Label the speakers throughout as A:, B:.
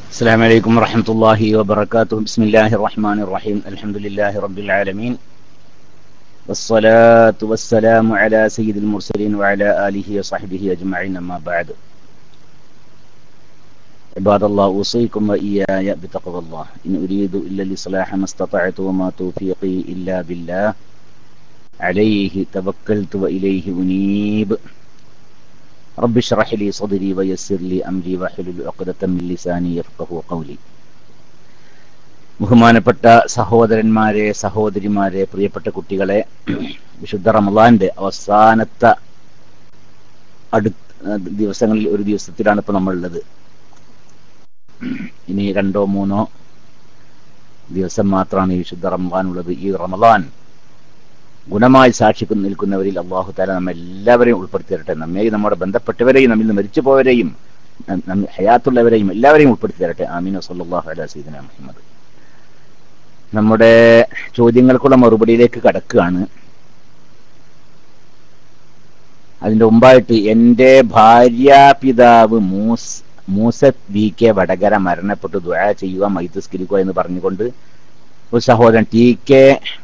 A: السلام عليكم ورحمة الله وبركاته بسم الله الرحمن الرحيم الحمد لله رب العالمين والصلاة والسلام على سيد المرسلين وعلى آله وصحبه أجمعين أما بعد عباد الله أوصيكم وإياي بتقوى الله إن أريد إلا الإصلاح ما استطعت وما توفيقي إلا بالله عليه توكلت وإليه أنيب رب اشرح لي صدري ويسر لي أمري واحلل عقدة من لساني يفقه قولي ബഹുമാനപ്പെട്ട സഹോദരന്മാരെ സഹോദരിമാരെ പ്രിയപ്പെട്ട കുട്ടികളെ വിശുദ്ധ റമദാന്റെ അവസാനത്തെ അടു ദിവസങ്ങളിൽ ഒരു ദിവസത്തിലാണ് ഇപ്പൊ നമ്മളുള്ളത് ഇനി രണ്ടോ മൂന്നോ ദിവസം മാത്രമാണ് ഈ വിശുദ്ധ റമദാൻ ഉള്ളത് ഈ റമദാൻ ഗുണമായി സാക്ഷി നിൽക്കുന്നവരിൽ അള്ളാഹു താല നമ്മെ എല്ലാവരെയും ഉൾപ്പെടുത്തി തരട്ടെ നമ്മെയും നമ്മുടെ ബന്ധപ്പെട്ടവരെയും നമ്മിൽ നിന്ന് മരിച്ചു പോയവരെയും ഹയാത്തുള്ളവരെയും എല്ലാവരെയും ഉൾപ്പെടുത്തി തരട്ടെ ആമീന സല്ലാഹു അല സീദന മുഹമ്മദ് നമ്മുടെ ചോദ്യങ്ങൾക്കുള്ള മറുപടിയിലേക്ക് കടക്കുകയാണ് അതിന്റെ മുമ്പായിട്ട് എന്റെ ഭാര്യാപിതാവ് മൂസ് മൂസത്ത് വി കെ വടകര മരണപ്പെട്ട് ദുആ ചെയ്യുക മൈതസ്കരിക്കുക എന്ന് പറഞ്ഞുകൊണ്ട് ഒരു സഹോദരൻ T K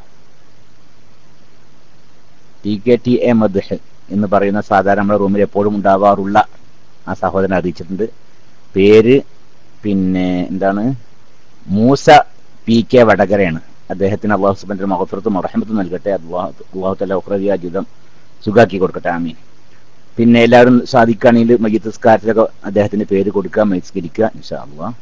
A: T K T A മദ്ഹ് എന്ന് പറയുന്ന സാധാരണ നമ്മുടെ റൂമിൽ എപ്പോഴും ഉണ്ടാവാറുള്ള ആ സഹോദരൻ അറിയിച്ചിട്ടുണ്ട് പേര് പിന്നെ എന്താണ് മൂസ പി കെ വടകരയാണ് അദ്ദേഹത്തിന് അള്ളാഹു സുബന്റെ മഹഫറത്തും റഹമത്തും നൽകട്ടെ അള്ളാഹു അള്ളാഹു തല ഉഖ്രവിയ ജീവിതം സുഖാക്കി കൊടുക്കട്ടെ ആമീൻ പിന്നെ എല്ലാവരും സാധിക്കുകയാണെങ്കിൽ മയ്യത്തസ്കാരത്തിലൊക്കെ അദ്ദേഹത്തിന്റെ പേര് കൊടുക്കുക മൈസ്കരിക്കുക ഇൻഷാ അള്ളാഹ്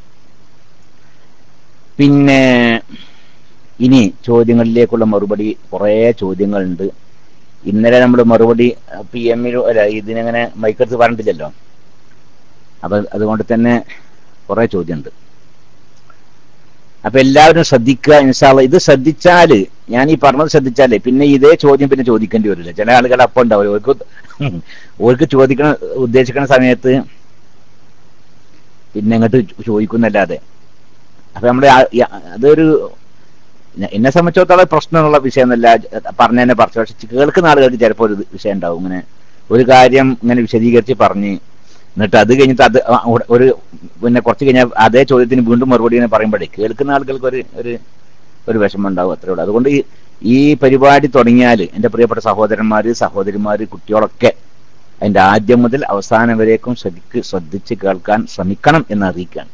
A: പിന്നെ ഇനി ചോദ്യങ്ങളിലേക്കുള്ള മറുപടി കുറേ ചോദ്യങ്ങളുണ്ട് ഇന്നലെ നമ്മൾ മറുപടി പി എമ്മിൽ അല്ല ഇതിനങ്ങനെ മൈക്കെടുത്ത് പറഞ്ഞിട്ടില്ലല്ലോ അപ്പൊ അതുകൊണ്ട് തന്നെ കുറെ ചോദ്യമുണ്ട് അപ്പൊ എല്ലാവരും ശ്രദ്ധിക്കുക ഇൻഷാല്ല ഇത് ശ്രദ്ധിച്ചാല് ഞാൻ ഈ പറഞ്ഞത് ശ്രദ്ധിച്ചാലേ പിന്നെ ഇതേ ചോദ്യം പിന്നെ ചോദിക്കേണ്ടി വരില്ല ചില ആളുകൾ അപ്പം ഉണ്ടാവും ഓർക്ക് ഓർക്ക് ചോദിക്കണ ഉദ്ദേശിക്കുന്ന സമയത്ത് പിന്നെ അങ്ങോട്ട് ചോദിക്കുന്നല്ലാതെ അപ്പൊ നമ്മുടെ അതൊരു എന്നെ സംബന്ധിച്ചിടത്തോളം പ്രശ്നമുള്ള വിഷയമൊന്നുമല്ല പറഞ്ഞതന്നെ പറഞ്ഞു പക്ഷെ കേൾക്കുന്ന ആളുകൾക്ക് ചിലപ്പോൾ ഒരു വിഷയം ഉണ്ടാവും ഇങ്ങനെ ഒരു കാര്യം ഇങ്ങനെ വിശദീകരിച്ച് പറഞ്ഞ് എന്നിട്ട് അത് കഴിഞ്ഞിട്ട് അത് ഒരു പിന്നെ കുറച്ച് കഴിഞ്ഞാൽ അതേ ചോദ്യത്തിന് വീണ്ടും മറുപടി ഇങ്ങനെ പറയുമ്പോഴേ കേൾക്കുന്ന ആളുകൾക്ക് ഒരു ഒരു ഒരു വിഷമം ഉണ്ടാവും അത്രേ ഉള്ളൂ അതുകൊണ്ട് ഈ പരിപാടി തുടങ്ങിയാൽ എൻ്റെ പ്രിയപ്പെട്ട സഹോദരന്മാര് സഹോദരിമാര് കുട്ടികളൊക്കെ അതിന്റെ ആദ്യം മുതൽ അവസാനം വരേക്കും ശ്രദ്ധിക്ക് ശ്രദ്ധിച്ച് കേൾക്കാൻ ശ്രമിക്കണം എന്ന് അറിയിക്കുകയാണ്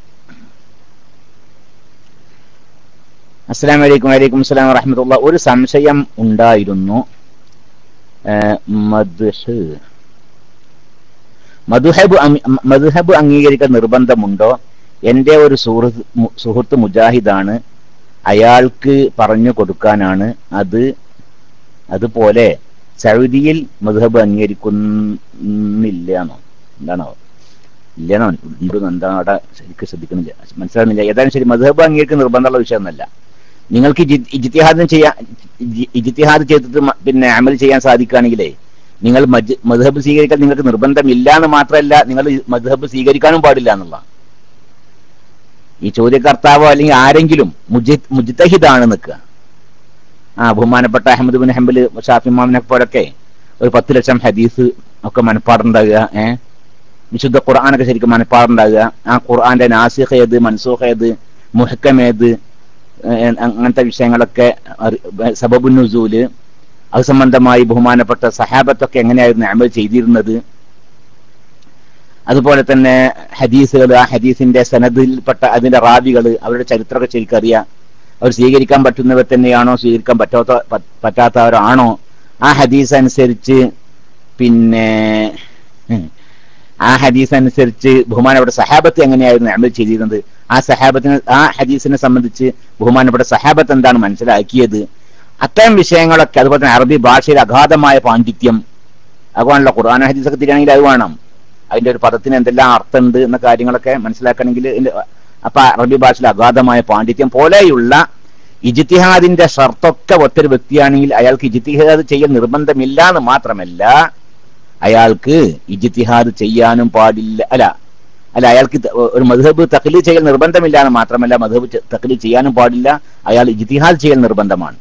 A: അസ്സാം വലൈക്കും വലൈക്കും അസ്സലാം വറഹമത്തുള്ള ഒരു സംശയം ഉണ്ടായിരുന്നു മധുഹ് മധുഹബ് മധുഹബ് അംഗീകരിക്കാൻ നിർബന്ധമുണ്ടോ എൻ്റെ ഒരു സുഹൃത്ത് സുഹൃത്ത് മുജാഹിദാണ് അയാൾക്ക് പറഞ്ഞു കൊടുക്കാനാണ് അത് അതുപോലെ സൗദിയിൽ മധുഹബ് അംഗീകരിക്കുന്നില്ലാന്നോ എന്താണോ ഇല്ലെന്നോ ഉണ്ടെന്ന് എന്താണ് അവിടെ ശരിക്കും ശ്രദ്ധിക്കുന്നില്ല മനസ്സിലാകുന്നില്ല ഏതായാലും ശരി മധുഹബ് അംഗീകരിക്കുന്ന നിർബന്ധമുള്ള വിഷയമൊന്നല്ല നിങ്ങൾക്ക് ഇജിത്തിഹാദം ചെയ്യാൻ ഇജിത്തിഹാദ് ചെയ്തിട്ട് പിന്നെ അമൽ ചെയ്യാൻ സാധിക്കുകയാണെങ്കിലേ നിങ്ങൾ മധുഹബ് സ്വീകരിക്കാൻ നിങ്ങൾക്ക് നിർബന്ധമില്ല എന്ന് മാത്രമല്ല നിങ്ങൾ മധുഹബ് സ്വീകരിക്കാനും പാടില്ല എന്നുള്ള ഈ ചോദ്യകർത്താവോ അല്ലെങ്കിൽ ആരെങ്കിലും മുജിത്തഹിദാണ് നിൽക്കുക ആ ബഹുമാനപ്പെട്ട അഹമ്മദ് ബിൻ ഹംബൽ ഷാഫി മാമിനെ പോലൊക്കെ ഒരു പത്ത് ലക്ഷം ഹദീസ് ഒക്കെ മനപ്പാടുണ്ടാകുക ഏഹ് വിശുദ്ധ ഖുർആാനൊക്കെ ശരിക്കും മനപ്പാടുണ്ടാകുക ആ ഖുർആന്റെ നാസിഖ് ഏത് മൻസൂഖ് ഏത് മുഹക്കം ഏത് അങ്ങനത്തെ വിഷയങ്ങളൊക്കെ സബബുന്നുസൂല് അത് സംബന്ധമായി ബഹുമാനപ്പെട്ട സഹാബത്തൊക്കെ എങ്ങനെയായിരുന്നു അമൽ ചെയ്തിരുന്നത് അതുപോലെ തന്നെ ഹദീസുകൾ ആ ഹദീസിന്റെ സനദിൽപ്പെട്ട അതിന്റെ റാബികൾ അവരുടെ ചരിത്രമൊക്കെ ശരിക്കറിയാം അവർ സ്വീകരിക്കാൻ പറ്റുന്നവർ തന്നെയാണോ സ്വീകരിക്കാൻ പറ്റാത്ത പറ്റാത്തവരാണോ ആ ഹദീസ് അനുസരിച്ച് പിന്നെ ആ ഹദീസ് അനുസരിച്ച് ബഹുമാനപ്പെട്ട സഹാബത്ത് എങ്ങനെയായിരുന്നു അമൽ ചെയ്തിരുന്നത് ആ സഹാബത്തിന് ആ ഹദീസിനെ സംബന്ധിച്ച് ബഹുമാനപ്പെട്ട സഹാബത്ത് എന്താണ് മനസ്സിലാക്കിയത് അത്തരം വിഷയങ്ങളൊക്കെ അതുപോലെ തന്നെ അറബി ഭാഷയിൽ അഗാധമായ പാണ്ഡിത്യം അതുകൊണ്ടല്ലോ ഖുർആൻ ഹദീസൊക്കെ തിരിയാണെങ്കിൽ അത് വേണം അതിന്റെ ഒരു പദത്തിന് എന്തെല്ലാം അർത്ഥമുണ്ട് എന്ന കാര്യങ്ങളൊക്കെ മനസ്സിലാക്കണമെങ്കിൽ അപ്പൊ അറബി ഭാഷയിൽ അഗാധമായ പാണ്ഡിത്യം പോലെയുള്ള ഇജിത്തിഹാദിന്റെ ഷർത്തൊക്കെ ഒത്തൊരു വ്യക്തിയാണെങ്കിൽ അയാൾക്ക് ഇജിത്തിഹാദ് ചെയ്യൽ നിർബന്ധമില്ല എന്ന് മാത്രമല്ല അയാൾക്ക് ഇജിത്തിഹാദ് ചെയ്യാനും പാടില്ല അല്ല അല്ല അയാൾക്ക് ഒരു മധുഹബ് തഖലി ചെയ്യൽ നിർബന്ധമില്ല എന്ന് മാത്രമല്ല മധുഹബ് തഖലി ചെയ്യാനും പാടില്ല അയാൾ ഇജിത്തിഹാദ് ചെയ്യൽ നിർബന്ധമാണ്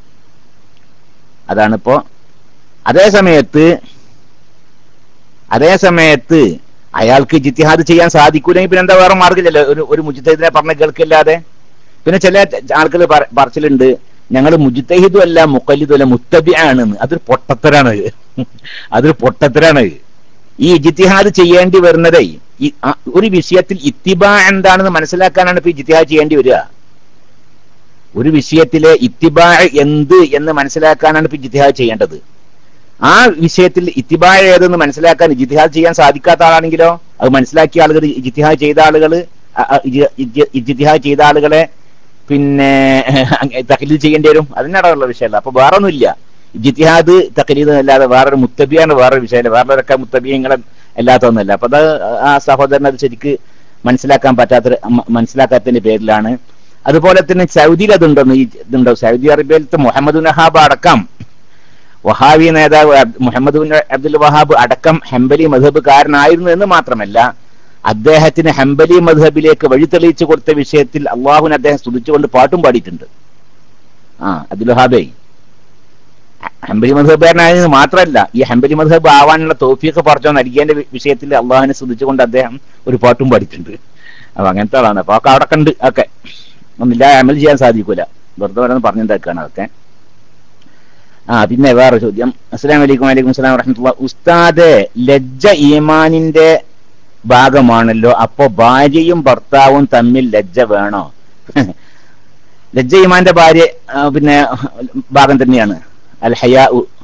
A: അതാണിപ്പോ അതേ സമയത്ത് അതേ സമയത്ത് അയാൾക്ക് ജിത്തിഹാദ് ചെയ്യാൻ സാധിക്കൂലെങ്കിൽ പിന്നെ എന്താ വേറെ മാർഗ്ഗമില്ലല്ലോ ഒരു ഒരു മുജിത്തഹിദിനെ പറഞ്ഞ കേൾക്കില്ലാതെ പിന്നെ ചില ആൾക്കാർ പറച്ചിലുണ്ട് ഞങ്ങൾ മുജിത്തഹിദും അല്ല മുക്കല്ലിദും അല്ല മുത്തബി ആണെന്ന് അതൊരു പൊട്ടത്തരാണ് അതൊരു പൊട്ടത്തരാണ് ഈ ഇജിത്തിഹാദ് ചെയ്യേണ്ടി വരുന്നതേ ഈ ആ- ഒരു വിഷയത്തിൽ ഇത്തിബ എന്താണെന്ന് മനസ്സിലാക്കാനാണ് ഇപ്പൊ ഇജിത്തിഹാദ് ചെയ്യേണ്ടി വരിക ഒരു വിഷയത്തിലെ ഇത്തിബാ എന്ത് എന്ന് മനസ്സിലാക്കാനാണ് ഇപ്പൊ ഇജിത്തിഹാദ് ചെയ്യേണ്ടത് ആ വിഷയത്തിൽ ഇത്തിബായ ഏതെന്ന് മനസ്സിലാക്കാൻ ഇജിത്തിഹാദ് ചെയ്യാൻ സാധിക്കാത്ത ആളാണെങ്കിലോ അത് മനസ്സിലാക്കിയ ആളുകൾ ഇജിത്തിഹാദ് ചെയ്ത ആളുകൾ ഇജിത്തിഹാദ് ചെയ്ത ആളുകളെ പിന്നെ തഖലീദ് ചെയ്യേണ്ടി വരും അതിനടമുള്ള വിഷയമല്ല അപ്പൊ വേറെ ഒന്നുമില്ല ജിത്തിഹാദ് തഖലീദ് അല്ലാതെ വേറൊരു മുത്തബിയാണ് വേറൊരു വിഷയമല്ല വേറൊരൊക്കെ മുത്തബിയങ്ങളും അല്ലാത്തൊന്നുമല്ല അപ്പൊ അത് ആ സഹോദരൻ അത് ശരിക്ക് മനസ്സിലാക്കാൻ പറ്റാത്ത മനസ്സിലാക്കാത്തതിന്റെ പേരിലാണ് അതുപോലെ തന്നെ സൗദിയിൽ അതുണ്ടോ ഈ ഇതുണ്ടോ സൗദി അറേബ്യയിലത്തെ മുഹമ്മദ് നഹാബ് അടക്കം വഹാബി നേതാവ് അബ്- മുഹമ്മദ് ബിൻ അബ്ദുൽ വഹാബ് അടക്കം ഹംബലി മധബുകാരനായിരുന്നു എന്ന് മാത്രമല്ല അദ്ദേഹത്തിന് ഹംബലി മധബിലേക്ക് വഴി തെളിയിച്ചു കൊടുത്ത വിഷയത്തിൽ അള്ളാഹുവിനെ അദ്ദേഹം സ്തുതിച്ചുകൊണ്ട് പാട്ടും പാടിയിട്ടുണ്ട് ആ അബ്ദുൽ വഹാബേ ഹംബലി മധബുകാരനായത് മാത്രമല്ല ഈ ഹംബലി മധബ് ആവാനുള്ള തോഫിയൊക്കെ പറിച്ചോ നൽകിയതിന്റെ വി- വിഷയത്തിൽ അള്ളാഹുവിനെ സ്തുതിച്ചുകൊണ്ട് അദ്ദേഹം ഒരു പാട്ടും പാടിയിട്ടുണ്ട് അപ്പൊ അങ്ങനത്തെ ആളാണ് അപ്പൊ ഒക്കെ അവിടെ കണ്ട് ഒക്കെ ഒന്നില്ല അമൽ ചെയ്യാൻ സാധിക്കൂല വെറുതെ വരാന്ന് പറഞ്ഞുണ്ടാക്കുകയാണ് അതൊക്കെ ആ പിന്നെ വേറെ ചോദ്യം അസ്സലാം വലൈക്കും വലൈക്കും അസ്സലാം വറഹമത്തുള്ള ഉസ്താദ് ലജ്ജ ഈമാനിന്റെ ഭാഗമാണല്ലോ അപ്പോ ഭാര്യയും ഭർത്താവും തമ്മിൽ ലജ്ജ വേണോ ലജ്ജ ഈമാന്റെ ഭാര്യ ആ, പിന്നെ ഭാഗം തന്നെയാണ് അൽ ഹയാ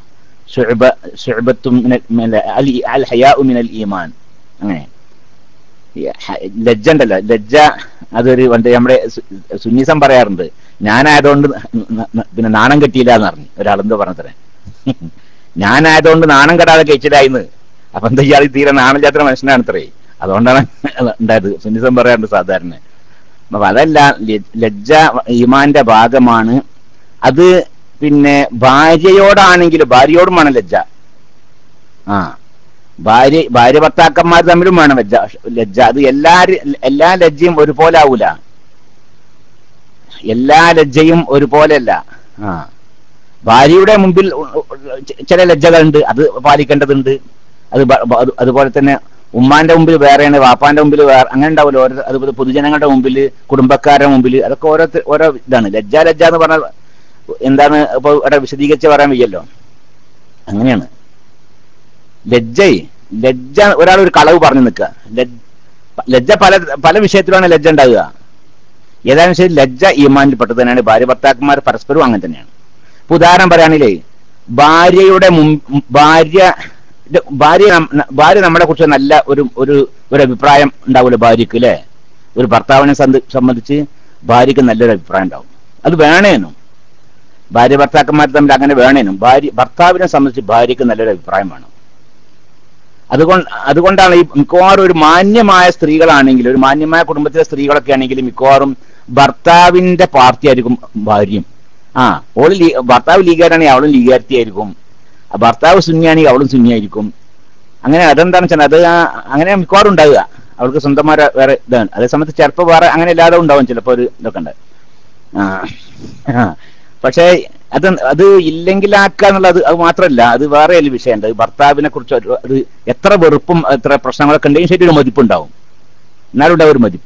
A: അൽ ഹയാ മിനൽ ഈമാൻ അങ്ങനെ ഈ ഹ- ലജ്ജ ഉണ്ടല്ലോ ലജ്ജ അതൊരു പണ്ട് നമ്മുടെ സു- സുന്നീസം പറയാറുണ്ട് ഞാനായതുകൊണ്ട് ന- ന- ന- പിന്നെ നാണം കെട്ടിയില്ല എന്ന് പറഞ്ഞു ഒരാളെന്തോ പറഞ്ഞത്രേ ഞാനായതുകൊണ്ട് നാണം കെടാതെ കഴിച്ചില്ലായിന്ന് അപ്പൊ എന്താ ഇയാൾ തീരെ നാണമില്ലാത്ത മനുഷ്യനാണ് ഇത്രേ അതുകൊണ്ടാണ് ഉണ്ടായത് സുന്നീസം പറയാറുണ്ട് സാധാരണ അപ്പൊ അതല്ല ല- ലജ്ജ ഈമാന്റെ ഭാഗമാണ് അത് പിന്നെ ഭാര്യയോടാണെങ്കിലും ഭാര്യയോടും വേണം ലജ്ജ ആ ഭാര്യ ഭാര്യ ഭർത്താക്കന്മാർ തമ്മിലും വേണം ലജ്ജ ലജ്ജ അത് എല്ലാ എല്ലാ ലജ്ജയും ഒരുപോലെ ആവൂല എല്ലാ ലജ്ജയും ഒരുപോലെയല്ല ആ ഭാര്യയുടെ മുമ്പിൽ ഉ- ഉ- ചി- ചില ലജ്ജകളുണ്ട് അത് പാലിക്കേണ്ടതുണ്ട് അത് ബ- ബ- അത് അതുപോലെ തന്നെ ഉമ്മാന്റെ മുമ്പിൽ വേറെയാണ് വാപ്പാന്റെ മുമ്പിൽ വേറെ അങ്ങനെ ഉണ്ടാവില്ല ഓരോ അതുപോലെ പൊതുജനങ്ങളുടെ മുമ്പിൽ കുടുംബക്കാരുടെ മുമ്പിൽ അതൊക്കെ ഓരോ ഓരോ ഇതാണ് ലജ്ജ ലജ്ജ എന്ന് പറഞ്ഞാൽ എന്താണ് ഇപ്പൊ ഇവിടെ വിശദീകരിച്ച് പറയാൻ വയ്യല്ലോ അങ്ങനെയാണ് ലജ്ജ ലജ്ജ ഒരാൾ ഒരു കളവ് പറഞ്ഞു നിൽക്കുക ലജ്ജ ലജ്ജ പല പല വിഷയത്തിലാണ് ലജ്ജ ഉണ്ടാകുക ഏതായാലും ശരി ലജ്ജ ഈമാനിൽപ്പെട്ടത് തന്നെയാണ് ഭാര്യ ഭർത്താക്കന്മാർ പരസ്പരവും അങ്ങനെ തന്നെയാണ് ഇപ്പൊ ഉദാഹരണം പറയുകയാണെങ്കിലേ ഭാര്യയുടെ മുമ്പ് ഭാര്യ ഭാര്യ നം- ഭാര്യ നമ്മളെ കുറിച്ച് നല്ല ഒരു ഒരു ഒരു അഭിപ്രായം ഉണ്ടാവില്ല ഭാര്യക്ക് അല്ലെ ഒരു ഭർത്താവിനെ സംബ- സംബന്ധിച്ച് ഭാര്യക്ക് നല്ലൊരു അഭിപ്രായം ഉണ്ടാവും അത് വേണേനും ഭാര്യ ഭർത്താക്കന്മാർ തമ്മിൽ അങ്ങനെ വേണേനും ഭാര്യ ഭർത്താവിനെ സംബന്ധിച്ച് ഭാര്യക്ക് നല്ലൊരു അഭിപ്രായം വേണം അതുകൊണ്ട് അതുകൊണ്ടാണ് ഈ മിക്കവാറും ഒരു മാന്യമായ സ്ത്രീകളാണെങ്കിൽ ഒരു മാന്യമായ കുടുംബത്തിലെ സ്ത്രീകളൊക്കെ ആണെങ്കിൽ മിക്കവാറും ഭർത്താവിന്റെ പാർട്ടി ആയിരിക്കും ഭാര്യയും ആ ഓള് ലീ- ഭർത്താവ് ലീഗാരാണെങ്കിൽ അവളും ലീഗാർത്തിയായിരിക്കും ആ ഭർത്താവ് സുന്നിയാണെങ്കിൽ അവളും സുന്നിയായിരിക്കും അങ്ങനെ അതെന്താണെന്ന് വെച്ചാൽ അത് ആ- അങ്ങനെ മിക്കവാറും ഉണ്ടാവുക അവൾക്ക് സ്വന്തമായ വേറെ ഇതാണ് അതേ സമയത്ത് ചിലപ്പോൾ വേറെ അങ്ങനെ ഇല്ലാതെ ഉണ്ടാവും ചിലപ്പോൾ ഒരു ഇതൊക്കെ ഉണ്ട് ആ ആ. പക്ഷേ അത് അത് ഇല്ലെങ്കിലാക്കുക എന്നുള്ളത് അത് മാത്രമല്ല അത് വേറെ ഒരു വിഷയമുണ്ട് ഭർത്താവിനെ കുറിച്ച് ഒരു- അത് എത്ര വെറുപ്പും എത്ര പ്രശ്നങ്ങളൊക്കെ ഉണ്ടെങ്കിൽ ശരി ഒരു മതിപ്പുണ്ടാവും എന്നാലും ഉണ്ടാവും ഒരു മതിപ്പ്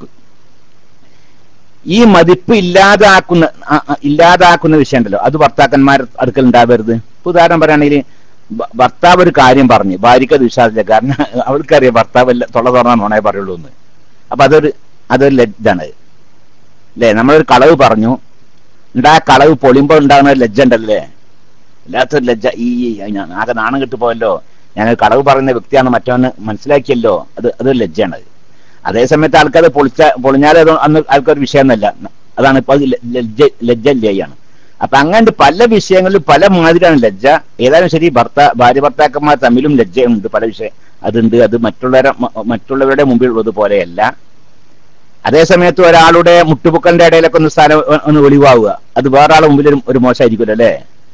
A: ഈ മതിപ്പ് ഇല്ലാതാക്കുന്ന ആ, ആ, ഇല്ലാതാക്കുന്ന വിഷയം ഉണ്ടല്ലോ അത് ഭർത്താക്കന്മാർ അടുക്കൽ ഉണ്ടാവരുത് ഇപ്പൊ ഉദാഹരണം പറയുകയാണെങ്കിൽ ഭ- ഭർത്താവ് ഒരു കാര്യം പറഞ്ഞു ഭാര്യയ്ക്ക് അത് വിശ്വാസമില്ല കാരണം അവൾക്കറിയാം ഭർത്താവ് എല്ലാം തൊള്ള തുറന്ന നോണേ പറയുള്ളൂ എന്ന് അപ്പൊ അതൊരു അതൊരു ലജ്ജാണ് അല്ലേ നമ്മളൊരു കളവ് പറഞ്ഞു ഉണ്ടാ കളവ് പൊളിയുമ്പോൾ ഉണ്ടാകുന്ന ഒരു ലജ്ജ ഉണ്ടല്ലേ വല്ലാത്തൊരു ലജ്ജ ഈ ഈ- ഞാൻ ആകെ നാണം കെട്ടു പോയല്ലോ ഞാനൊരു കളവ് പറയുന്ന വ്യക്തിയാണ് മറ്റവന് മനസ്സിലാക്കിയല്ലോ അത് അതൊരു ലജ്ജയാണ് അത്. അതേ സമയത്ത് ആൾക്കാർ പൊളിച്ച പൊളിഞ്ഞാൽ അത് അന്ന് ആൾക്കൊരു വിഷയമൊന്നുമല്ല അതാണ് ഇപ്പൊ അത് ല- ലജ്ജ ലജ്ജ ലജ്ജയാണ് അപ്പൊ അങ്ങനത്തെ പല വിഷയങ്ങളിലും പല മാതിരിയാണ് ലജ്ജ ഏതായാലും ശരി ഭർത്ത ഭാര്യ ഭർത്താക്കന്മാർ തമ്മിലും ലജ്ജയുണ്ട് പല വിഷയം അതുണ്ട് അത് മറ്റുള്ളവരെ മ- മറ്റുള്ളവരുടെ മുമ്പിൽ ഉള്ളതുപോലെയല്ല അതേ സമയത്ത് ഒരാളുടെ മുട്ടുപൊക്കലിന്റെ ഇടയിലൊക്കെ ഒന്ന് സ്ഥലം ഒ- ഒന്ന് ഒളിവാവുക അത് വേറെ ആളെ മുമ്പിൽ ഒരു- ഒരു മോശമായിരിക്കുമല്ലോ അല്ലേ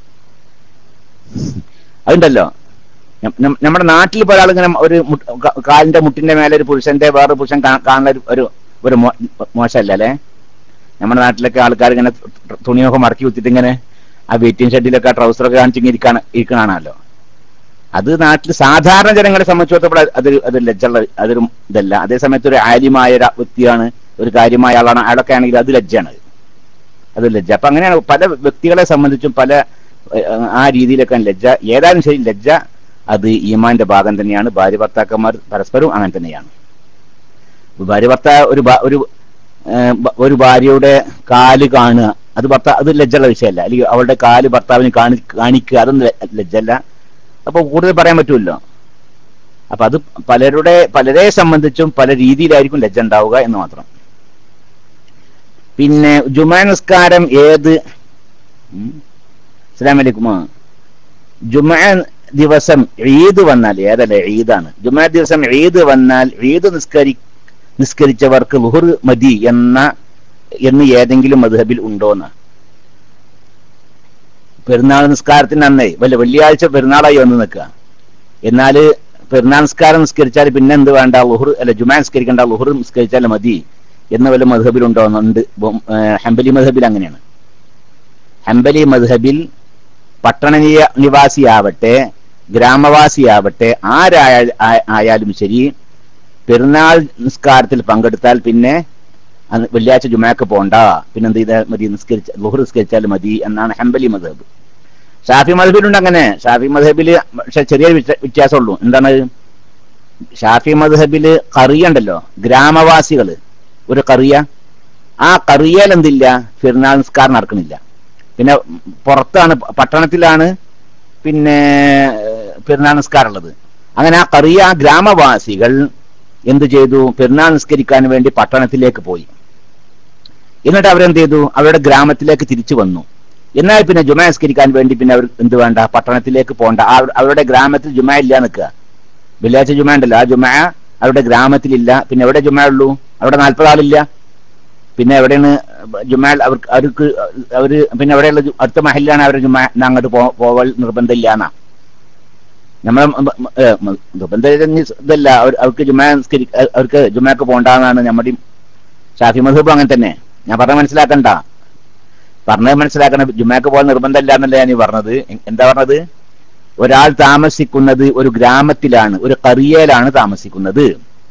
A: അതുണ്ടല്ലോ നം- നം- നമ്മുടെ നാട്ടിൽ ഇപ്പോൾ ഒരാൾ ഇങ്ങനെ ഒരു മുട്ട് ക- കാലിന്റെ മുട്ടിന്റെ മേലെ ഒരു പുരുഷന്റെ വേറെ പുരുഷൻ കാ- കാണുന്ന ഒരു- ഒരു ഒരു മോ- മോശമല്ല അല്ലേ നമ്മുടെ നാട്ടിലൊക്കെ ആൾക്കാർ ഇങ്ങനെ തു- തുണിയൊക്കെ മടക്കി കുത്തിയിട്ട് ഇങ്ങനെ ആ വെയിറ്റിംഗ് ഷെഡിലൊക്കെ ട്രൗസറൊക്കെ കാണിച്ച് ഇങ്ങനെ ഇരിക്കാണ് ഇരിക്കണാണല്ലോ അത് നാട്ടിൽ സാധാരണ ജനങ്ങളെ സംബന്ധിച്ചിടത്തോളം അതൊരു അത് ലജ്ജുള്ള അതൊരു ഇതല്ല അതേ സമയത്ത് ഒരു ആലിമായ ഒരു വ്യക്തിയാണ് ഒരു കാര്യമായ ആളാണ് അയാളൊക്കെ ആണെങ്കിൽ അത് ലജ്ജാണ് അത് ലജ്ജ അപ്പൊ അങ്ങനെയാണ് പല വ്യക്തികളെ സംബന്ധിച്ചും പല ഏഹ്, ആ രീതിയിലൊക്കെ ലജ്ജ ഏതായാലും ശരി ലജ്ജ അത് ഈമാന്റെ ഭാഗം തന്നെയാണ് ഭാര്യ ഭർത്താക്കന്മാർ പരസ്പരവും അങ്ങനെ തന്നെയാണ് ഭാര്യ ഭർത്താവ് ഒരു ഭ- ഒരു ഏഹ്, ഭ- ഒരു ഭാര്യയുടെ കാല് കാണുക അത് ഭർത്താ അത് ലജ്ജുള്ള വിഷയമല്ല അല്ലെങ്കിൽ അവളുടെ കാല് ഭർത്താവിന് കാണി കാണിക്കുക അതൊന്നും ല- ലജ്ജല്ല അപ്പൊ കൂടുതൽ പറയാൻ പറ്റുമല്ലോ അപ്പൊ അത് പലരുടെ പലരെ സംബന്ധിച്ചും പല രീതിയിലായിരിക്കും ലജ്ജ ഉണ്ടാവുക എന്ന് മാത്രം പിന്നെ ജുമാ നിസ്കാരം ഏത് ഉം. അസ്സലാമു അലൈക്കും ആ. ജുമാ ദിവസം ഈദ് വന്നാൽ ഏതല്ല ഈദാണ് ജുമാ ദിവസം ഈദ് വന്നാൽ ഈദ് നിസ്കരി നിസ്കരിച്ചവർക്ക് ലുഹുർ മതി എന്ന എന്ന് ഏതെങ്കിലും മധുഹബിൽ ഉണ്ടോന്ന് പെരുന്നാൾ നിസ്കാരത്തിന് അന്നേ വല്ല വെള്ളിയാഴ്ച പെരുന്നാളായി വന്ന് നിൽക്കുക എന്നാൽ പെരുന്നാൾ നിസ്കാരം നിസ്കരിച്ചാൽ പിന്നെ എന്ത് വേണ്ട ലുഹുർ അല്ല ജുമാ നിസ്കരിക്കേണ്ട ലുഹുർ നിസ്കരിച്ചാൽ മതി എന്ന് വല്ല മധുഹബിൽ ഉണ്ടോന്നുണ്ട് ഹംബലി മധുഹബിൽ അങ്ങനെയാണ് ഹംബലി മധുഹബിൽ പട്ടണ നിയ- നിവാസിയാവട്ടെ ഗ്രാമവാസിയാവട്ടെ ആരായ ആ- ആയാലും ശരി പെരുന്നാൾ നിസ്കാരത്തിൽ പങ്കെടുത്താൽ പിന്നെ അന്ന് വെള്ളിയാഴ്ച ജുമാക്ക് പോണ്ട പിന്നെ എന്ത് ചെയ്താൽ മതി നിസ്കരിച്ച ലുഹർ നിസ്കരിച്ചാൽ മതി എന്നാണ് ഹംബലി മധബ് ഷാഫി മധബിലുണ്ട് അങ്ങനെ ഷാഫി മധബില് പക്ഷെ ചെറിയൊരു വ്യത്യ- വ്യത്യാസമുള്ളൂ എന്താണ് ഷാഫി മധബില് കറിയ ഉണ്ടല്ലോ ഗ്രാമവാസികള് ഒരു കറിയ ആ കറിയയിൽ എന്തില്ല പെരുന്നാൾ നിസ്കാരം നടക്കണില്ല പിന്നെ പുറത്താണ് പട്ടണത്തിലാണ് പിന്നെ ഏഹ്, പെരുന്നാൾ നിസ്കാരം ഉള്ളത് അങ്ങനെ ആ കറിയ ആ ഗ്രാമവാസികൾ എന്ത് ചെയ്തു പെരുന്നാൾ നിസ്കരിക്കാൻ വേണ്ടി പട്ടണത്തിലേക്ക് പോയി എന്നിട്ട് അവരെന്ത് ചെയ്തു അവരുടെ ഗ്രാമത്തിലേക്ക് തിരിച്ചു വന്നു എന്നാൽ പിന്നെ ജുമ നിസ്കരിക്കാൻ വേണ്ടി പിന്നെ അവർ എന്ത് വേണ്ട പട്ടണത്തിലേക്ക് പോകണ്ട ആ- അവരുടെ ഗ്രാമത്തിൽ ജുമ ഇല്ല നിൽക്കുക വെള്ളിയാഴ്ച ജുമ ഉണ്ടല്ലോ ആ ജുമ അവരുടെ ഗ്രാമത്തിലില്ല പിന്നെ എവിടെ ജുമ ഉള്ളൂ അവിടെ നാൽപ്പത് ആളില്ല പിന്നെ എവിടെയാണ് ജുമാ അവർക്ക് അവർക്ക് അവര് പിന്നെ എവിടെയുള്ള ജു- അടുത്ത മഹലിലാണ് അവരുടെ ജുമാ എന്നാ അങ്ങോട്ട് പോ പോവൽ നിർബന്ധമില്ല എന്നാ നമ്മളെ മ- മ- ഏ, മ- നിർബന്ധം ഇതല്ല അവർ- അവർക്ക് ജുമാ നിസ്കരി അവർക്ക് ജുമാക്ക് പോകണ്ടെന്നാണ് നമ്മുടെ ഷാഫി മധൂബ് അങ്ങനെ തന്നെ ഞാൻ പറഞ്ഞ മനസ്സിലാക്കണ്ട പറഞ്ഞത് മനസ്സിലാക്കണം ജുമാക്ക് പോകാൻ നിർബന്ധമില്ല എന്നല്ല ഞാൻ ഈ പറഞ്ഞത് എ- എന്താ പറഞ്ഞത് ഒരാൾ താമസിക്കുന്നത് ഒരു ഗ്രാമത്തിലാണ് ഒരു കറിയയിലാണ് താമസിക്കുന്നത്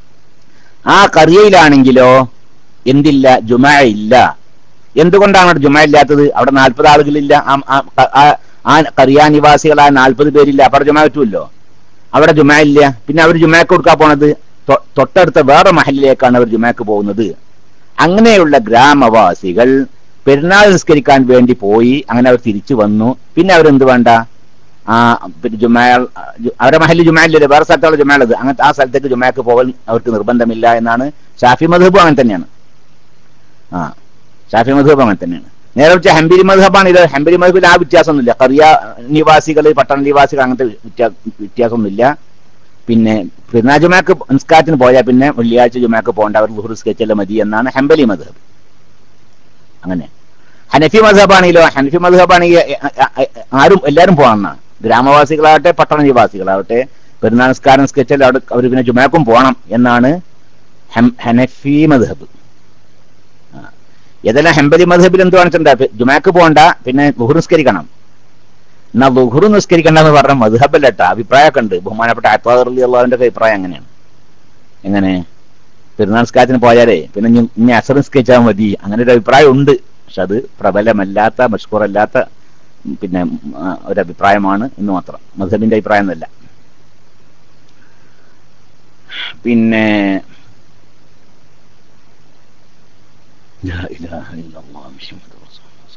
A: ആ കറിയയിലാണെങ്കിലോ എന്തില്ല ജുമ ഇല്ല എന്തുകൊണ്ടാണ് അവിടെ ജുമ ഇല്ലാത്തത് അവിടെ നാൽപ്പത് ആളുകളില്ല ആ- ആ- ആ- ആ കറിയാ നിവാസികളായ നാൽപ്പത് പേരില്ല അപ്പൊ അവിടെ ജുമ പറ്റുമല്ലോ അവിടെ ജുമ ഇല്ല പിന്നെ അവർ ജുമാക്ക് കൊടുക്കാൻ പോണത് തൊ- തൊട്ടടുത്ത വേറെ മഹലിലേക്കാണ് അവർ ജുമാക്ക് പോകുന്നത് അങ്ങനെയുള്ള ഗ്രാമവാസികൾ പെരുന്നാൾ നിസ്കരിക്കാൻ വേണ്ടി പോയി അങ്ങനെ അവർ തിരിച്ചു വന്നു പിന്നെ അവരെന്ത് വേണ്ട ആ പിന്നെ ജുമാ അവരുടെ മഹലിൽ ജുമായില്ലല്ലോ വേറെ സ്ഥലത്തുള്ള ജുമായുള്ളത് അങ്ങനത്തെ ആ സ്ഥലത്തേക്ക് ജുമാക്ക് പോകൽ അവർക്ക് നിർബന്ധമില്ല എന്നാണ് ഷാഫി മധുബും അങ്ങനെ തന്നെയാണ് ആ ഷാഫി മധുബ് അങ്ങനെ തന്നെയാണ് നേരെ വെച്ച ഹംബിരി മധുബാണ് ഇത് ഹംബിരി മധുബിൽ ആ വ്യത്യാസമൊന്നുമില്ല കറിയ നിവാസികൾ പട്ടണ നിവാസികൾ അങ്ങനത്തെ വ്യത്യാ- വ്യത്യാസമൊന്നുമില്ല പിന്നെ പെരുന്നാൾ ജുമാക്ക് നിസ്കാരത്തിന് പോയാൽ പിന്നെ വെള്ളിയാഴ്ച ജുമാക്ക് പോകേണ്ട അവർ ലുഹുർ സ്കെച്ചല്ല മതി എന്നാണ് ഹംബലി മധബ് അങ്ങനെ ഹനഫി മധബാണെങ്കിലോ ഹനഫി മധബാണെങ്കിൽ ആരും എല്ലാവരും പോകണം ഗ്രാമവാസികളാവട്ടെ പട്ടണ നിവാസികളാവട്ടെ പെരുന്നാൾ നിസ്കാരം സ്കെച്ചൽ അവിടെ അവർ പിന്നെ ജുമാക്കും പോകണം എന്നാണ് ഹം- ഹനഫി മധബ് ഏതെല്ലാം ഹെമ്പലി മധബിൽ എന്ത് കാണിച്ചിട്ടുണ്ട് ജുമാക്ക് പോകണ്ട പിന്നെ ലുഹുർ നിസ്കരിക്കണം എന്നാ ലുഹുർ നിസ്കരിക്കണ്ട എന്ന് പറഞ്ഞ മധുഹബല്ല കേട്ടോ അഭിപ്രായമൊക്കെ ഉണ്ട് ബഹുമാനപ്പെട്ട അത്താദർലി അള്ളാഹുവിന്റെ ഒക്കെ അഭിപ്രായം അങ്ങനെയാണ് എങ്ങനെ പെരുന്നാൾ നിസ്കാരത്തിന് പോയാലേ പിന്നെ ഇനി ഇനി അസർ നിസ്കരിച്ചാൽ മതി അങ്ങനെ ഒരു അഭിപ്രായം ഉണ്ട് പക്ഷെ അത് പ്രബലമല്ലാത്ത മഷ്കൂറല്ലാത്ത ഉം, പിന്നെ ഉം, ആ, ഒരു അഭിപ്രായമാണ് എന്ന് മാത്രം മധുഹബിന്റെ അഭിപ്രായം എന്നല്ല പിന്നെ ലാ ഇലാഹ ഇല്ലല്ലാഹ് മുഹമ്മദുർ റസൂലുള്ളാഹി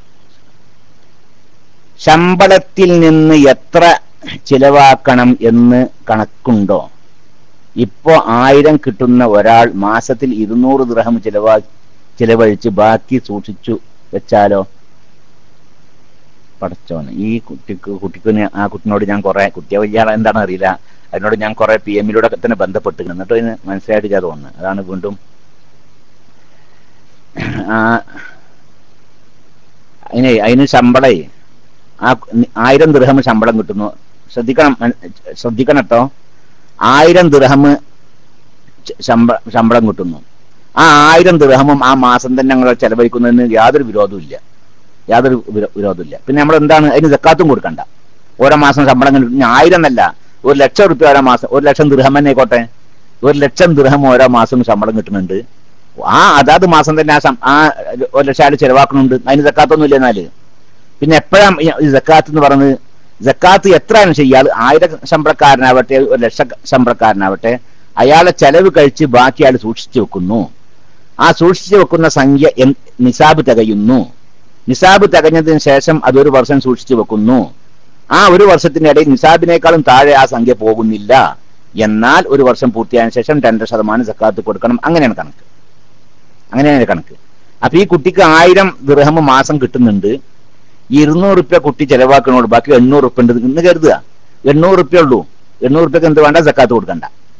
A: ശമ്പളത്തിൽ നിന്ന് എത്ര ചിലവാക്കണം എന്ന് കണക്കുണ്ടോ ഇപ്പോ ആയിരം കിട്ടുന്ന ഒരാൾ മാസത്തിൽ ഇരുന്നൂറ് ദ്രഹം ചിലവാ ചിലവഴിച്ച് ബാക്കി സൂക്ഷിച്ചു വെച്ചാലോ പടച്ചോന് ഈ കുട്ടിക്ക് കുട്ടിക്ക് ഞാൻ- ആ കുട്ടിനോട് ഞാൻ കുറെ കുട്ടിയെ വലിയ ആളാ എന്താണെന്ന് അറിയില്ല അതിനോട് ഞാൻ കുറെ പി എമ്മിലൂടെ തന്നെ ബന്ധപ്പെട്ട് എന്നിട്ട് അതിന് മനസ്സിലായിട്ട് തോന്നുന്നു അതാണ് വീണ്ടും ആ അതിന് അതിന് ശമ്പളേ ആ ആയിരം ദൃഹം ശമ്പളം കിട്ടുന്നു ശ്രദ്ധിക്കണം മൻ- ശ്രദ്ധിക്കണം കേട്ടോ ആയിരം ദൃഹം ശമ്പ ശമ്പളം കിട്ടുന്നു ആ ആയിരം ദൃഹമും ആ മാസം തന്നെ ഞങ്ങൾ ചെലവഴിക്കുന്നതിന് യാതൊരു വിരോധവും ഇല്ല യാതൊരു വിരോ- വിരോധവും ഇല്ല പിന്നെ നമ്മൾ എന്താണ് അതിന് സക്കാത്തും കൊടുക്കണ്ട ഓരോ മാസം ശമ്പളം കിട്ടും ഇനി ആയിരം എന്നല്ല ഒരു ലക്ഷം റുപ്യ ഓരോ മാസം ഒരു ലക്ഷം ദൃഹം തന്നെ ആയിക്കോട്ടെ ഒരു ലക്ഷം ദൃഹം ഓരോ മാസം ശമ്പളം കിട്ടുന്നുണ്ട് ആ അതാത് മാസം തന്നെ ആ സം- ആ ഒരു ലക്ഷം അയാൾ ചെലവാക്കുന്നുണ്ട് അതിന് സക്കാത്തൊന്നും ഇല്ല എന്നാല് പിന്നെ എപ്പോഴാ ഈ സക്കാത്ത് എന്ന് പറയുന്നത് സക്കാത്ത് എത്രയാണ് ഇയാൾ ആയിരം ശമ്പളക്കാരനാവട്ടെ ഒരു ലക്ഷ ശമ്പളക്കാരനാവട്ടെ അയാളെ ചെലവ് കഴിച്ച് ബാക്കി അയാൾ സൂക്ഷിച്ചു വെക്കുന്നു ആ സൂക്ഷിച്ചു വെക്കുന്ന സംഖ്യ എൻ- നിസാബ് തികയുന്നു നിസാബ് തികഞ്ഞതിന് ശേഷം അതൊരു വർഷം സൂക്ഷിച്ചു വെക്കുന്നു ആ ഒരു വർഷത്തിനിടയിൽ നിസാബിനേക്കാളും താഴെ ആ സംഖ്യ പോകുന്നില്ല എന്നാൽ ഒരു വർഷം പൂർത്തിയായതിനു ശേഷം രണ്ടര ശതമാനം സക്കാത്ത് കൊടുക്കണം അങ്ങനെയാണ് കണക്ക് അങ്ങനെയാണ് കണക്ക് അപ്പൊ ഈ കുട്ടിക്ക് ആയിരം ദൃഹം മാസം കിട്ടുന്നുണ്ട് ഇരുന്നൂറ് റുപ്യ കുട്ടി ചെലവാക്കണോളൂ ബാക്കി എണ്ണൂറ് റുപ്യ ഉണ്ട് ഇന്ന് കരുതുക എണ്ണൂറ് റുപ്യ ഉള്ളൂ എണ്ണൂറ് റുപ്യക്ക് എന്ത് വേണ്ട സക്കാത്ത് കൊടുക്കണ്ട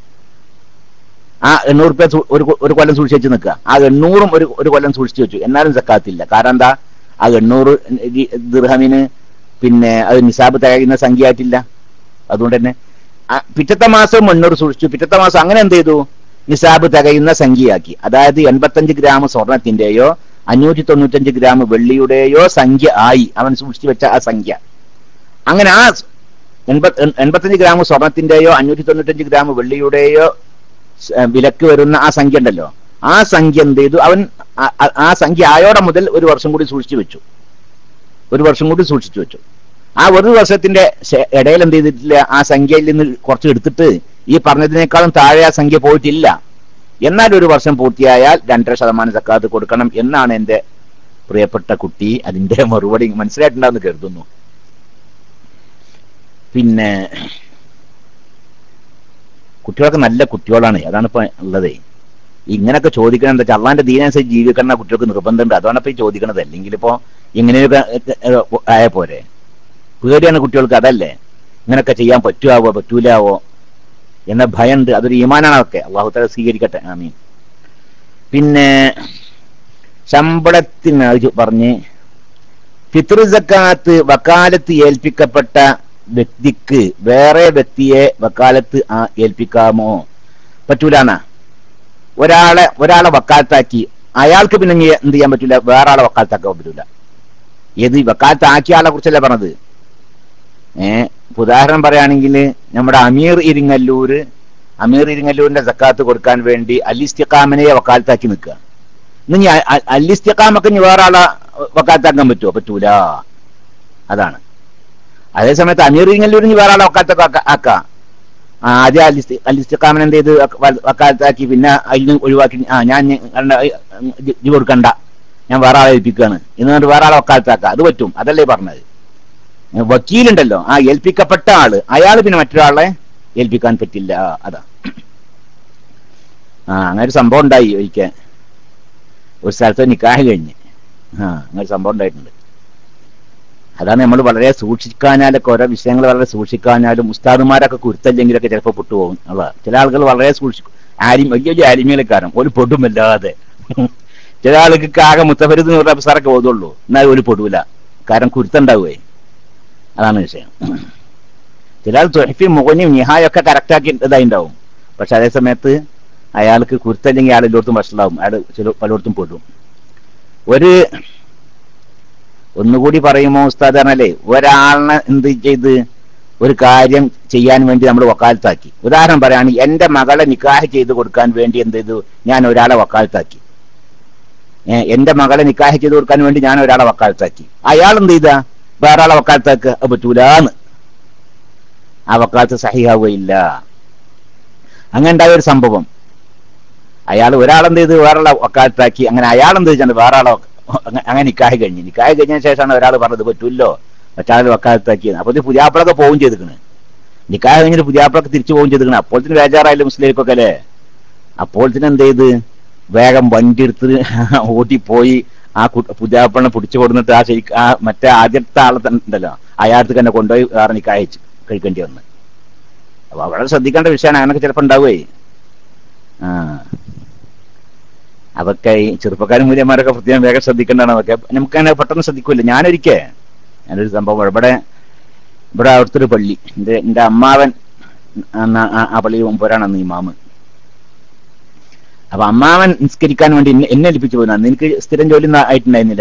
A: ആ എണ്ണൂറ് റുപ്യ സൂ- ഒരു കൊ- ഒരു കൊല്ലം സൂക്ഷിച്ച് വെച്ച് നിൽക്കുക ആ എണ്ണൂറും ഒരു ഒരു കൊല്ലം സൂക്ഷിച്ചു വെച്ചു എന്നാലും സക്കാത്തില്ല കാരണം എന്താ ആ എണ്ണൂറ് ദി- ദിർഹമിന് പിന്നെ അത് നിസാബ് തികയുന്ന സംഖ്യ ആയിട്ടില്ല അതുകൊണ്ട് തന്നെ ആ പിറ്റത്തെ മാസം എണ്ണൂറ് സൂക്ഷിച്ചു പിറ്റത്തെ മാസം അങ്ങനെ എന്ത് ചെയ്തു നിസാബ് തികയുന്ന സംഖ്യയാക്കി അതായത് എൺപത്തഞ്ച് ഗ്രാം സ്വർണത്തിന്റെയോ അഞ്ഞൂറ്റി തൊണ്ണൂറ്റഞ്ച് ഗ്രാം വെള്ളിയുടെയോ സംഖ്യ ആയി അവൻ സൂക്ഷിച്ചു വെച്ച ആ സംഖ്യ അങ്ങനെ ആ എൺപത് എൺപത്തഞ്ച് ഗ്രാം സ്വർണത്തിന്റെയോ അഞ്ഞൂറ്റി തൊണ്ണൂറ്റഞ്ച് ഗ്രാം വെള്ളിയുടെയോ സ്- ഏ, വിലക്ക് വരുന്ന ആ സംഖ്യ ഉണ്ടല്ലോ ആ സംഖ്യ എന്ത് ചെയ്തു അവൻ ആ- ആ- ആ സംഖ്യ ആയോടെ മുതൽ ഒരു വർഷം കൂടി സൂക്ഷിച്ചു വെച്ചു ഒരു വർഷം കൂടി സൂക്ഷിച്ചു വെച്ചു ആ ഒരു വർഷത്തിന്റെ ശേ- ഇടയിൽ എന്ത് ചെയ്തിട്ടില്ല ആ സംഖ്യയിൽ നിന്ന് കുറച്ച് എടുത്തിട്ട് ഈ പറഞ്ഞതിനേക്കാളും താഴെ ആ സംഖ്യ പോയിട്ടില്ല എന്നാൽ ഒരു വർഷം പൂർത്തിയായാൽ രണ്ടര ശതമാനം സക്കാത്ത് കൊടുക്കണം എന്നാണ് എന്റെ പ്രിയപ്പെട്ട കുട്ടി അതിന്റെ മറുപടി മനസ്സിലായിട്ടുണ്ടാവുന്ന കരുതുന്നു പിന്നെ കുട്ടികളൊക്കെ നല്ല കുട്ടികളാണ് അതാണ് ഇപ്പൊ ഉള്ളതേ ഇങ്ങനൊക്കെ ചോദിക്കണം എന്താ വെച്ചാൽ അള്ളാന്റെ ദീനനുസരിച്ച് ജീവിക്കണം എന്ന കുട്ടികൾക്ക് നിർബന്ധമുണ്ട് അതാണ് ഇപ്പൊ ഈ ചോദിക്കണത് അല്ലെങ്കിൽ ഇപ്പോ ഇങ്ങനെയൊക്കെ ഏഹ്, ആയ പോരെ പേടിയാണ് കുട്ടികൾക്ക് അതല്ലേ ഇങ്ങനൊക്കെ ചെയ്യാൻ പറ്റുമാവോ പറ്റൂലാവോ എന്ന ഭയമുണ്ട് അതൊരു ഈമാനാണ് അതൊക്കെ അള്ളാഹുത്തല സ്വീകരിക്കട്ടെ ആമീൻ പിന്നെ ശമ്പളത്തിന് അത് പറഞ്ഞ് ഫിത്ർ സക്കാത്ത് വക്കാലത്ത് ഏൽപ്പിക്കപ്പെട്ട വ്യക്തിക്ക് വേറെ വ്യക്തിയെ വക്കാലത്ത് ആ- ഏൽപ്പിക്കാമോ പറ്റൂലാന്നാ ഒരാളെ ഒരാളെ വക്കാലത്താക്കി അയാൾക്ക് പിന്നെ ഇനി എന്ത് ചെയ്യാൻ പറ്റൂല വേറെ ആളെ വക്കാലത്താക്കാൻ പറ്റൂല ഏത് വക്കാലത്ത് ആക്കിയ ആളെ കുറിച്ചല്ലേ പറഞ്ഞത് ഏ ഇപ്പൊ ഉദാഹരണം പറയുകയാണെങ്കിൽ നമ്മുടെ അമീർ ഇരിങ്ങല്ലൂര് അമീർ ഇരിങ്ങല്ലൂരിന്റെ സക്കാത്ത് കൊടുക്കാൻ വേണ്ടി അലിസ്തിഖാമിനെ വക്കാലത്താക്കി നിൽക്കുക ഇനി അല്ലിസ്തിഖാമൊക്കെ ഇനി വേറെ ആളെ വക്കാലത്താക്കാൻ പറ്റുമോ പറ്റൂല അതാണ് അതേ സമയത്ത് അമീർ ഇരിങ്ങല്ലൂരിന് വേറെ ആളെ വക്കാലത്തൊക്കെ ആക്കാം ആ, ആദ്യം അലിസ്തി അലിസ്തിഖാമൻ എന്ത് ചെയ്ത് വക്ക- വക്കാലത്താക്കി പിന്നെ അതിന് ഒഴിവാക്കി ആ ഞാൻ ഇനി കണ്ട ഇത് കൊടുക്കണ്ട ഞാൻ വേറെ ആളെ ഏൽപ്പിക്കുകയാണ് എന്ന് പറഞ്ഞിട്ട് വേറെ ആളെ വക്കാലത്താക്കാം അത് പറ്റും അതല്ലേ പറഞ്ഞത് വക്കീലുണ്ടല്ലോ ആ ഏൽപ്പിക്കപ്പെട്ട ആള് അയാൾ പിന്നെ മറ്റൊരാളെ ഏൽപ്പിക്കാൻ പറ്റില്ല അതാ ആ അങ്ങനെ ഒരു സംഭവം ഉണ്ടായി ഒരിക്കൽ ഒരു സ്ഥലത്ത് നിക്കാഹ് കഴിഞ്ഞ് ആ അങ്ങനെ ഒരു സംഭവം ഉണ്ടായിട്ടുണ്ട് അതാണ് നമ്മൾ വളരെ സൂക്ഷിക്കാനാലൊക്കെ ഓരോ വിഷയങ്ങൾ വളരെ സൂക്ഷിക്കാനാലും ഉസ്താദുമാരൊക്കെ കുരുത്തല്ലെങ്കിലൊക്കെ ചിലപ്പോൾ പൊട്ടുപോകും അതാ ചില ആളുകൾ വളരെ സൂക്ഷിക്കും ആരും വലിയ വലിയ ആലിമേലക്കാരും ഒരു പൊടുമല്ലാതെ ചില ആളുകൾക്ക് ആകെ മുത്തഫരുത് എന്ന് പറഞ്ഞ സാറൊക്കെ ഓതുള്ളൂ എന്നാൽ ഒരു പൊടൂല കാരണം കുരുത്തുണ്ടാവുകയെ അതാണ് വിഷയം ചില ആൾ തൊഹഫി മുഖനും നിഹായൊക്കെ കറക്റ്റാക്കി ഇതായിണ്ടാവും പക്ഷെ അതേ സമയത്ത് അയാൾക്ക് കുരുത്തല്ലെങ്കിൽ അയാൾ എല്ലായിടത്തും വഷളാവും അയാൾ ചില പലയിടത്തും പെടും ഒരു ഒന്നുകൂടി പറയുമോ ഉസ്താദ് പറഞ്ഞാലേ ഒരാളിനെ എന്ത് ചെയ്ത് ഒരു കാര്യം ചെയ്യാൻ വേണ്ടി നമ്മൾ വക്കാലത്താക്കി ഉദാഹരണം പറയുകയാണെങ്കിൽ എന്റെ മകളെ നിക്കാഹ് ചെയ്ത് കൊടുക്കാൻ വേണ്ടി എന്ത് ചെയ്തു ഞാൻ ഒരാളെ വക്കാലത്താക്കി ഏ, എന്റെ മകളെ നിക്കാഹ് ചെയ്ത് കൊടുക്കാൻ വേണ്ടി ഞാൻ ഒരാളെ വക്കാലത്താക്കി അയാൾ എന്ത് ചെയ്താ വേറെ ആളെ വക്കാലത്താക്ക് അത് പറ്റൂലാന്ന് ആ വക്കാലത്ത് സഹിയാവുകയില്ല അങ്ങനെ ഉണ്ടായ ഒരു സംഭവം അയാൾ ഒരാളെന്ത് ചെയ്ത് വേറെ വക്കാലത്താക്കി അങ്ങനെ അയാൾ എന്ത് ചെയ്താണ് വേറെ ആളെ വക്ക- അങ്ങ- അങ്ങനെ നിക്കാഹ് കഴിഞ്ഞ് നിക്കാഹ് കഴിഞ്ഞ ശേഷമാണ് ഒരാൾ പറഞ്ഞത് പറ്റൂല്ലോ മറ്റാൾ വക്കാലത്താക്കിയത് അപ്പൊ ഇത് പുതിയാപ്പിളൊക്കെ പോവും ചെയ്തിക്കണ് നിക്കാഹ് കഴിഞ്ഞിട്ട് പുതിയാപ്പിളൊക്കെ തിരിച്ചു പോവും ചെയ്തിക്കണ് അപ്പോഴത്തിന് ബേജാറായില്ല മുസ്ലിംക്കൊക്കെ അല്ലേ അപ്പോഴത്തിന് എന്ത് ചെയ്ത് വേഗം വണ്ടി എടുത്ത് ഓട്ടിപ്പോയി ആ കു- പുതിയാപ്പിളിനെ പിടിച്ചു കൊടുത്തിട്ട് ആ ശരി ആ മറ്റേ ആദ്യത്തെ ആളെ തന്നെ ഉണ്ടല്ലോ അയാൾക്ക് തന്നെ കൊണ്ടുപോയി വേറെ നിക്കാഹ് കഴിച്ച് കഴിക്കേണ്ടി വന്ന് അപ്പൊ വളരെ ശ്രദ്ധിക്കേണ്ട വിഷയമാണ് അങ്ങനൊക്കെ ചിലപ്പോ ഉണ്ടാവുകയെ ആ അതൊക്കെ ഈ ചെറുപ്പക്കാരും മൂല്യന്മാരൊക്കെ പ്രത്യേകം വേഗം ശ്രദ്ധിക്കേണ്ടതാണ് അതൊക്കെ നമുക്ക് അങ്ങനെ പെട്ടെന്ന് ശ്രദ്ധിക്കൂല ഞാനൊരിക്കേ ഞാനൊരു സംഭവം ഇവിടെ ഇവിടെ അവിടുത്തെ ഒരു പള്ളി എന്റെ എന്റെ അമ്മാവൻ അന്ന് ആ- ആ പള്ളിയിൽ മുമ്പോരാണ് അന്ന് ഇമാമ് അപ്പൊ അമ്മാവൻ നിസ്കരിക്കാൻ വേണ്ടി എന്നെ എന്നെ ഏൽപ്പിച്ചു പോയി അന്ന് എനിക്ക് സ്ഥിരം ജോലി ഒന്നും ആയിട്ടുണ്ടായിരുന്നില്ല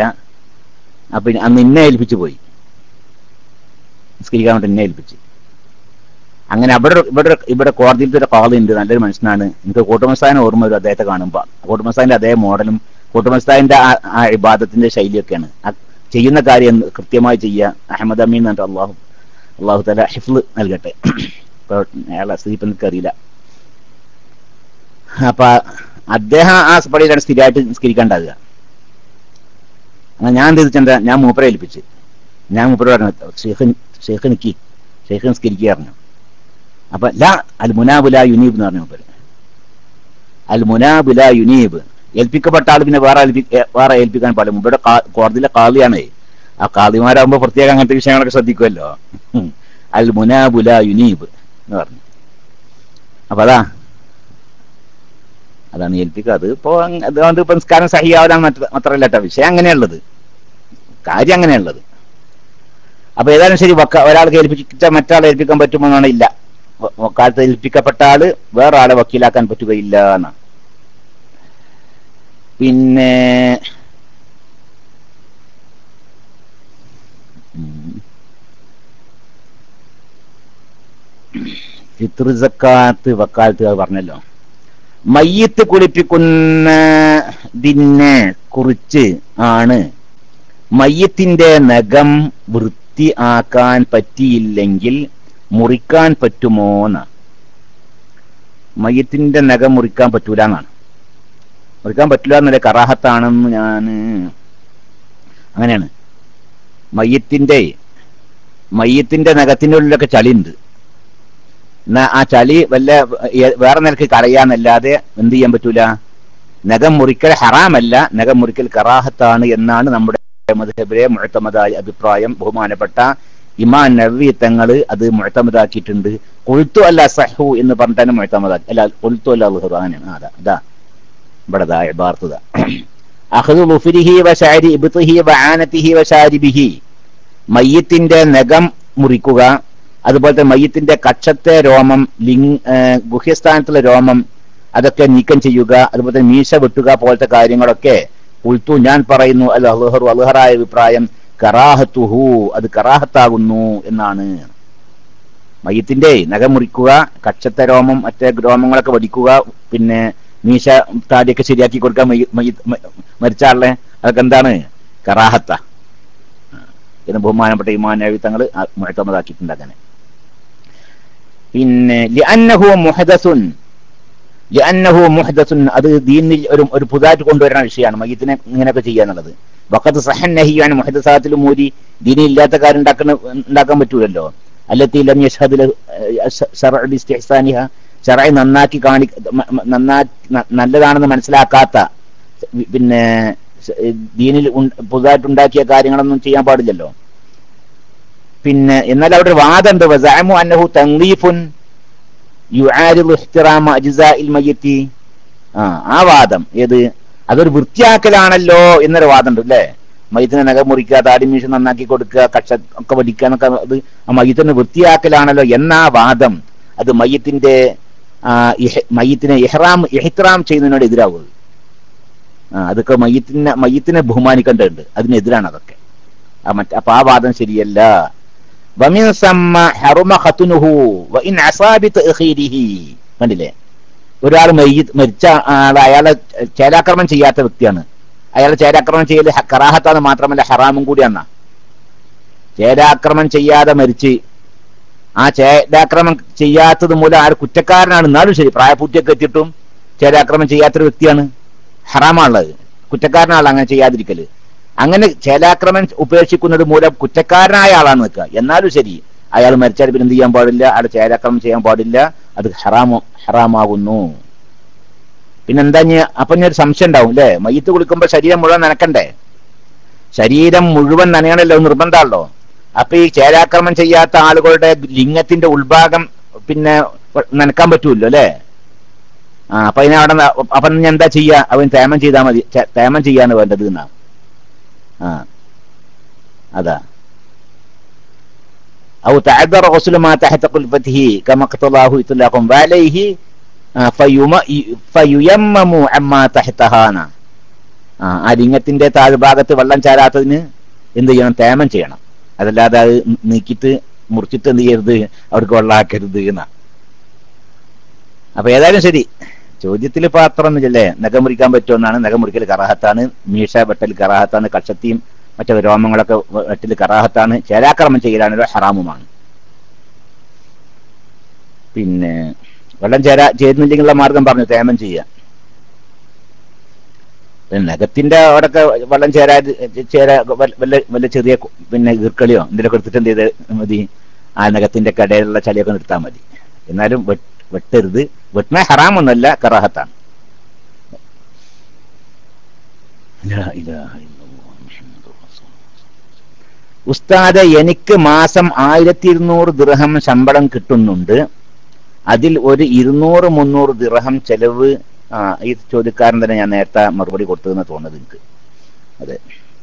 A: അപ്പൊ അന്ന് എന്നെ ഏൽപ്പിച്ചു പോയി നിസ്കരിക്കാൻ വേണ്ടി എന്നെ ഏൽപ്പിച്ച് അങ്ങനെ അവിടെ ഇവിടെ ഇവിടെ കോടതിയിലത്തെ ഒരു കാളി ഉണ്ട് നല്ലൊരു മനുഷ്യനാണ് എനിക്ക് കൂട്ടുമസ്താദിനെ ഓർമ്മ വരും അദ്ദേഹത്തെ കാണുമ്പോൾ കൂട്ടുമസ്താദിന്റെ അതേ മോഡലും കൂട്ടുമസ്താദിന്റെ ആ ആ ഇബാദത്തിന്റെ ശൈലിയൊക്കെയാണ് ആ ചെയ്യുന്ന കാര്യം കൃത്യമായി ചെയ്യുക അഹമ്മദ് അമീൻ എന്നിട്ട് അള്ളാഹു അള്ളാഹു തല ഹിഫ്ല് നൽകട്ടെ ഇപ്പൊ അയാളെ സ്ഥിതി ഇപ്പൊ എനിക്കറിയില്ല അപ്പൊ അദ്ദേഹം ആ പള്ളിയിലാണ് സ്ഥിരമായിട്ട് നിസ്കരിക്കാണ്ടാകുക അങ്ങനെ ഞാൻ എന്ത് ചെയ്തിട്ടെന്താ ഞാൻ മൂപ്പരെ ഏൽപ്പിച്ച് ഞാൻ മൂപ്പര് പറഞ്ഞു ഷെയ്ഖ് ഷെയ്ഖ് നിക്കി ഷെയ്ഖ് നിസ്കരിക്കുക പറഞ്ഞു അപ്പൊ ലാ അൽ മുനാബുല യുനീബ് എന്ന് പറഞ്ഞു മൂപ്പര് അൽ മുനാബുല യുനീബ് ഏൽപ്പിക്കപ്പെട്ട ആൾ പിന്നെ വേറെ ഏൽപ്പി- ഏ, വേറെ ഏൽപ്പിക്കാൻ പാടില്ല ഇവിടെ കാ- കോടതിയിലെ കാളിയാണ് ആ കാളിമാരാകുമ്പോ പ്രത്യേകം അങ്ങനത്തെ വിഷയങ്ങളൊക്കെ ശ്രദ്ധിക്കുമല്ലോ ഉം. അൽ മുനാബുല യുനീബ് എന്ന് പറഞ്ഞു അപ്പൊ അതാ അതാണ് ഏൽപ്പിക്കുക അത് ഇപ്പോ അങ് അതുകൊണ്ട് ഇപ്പൊ നിസ്കാരം സഹിയാവലാണ് മറ്റ മാത്രമല്ല കേട്ടോ വിഷയം അങ്ങനെയുള്ളത് കാര്യം അങ്ങനെയുള്ളത് അപ്പൊ ഏതായാലും ശരി വക്ക ഒരാൾക്ക് ഏൽപ്പിച്ച മറ്റാളെ ഏൽപ്പിക്കാൻ പറ്റുമോ എന്നാണ് ഇല്ല വ- വക്കാലത്ത് ഏൽപ്പിക്കപ്പെട്ട ആള് വേറെ ആളെ വക്കീലാക്കാൻ പറ്റുകയില്ല എന്നാണ് പിന്നെ ഉം. ഫിത്ർ സക്കാത്ത് വക്കാലത്ത് അത് പറഞ്ഞല്ലോ മയ്യത്ത് കുളിപ്പിക്കുന്നതിനെ കുറിച്ച് ആണ് മയ്യത്തിന്റെ നഖം വൃത്തി ആക്കാൻ പറ്റിയില്ലെങ്കിൽ മുറിക്കാൻ പറ്റുമോന്ന് മയ്യത്തിന്റെ നഖം മുറിക്കാൻ പറ്റൂല എന്നാണ് മുറിക്കാൻ പറ്റില്ല എന്നല്ലേ കറാഹത്താണെന്ന് ഞാൻ അങ്ങനെയാണ് മയ്യത്തിന്റെ മയ്യത്തിന്റെ നഖത്തിന്റെ ഉള്ളിലൊക്കെ ചളിയുണ്ട് എന്നാ ആ ചളി വല്ല ഏ- വേറെ നിലക്ക് കളയാന്നല്ലാതെ എന്ത് ചെയ്യാൻ പറ്റൂല നഖം മുറിക്കൽ ഹറാമല്ല നഖം മുറിക്കൽ കറാഹത്താണ് എന്നാണ് നമ്മുടെ മധുബിലെ മുഴത്തമതായ അഭിപ്രായം ബഹുമാനപ്പെട്ട ഇമാൻ നവി തങ്ങള് അത് മുഴത്തമതാക്കിയിട്ടുണ്ട് കൊഴുത്തു അല്ല സഹു എന്ന് പറഞ്ഞിട്ടാണ് മുഴത്തമതാക്കി അല്ല കൊഴുത്തു അല്ല അൽഹു അങ്ങനെയാണ് ആ, അതാ അതാ ഇവിടെ ദാ ഇബാർത്ത് ദാ അഖദു ളുഫ്രിഹി വശാരി ഇബ്തിഹി വആനതിഹി വശാരിബിഹി മയ്യത്തിന്റെ നഖം മുറിക്കുക അതുപോലത്തെ മയ്യത്തിന്റെ കക്ഷത്തെ രോമം ലിംഗ് ഏഹ് ഗുഹ്യസ്ഥാനത്തുള്ള രോമം അതൊക്കെ നീക്കം ചെയ്യുക അതുപോലെ തന്നെ മീശ വെട്ടുക പോലത്തെ കാര്യങ്ങളൊക്കെ ഉൾത്തു ഞാൻ പറയുന്നു അൽ അൽഹറു അൽഹറായ അഭിപ്രായം കറാഹത്തുഹു അത് കറാഹത്താകുന്നു എന്നാണ് മയ്യത്തിന്റെ നഖം മുറിക്കുക കക്ഷത്തെ രോമം മറ്റേ രോമങ്ങളൊക്കെ വടിക്കുക പിന്നെ മീശ താടിയൊക്കെ ശരിയാക്കി കൊടുക്കാൻ മയ്യ- മയ്യ- മ- മരിച്ച ആളെ അതൊക്കെ എന്താണ് കറാഹത്ത എന്ന് ബഹുമാനപ്പെട്ട ഇമാൻ നബി തങ്ങൾ മുഴത്തമതാക്കിയിട്ടുണ്ട് അങ്ങനെ പിന്നെ ലിഅന്നഹു മുഹദസുൻ ലിഅന്നഹു മുഹദസുൻ അത് ദീനിൽ ഒരു ഒരു പുതുതായിട്ട് കൊണ്ടുവരുന്ന വിഷയമാണ് മയ്യത്തിനെ ഇങ്ങനെയൊക്കെ ചെയ്യാന്നുള്ളത് വഖത്ത് സഹൻ നഹിയാണ് മുഹദസാത്തിൽ മൂരി ദീനിൽ ഇല്ലാത്ത കാര്യം ഉണ്ടാക്കുന്ന ഉണ്ടാക്കാൻ പറ്റൂലല്ലോ അല്ലത്തി ലം യഷ്ഹദ് ലഹു, ഏഹ്, ശർഉ ലിസ്തിഹ്സാനിഹ ശർഅ നന്നാക്കി കാണി മ- മ- നന്നാ ന- നല്ലതാണെന്ന് മനസ്സിലാക്കാത്ത പിന്നെ ശ- ദീനിൽ ഉൺ- പുതുതായിട്ട് ഉണ്ടാക്കിയ കാര്യങ്ങളൊന്നും ചെയ്യാൻ പാടില്ലല്ലോ പിന്നെ എന്നാൽ അവിടെ ഒരു വാദമുണ്ട് വസാമു അന്നഹു തൻലീഫുൻ യുആരിദു ഇഹ്തിറാമ അജ്സാഇൽ മയ്യിത്തി ആ ആ വാദം ഏത് അതൊരു വൃത്തിയാക്കലാണല്ലോ എന്നൊരു വാദമുണ്ട് അല്ലേ മയ്യത്തിനെ നഖം മുറിക്കുക താടി മീശ നന്നാക്കി കൊടുക്കുക കക്ഷ ഒക്കെ വടിക്കുക എന്നൊക്കെ അത് ആ മയ്യത്തിനെ വൃത്തിയാക്കലാണല്ലോ എന്ന ആ വാദം അത് മയ്യത്തിന്റെ ആ, ഇഹ്- മയ്യത്തിനെ ഇഹ്റാം ഇഹ്തിറാം ചെയ്യുന്നതിനോട് എതിരാവുന്നത് ആ അതൊക്കെ മയ്യത്തിനെ മയ്യത്തിനെ ബഹുമാനിക്കേണ്ടതുണ്ട് അതിനെതിരാണ് അതൊക്കെ ആ മറ്റ അപ്പൊ ആ വാദം ശരിയല്ല വമിൻ സമ്മ ഹറുമ ഖത്നുഹു വഇൻ അസാബി തഅഖീരിഹി കണ്ടില്ലേ ഒരാൾ മരിച്ച ആൾ അയാളെ ചേലാക്രമണം ചെയ്യാത്ത വ്യക്തിയാണ് അയാളെ ചേരാക്രമണം ചെയ്യൽ ഹ- കറാഹത്താന്ന് മാത്രമല്ല ഹറാമും കൂടിയാന്നാ ചേരാക്രമണം ചെയ്യാതെ മരിച്ച് ആ ചേരാക്രമണം ചെയ്യാത്തത് മൂലം ആൾ കുറ്റക്കാരനാണ് എന്നാലും ശരി പ്രായപൂർത്തിയൊക്കെ എത്തിയിട്ടും ചേരാക്രമണം ചെയ്യാത്തൊരു വ്യക്തിയാണ് ഹറാമാണുള്ളത് കുറ്റക്കാരനാണ് അങ്ങനെ ചെയ്യാതിരിക്കല് അങ്ങനെ ചേലാക്രമണം ഉപേക്ഷിക്കുന്നത് മൂലം കുറ്റക്കാരനായ ആളാണ് നിൽക്കുക എന്നാലും ശരി അയാൾ മരിച്ചാൽ പിന്നെ എന്ത് ചെയ്യാൻ പാടില്ല അയാൾ ചേലാക്രമണം ചെയ്യാൻ പാടില്ല അത് ഹറാമോ ഹറാമാകുന്നു പിന്നെന്താ ഇനി അപ്പൊ ഇനി ഒരു സംശയം ഉണ്ടാവും അല്ലേ മയ്യത്ത് കുളിക്കുമ്പോ ശരീരം മുഴുവൻ നനക്കണ്ടേ ശരീരം മുഴുവൻ നനയണല്ലോ നിർബന്ധമാണല്ലോ അപ്പൊ ഈ ചേരാക്രമണം ചെയ്യാത്ത ആളുകളുടെ ലിംഗത്തിന്റെ ഉൾഭാഗം പിന്നെ നനക്കാൻ പറ്റൂല്ലോ അല്ലേ ആ അപ്പൊ അതിനെ അവിടെ ന- അപ്പൊ ഇനി എന്താ ചെയ്യാ അവൻ തേമം ചെയ്താൽ മതി ചെ- തേമം ചെയ്യാന്ന് വേണ്ടത് എന്നാ ആ അതാ أو تعذر غسل ما تحت قلفته كما اقتضاه إطلاق وعليه آه، فيم- فييمم عما تحتها نا. ആ ആ ലിംഗത്തിന്റെ താഴ്ഭാഗത്ത് വെള്ളം ചാരാത്തതിന് എന്ത് ചെയ്യണം തേമം ചെയ്യണം അതല്ലാതെ അത് നീക്കിയിട്ട് മുറിച്ചിട്ട് എന്ത് ചെയ്യരുത് അവർക്ക് വെള്ളമാക്കരുത് എന്നാ അപ്പൊ ഏതായാലും ശരി ചോദ്യത്തിൽ ഇപ്പൊ അത്ര ഒന്നുമില്ലേ നഖം മുറിക്കാൻ പറ്റുമെന്നാണ് നഖം മുറിക്കൽ കറാഹത്താണ് മീശ വെട്ടൽ കറാഹത്താണ് കക്ഷത്തിയും മറ്റു രോമങ്ങളൊക്കെ വെട്ടൽ കറാഹത്താണ് ചേരാക്രമം ചെയ്യലാണല്ലോ ഹറാമുമാണ് പിന്നെ വെള്ളം ചേരാ ചേരുന്നില്ലെങ്കിലുള്ള മാർഗം പറഞ്ഞു തേമം ചെയ്യാം പിന്നെ നഖത്തിന്റെ അവിടെയൊക്കെ വെള്ളം ചേരാ ചേരാ വല്ല- വല്ല വല്ല ചെറിയ കു- പിന്നെ ഈർക്കളിയോ എന്തെങ്കിലുമൊക്കെ എടുത്തിട്ട് എന്ത് ചെയ്ത് മതി ആ നഖത്തിന്റെ കടയിലുള്ള ചളിയൊക്കെ നിർത്താൻ മതി എന്നാലും വെട്ട്- വെട്ടരുത് വെട്ടണ ഹറാമൊന്നുമല്ല കറാഹത്താണ് ലാ ഇലാഹ ഇല്ലല്ലാഹ് മുഹമ്മദുർ റസൂലുള്ളാഹ്. ഉസ്താദ് എനിക്ക് മാസം ആയിരത്തി ഇരുന്നൂറ് ദിർഹം ശമ്പളം കിട്ടുന്നുണ്ട് അതിൽ ഒരു ഇരുന്നൂറ് മുന്നൂറ് ദിർഹം ചെലവ് ആ ഈ ചോദ്യക്കാരൻ തന്നെ ഞാൻ നേരത്തെ മറുപടി കൊടുത്തതെന്ന് തോന്നുന്നത് എനിക്ക് അതെ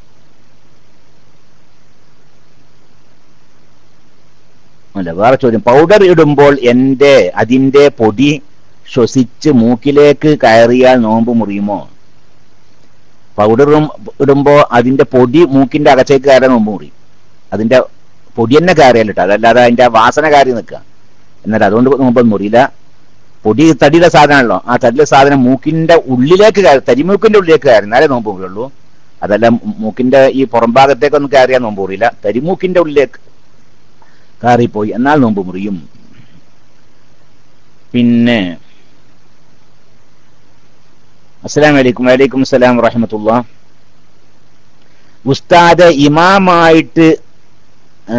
A: അല്ല വേറെ ചോദ്യം പൗഡർ ഇടുമ്പോൾ എന്റെ അതിന്റെ പൊടി ശ്വസിച്ച് മൂക്കിലേക്ക് കയറിയാൽ നോമ്പ് മുറിയുമോ പൗഡർ ഇടുമ്പോ അതിന്റെ പൊടി മൂക്കിന്റെ അകത്തേക്ക് കയറാൻ നോമ്പ് മുറിയും അതിന്റെ പൊടി തന്നെ കയറിയാലിട്ടോ അതല്ലാതെ അതിന്റെ ആ വാസന കയറി നിൽക്കുക എന്നാൽ അതുകൊണ്ട് നോമ്പ് മുറിയില്ല പൊടി തടിയുടെ സാധനമാണല്ലോ ആ തടിയുടെ സാധനം മൂക്കിന്റെ ഉള്ളിലേക്ക് കയറി തരിമൂക്കിന്റെ ഉള്ളിലേക്ക് കയറി എന്നാലേ നോമ്പ് മുറിയുള്ളൂ അതല്ല മൂക്കിന്റെ ഈ പുറംഭാഗത്തേക്കൊന്നും കയറിയാൽ നോമ്പ് മുറിയില്ല തരിമൂക്കിന്റെ ഉള്ളിലേക്ക് കയറിപ്പോയി എന്നാൽ നോമ്പ് മുറിയും പിന്നെ അസ്സലാം വലൈക്കും വലൈക്കും അസ്സലാം വറഹമത്തുള്ള ഉസ്താദ് ഇമാമായിട്ട് ആ,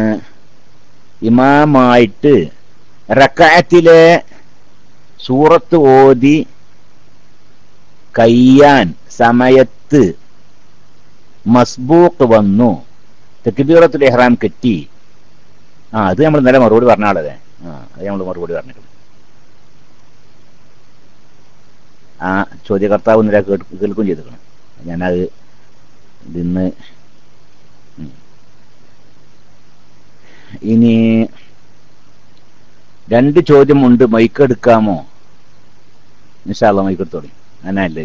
A: ഇമാമായിട്ട് റക്കായത്തിലെ സൂറത്ത് ഓതി കയ്യാൻ സമയത്ത് മസ്ബൂക്ക് വന്നു തെക്കിബീറത്തുൽ ഇഹ്റാം കെറ്റി ആ അത് നമ്മൾ ഇന്നലെ മറുപടി പറഞ്ഞ ആളതെ ആ അത് നമ്മൾ മറുപടി പറഞ്ഞിട്ടുണ്ട് ആ ചോദ്യകർത്താവ് ഇന്നലെ കേട്ട് കേൾക്കുകയും ചെയ്തിരിക്കണം ഞാനത് ഇതിന്ന് ഉം. ഇനി രണ്ട് ചോദ്യം ഉണ്ട് മൈക്ക് എടുക്കാമോ നിശാല മൈക്ക് എടുത്തോളി അങ്ങനല്ലേ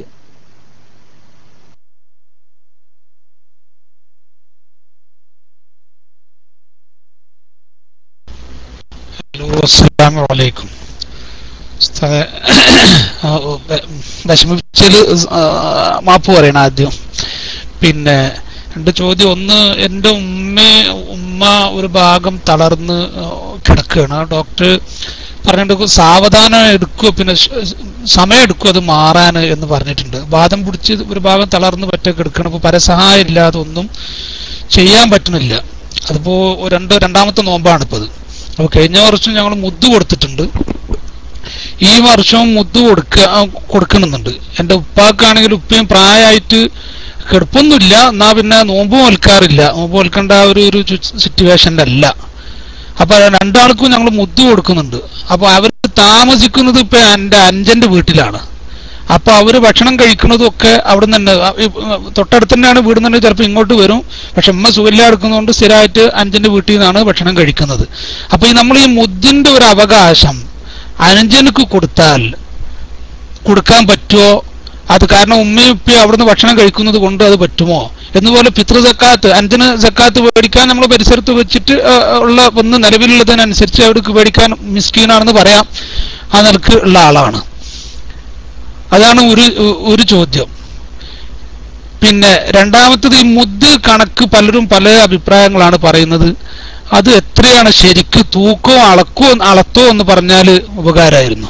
B: ഹലോ അസ്സലാമു അലൈക്കും ഉസ്താദെ, ആ, ഓ, വെ- വിഷമിപ്പിച്ചതില് ആ, മാപ്പ് പറയണം ആദ്യം പിന്നെ രണ്ട് ചോദ്യം ഒന്ന് എൻ്റെ ഉമ്മ ഉമ്മ ഒരു ഭാഗം തളർന്ന് ആ, കിടക്കുകയാണ് ആ ഡോക്ടർ പറഞ്ഞിട്ട് സാവധാനം എടുക്കുക പിന്നെ ശ- സമയം എടുക്കും അത് മാറാൻ എന്ന് പറഞ്ഞിട്ടുണ്ട് വാദം പിടിച്ച് ഒരു ഭാഗം തളർന്ന് പറ്റ കിടക്കണം അപ്പോൾ പരസഹായം ഇല്ലാതെ ഒന്നും ചെയ്യാൻ പറ്റുന്നില്ല അതിപ്പോ രണ്ട് രണ്ടാമത്തെ നോമ്പാണ് ഇപ്പത് അപ്പൊ കഴിഞ്ഞ വർഷം ഞങ്ങൾ മുദ്ദ് കൊടുത്തിട്ടുണ്ട് ഈ വർഷവും മുദ്ദ് കൊടുക്ക ആ, കൊടുക്കണമെന്നുണ്ട് എന്റെ ഉപ്പാക്കാണെങ്കിൽ ഉപ്പയും പ്രായമായിട്ട് കിടപ്പൊന്നുമില്ല എന്നാ പിന്നെ നോമ്പ് നോൽക്കാറില്ല നോമ്പ് നോൽക്കേണ്ട ആ ഒരു ഒരു സിറ്റുവേഷനിലല്ല അപ്പൊ രണ്ടാൾക്കും ഞങ്ങൾ മുദ്ദ് കൊടുക്കുന്നുണ്ട് അപ്പൊ അവർ താമസിക്കുന്നത് ഇപ്പൊ എന്റെ അഞ്ചന്റെ വീട്ടിലാണ് അപ്പൊ അവര് ഭക്ഷണം കഴിക്കുന്നതും ഒക്കെ അവിടെ തന്നെ ആ, ഈ, ആ, തൊട്ടടുത്ത് തന്നെയാണ് വീട് തന്നെ ചിലപ്പോൾ ഇങ്ങോട്ട് വരും പക്ഷെ ഉമ്മ സുഖമില്ല എടുക്കുന്നതുകൊണ്ട് സ്ഥിരമായിട്ട് അഞ്ചന്റെ വീട്ടിൽ നിന്നാണ് ഭക്ഷണം കഴിക്കുന്നത് അപ്പൊ ഈ നമ്മൾ ഈ മുദ്ദിന്റെ ഒരു അവകാശം അഞ്ചനക്ക് കൊടുത്താൽ കൊടുക്കാൻ പറ്റുമോ അത് കാരണം ഉമ്മയും ഉപ്പയും അവിടുന്ന് ഭക്ഷണം കഴിക്കുന്നത് കൊണ്ട് അത് പറ്റുമോ എന്നുപോലെ പിതൃ സക്കാത്ത് അഞ്ചിന് സക്കാത്ത് മേടിക്കാൻ നമ്മൾ പരിസരത്ത് വെച്ചിട്ട് ആ, ഉള്ള ഒന്ന് നിലവിലുള്ളതിനനുസരിച്ച് അവിടേക്ക് മേടിക്കാൻ മിസ്കീനാണെന്ന് പറയാം ആ നിലക്ക് ഉള്ള ആളാണ് അതാണ് ഒരു ഒരു ചോദ്യം പിന്നെ രണ്ടാമത്തത് ഈ മുദ്ദ് കണക്ക് പലരും പല അഭിപ്രായങ്ങളാണ് പറയുന്നത് അത് എത്രയാണ് ശരിക്ക് തൂക്കോ അളക്കോ അളത്തോ എന്ന് പറഞ്ഞാൽ ഉപകാരമായിരുന്നു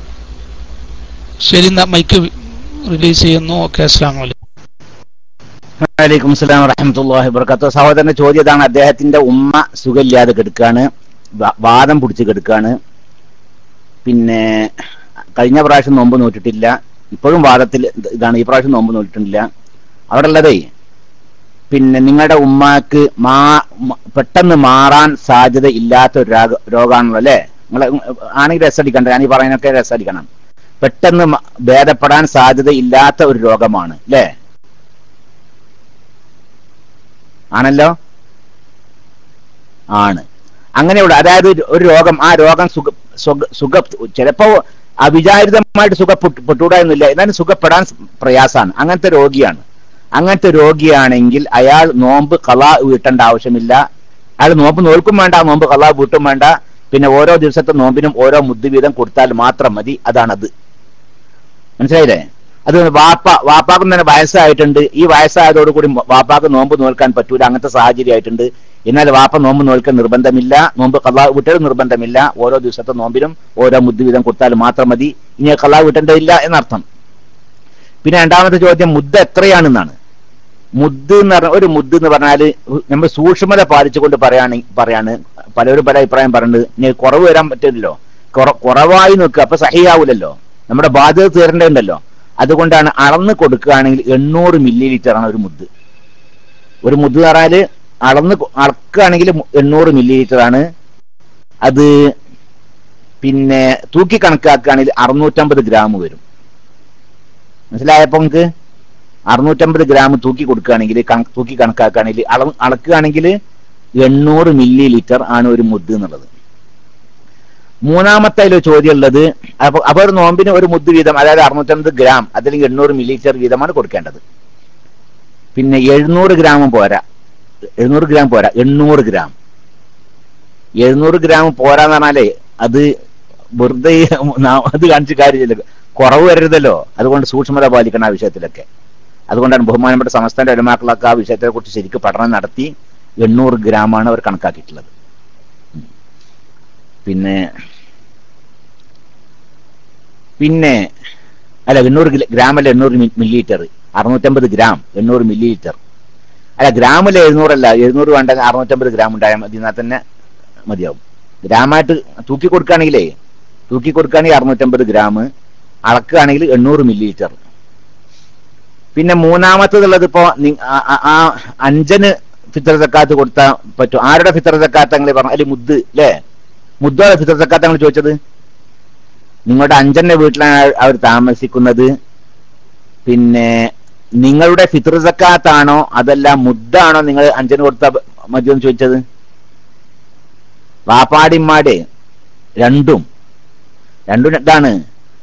B: ശരി എന്നാ മൈക്ക് റിലീസ് ചെയ്യുന്നു ഓക്കെ അസ്സാം വലൈക്കും
A: വലൈക്കും സ്ലാം വറഹമത്തല്ലാഹി വർക്കാത്തു സഹോദരന്റെ ചോദ്യം ഇതാണ് അദ്ദേഹത്തിന്റെ ഉമ്മ സുഖമില്ലാതെ കെടുക്കാണ് വ- വാദം പിടിച്ച് കെടുക്കാണ് പിന്നെ കഴിഞ്ഞ പ്രാവശ്യം നോമ്പ് നോറ്റിട്ടില്ല ഇപ്പോഴും വാദത്തിൽ ഇതാണ് ഈ പ്രാവശ്യം നോമ്പ് നോറ്റിട്ടില്ല അവിടെ ഉള്ളതേ പിന്നെ നിങ്ങളുടെ ഉമ്മാക്ക് മാ മ- പെട്ടെന്ന് മാറാൻ സാധ്യത ഇല്ലാത്ത ഒരു രാഗ- രോഗാണല്ലോ അല്ലേ നിങ്ങൾ ആണെങ്കിൽ രസടിക്കണ്ട ഞാൻ ഈ പറയുന്നൊക്കെ രസടിക്കണം പെട്ടെന്ന് മ- ഭേദപ്പെടാൻ സാധ്യത ഇല്ലാത്ത ഒരു രോഗമാണ് അല്ലേ ആണല്ലോ ആണ് അങ്ങനെയുള്ള അതായത് ഒരു- ഒരു രോഗം ആ രോഗം സുഖ സുഖ സുഖ ചിലപ്പോ അവിചാരിതമായിട്ട് സുഖപ്പെട്ടുകൂടാ എന്നില്ല എന്നാലും സുഖപ്പെടാൻ പ്രയാസമാണ് അങ്ങനത്തെ രോഗിയാണ് അങ്ങനത്തെ രോഗിയാണെങ്കിൽ അയാൾ നോമ്പ് കള വീട്ടേണ്ട ആവശ്യമില്ല അയാൾ നോമ്പ് നോൽക്കും വേണ്ട നോമ്പ് കള്ളാ വീട്ടും വേണ്ട പിന്നെ ഓരോ ദിവസത്തെ നോമ്പിനും ഓരോ മുദ്ദ് വീതം കൊടുത്താൽ മാത്രം മതി അതാണത് മനസ്സിലായില്ലേ അത് വാപ്പ വാപ്പാക്കും തന്നെ വയസ്സായിട്ടുണ്ട് ഈ വയസ്സായതോടുകൂടി വാപ്പാക്ക് നോമ്പ് നോൽക്കാൻ പറ്റൂല അങ്ങനത്തെ സാഹചര്യം ആയിട്ടുണ്ട് എന്നാൽ വാപ്പ നോമ്പ് നോൽക്കാൻ നിർബന്ധമില്ല നോമ്പ് കള്ളാ വീട്ടൽ നിർബന്ധമില്ല ഓരോ ദിവസത്തെ നോമ്പിനും ഓരോ മുദ്ദ് വീതം കൊടുത്താൽ മാത്രം മതി ഇനി കള്ളാ വീട്ടേണ്ടതില്ല എന്നർത്ഥം പിന്നെ രണ്ടാമത്തെ ചോദ്യം മുദ്ദ എത്രയാണെന്നാണ് മുദ്ദ് എന്ന് പറഞ്ഞ ഒരു മുദ്ദ് എന്ന് പറഞ്ഞാൽ നമ്മൾ സൂക്ഷ്മത പാലിച്ചുകൊണ്ട് പറയാണ് പറയാണ് പലരും പല അഭിപ്രായം പറയുന്നത് ഇനി കുറവ് വരാൻ പറ്റില്ലല്ലോ കുറ- കുറവായി നിൽക്കുക അപ്പൊ സഹിയാവൂലല്ലോ നമ്മുടെ ബാധ്യത തീരേണ്ടതുണ്ടല്ലോ അതുകൊണ്ടാണ് അളന്ന് കൊടുക്കുകയാണെങ്കിൽ എണ്ണൂറ് മില്ലി ലിറ്റർ ആണ് ഒരു മുദ്ദ് ഒരു മുദ്ദ് എന്ന് പറഞ്ഞാല് അളന്ന് കൊ- അളക്കുകയാണെങ്കിൽ മു- എണ്ണൂറ് മില്ലി ലിറ്റർ ആണ് അത് പിന്നെ തൂക്കി കണക്കാക്കുകയാണെങ്കിൽ അറുന്നൂറ്റമ്പത് ഗ്രാം വരും മനസ്സിലായപ്പോ നമുക്ക് അറുന്നൂറ്റമ്പത് ഗ്രാം തൂക്കി കൊടുക്കുകയാണെങ്കിൽ കണ- തൂക്കി കണക്കാക്കുകയാണെങ്കിൽ അളവ് അളക്കുകയാണെങ്കിൽ എണ്ണൂറ് മില്ലി ലിറ്റർ ആണ് ഒരു മുദ്ദ് എന്നുള്ളത് മൂന്നാമത്തെ അതിൽ ചോദ്യം ഉള്ളത് അപ്പൊ അപ്പൊ ഒരു നോമ്പിന് ഒരു മുദ്ദ് വീതം അതായത് അറുന്നൂറ്റമ്പത് ഗ്രാം അല്ലെങ്കിൽ എണ്ണൂറ് മില്ലി ലിറ്റർ വീതമാണ് കൊടുക്കേണ്ടത് പിന്നെ എഴുന്നൂറ് ഗ്രാമും പോരാ എഴുന്നൂറ് ഗ്രാം പോരാ എണ്ണൂറ് ഗ്രാം എഴുന്നൂറ് ഗ്രാം പോരാന്ന് പറഞ്ഞാലേ അത് വെറുതെ ഈ നാ- അത് കാണിച്ച് കാര്യമില്ല കുറവ് വരരുതല്ലോ അതുകൊണ്ട് സൂക്ഷ്മത പാലിക്കണം ആ വിഷയത്തിലൊക്കെ അതുകൊണ്ടാണ് ബഹുമാനപ്പെട്ട സംസ്ഥാന അടിമാക്കളൊക്കെ ആ വിഷയത്തെ കുറിച്ച് ശരിക്കും പഠനം നടത്തി എണ്ണൂറ് ഗ്രാമാണ് അവർ കണക്കാക്കിയിട്ടുള്ളത് ഉം. പിന്നെ പിന്നെ അല്ല എണ്ണൂറ് കിലോ ഗ്രാം അല്ല എണ്ണൂറ് മില്ലി ലിറ്റർ അറുന്നൂറ്റമ്പത് ഗ്രാം എണ്ണൂറ് മില്ലി ലിറ്റർ അല്ല ഗ്രാമിൽ എഴുന്നൂറല്ല എഴുന്നൂറ് വേണ്ട അറുന്നൂറ്റമ്പത് ഗ്രാം ഉണ്ടായാൽ മതി എന്നാൽ തന്നെ മതിയാവും ഗ്രാമായിട്ട് തൂക്കി കൊടുക്കുകയാണെങ്കിലേ തൂക്കി കൊടുക്കുകയാണെങ്കിൽ അറുന്നൂറ്റമ്പത് ഗ്രാം അളക്കുകയാണെങ്കിൽ എണ്ണൂറ് മില്ലി ലിറ്റർ പിന്നെ മൂന്നാമത്തതുള്ളത് ഇപ്പോ നി- ആ- ആ- ആ അഞ്ചന് ഫിത്തർ സക്കാത്ത് കൊടുത്താൽ പറ്റും ആരുടെ ഫിത്തർ സക്കാത്ത് നിങ്ങൾ പറഞ്ഞു അല്ലെ മുദ്ദ് അല്ലേ മുദ്ദോടെ ഫിത്തർ സക്കാത്ത് നിങ്ങൾ ചോദിച്ചത് നിങ്ങളുടെ അഞ്ചന്റെ വീട്ടിലാണ് അവർ താമസിക്കുന്നത് പിന്നെ നിങ്ങളുടെ ഫിത്തർ സക്കാത്താണോ അതല്ല മുദ്ദാണോ നിങ്ങൾ അഞ്ചന് കൊടുത്ത മതിയെന്ന് ചോദിച്ചത് വാപ്പാടിമാടെ രണ്ടും രണ്ടും ഇതാണ്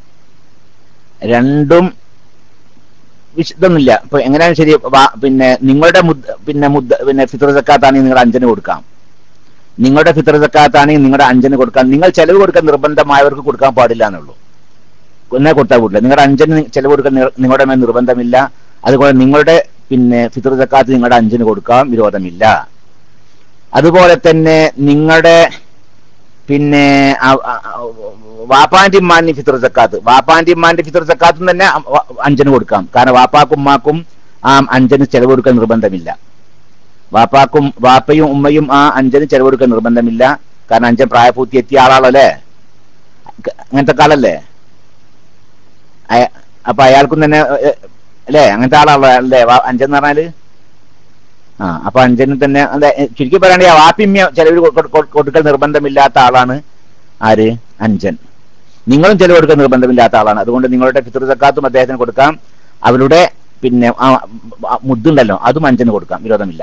A: രണ്ടും വിശുദ്ധമൊന്നുമില്ല ഇപ്പൊ എങ്ങനെയാണ് ശരി വാ- പിന്നെ നിങ്ങളുടെ മുദ്ദ പിന്നെ മുദ്ദ പിന്നെ ഫിത്തർ സക്കാത്താണെങ്കിൽ നിങ്ങൾ അഞ്ചന് കൊടുക്കാം നിങ്ങളുടെ ഫിത്തർ സക്കാത്താണെങ്കിൽ നിങ്ങളുടെ അഞ്ചന് കൊടുക്കാം നിങ്ങൾ ചെലവ് കൊടുക്കാൻ നിർബന്ധമായവർക്ക് കൊടുക്കാൻ പാടില്ല എന്നുള്ളൂ ഒന്നേ കൊടുത്താൽ കൂടില്ല നിങ്ങളുടെ അഞ്ചന് നി- ചെലവ് കൊടുക്കാൻ നിർ- നിങ്ങളുടെ മേൽ നിർബന്ധമില്ല അതുപോലെ നിങ്ങളുടെ പിന്നെ ഫിത്തർ സക്കാത്ത് നിങ്ങളുടെ അഞ്ചന് കൊടുക്കാൻ വിരോധമില്ല അതുപോലെ തന്നെ നിങ്ങളുടെ പിന്നെ ആ- ആ- ആ- വാപ്പാന്റെ ഉമ്മാന്റെ ഫിത്തർ സക്കാത്ത് വാപ്പാന്റെ ഉമ്മാന്റെ ഫിത്തർ സക്കാത്തും തന്നെ അ- വ- അഞ്ചന് കൊടുക്കാം കാരണം വാപ്പാക്കും ഉമ്മാക്കും ആ അഞ്ചന് ചെലവ് കൊടുക്കാൻ നിർബന്ധമില്ല വാപ്പാക്കും വാപ്പയും ഉമ്മയും ആ അഞ്ചന് ചെലവ് കൊടുക്കാൻ നിർബന്ധമില്ല കാരണം അഞ്ചൻ പ്രായപൂർത്തി എത്തിയ ആളാണല്ലേ ക- അങ്ങനത്തെ കാലല്ലേ അയ- അപ്പൊ അയാൾക്കും തന്നെ ഏ, അല്ലേ അങ്ങനത്തെ ആളാണല്ലോ അല്ലേ വാ- അഞ്ചെന്ന് പറഞ്ഞാല് ആ അപ്പൊ അഞ്ചന് തന്നെ അതെ ചുരുക്കി പറയുകയാണെങ്കിൽ ആ വാപ്പിമ്യ ചെലവിൽ കൊ- കൊ- കൊടുക്കൽ നിർബന്ധമില്ലാത്ത ആളാണ് ആര് അഞ്ചൻ നിങ്ങളും ചെലവ് കൊടുക്കാൻ നിർബന്ധമില്ലാത്ത ആളാണ് അതുകൊണ്ട് നിങ്ങളുടെ ഫിത്തർ സക്കാത്തും അദ്ദേഹത്തിന് കൊടുക്കാം അവരുടെ പിന്നെ ആ ആ മുദ്ദുണ്ടല്ലോ അതും അഞ്ചന് കൊടുക്കാം വിരോധമില്ല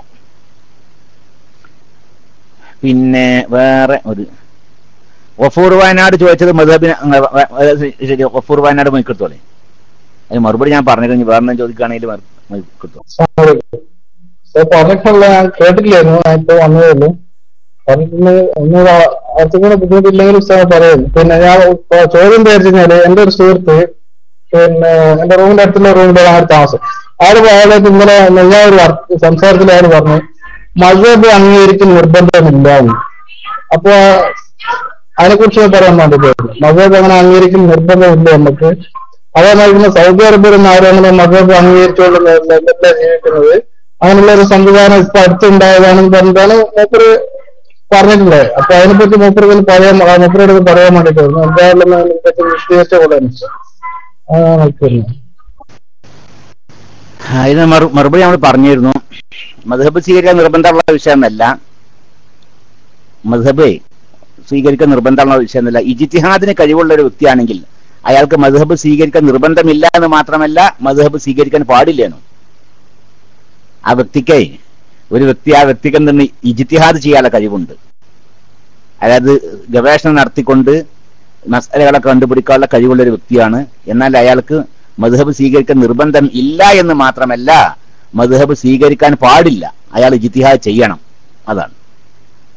A: പിന്നെ വേറെ ഒരു ഒഫൂർ വയനാട് ചോദിച്ചത് മധുബിന് ശരി ഒഫൂർ വയനാട് മൈക്കെടുത്തോളെ അതിന് മറുപടി ഞാൻ പറഞ്ഞിരുന്നു വേറെ എന്തെങ്കിലും ചോദിക്കുകയാണെങ്കിൽ മൈക്കെടുത്തോ
C: പറഞ്ഞിട്ടുള്ള ഞാൻ കേട്ടില്ലായിരുന്നു ഞാൻ ഇപ്പൊ വന്നതേ ഉള്ളൂ പറഞ്ഞിട്ടുണ്ട് ഒന്നും അർത്ഥം കൂടെ ബുദ്ധിമുട്ടില്ലെങ്കിൽ ഉത്സാഹം പറയും പിന്നെ ഞാൻ ഇപ്പൊ ചോദ്യം വിചാരിച്ചു കഴിഞ്ഞാല് എന്റെ ഒരു സുഹൃത്ത് പിന്നെ എന്റെ റൂമിന്റെ അടുത്തുള്ള റൂമിന്റെ ആര് താമസം ആര് അയാളായിട്ട് ഇന്നലെ ഞാൻ ഒരു വർക്ക് സംസാരത്തിൽ അയാൾ പറഞ്ഞു മതബ് അംഗീകരിക്കൽ നിർബന്ധമില്ല എന്ന് അപ്പൊ അതിനെക്കുറിച്ച് ഞാൻ പറയാൻ വേണ്ടിയിട്ടായിരുന്നു മതബ് അങ്ങനെ അംഗീകരിക്കൽ നിർബന്ധമില്ല നമുക്ക് അതേമാതിരി പിന്നെ സൗദി അറേബ്യയിൽ നിന്ന് ആരും അങ്ങനെ മതബ് അംഗീകരിച്ചുകൊണ്ട് നിർബന്ധമില്ല ജീവിക്കുന്നത് അങ്ങനെയുള്ള ഒരു സംവിധാനം ഇപ്പൊ അടുത്തുണ്ടായതാണെന്ന് പറഞ്ഞിട്ടാണ് മൂപ്പര് പറഞ്ഞിട്ടുള്ളത് അപ്പൊ അതിനെപ്പറ്റി മൂപ്പർക്ക് പറയാൻ മൂപ്പരോട് പറയാൻ വേണ്ടിട്ടായിരുന്നു എന്തായാലും അതിനെപ്പറ്റി വിശദീകരിച്ച പോലെ ആ നിൽക്കുന്നു
A: അതിന് മറു മറുപടി നമ്മൾ പറഞ്ഞിരുന്നു മധുഹബ് സ്വീകരിക്കാൻ നിർബന്ധമുള്ള വിഷയമല്ല മധുഹബ് സ്വീകരിക്കാൻ നിർബന്ധമുള്ള വിഷയമല്ല ഇജിത്തിഹാദിന് കഴിവുള്ള ഒരു വ്യക്തിയാണെങ്കിൽ അയാൾക്ക് മധുഹബ് സ്വീകരിക്കാൻ നിർബന്ധമില്ല എന്ന് മാത്രമല്ല മധുഹബ് സ്വീകരിക്കാൻ പാടില്ലേനും ആ വ്യക്തിക്ക് ഒരു വ്യക്തി ആ വ്യക്തിക്ക് എന്താണ് ഇജിത്തിഹാദ് ചെയ്യാനുള്ള കഴിവുണ്ട് അതായത് ഗവേഷണം നടത്തിക്കൊണ്ട് മസാലകളൊക്കെ കണ്ടുപിടിക്കാനുള്ള കഴിവുള്ള ഒരു വ്യക്തിയാണ് എന്നാൽ അയാൾക്ക് മധുഹബ് സ്വീകരിക്കാൻ നിർബന്ധം ഇല്ല എന്ന് മാത്രമല്ല മധുഹബ് സ്വീകരിക്കാൻ പാടില്ല അയാൾ ഇജിത്തിഹാദ് ചെയ്യണം അതാണ്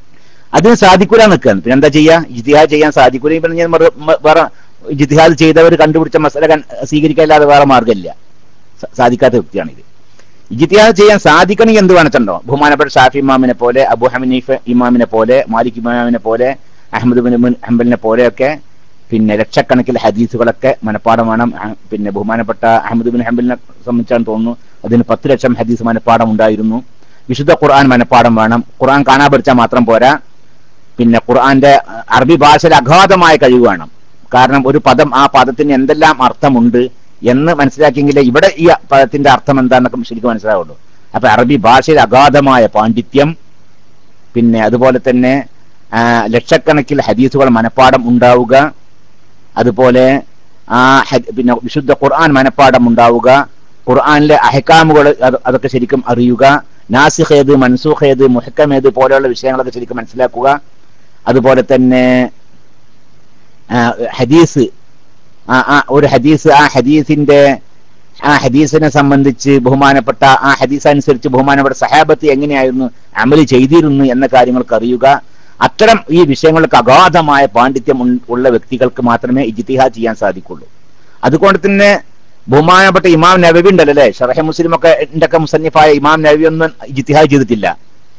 A: അതിന് സാധിക്കൂല നിൽക്കുകയാണ് പിന്നെ എന്താ ചെയ്യാ ഇജിത്തിഹാദ് ചെയ്യാൻ സാധിക്കൂല ഈ പറഞ്ഞ മറു- മ- വേറെ ഇജിത്തിഹാദ് ചെയ്തവർ കണ്ടുപിടിച്ച മസല കൺ- സ്വീകരിക്കാല്ലാതെ വേറെ മാർഗ്ഗമില്ല സ- സാധിക്കാത്ത വ്യക്തിയാണിത് ഇജിത്തിഹാദ് ചെയ്യാൻ സാധിക്കണമെങ്കിൽ എന്ത് വേണമെന്നുണ്ടോ ബഹുമാനപ്പെട്ട ഷാഫി ഇമാമിനെ പോലെ അബു ഹമീഫ് ഇമാമിനെ പോലെ മാലിക് ഇമാമിനെ പോലെ അഹമ്മദ് ബിൻ മുൻ ഹംബലിനെ പോലെയൊക്കെ പിന്നെ ലക്ഷക്കണക്കിൽ ഹദീസുകളൊക്കെ മനപ്പാടം വേണം അഹ് പിന്നെ ബഹുമാനപ്പെട്ട അഹമ്മദ് ബിൻ ഹംബലിനെ സംബന്ധിച്ചാണ് തോന്നുന്നു അതിന് പത്ത് ലക്ഷം ഹദീസ് മനപ്പാടം ഉണ്ടായിരുന്നു വിശുദ്ധ ഖുർആൻ മനപ്പാടം വേണം ഖുർആൻ കാണാൻ പഠിച്ചാൽ മാത്രം പോരാ പിന്നെ ഖുർആന്റെ അഹ് അറബി ഭാഷയിൽ അഗാധമായ കഴിവ് വേണം കാരണം ഒരു പദം ആ പദത്തിന് എന്തെല്ലാം അർത്ഥമുണ്ട് എന്ന് മനസ്സിലാക്കിയെങ്കിലേ ഇവിടെ ഈ പദത്തിന്റെ അർത്ഥം എന്താണെന്നൊക്കെ ശരിക്കും മനസ്സിലാവുള്ളൂ അപ്പൊ അറബി ഭാഷയിൽ അഗാധമായ പാണ്ഡിത്യം പിന്നെ അതുപോലെ തന്നെ ആ, ലക്ഷക്കണക്കിൽ ഹദീസുകൾ മനപ്പാടം ഉണ്ടാവുക അതുപോലെ ആ ഹദ്- പിന്നെ വിശുദ്ധ ഖുർആൻ മനപ്പാടം ഉണ്ടാവുക ഖുർആനിലെ അഹക്കാമുകൾ അത് അതൊക്കെ ശരിക്കും അറിയുക നാസിഖ് ഏത് മൻസൂഖ് ഏത് മുഹക്കം ഏത് പോലെയുള്ള വിഷയങ്ങളൊക്കെ ശരിക്കും മനസ്സിലാക്കുക അതുപോലെ തന്നെ ആ, ഹദീസ് ആ ആ ഒരു ഹദീസ് ആ ഹദീസിന്റെ ആ ഹദീസിനെ സംബന്ധിച്ച് ബഹുമാനപ്പെട്ട ആ ഹദീസ് അനുസരിച്ച് ബഹുമാനപ്പെട്ട സഹാബത്ത് എങ്ങനെയായിരുന്നു അമല് ചെയ്തിരുന്നു എന്ന കാര്യങ്ങൾക്ക് അറിയുക അത്തരം ഈ വിഷയങ്ങൾക്ക് അഗാധമായ പാണ്ഡിത്യം ഉൺ- ഉള്ള വ്യക്തികൾക്ക് മാത്രമേ ഇജിത്തിഹാദ് ചെയ്യാൻ സാധിക്കുള്ളൂ അതുകൊണ്ട് തന്നെ ബഹുമാനപ്പെട്ട ഇമാം നബവി ഉണ്ടല്ലോ അല്ലെ ഷറഹ മുസ്ലിം ഒക്കെ ഒക്കെ മുസന്നിഫായ ഇമാം നബി ഒന്നും ഇജിത്തിഹാദ് ചെയ്തിട്ടില്ല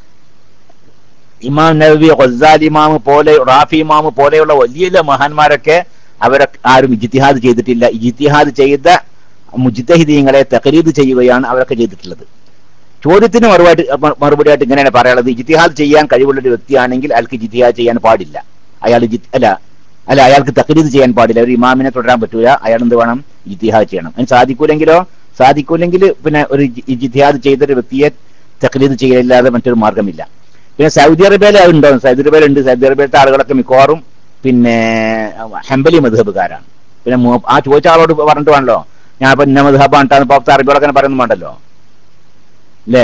A: ഇമാം നബി ഖസാൽ ഇമാം പോലെ റാഫി ഇമാം പോലെയുള്ള വലിയ വലിയ മഹാന്മാരൊക്കെ അവരെ ആരും ഇജിത്തിഹാദ് ചെയ്തിട്ടില്ല ഇജിത്തിഹാദ് ചെയ്ത മുജിത്തഹിദീങ്ങളെ തകരീദ് ചെയ്യുകയാണ് അവരൊക്കെ ചെയ്തിട്ടുള്ളത് ചോദ്യത്തിന് മറുപടി മറുപടിയായിട്ട് ഇങ്ങനെയാണ് പറയാനുള്ളത് ഇജിത്തിഹാദ് ചെയ്യാൻ കഴിവുള്ള ഒരു വ്യക്തിയാണെങ്കിൽ അയാൾക്ക് ഇജിത്തിഹാദ് ചെയ്യാൻ പാടില്ല അയാൾ ഇജിത്ത് അല്ല അല്ല അയാൾക്ക് തകരീദ് ചെയ്യാൻ പാടില്ല ഒരു ഇമാമിനെ തുടരാൻ പറ്റൂല അയാൾ എന്ത് വേണം ഇജിത്തിഹാദ് ചെയ്യണം അതിന് സാധിക്കൂലെങ്കിലോ സാധിക്കൂലെങ്കിൽ പിന്നെ ഒരു ഇജി- ഇജിത്തിഹാദ് ചെയ്തൊരു വ്യക്തിയെ തകരീദ് ചെയ്യലില്ലാതെ മറ്റൊരു മാർഗമില്ല പിന്നെ സൗദി അറേബ്യയിൽ അതുണ്ടോ സൗദി അറേബ്യയിൽ ഉണ്ട് സൗദി അറേബ്യയിലത്തെ ആളുകളൊക്കെ മിക്കവാറും പിന്നെ ഹംബലി മധുഹബുകാരാണ് പിന്നെ മൂ- ആ ചോദിച്ച ആളോട് പറഞ്ഞിട്ട് വേണല്ലോ ഞാൻ ഇപ്പൊ ഇന്ന മധുഹബാണ് ഇപ്പൊ അറബികളൊക്കെ പറയുന്നു വേണ്ടല്ലോ അല്ലേ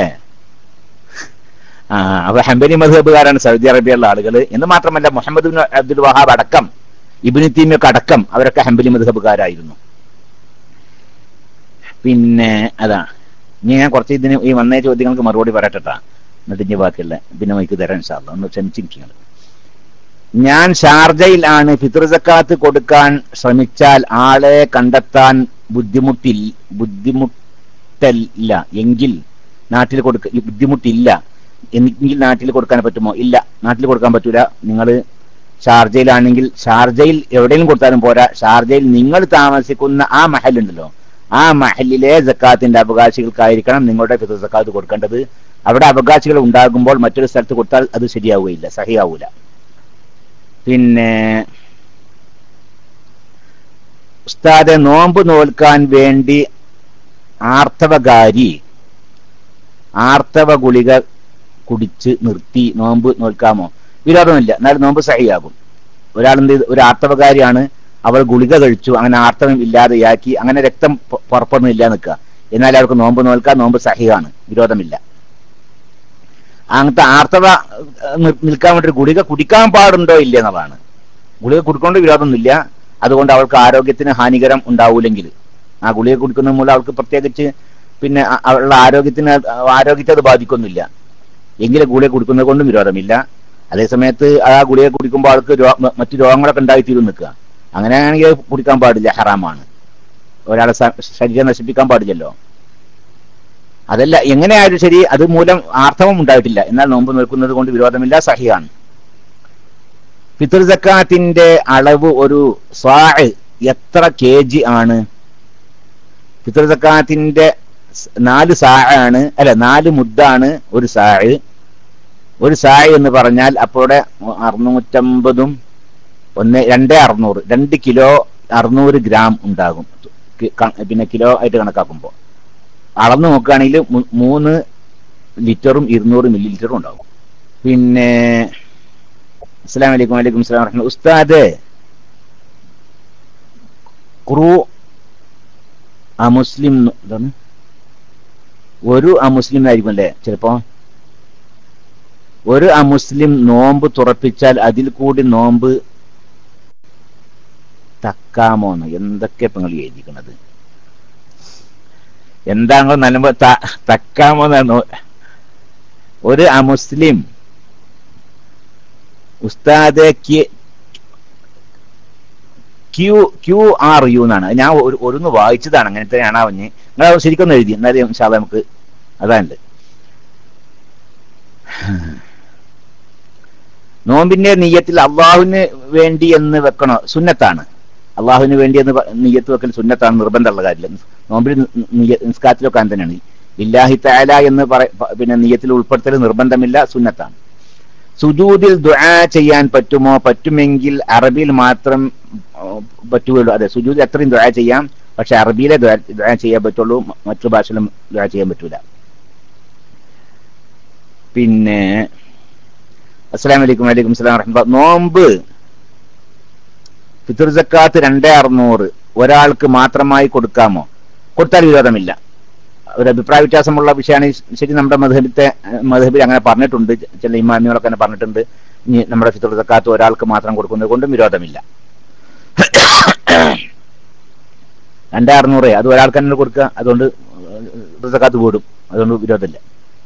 A: ആ അപ്പൊ ഹംബലി മധുഹബുകാരാണ് സൗദി അറേബ്യയിലുള്ള ആളുകൾ എന്ന് മാത്രമല്ല മുഹമ്മദ് ബിൻ അബ്ദുൽ വഹാബ് അടക്കം ഇബിന് തീമിയൊക്കെ അടക്കം അവരൊക്കെ ഹംബലി മധുഹബുകാരായിരുന്നു പിന്നെ അതാ ഇനി ഞാൻ കുറച്ച് ഇതിന് ഈ വന്ന ചോദ്യങ്ങൾക്ക് മറുപടി പറയട്ടെട്ടാ എന്നിട്ട് ഇനി ബാക്കിയുള്ള പിന്നെ മൈക്ക് തരാൻ സാറില്ല ഒന്ന് ക്ഷമിച്ചിരിക്കുന്നത് ഞാൻ ഷാർജയിൽ ആണ് ഫിത്ർ സക്കാത്ത് കൊടുക്കാൻ ശ്രമിച്ചാൽ ആളെ കണ്ടെത്താൻ ബുദ്ധിമുട്ടിൽ ബുദ്ധിമുട്ടല്ല എങ്കിൽ നാട്ടിൽ കൊടുക്ക ഈ ബുദ്ധിമുട്ടില്ല എങ്കിൽ നാട്ടിൽ കൊടുക്കാൻ പറ്റുമോ ഇല്ല നാട്ടിൽ കൊടുക്കാൻ പറ്റൂല നിങ്ങൾ ഷാർജയിലാണെങ്കിൽ ഷാർജയിൽ എവിടെയെങ്കിലും കൊടുത്താലും പോരാ ഷാർജയിൽ നിങ്ങൾ താമസിക്കുന്ന ആ മഹലുണ്ടല്ലോ ആ മഹലിലെ സക്കാത്തിന്റെ അവകാശികൾക്കായിരിക്കണം നിങ്ങളുടെ ഫിത്ർ സക്കാത്ത് കൊടുക്കേണ്ടത് അവിടെ അവകാശികൾ ഉണ്ടാകുമ്പോൾ മറ്റൊരു സ്ഥലത്ത് കൊടുത്താൽ അത് ശരിയാവുകയില്ല സഹിയാവൂല പിന്നെ ഉസ്താദെ നോമ്പ് നോൽക്കാൻ വേണ്ടി ആർത്തവകാരി ആർത്തവ ഗുളിക കുടിച്ച് നിർത്തി നോമ്പ് നോൽക്കാമോ വിരോധമില്ല എന്നാലും നോമ്പ് സഹിയാകും ഒരാളെന്ത് ചെയ്തു? ഒരു ആർത്തവകാരിയാണ് അവൾ ഗുളിക കഴിച്ചു അങ്ങനെ ആർത്തവം ഇല്ലാതെയാക്കി അങ്ങനെ രക്തം പൊ- പുറപ്പെടുന്നില്ല നിൽക്കുക എന്നാൽ അവർക്ക് നോമ്പ് നോൽക്കാൻ നോമ്പ് സഹിയാണ് വിരോധമില്ല അങ്ങനത്തെ ആർത്തവ ഏഹ്, നി- നിൽക്കാൻ വേണ്ടി ഒരു ഗുളിക കുടിക്കാൻ പാടുണ്ടോ ഇല്ലേ എന്നുള്ളതാണ് ഗുളിക കുടിക്കൊണ്ട് വിരോധമൊന്നുമില്ല അതുകൊണ്ട് അവൾക്ക് ആരോഗ്യത്തിന് ഹാനികരം ഉണ്ടാവൂലെങ്കിൽ ആ ഗുളിക കുടിക്കുന്നത് മൂലം അവൾക്ക് പ്രത്യേകിച്ച് പിന്നെ അ- അവളുടെ ആരോഗ്യത്തിന് അത് ആരോഗ്യത്തെ അത് ബാധിക്കൊന്നുമില്ല എങ്കിലും ഗുളിക കുടിക്കുന്നത് കൊണ്ടും വിരോധമില്ല അതേസമയത്ത് ആ ഗുളിക കുടിക്കുമ്പോൾ ആൾക്ക് രോ- മ- മറ്റു രോഗങ്ങളൊക്കെ ഉണ്ടായിത്തീരും നിൽക്കുക അങ്ങനെയാണെങ്കിൽ അത് കുടിക്കാൻ പാടില്ല ഹറാമാണ് ഒരാളെ സ- ശരീരം നശിപ്പിക്കാൻ പാടില്ലല്ലോ അതല്ല എങ്ങനെയായാലും ശരി അത് മൂലം ആർത്തവം ഉണ്ടായിട്ടില്ല എന്നാൽ നോമ്പ് നിൽക്കുന്നത് കൊണ്ട് വിരോധമില്ല സഹിയാണ് ഫിത്തർ സക്കാത്തിന്റെ അളവ് ഒരു സ്വാഴ് എത്ര കെ ജി ആണ് ഫിത്തർ സക്കാത്തിന്റെ സ് നാല് സാഴാണ് അല്ല നാല് മുദ്ദാണ് ഒരു സാഴ് ഒരു സാഴ് എന്ന് പറഞ്ഞാൽ അപ്പോടെ അറുന്നൂറ്റമ്പതും ഒന്ന് രണ്ട് അറുന്നൂറ് രണ്ട് കിലോ അറുന്നൂറ് ഗ്രാം ഉണ്ടാകും കി- ക- പിന്നെ കിലോ ആയിട്ട് കണക്കാക്കുമ്പോൾ അളന്ന് നോക്കുകയാണെങ്കിൽ മു- മൂന്ന് ലിറ്ററും ഇരുന്നൂറ് മില്ലി ലിറ്ററും ഉണ്ടാകും പിന്നെ അസ്സാം വലൈക്കും വലൈക്കും സ്ലാം വറഹ്മത്തുള്ളാഹി. ഉസ്താദ് ഖുറു അമുസ്ലിം ന്ന് എന്താണ് ഒരു അമുസ്ലിം ആയിരിക്കും അല്ലേ ചിലപ്പോ ഒരു അമുസ്ലിം നോമ്പ് തുറപ്പിച്ചാൽ അതിൽ കൂടി നോമ്പ് തക്കാമോന്ന് എന്തൊക്കെ ഇപ്പൊ നിങ്ങൾ എഴുതിക്കണത് എന്താണോ നല്ലമ്പോ തക്കാമോന്നാണ് ഒരു അമുസ്ലിം ഉസ്താദ് ക്യ- ക്യു ക്യു ആർ യു എന്നാണ് ഞാൻ ഒരു ഒന്ന് വായിച്ചതാണ് അങ്ങനത്തെ ആണാവഞ്ഞ് നിങ്ങൾ അത് ശരിക്കൊന്ന് എഴുതി എന്നാലും ഇൻഷാല്ലാ നമുക്ക് അതാണ്ട് നോമ്പിന്റെ നീയത്തിൽ അള്ളാഹുവിന് വേണ്ടി എന്ന് വെക്കണോ സുന്നത്താണ് അള്ളാഹുവിന് വേണ്ടി എന്ന് പ- നീയത്ത് വെക്കൽ സുന്നത്താണ് നിർബന്ധമുള്ള കാര്യമില്ല നോമ്പിൽ നി- നിയ- നിസ്കാരത്തിലൊക്കെ അങ്ങനെ തന്നെയാണ് ഇല്ലാഹി താല എന്ന് പറ പ- പിന്നെ നീയത്തിൽ ഉൾപ്പെടുത്തൽ നിർബന്ധമില്ല സുന്നത്താണ് സുജൂദിൽ ദുആ ചെയ്യാൻ പറ്റുമോ പറ്റുമെങ്കിൽ അറബിയിൽ മാത്രം ആ, പറ്റുകയുള്ളൂ അതെ സുജൂദിൽ എത്രയും ദുആ ചെയ്യാം പക്ഷെ അറബിയിലെ ദുആ ദുആ ചെയ്യാൻ പറ്റുള്ളൂ മ- മറ്റു ഭാഷയിലും ദുആ ചെയ്യാൻ പറ്റൂല പിന്നെ അസ്സലാം വലൈക്കും വലൈക്കും സ്ലാം വറഹ്മത്തുള്ളാഹി നോമ്പ് ഫിത്ർ സക്കാത്ത് രണ്ടേ അറുന്നൂറ് ഒരാൾക്ക് മാത്രമായി കൊടുക്കാമോ കൊടുത്താൽ വിരോധമില്ല ഒരു അഭിപ്രായ വ്യത്യാസമുള്ള വിഷയമാണ് ഈ ശരി നമ്മുടെ മധുബിത്തെ മധുബിൽ അങ്ങനെ പറഞ്ഞിട്ടുണ്ട് ചില ഇമാമികളൊക്കെ അങ്ങനെ പറഞ്ഞിട്ടുണ്ട് ഇനി നമ്മുടെ ഫിത്ർ സക്കാത്ത് ഒരാൾക്ക് മാത്രം കൊടുക്കുന്നത് കൊണ്ടും വിരോധമില്ല രണ്ടേ അറുന്നൂറ് അത് ഒരാൾക്ക് തന്നെ കൊടുക്കുക അതുകൊണ്ട് ഫിത്ർ സക്കാത്ത് കൂടും അതുകൊണ്ട് വിരോധമില്ല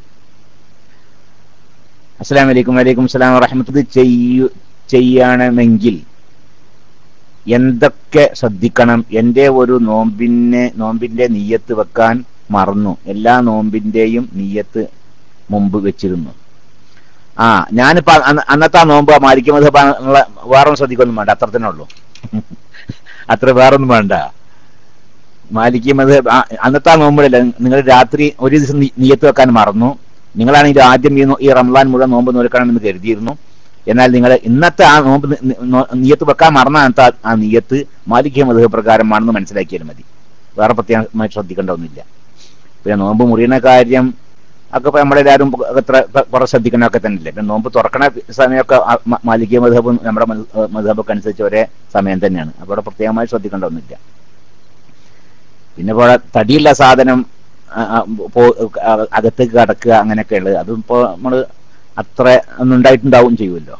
A: അസ്സലാം വലൈക്കും വലൈക്കും സ്ലാം വറഹമത്ത് ചെയ്യു ചെയ്യണമെങ്കിൽ എന്തൊക്കെ ശ്രദ്ധിക്കണം എന്റെ ഒരു നോമ്പിനെ നോമ്പിന്റെ നീയത്ത് വെക്കാൻ മറന്നു എല്ലാ നോമ്പിന്റെയും നീയത്ത് മുമ്പ് വെച്ചിരുന്നു ആ ഞാനിപ്പോ അന്ന- അന്നത്തെ ആ നോമ്പ് മാലിക്കുമത് വേറെ ശ്രദ്ധിക്കൊന്നും വേണ്ട അത്ര തന്നെ ഉള്ളൂ അത്ര വേറൊന്നും വേണ്ട മാലിക്കുമത് അന്നത്തെ ആ നോമ്പിലല്ല നിങ്ങൾ രാത്രി ഒരു ദിവസം നീ- നീയത്ത് വെക്കാൻ മറന്നു നിങ്ങളാണെങ്കിൽ ആദ്യം ഈ നോ- ഈ റംലാൻ മുഴുവൻ നോമ്പ് നോക്കണമെന്ന് കരുതിയിരുന്നു എന്നാൽ നിങ്ങൾ ഇന്നത്തെ ആ നോമ്പ് നി- നി- നോ- നീയത്ത് വെക്കാൻ മറന്ന അന്നത്തെ ആ- ആ നീയത്ത് മാലിക്യ മധു പ്രകാരമാണെന്ന് മനസ്സിലാക്കിയാൽ മതി വേറെ പ്രത്യേകമായി ശ്രദ്ധിക്കേണ്ട ഒന്നുമില്ല പിന്നെ നോമ്പ് മുറിയുന്ന കാര്യം ഒക്കെ ഇപ്പൊ നമ്മളെല്ലാവരും അത്ര കുറെ ശ്രദ്ധിക്കണമൊക്കെ തന്നെയല്ലേ പിന്നെ നോമ്പ് തുറക്കണ സമയമൊക്കെ ആ- മ- മാലിക്യ മധുബും നമ്മുടെ മധുബൊക്കെ അനുസരിച്ച് ഒരേ സമയം തന്നെയാണ് അപ്പോൾ അവിടെ പ്രത്യേകമായി ശ്രദ്ധിക്കേണ്ട ഒന്നുമില്ല പിന്നെ ഇപ്പോൾ തടിയുള്ള സാധനം ആ, ആ, പോ- ആ, അകത്തേക്ക് കടക്കുക അങ്ങനെയൊക്കെ ഉള്ളത് അതും ഇപ്പോൾ നമ്മൾ അത്ര ഒന്നും ഉണ്ടായിട്ടുണ്ടാവും ചെയ്യുമല്ലോ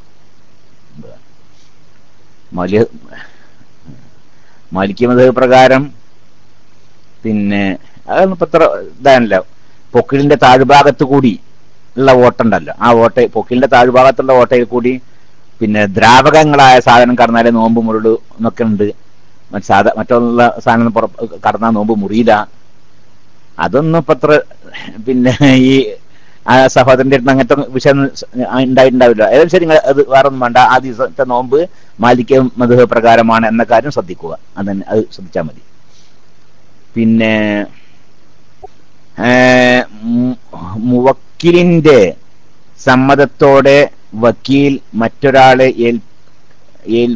A: മലിയ മാലിക്യമത പ്രകാരം പിന്നെ അതൊന്നും ഇപ്പൊ ഇത്ര ഇതാണല്ലോ പൊക്കിളിന്റെ താഴ്ഭാഗത്ത് കൂടി ഉള്ള ഓട്ടുണ്ടല്ലോ ആ ഓട്ട പൊക്കിളിന്റെ താഴ്ഭാഗത്തുള്ള ഓട്ടയിൽ കൂടി പിന്നെ ദ്രാവകങ്ങളായ സാധനം കടന്നാലേ നോമ്പ് മുരുളു എന്നൊക്കെ ഉണ്ട് മറ്റ് സാധാ മറ്റുള്ള സാധനം പുറ കടന്നാൽ നോമ്പ് മുറിയില്ല അതൊന്നും ഇപ്പൊ അത്ര പിന്നെ ഈ ആ സഹോദരന്റെ അടുത്ത് അങ്ങനത്തെ വിഷയം ഉണ്ടായിട്ടുണ്ടാവില്ല ഏതായാലും ശരി നിങ്ങൾ അത് വേറെ ഒന്നും വേണ്ട ആ ദിവസത്തെ നോമ്പ് മാലിക്യ മധുഹ പ്രകാരമാണ് എന്ന കാര്യം ശ്രദ്ധിക്കുക അതന്നെ അത് ശ്രദ്ധിച്ചാൽ മതി പിന്നെ ഏ, മു- മുവക്കിലിന്റെ സമ്മതത്തോടെ വക്കീൽ മറ്റൊരാളെ ഏൽ ഏൽ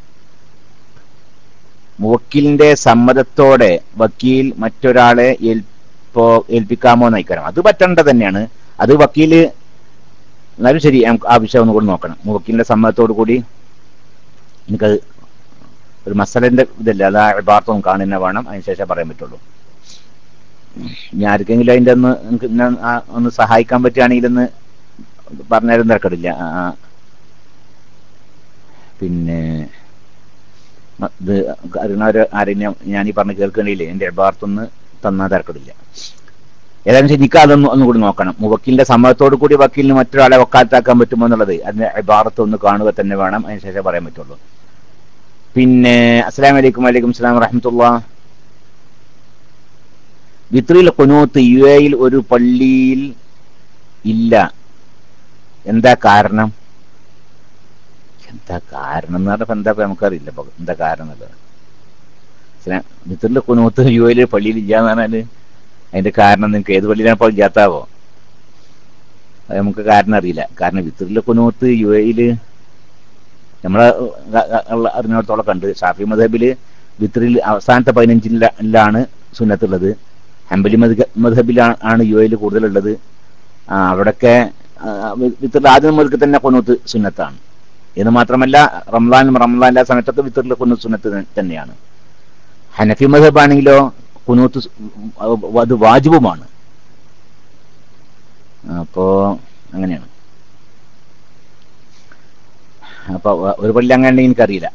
A: മുവക്കിലിന്റെ സമ്മതത്തോടെ വക്കീൽ മറ്റൊരാളെ ഏൽപ്പോ ഏൽപ്പിക്കാമോ നയിക്കണം അത് പറ്റേണ്ട തന്നെയാണ് അത് വക്കീല് എന്നാലും ശരി നമുക്ക് ആ വിഷയം ഒന്നുകൂടി നോക്കണം മുവക്കിലിന്റെ സമ്മതത്തോടു കൂടി എനിക്കത് ഒരു മസലന്റെ ഇതല്ല അത് ആ യഥാർത്ഥം കാണുന്ന വേണം അതിനുശേഷം പറയാൻ പറ്റുള്ളൂ ഇനി ആർക്കെങ്കിലും അതിന്റെ ഒന്ന് നിങ്ങൾക്ക് ഇന്നെ ആ ഒന്ന് സഹായിക്കാൻ പറ്റുകയാണെങ്കിലൊന്ന് പറഞ്ഞാലും തിരക്കടില്ല ആ, ആ. പിന്നെ മ- ഇത് അറിയുന്നവര് ആരെയും ഞാൻ ഈ പറഞ്ഞ് കേൾക്കണില്ലേ എന്റെ യഥാർത്ഥൊന്ന് തന്നാ തിരക്കടില്ല ഏതായാലും ശരി എനിക്ക് അതൊന്ന് ഒന്നും കൂടി നോക്കണം വക്കീലിന്റെ സമ്മതത്തോടു കൂടി വക്കീലിന് മറ്റൊരാളെ വക്കാലത്താക്കാൻ പറ്റുമോ എന്നുള്ളത് അതിന്റെ ഇബാറത്ത് ഒന്ന് കാണുക തന്നെ വേണം അതിനുശേഷം പറയാൻ പറ്റുള്ളൂ പിന്നെ അസ്സലാം വലൈക്കും വലൈക്കും സ്ലാം വറഹമത്തുള്ള വിത്രിൽ കുനൂത്ത് യു എയിൽ ഒരു പള്ളിയിൽ ഇല്ല എന്താ കാരണം എന്താ കാരണം എന്ന് പറഞ്ഞപ്പോ എന്താ ഇപ്പൊ നമുക്കറിയില്ല ഇപ്പൊ എന്താ കാരണം എന്നുള്ളത് വിത്രിൽ കുനൂത്ത് യു എയിൽ പള്ളിയിൽ ഇല്ല എന്ന് പറഞ്ഞാല് അതിന്റെ കാരണം നിങ്ങൾക്ക് ഏത് പള്ളിയിലാണ് ഇപ്പോൾ ഇല്ലാത്താവോ അത് നമുക്ക് കാരണം അറിയില്ല കാരണം വിത്രിലെ കുനൂത്ത് യു എയില് നമ്മളെ അറിഞ്ഞിടത്തോളം കണ്ട് ഷാഫി മദഹബില് വിത്രിൽ അവസാനത്തെ പതിനഞ്ചിലാണ് സുന്നത്തുള്ളത് ഹംബലി മധബിലാണ് ആണ് യു എയിൽ കൂടുതലുള്ളത് ആ, അവിടൊക്കെ വിത്തറിൽ ആദ്യം മുതൽക്ക് തന്നെ കൊന്നൂത്ത് സുന്നത്താണ് എന്ന് മാത്രമല്ല റംലാനും റംലാന്റെ സമയത്തൊക്കെ വിത്തറിൽ കൊന്നൂത്ത് സുന്നത്ത് ത- തന്നെയാണ് ഹനഫി മധബ് ആണെങ്കിലോ കുനൂത്ത് സു- അത് വാജിബുമാണ് അപ്പോ അങ്ങനെയാണ് അപ്പൊ ഒരു പള്ളി അങ്ങനെ ഉണ്ടെങ്കിൽ എനിക്കറിയില്ല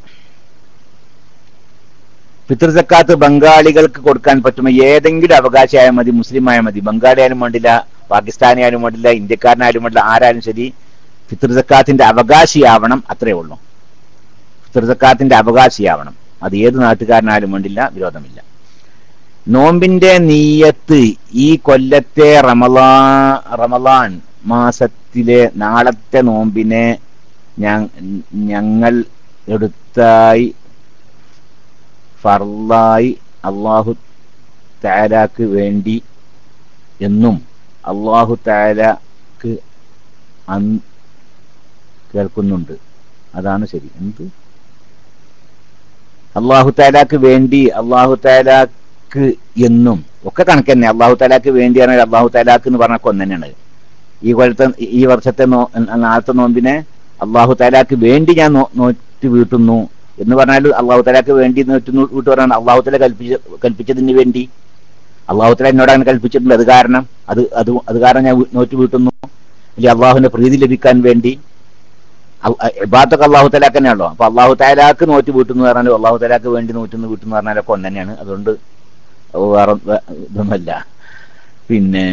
A: പിതൃ സക്കാത്ത് ബംഗാളികൾക്ക് കൊടുക്കാൻ പറ്റുമോ ഏതെങ്കിലും അവകാശമായാൽ മതി മുസ്ലിം ആയാൽ മതി ബംഗാളി ആയാലും വേണ്ടില്ല പാകിസ്ഥാനി ആയാലും വേണ്ടില്ല ഇന്ത്യക്കാരനായാലും വേണ്ടില്ല ആരായാലും ശരി ഫിത്ർ സക്കാത്തിന്റെ അവകാശിയാവണം അത്രേ ഉള്ളൂ ഫിത്ർ സക്കാത്തിന്റെ അവകാശിയാവണം അത് ഏത് നാട്ടുകാരനായാലും വേണ്ടില്ല വിരോധമില്ല നോമ്പിന്റെ നീയത്ത് ഈ കൊല്ലത്തെ റമലാ റമലാൻ മാസത്തിലെ നാളത്തെ നോമ്പിനെ ഞ- ഞങ്ങൾ എടുത്തായി ഫർലായി അള്ളാഹു താലാക്ക് വേണ്ടി എന്നും അള്ളാഹു താലാക്ക് അൻ- കേൾക്കുന്നുണ്ട് അതാണ് ശരി എന്ത് അള്ളാഹു താലാക്ക് വേണ്ടി അള്ളാഹു താലാക്ക് എന്നും ഒക്കെ കണക്ക് തന്നെ അള്ളാഹു താലാക്ക് വേണ്ടിയാണ് അള്ളാഹു താലാക്ക് എന്ന് പറഞ്ഞ ഒന്ന് തന്നെയാണ് ഈ കൊല്ലത്തെ ഈ വർഷത്തെ നോ നാളത്തെ നോമ്പിനെ അള്ളാഹു താലാക്ക് വേണ്ടി ഞാൻ നോ- നോറ്റ് വീട്ടുന്നു എന്ന് പറഞ്ഞാൽ അള്ളാഹു താലാക്ക് വേണ്ടി നോറ്റ് നൂ- വീട്ടു പറഞ്ഞാൽ അള്ളാഹു താല കൽപ്പിച്ച കൽപ്പിച്ചതിന് വേണ്ടി അള്ളാഹു താല എന്നോട് അങ്ങനെ കൽപ്പിച്ചിട്ടുണ്ട് അത് കാരണം അത് അത് അത് കാരണം ഞാൻ വീ- നോറ്റ് വീട്ടുന്നു അല്ലെങ്കിൽ അള്ളാഹുവിന്റെ പ്രീതി ലഭിക്കാൻ വേണ്ടി ഇബാത്തൊക്കെ അള്ളാഹു തലാക്ക് തന്നെയാണല്ലോ അപ്പൊ അള്ളാഹു താലാക്ക് നോറ്റ് വീട്ടുന്നു പറഞ്ഞാലും അള്ളാഹു തലാക്ക് വേണ്ടി നോറ്റുന്നു വീട്ടുന്നു പറഞ്ഞാലൊക്കെ ഒന്ന് തന്നെയാണ് അതുകൊണ്ട് വേറെ വേ- ഇതൊന്നുമല്ല പിന്നെ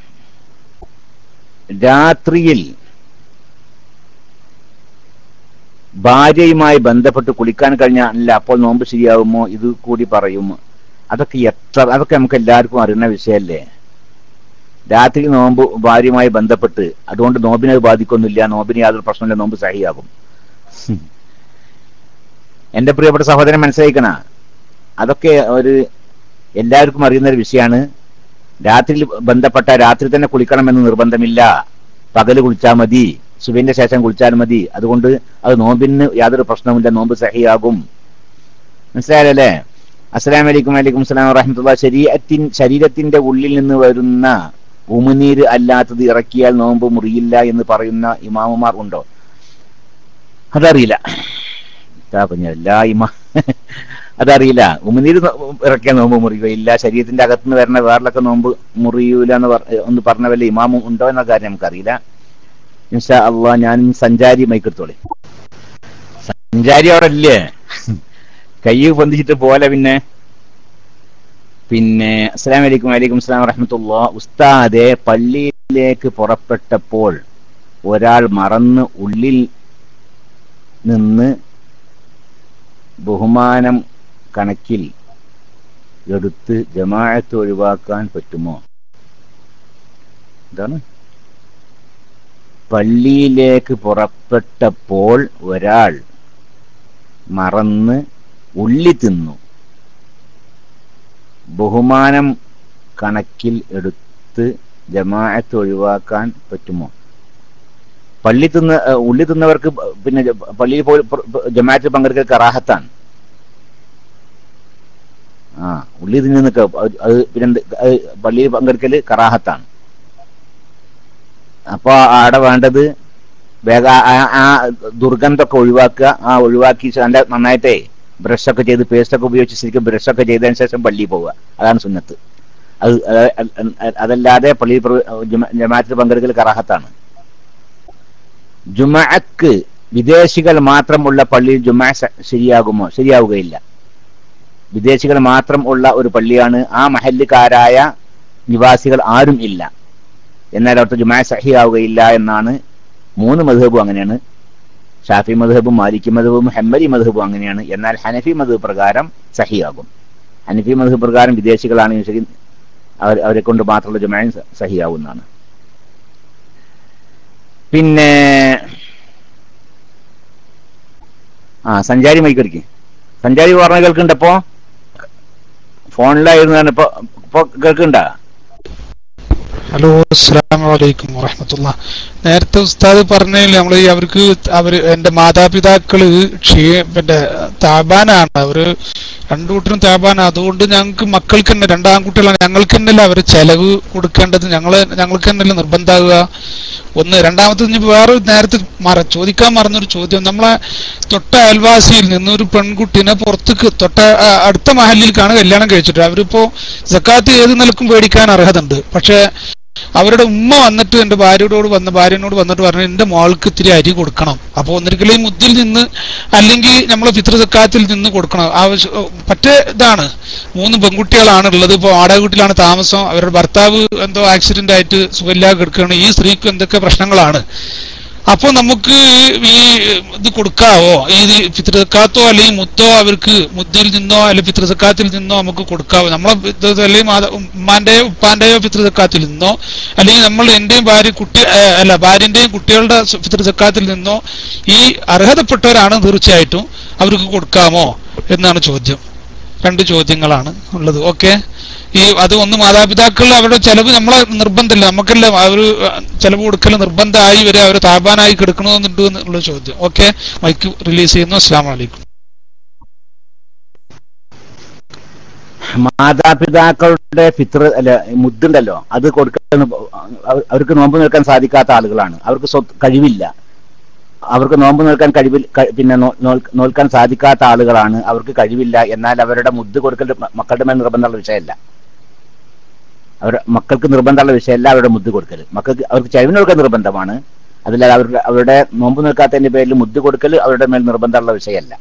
A: രാത്രിയിൽ ഭാര്യയുമായി ബന്ധപ്പെട്ട് കുളിക്കാൻ കഴിഞ്ഞാൽ അല്ല അപ്പോൾ നോമ്പ് ശരിയാവുമോ ഇത് കൂടി പറയും അതൊക്കെ എത്ര അതൊക്കെ നമുക്ക് എല്ലാവർക്കും അറിയുന്ന വിഷയമല്ലേ രാത്രി നോമ്പ് ഭാര്യയുമായി ബന്ധപ്പെട്ട് അതുകൊണ്ട് നോമ്പിനെ അത് ബാധിക്കൊന്നുമില്ല നോമ്പിന് യാതൊരു പ്രശ്നമില്ല നോമ്പ് സഹിയാകും ഹും. എന്റെ പ്രിയപ്പെട്ട സഹോദരൻ മനസ്സിലാക്കണ അതൊക്കെ ഒരു എല്ലാവർക്കും അറിയുന്ന ഒരു വിഷയമാണ് രാത്രിയിൽ ബന്ധപ്പെട്ട രാത്രി തന്നെ കുളിക്കണമെന്ന് നിർബന്ധമില്ല പകല് കുളിച്ചാൽ മതി സുബിന്റെ ശേഷം കുളിച്ചാൽ മതി അതുകൊണ്ട് അത് നോമ്പിന് യാതൊരു പ്രശ്നവുമില്ല നോമ്പ് സഹിയാകും മനസ്സിലായല്ലേ അസ്സലാം വലൈക്കും വലൈക്കും സ്ലാം വറഹമത്തുള്ള ശരീരത്തിൻ ശരീരത്തിന്റെ ഉള്ളിൽ നിന്ന് വരുന്ന ഉമിനീര് അല്ലാത്തത് ഇറക്കിയാൽ നോമ്പ് മുറിയില്ല എന്ന് പറയുന്ന ഇമാമുമാർ ഉണ്ടോ അതറിയില്ല ഇതാ കുഞ്ഞ എല്ലാ ഇമാ അതറിയില്ല ഉമിനീര് നോ- ഇറക്കിയാൽ നോമ്പ് മുറിയുകയില്ല ശരീരത്തിന്റെ അകത്തുനിന്ന് വരുന്ന വേറിലൊക്കെ നോമ്പ് മുറിയൂല എന്ന് പറ- ഒന്ന് പറഞ്ഞ വല്ല ഇമാമും ഉണ്ടോ എന്ന കാര്യം നമുക്കറിയില്ല ഇൻഷാ അള്ളാ ഞാൻ സഞ്ചാരി മൈക്കെടുത്തോളി സഞ്ചാരി അവിടെ ഇല്ലേ കൈ പൊന്തിച്ചിട്ട് പോലെ പിന്നെ പിന്നെ അസ്സലാം വലൈക്കും വലൈക്കും അസ്സലാം വറഹമത്തുള്ള ഉസ്താദെ പള്ളിയിലേക്ക് പുറപ്പെട്ടപ്പോൾ ഒരാൾ മറന്ന് ഉള്ളിൽ നിന്ന് ബഹുമാനം കണക്കിൽ എടുത്ത് ജമാഅത്ത് ഒഴിവാക്കാൻ പറ്റുമോ എന്താണ് പള്ളിയിലേക്ക് പുറപ്പെട്ടപ്പോൾ ഒരാൾ മറന്ന് ഉള്ളി തിന്നു ബഹുമാനം കണക്കിൽ എടുത്ത് ജമാഅത്ത് ഒഴിവാക്കാൻ പറ്റുമോ പള്ളി തിന്ന് ഏഹ്, ഉള്ളി തിന്നവർക്ക് ബ- പിന്നെ ജ- പള്ളിയിൽ പോയി പ്ര- പ്ര- ജമാഅത്തിൽ പങ്കെടുക്കൽ കറാഹത്താണ് ആ ഉള്ളി തിന്ന് നിൽക്കുക അത് അത് പിന്നെ എന്ത്? അത് പള്ളിയിൽ പങ്കെടുക്കൽ കറാഹത്താണ് അപ്പൊ ആടെ വേണ്ടത് വേഗ ആ- ആ ദുർഗന്ധമൊക്കെ ഒഴിവാക്കുക ആ ഒഴിവാക്കി നല്ല നന്നായിട്ടേ ബ്രഷൊക്കെ ചെയ്ത് പേസ്റ്റൊക്കെ ഉപയോഗിച്ച് ശരിക്കും ബ്രഷൊക്കെ ചെയ്തതിന് ശേഷം പള്ളിയിൽ പോവുക അതാണ് സുന്നത്ത് അത് അത് അ- അതല്ലാതെ പള്ളിയിൽ പ്ര- ജമാ- ജമാഅത്തിൽ പങ്കെടുക്കൽ കറാഹത്താണ് ജുമഅക്ക് വിദേശികൾ മാത്രമുള്ള പള്ളിയിൽ ജുമ സ- ശരിയാകുമോ ശരിയാവുകയില്ല വിദേശികൾ മാത്രം ഉള്ള ഒരു പള്ളിയാണ് ആ മഹല്ലുകാരായ നിവാസികൾ ആരും ഇല്ല എന്നാൽ അവിടുത്തെ ജുമ സഹിയാവുകയില്ല എന്നാണ് മൂന്ന് മധുഹബും അങ്ങനെയാണ് ഷാഫി മധുഹബും മാലിക്കി മധുബും ഹെമ്മരി മധുഹബും അങ്ങനെയാണ് എന്നാൽ ഹനഫി മധുബ് പ്രകാരം സഹിയാകും ഹനഫി മധുബ് പ്രകാരം വിദേശികളാണെങ്കിൽ ശരി അവർ അവരെ കൊണ്ട് മാത്രമുള്ള ജുമയും സ- സഹിയാവുന്നതാണ് പിന്നെ ആ സഞ്ചാരി മൈക്കടിക്ക് സഞ്ചാരി പറഞ്ഞ കേൾക്കുന്നുണ്ടപ്പോ ഫോണിലായിരുന്നു ഇപ്പൊ ഇപ്പൊ കേൾക്കണ്ട
B: ഹലോ അസ്സാം വലൈക്കും വറഹമത്തുള്ള നേരത്തെ ഉസ്താദ് പറഞ്ഞതിൽ നമ്മൾ ഈ അവർക്ക് അവര് എന്റെ മാതാപിതാക്കള് ക്ഷീ പിന്നെ താപാനാണ് അവര് രണ്ടു കൂട്ടരും താപാനാണ് അതുകൊണ്ട് ഞങ്ങൾക്ക് മക്കൾക്ക് തന്നെ രണ്ടാൺകുട്ടികളാണ് ഞങ്ങൾക്ക് തന്നെയല്ല അവര് ചെലവ് കൊടുക്കേണ്ടത് ഞങ്ങള് ഞങ്ങൾക്ക് തന്നെയല്ല നിർബന്ധാകുക ഒന്ന് രണ്ടാമത്തെ ഇനി വേറെ നേരത്തെ മറ ചോദിക്കാൻ മറന്നൊരു ചോദ്യം നമ്മളെ തൊട്ട അയൽവാസിയിൽ നിന്ന് ഒരു പെൺകുട്ടീനെ പുറത്തേക്ക് തൊട്ട ആ, അടുത്ത മഹലിലേക്കാണ് കല്യാണം കഴിച്ചിട്ട് അവരിപ്പോ സക്കാത്ത് ഏത് നിലക്കും പേടിക്കാൻ അർഹതയുണ്ട് പക്ഷെ അവരുടെ ഉമ്മ വന്നിട്ട് എന്റെ ഭാര്യയോട് വന്ന ഭാര്യനോട് വന്നിട്ട് പറഞ്ഞു എന്റെ മോൾക്ക് ഇത്തിരി അരി കൊടുക്കണം അപ്പൊ ഒന്നിരിക്കലും ഈ മുദ്ദിൽ നിന്ന് അല്ലെങ്കിൽ നമ്മളെ പിതൃ സക്കാത്തിൽ നിന്ന് കൊടുക്കണം ആവശ്യം പറ്റേ ഇതാണ് മൂന്ന് പെൺകുട്ടികളാണ് ഉള്ളത് ഇപ്പോൾ വാടക വീട്ടിലാണ് താമസം അവരുടെ ഭർത്താവ് എന്തോ ആക്സിഡന്റ് ആയിട്ട് സുഖമില്ലാതെ കിടക്കുകയാണ് ഈ സ്ത്രീക്ക് എന്തൊക്കെ പ്രശ്നങ്ങളാണ് അപ്പൊ നമുക്ക് ഈ ഇത് കൊടുക്കാവോ ഈ ഫിത്രസക്കാത്തോ അല്ലെങ്കിൽ മുത്തോ അവർക്ക് മുദ്ദയിൽ നിന്നോ അല്ലെങ്കിൽ ഫിത്രസക്കാത്തിൽ നിന്നോ നമുക്ക് കൊടുക്കാവോ നമ്മളെ ഇത് അല്ലെങ്കിൽ മാത- ഉമ്മാന്റെയോ ഉപ്പാന്റെയോ ഫിത്രസക്കാത്തിൽ നിന്നോ അല്ലെങ്കിൽ നമ്മൾ എന്റെയും ഭാര്യ കുട്ടി ഏ, അല്ല ഭാര്യന്റെയും കുട്ടികളുടെ ഫിത്രസക്കാത്തിൽ നിന്നോ ഈ അർഹതപ്പെട്ടവരാണ് തീർച്ചയായിട്ടും അവർക്ക് കൊടുക്കാമോ എന്നാണ് ചോദ്യം രണ്ട് ചോദ്യങ്ങളാണ് ഉള്ളത് ഓക്കെ ഈ അത് ഒന്ന് മാതാപിതാക്കൾ അവരുടെ ചെലവ് നമ്മളെ നിർബന്ധമില്ല നമുക്കല്ല അവർ ചെലവ് കൊടുക്കൽ നിർബന്ധമായി വരെ അവർ താപാനായി കിടക്കണമെന്നുണ്ട് എന്നുള്ള ചോദ്യം ഓക്കെ മൈക്ക് റിലീസ് ചെയ്യുന്നു അസ്സാം വലൈക്കും
A: മാതാപിതാക്കളുടെ ഫിത്ര അല്ല മുദ്ദുണ്ടല്ലോ അത് കൊടുക്കാൻ അവ- അവർക്ക് നോമ്പ് നിൽക്കാൻ സാധിക്കാത്ത ആളുകളാണ് അവർക്ക് സ്വത്ത് കഴിവില്ല അവർക്ക് നോമ്പ് നിൽക്കാൻ കഴിവിൽ ക- പിന്നെ നോ- നോൽ- നോൽക്കാൻ സാധിക്കാത്ത ആളുകളാണ് അവർക്ക് കഴിവില്ല എന്നാൽ അവരുടെ മുദ്ദ് കൊടുക്കൽ മ- മക്കളുടെ മേൽ നിർബന്ധമുള്ള വിഷയമല്ല അവരുടെ മക്കൾക്ക് നിർബന്ധമുള്ള വിഷയമല്ല അവരുടെ മുദ്ദ് കൊടുക്കൽ മക്കൾക്ക് അവർക്ക് ചെലവിന് കൊടുക്കൽ നിർബന്ധമാണ് അതില്ലാതെ അവരുടെ അവരുടെ നോമ്പ് നിൽക്കാത്തതിന്റെ പേരിൽ മുദ്ദ് കൊടുക്കൽ അവരുടെ മേൽ നിർബന്ധമുള്ള വിഷയമല്ല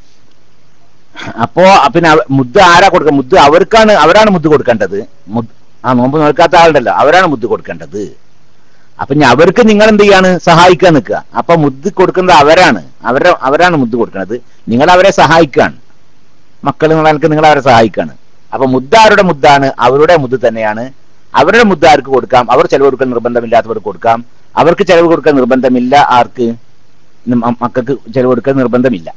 A: അപ്പോ പിന്നെ അവ- മുദ്ദ് ആരാ കൊടുക്കുക മുദ്ദ് അവർക്കാണ് അവരാണ് മുദ്ദ് കൊടുക്കേണ്ടത് മുദ്- ആ നോമ്പ് നോക്കാത്ത ആളുണ്ടല്ലോ അവരാണ് മുദ്ദ് കൊടുക്കേണ്ടത് അപ്പൊ ഇനി അവർക്ക് നിങ്ങൾ എന്ത് ചെയ്യാണ് സഹായിക്കാൻ നിൽക്കുക അപ്പൊ മുദ്ദ് കൊടുക്കുന്നത് അവരാണ് അവരെ അവരാണ് മുദ്ദ് കൊടുക്കുന്നത് നിങ്ങൾ അവരെ സഹായിക്കാണ് മക്കൾ നിങ്ങൾക്ക് നിങ്ങൾ അവരെ സഹായിക്കാണ് അപ്പൊ മുദ്ദ ആരുടെ മുദ്ദാണ് അവരുടെ മുദ്ദ് തന്നെയാണ് അവരുടെ മുദ്ദ ആർക്ക് കൊടുക്കാം അവർ ചെലവ് കൊടുക്കാൻ നിർബന്ധമില്ലാത്തവർക്ക് കൊടുക്കാം അവർക്ക് ചെലവ് കൊടുക്കാൻ നിർബന്ധമില്ല ആർക്ക് മ- മക്കൾക്ക് ചെലവ് കൊടുക്കാൻ നിർബന്ധമില്ല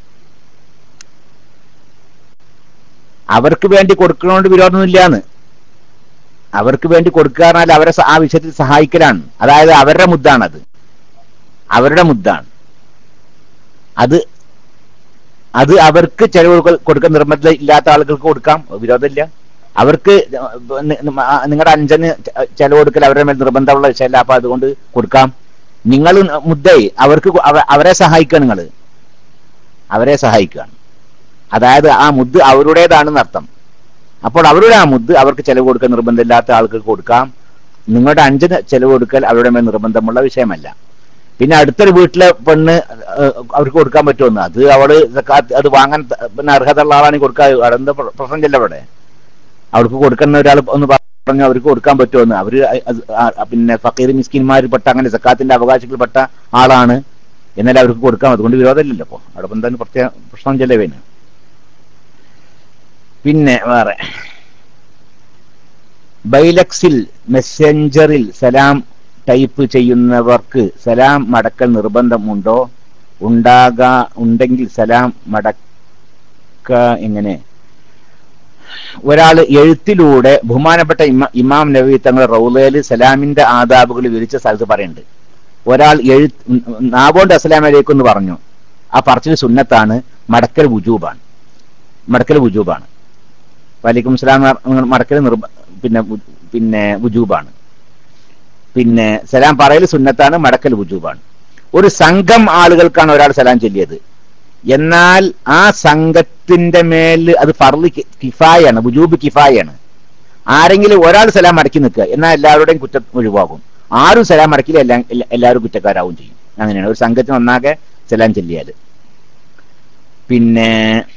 A: അവർക്ക് വേണ്ടി കൊടുക്കണോണ്ട് വിരോധമില്ലാന്ന് അവർക്ക് വേണ്ടി കൊടുക്കുക പറഞ്ഞാൽ അവരെ സ- ആ വിഷയത്തിൽ സഹായിക്കലാണ് അതായത് അവരുടെ മുദ്ദാണത് അവരുടെ മുദ്ദാണ് അത് അത് അവർക്ക് ചെലവ് കൊടുക്ക- കൊടുക്കാൻ നിർബന്ധം ഇല്ലാത്ത ആളുകൾക്ക് കൊടുക്കാം വിരോധമില്ല അവർക്ക് നിങ്ങളുടെ അഞ്ചന് ചെ- ചെലവ് കൊടുക്കൽ അവരുടെ മേൽ നിർബന്ധമുള്ള വിഷയമല്ല അപ്പൊ അതുകൊണ്ട് കൊടുക്കാം നിങ്ങൾ മുദ്ദയെ അവർക്ക് കൊ- അവ- അവരെ സഹായിക്കുക നിങ്ങൾ അവരെ സഹായിക്കുകയാണ് അതായത് ആ മുദ്ദ് അവരുടേതാണെന്ന് അർത്ഥം അപ്പോൾ അവരുടെ ആ മുദ്ദ് അവർക്ക് ചെലവ് കൊടുക്കാൻ നിർബന്ധമില്ലാത്ത ആൾക്ക് കൊടുക്കാം നിങ്ങളുടെ അഞ്ചിന് ചെലവ് കൊടുക്കൽ അവരുടെ മേൽ നിർബന്ധമുള്ള വിഷയമല്ല പിന്നെ അടുത്തൊരു വീട്ടിലെ പെണ്ണ് ഏഹ്, അവർക്ക് കൊടുക്കാൻ പറ്റുമെന്ന് അത് അവള് സക്കാത്ത് അത് വാങ്ങാൻ ത- പിന്നെ അർഹതയുള്ള ആളാണെങ്കിൽ കൊടുക്കാൻ അവിടെ എന്താ പ്ര- പ്രശ്നം ചെല്ല അവിടെ അവർക്ക് കൊടുക്കുന്ന ഒരാൾ ഒന്ന് പറഞ്ഞു അവർക്ക് കൊടുക്കാൻ പറ്റുമെന്ന് അവര് അത് ആ- പിന്നെ ഫക്കീർ മിസ്കിന്മാരിൽപ്പെട്ട അങ്ങനെ സക്കാത്തിന്റെ അവകാശത്തിൽപ്പെട്ട ആളാണ് എന്നാൽ അവർക്ക് കൊടുക്കാം അതുകൊണ്ട് വിരോധമില്ലല്ലോ അപ്പൊ അവിടെ ഇപ്പൊ എന്താണ് പ്രത്യേക പ്രശ്നം ചെല്ലവേന് പിന്നെ വേറെ ബൈലക്സിൽ മെസ്സഞ്ചറിൽ സലാം ടൈപ്പ് ചെയ്യുന്നവർക്ക് സലാം മടക്കൽ നിർബന്ധമുണ്ടോ ഉണ്ടാകാ ഉണ്ടെങ്കിൽ സലാം മടക്ക എങ്ങനെ ഒരാൾ എഴുത്തിലൂടെ ബഹുമാനപ്പെട്ട ഇമ ഇമാം നബി തങ്ങൾ റൗലയിൽ സലാമിന്റെ ആദാബുകൾ വിവരിച്ച സ്ഥലത്ത് പറയുന്നുണ്ട് ഒരാൾ എഴു നാബോണ്ട് അസ്സലാം അലൈക്കും എന്ന് പറഞ്ഞു ആ പറച്ചിൽ സുന്നത്താണ് മടക്കൽ വുജൂബാണ് മടക്കൽ വുജൂബാണ് വലൈക്കും സലാം മടക്കൽ നിർബ പിന്നെ വു- പിന്നെ വുജൂബാണ് പിന്നെ സലാം പറയൽ സുന്നത്താണ് മടക്കൽ വുജൂബാണ് ഒരു സംഘം ആളുകൾക്കാണ് ഒരാൾ സലാം ചൊല്ലിയത് എന്നാൽ ആ സംഘത്തിന്റെ മേൽ അത് ഫർള് കി- കിഫായാണ് വുജൂബ് കിഫായാണ് ആരെങ്കിലും ഒരാൾ സലാം മടക്കി നിൽക്കുക എന്നാൽ എല്ലാവരുടെയും കുറ്റം ഒഴിവാകും ആരും സലാം മടക്കില്ല എല്ലാ എല്ലാ- എല്ലാവരും കുറ്റക്കാരാവും ചെയ്യും അങ്ങനെയാണ് ഒരു സംഘത്തിന് ഒന്നാകെ സലാം ചൊല്ലിയാല് പിന്നെ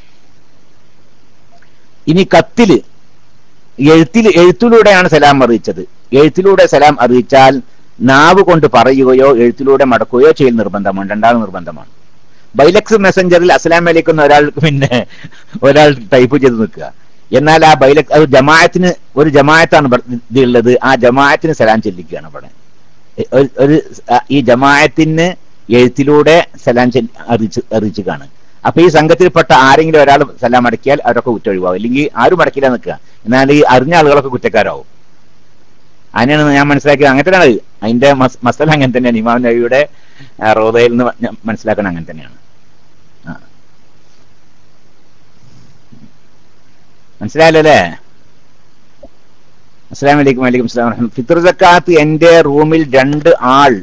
A: ഇനി കത്തില് എഴുത്തിൽ എഴുത്തിലൂടെയാണ് സലാം അറിയിച്ചത് എഴുത്തിലൂടെ സലാം അറിയിച്ചാൽ നാവ് കൊണ്ട് പറയുകയോ എഴുത്തിലൂടെ മടക്കുകയോ ചെയ്യൽ നിർബന്ധമാണ് രണ്ടാമത് നിർബന്ധമാണ് ബൈലക്സ് മെസ്സഞ്ചറിൽ അസ്ലാം വലൈക്കുന്ന ഒരാൾ പിന്നെ ഒരാൾ ടൈപ്പ് ചെയ്ത് നിൽക്കുക എന്നാൽ ആ ബൈലക്സ് അത് ജമാഅത്തിന് ഒരു ജമാഅത്താണ് ഇവിടെ ഇതുള്ളത് ആ ജമാഅത്തിന് സലാം ചെല്ലിക്കുകയാണ് ഇവിടെ ഒരു- ഒരു ആ- ഈ ജമാഅത്തിന് എഴുത്തിലൂടെ സലാം ചെല്ലി അറിയിച്ച് അറിയിച്ചു കാണും അപ്പൊ ഈ സംഘത്തിൽപ്പെട്ട ആരെങ്കിലും ഒരാൾ സലാം അടക്കിയാൽ അവരൊക്കെ കുറ്റൊഴിവാകും അല്ലെങ്കിൽ ആരും അടക്കില്ല നിൽക്കുക എന്നാൽ ഈ അറിഞ്ഞ ആളുകളൊക്കെ കുറ്റക്കാരാവും അതിനാണ് ഞാൻ മനസ്സിലാക്കിയത് അങ്ങനെ തന്നെയാണ് അതിന്റെ മസ്- മസല അങ്ങനെ തന്നെയാണ് ഇമാം നബിയുടെ ആ, റോദയിൽ നിന്ന് ഞാൻ മനസ്സിലാക്കണം അങ്ങനെ തന്നെയാണ് ആ. മനസ്സിലായല്ലോ അല്ലേ അസ്സലാം വലൈക്കും വലൈക്കും സ്ലാം ഫിത്തർ സക്കാത്ത് എന്റെ റൂമിൽ രണ്ട് ആൾ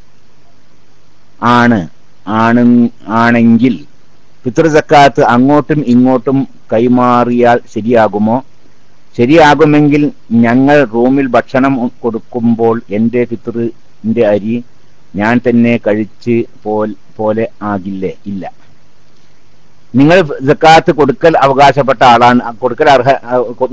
A: ആണ് ആണ് ആണെങ്കിൽ ഫിത്തർ സക്കാത്ത് അങ്ങോട്ടും ഇങ്ങോട്ടും കൈമാറിയാൽ ശരിയാകുമോ ശരിയാകുമെങ്കിൽ ഞങ്ങൾ റൂമിൽ ഭക്ഷണം കൊടുക്കുമ്പോൾ എന്റെ ഫിത്തറിന്റെ അരി ഞാൻ തന്നെ കഴിച്ച് പോൽ പോലെ ആകില്ലേ ഇല്ല നിങ്ങൾ സക്കാത്ത് കൊടുക്കൽ അവകാശപ്പെട്ട ആളാണ് കൊടുക്കൽ അർഹ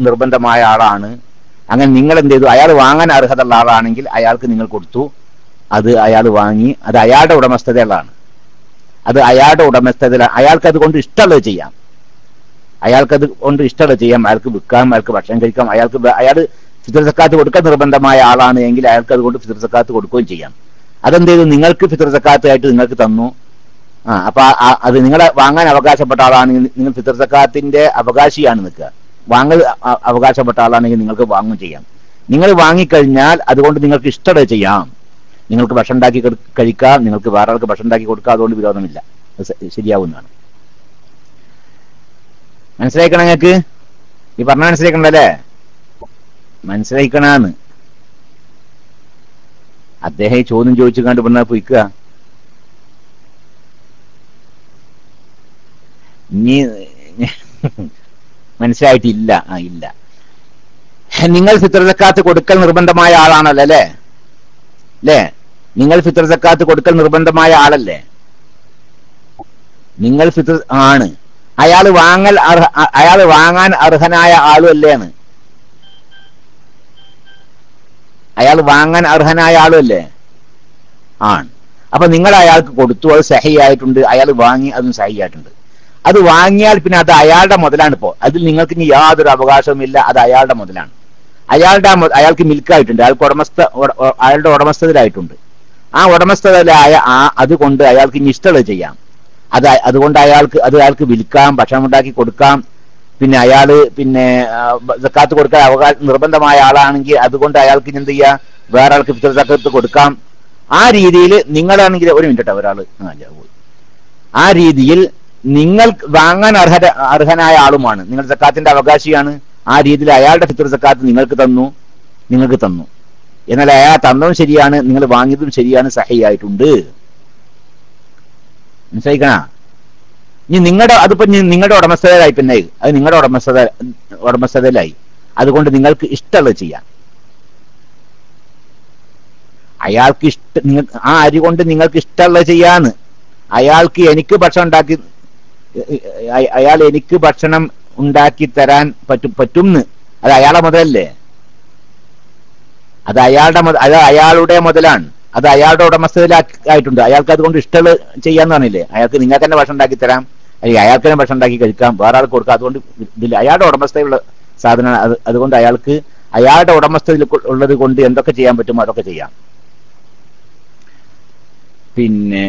A: നിർബന്ധമായ ആളാണ് അങ്ങനെ നിങ്ങൾ എന്ത് ചെയ്തു അയാൾ വാങ്ങാൻ അർഹതയുള്ള ആളാണെങ്കിൽ അയാൾക്ക് നിങ്ങൾ കൊടുത്തു അത് അയാൾ വാങ്ങി അത് അയാളുടെ ഉടമസ്ഥതയുള്ളതാണ് അത് അയാളുടെ ഉടമസ്ഥതയിലാണ് അയാൾക്ക് അത് കൊണ്ട് ഇഷ്ടമുള്ളത് ചെയ്യാം അയാൾക്കത് കൊണ്ട് ഇഷ്ടമുള്ളത് ചെയ്യാം അയാൾക്ക് വിൽക്കാം അയാൾക്ക് ഭക്ഷണം കഴിക്കാം അയാൾക്ക് വേ- അയാൾ ഫിത്തർ സക്കാത്ത് കൊടുക്കാൻ നിർബന്ധമായ ആളാണ് എങ്കിൽ അയാൾക്ക് അതുകൊണ്ട് ഫിത്തർ സക്കാത്ത് കൊടുക്കുകയും ചെയ്യാം അതെന്ത് ചെയ്തു നിങ്ങൾക്ക് ഫിത്തർ സക്കാത്ത് ആയിട്ട് നിങ്ങൾക്ക് തന്നു ആ അപ്പൊ ആ- ആ- അത് നിങ്ങളെ വാങ്ങാൻ അവകാശപ്പെട്ട ആളാണെങ്കിൽ നിങ്ങൾ ഫിത്തർ സക്കാത്തിന്റെ അവകാശിയാണ് നിൽക്കുക വാങ്ങൽ അ- അവകാശപ്പെട്ട ആളാണെങ്കിൽ നിങ്ങൾക്ക് വാങ്ങും ചെയ്യാം നിങ്ങൾ വാങ്ങിക്കഴിഞ്ഞാൽ അതുകൊണ്ട് നിങ്ങൾക്ക് ഇഷ്ടമുള്ളത് ചെയ്യാം നിങ്ങൾക്ക് ഭക്ഷണം ഉണ്ടാക്കി കൊടു- കഴിക്കാം നിങ്ങൾക്ക് വേറെ ആൾക്ക് ഭക്ഷണം ഉണ്ടാക്കി കൊടുക്കാം അതുകൊണ്ട് വിരോധമില്ല അത് ശ- ശരിയാവുന്നതാണ് മനസ്സിലാക്കണം നിങ്ങൾക്ക് ഈ പറഞ്ഞ മനസ്സിലാക്കണ്ടല്ലേ മനസ്സിലാക്കണാന്ന് അദ്ദേഹം ഈ ചോദ്യം ചോദിച്ചു കണ്ട് പിന്നെ പൊയ്ക്കുക ഇനി മനസ്സിലായിട്ടില്ല ആ ഇല്ല നിങ്ങൾ ഫിത്തർ സക്കാത്ത് കൊടുക്കൽ നിർബന്ധമായ ആളാണല്ലോ അല്ലേ അല്ലേ നിങ്ങൾ ഫിത്തർ സക്കാത്ത് കൊടുക്കൽ നിർബന്ധമായ ആളല്ലേ നിങ്ങൾ ഫിത്തർ ആണ് അയാൾ വാങ്ങൽ അർഹ അയാൾ വാങ്ങാൻ അർഹനായ ആളും അല്ലേന്ന് അയാൾ വാങ്ങാൻ അർഹനായ ആളും അല്ലേ ആണ് അപ്പൊ നിങ്ങൾ അയാൾക്ക് കൊടുത്തു അത് സഹിയായിട്ടുണ്ട് അയാൾ വാങ്ങി അതും സഹിയായിട്ടുണ്ട് അത് വാങ്ങിയാൽ പിന്നെ അത് അയാളുടെ മുതലാണ് ഇപ്പോ അതിൽ നിങ്ങൾക്ക് ഇനി യാതൊരു അവകാശവുമില്ല അത് അയാളുടെ മുതലാണ് അയാളുടെ ആ മു- അയാൾക്ക് മിൽക്കായിട്ടുണ്ട് അയാൾക്ക് ഉടമസ്ഥ ഉട- ഉ- അയാളുടെ ഉടമസ്ഥതയിലായിട്ടുണ്ട് ആ ഉടമസ്ഥതയിലായ ആ അതുകൊണ്ട് അയാൾക്ക് ഇനി ഇഷ്ടമുള്ളത് ചെയ്യാം അത് അ- അതുകൊണ്ട് അയാൾക്ക് അത് അയാൾക്ക് വിൽക്കാം ഭക്ഷണം ഉണ്ടാക്കി കൊടുക്കാം പിന്നെ അയാള് പിന്നെ ആ, ബ- സക്കാത്ത് കൊടുക്കാൻ അവകാശം നിർബന്ധമായ ആളാണെങ്കിൽ അതുകൊണ്ട് അയാൾക്ക് ഇനി എന്ത് ചെയ്യാം വേറെ ആൾക്ക് ഫിത്തർ സക്കാത്ത് കൊടുക്കാം ആ രീതിയിൽ നിങ്ങളാണെങ്കിൽ ഒരു മിനിറ്റ് കേട്ടോ ഒരാള് ആ, ഇല്ല, പോയി. ആ രീതിയിൽ നിങ്ങൾ വാങ്ങാൻ അർഹ അർഹനായ ആളുമാണ് നിങ്ങൾ സക്കാത്തിന്റെ അവകാശിയാണ് ആ രീതിയിൽ അയാളുടെ ഫിത്തർ സക്കാത്ത് നിങ്ങൾക്ക് തന്നു നിങ്ങൾക്ക് തന്നു എന്നാൽ അയാൾ തന്നതും ശരിയാണ് നിങ്ങൾ വാങ്ങിയതും ശരിയാണ് സഹിയായിട്ടുണ്ട് മനസ്സിലായിക്കണ ഇനി നിങ്ങളുടെ അതിപ്പോ ഇനി നിങ്ങളുടെ ഉടമസ്ഥതയിലായി പിന്നെ അത് നിങ്ങളുടെ ഉടമസ്ഥത ഉടമസ്ഥതയിലായി അതുകൊണ്ട് നിങ്ങൾക്ക് ഇഷ്ടമുള്ളത് ചെയ്യാം അയാൾക്ക് ഇഷ്ട നിങ്ങൾ ആ അരി കൊണ്ട് നിങ്ങൾക്ക് ഇഷ്ടമുള്ളത് ചെയ്യാന്ന് അയാൾക്ക് എനിക്ക് ഭക്ഷണം ഉണ്ടാക്കി അയ- അയാൾ എനിക്ക് ഭക്ഷണം ഉണ്ടാക്കി തരാൻ പറ്റും പറ്റുംന്ന് അത് അയാളെ മുതലല്ലേ അത് അയാളുടെ മുതൽ അത് അയാളുടെ മുതലാണ് അത് അയാളുടെ ഉടമസ്ഥതയിലായിട്ടുണ്ട് അയാൾക്ക് അതുകൊണ്ട് ഇഷ്ടമുള്ള ചെയ്യാന്ന് പറഞ്ഞില്ലേ അയാൾക്ക് നിങ്ങൾക്ക് തന്നെ ഭക്ഷണം ഉണ്ടാക്കി തരാം അല്ലെങ്കിൽ അയാൾക്ക് തന്നെ ഭക്ഷണം ഉണ്ടാക്കി കഴിക്കാം വേറെ ആൾക്ക് കൊടുക്കാം അതുകൊണ്ട് ഇതില്ല അയാളുടെ ഉടമസ്ഥതയുള്ള സാധനമാണ് അത് അതുകൊണ്ട് അയാൾക്ക് അയാളുടെ ഉടമസ്ഥതയിൽ കൊ- ഉള്ളത് കൊണ്ട് എന്തൊക്കെ ചെയ്യാൻ പറ്റുമോ അതൊക്കെ ചെയ്യാം പിന്നെ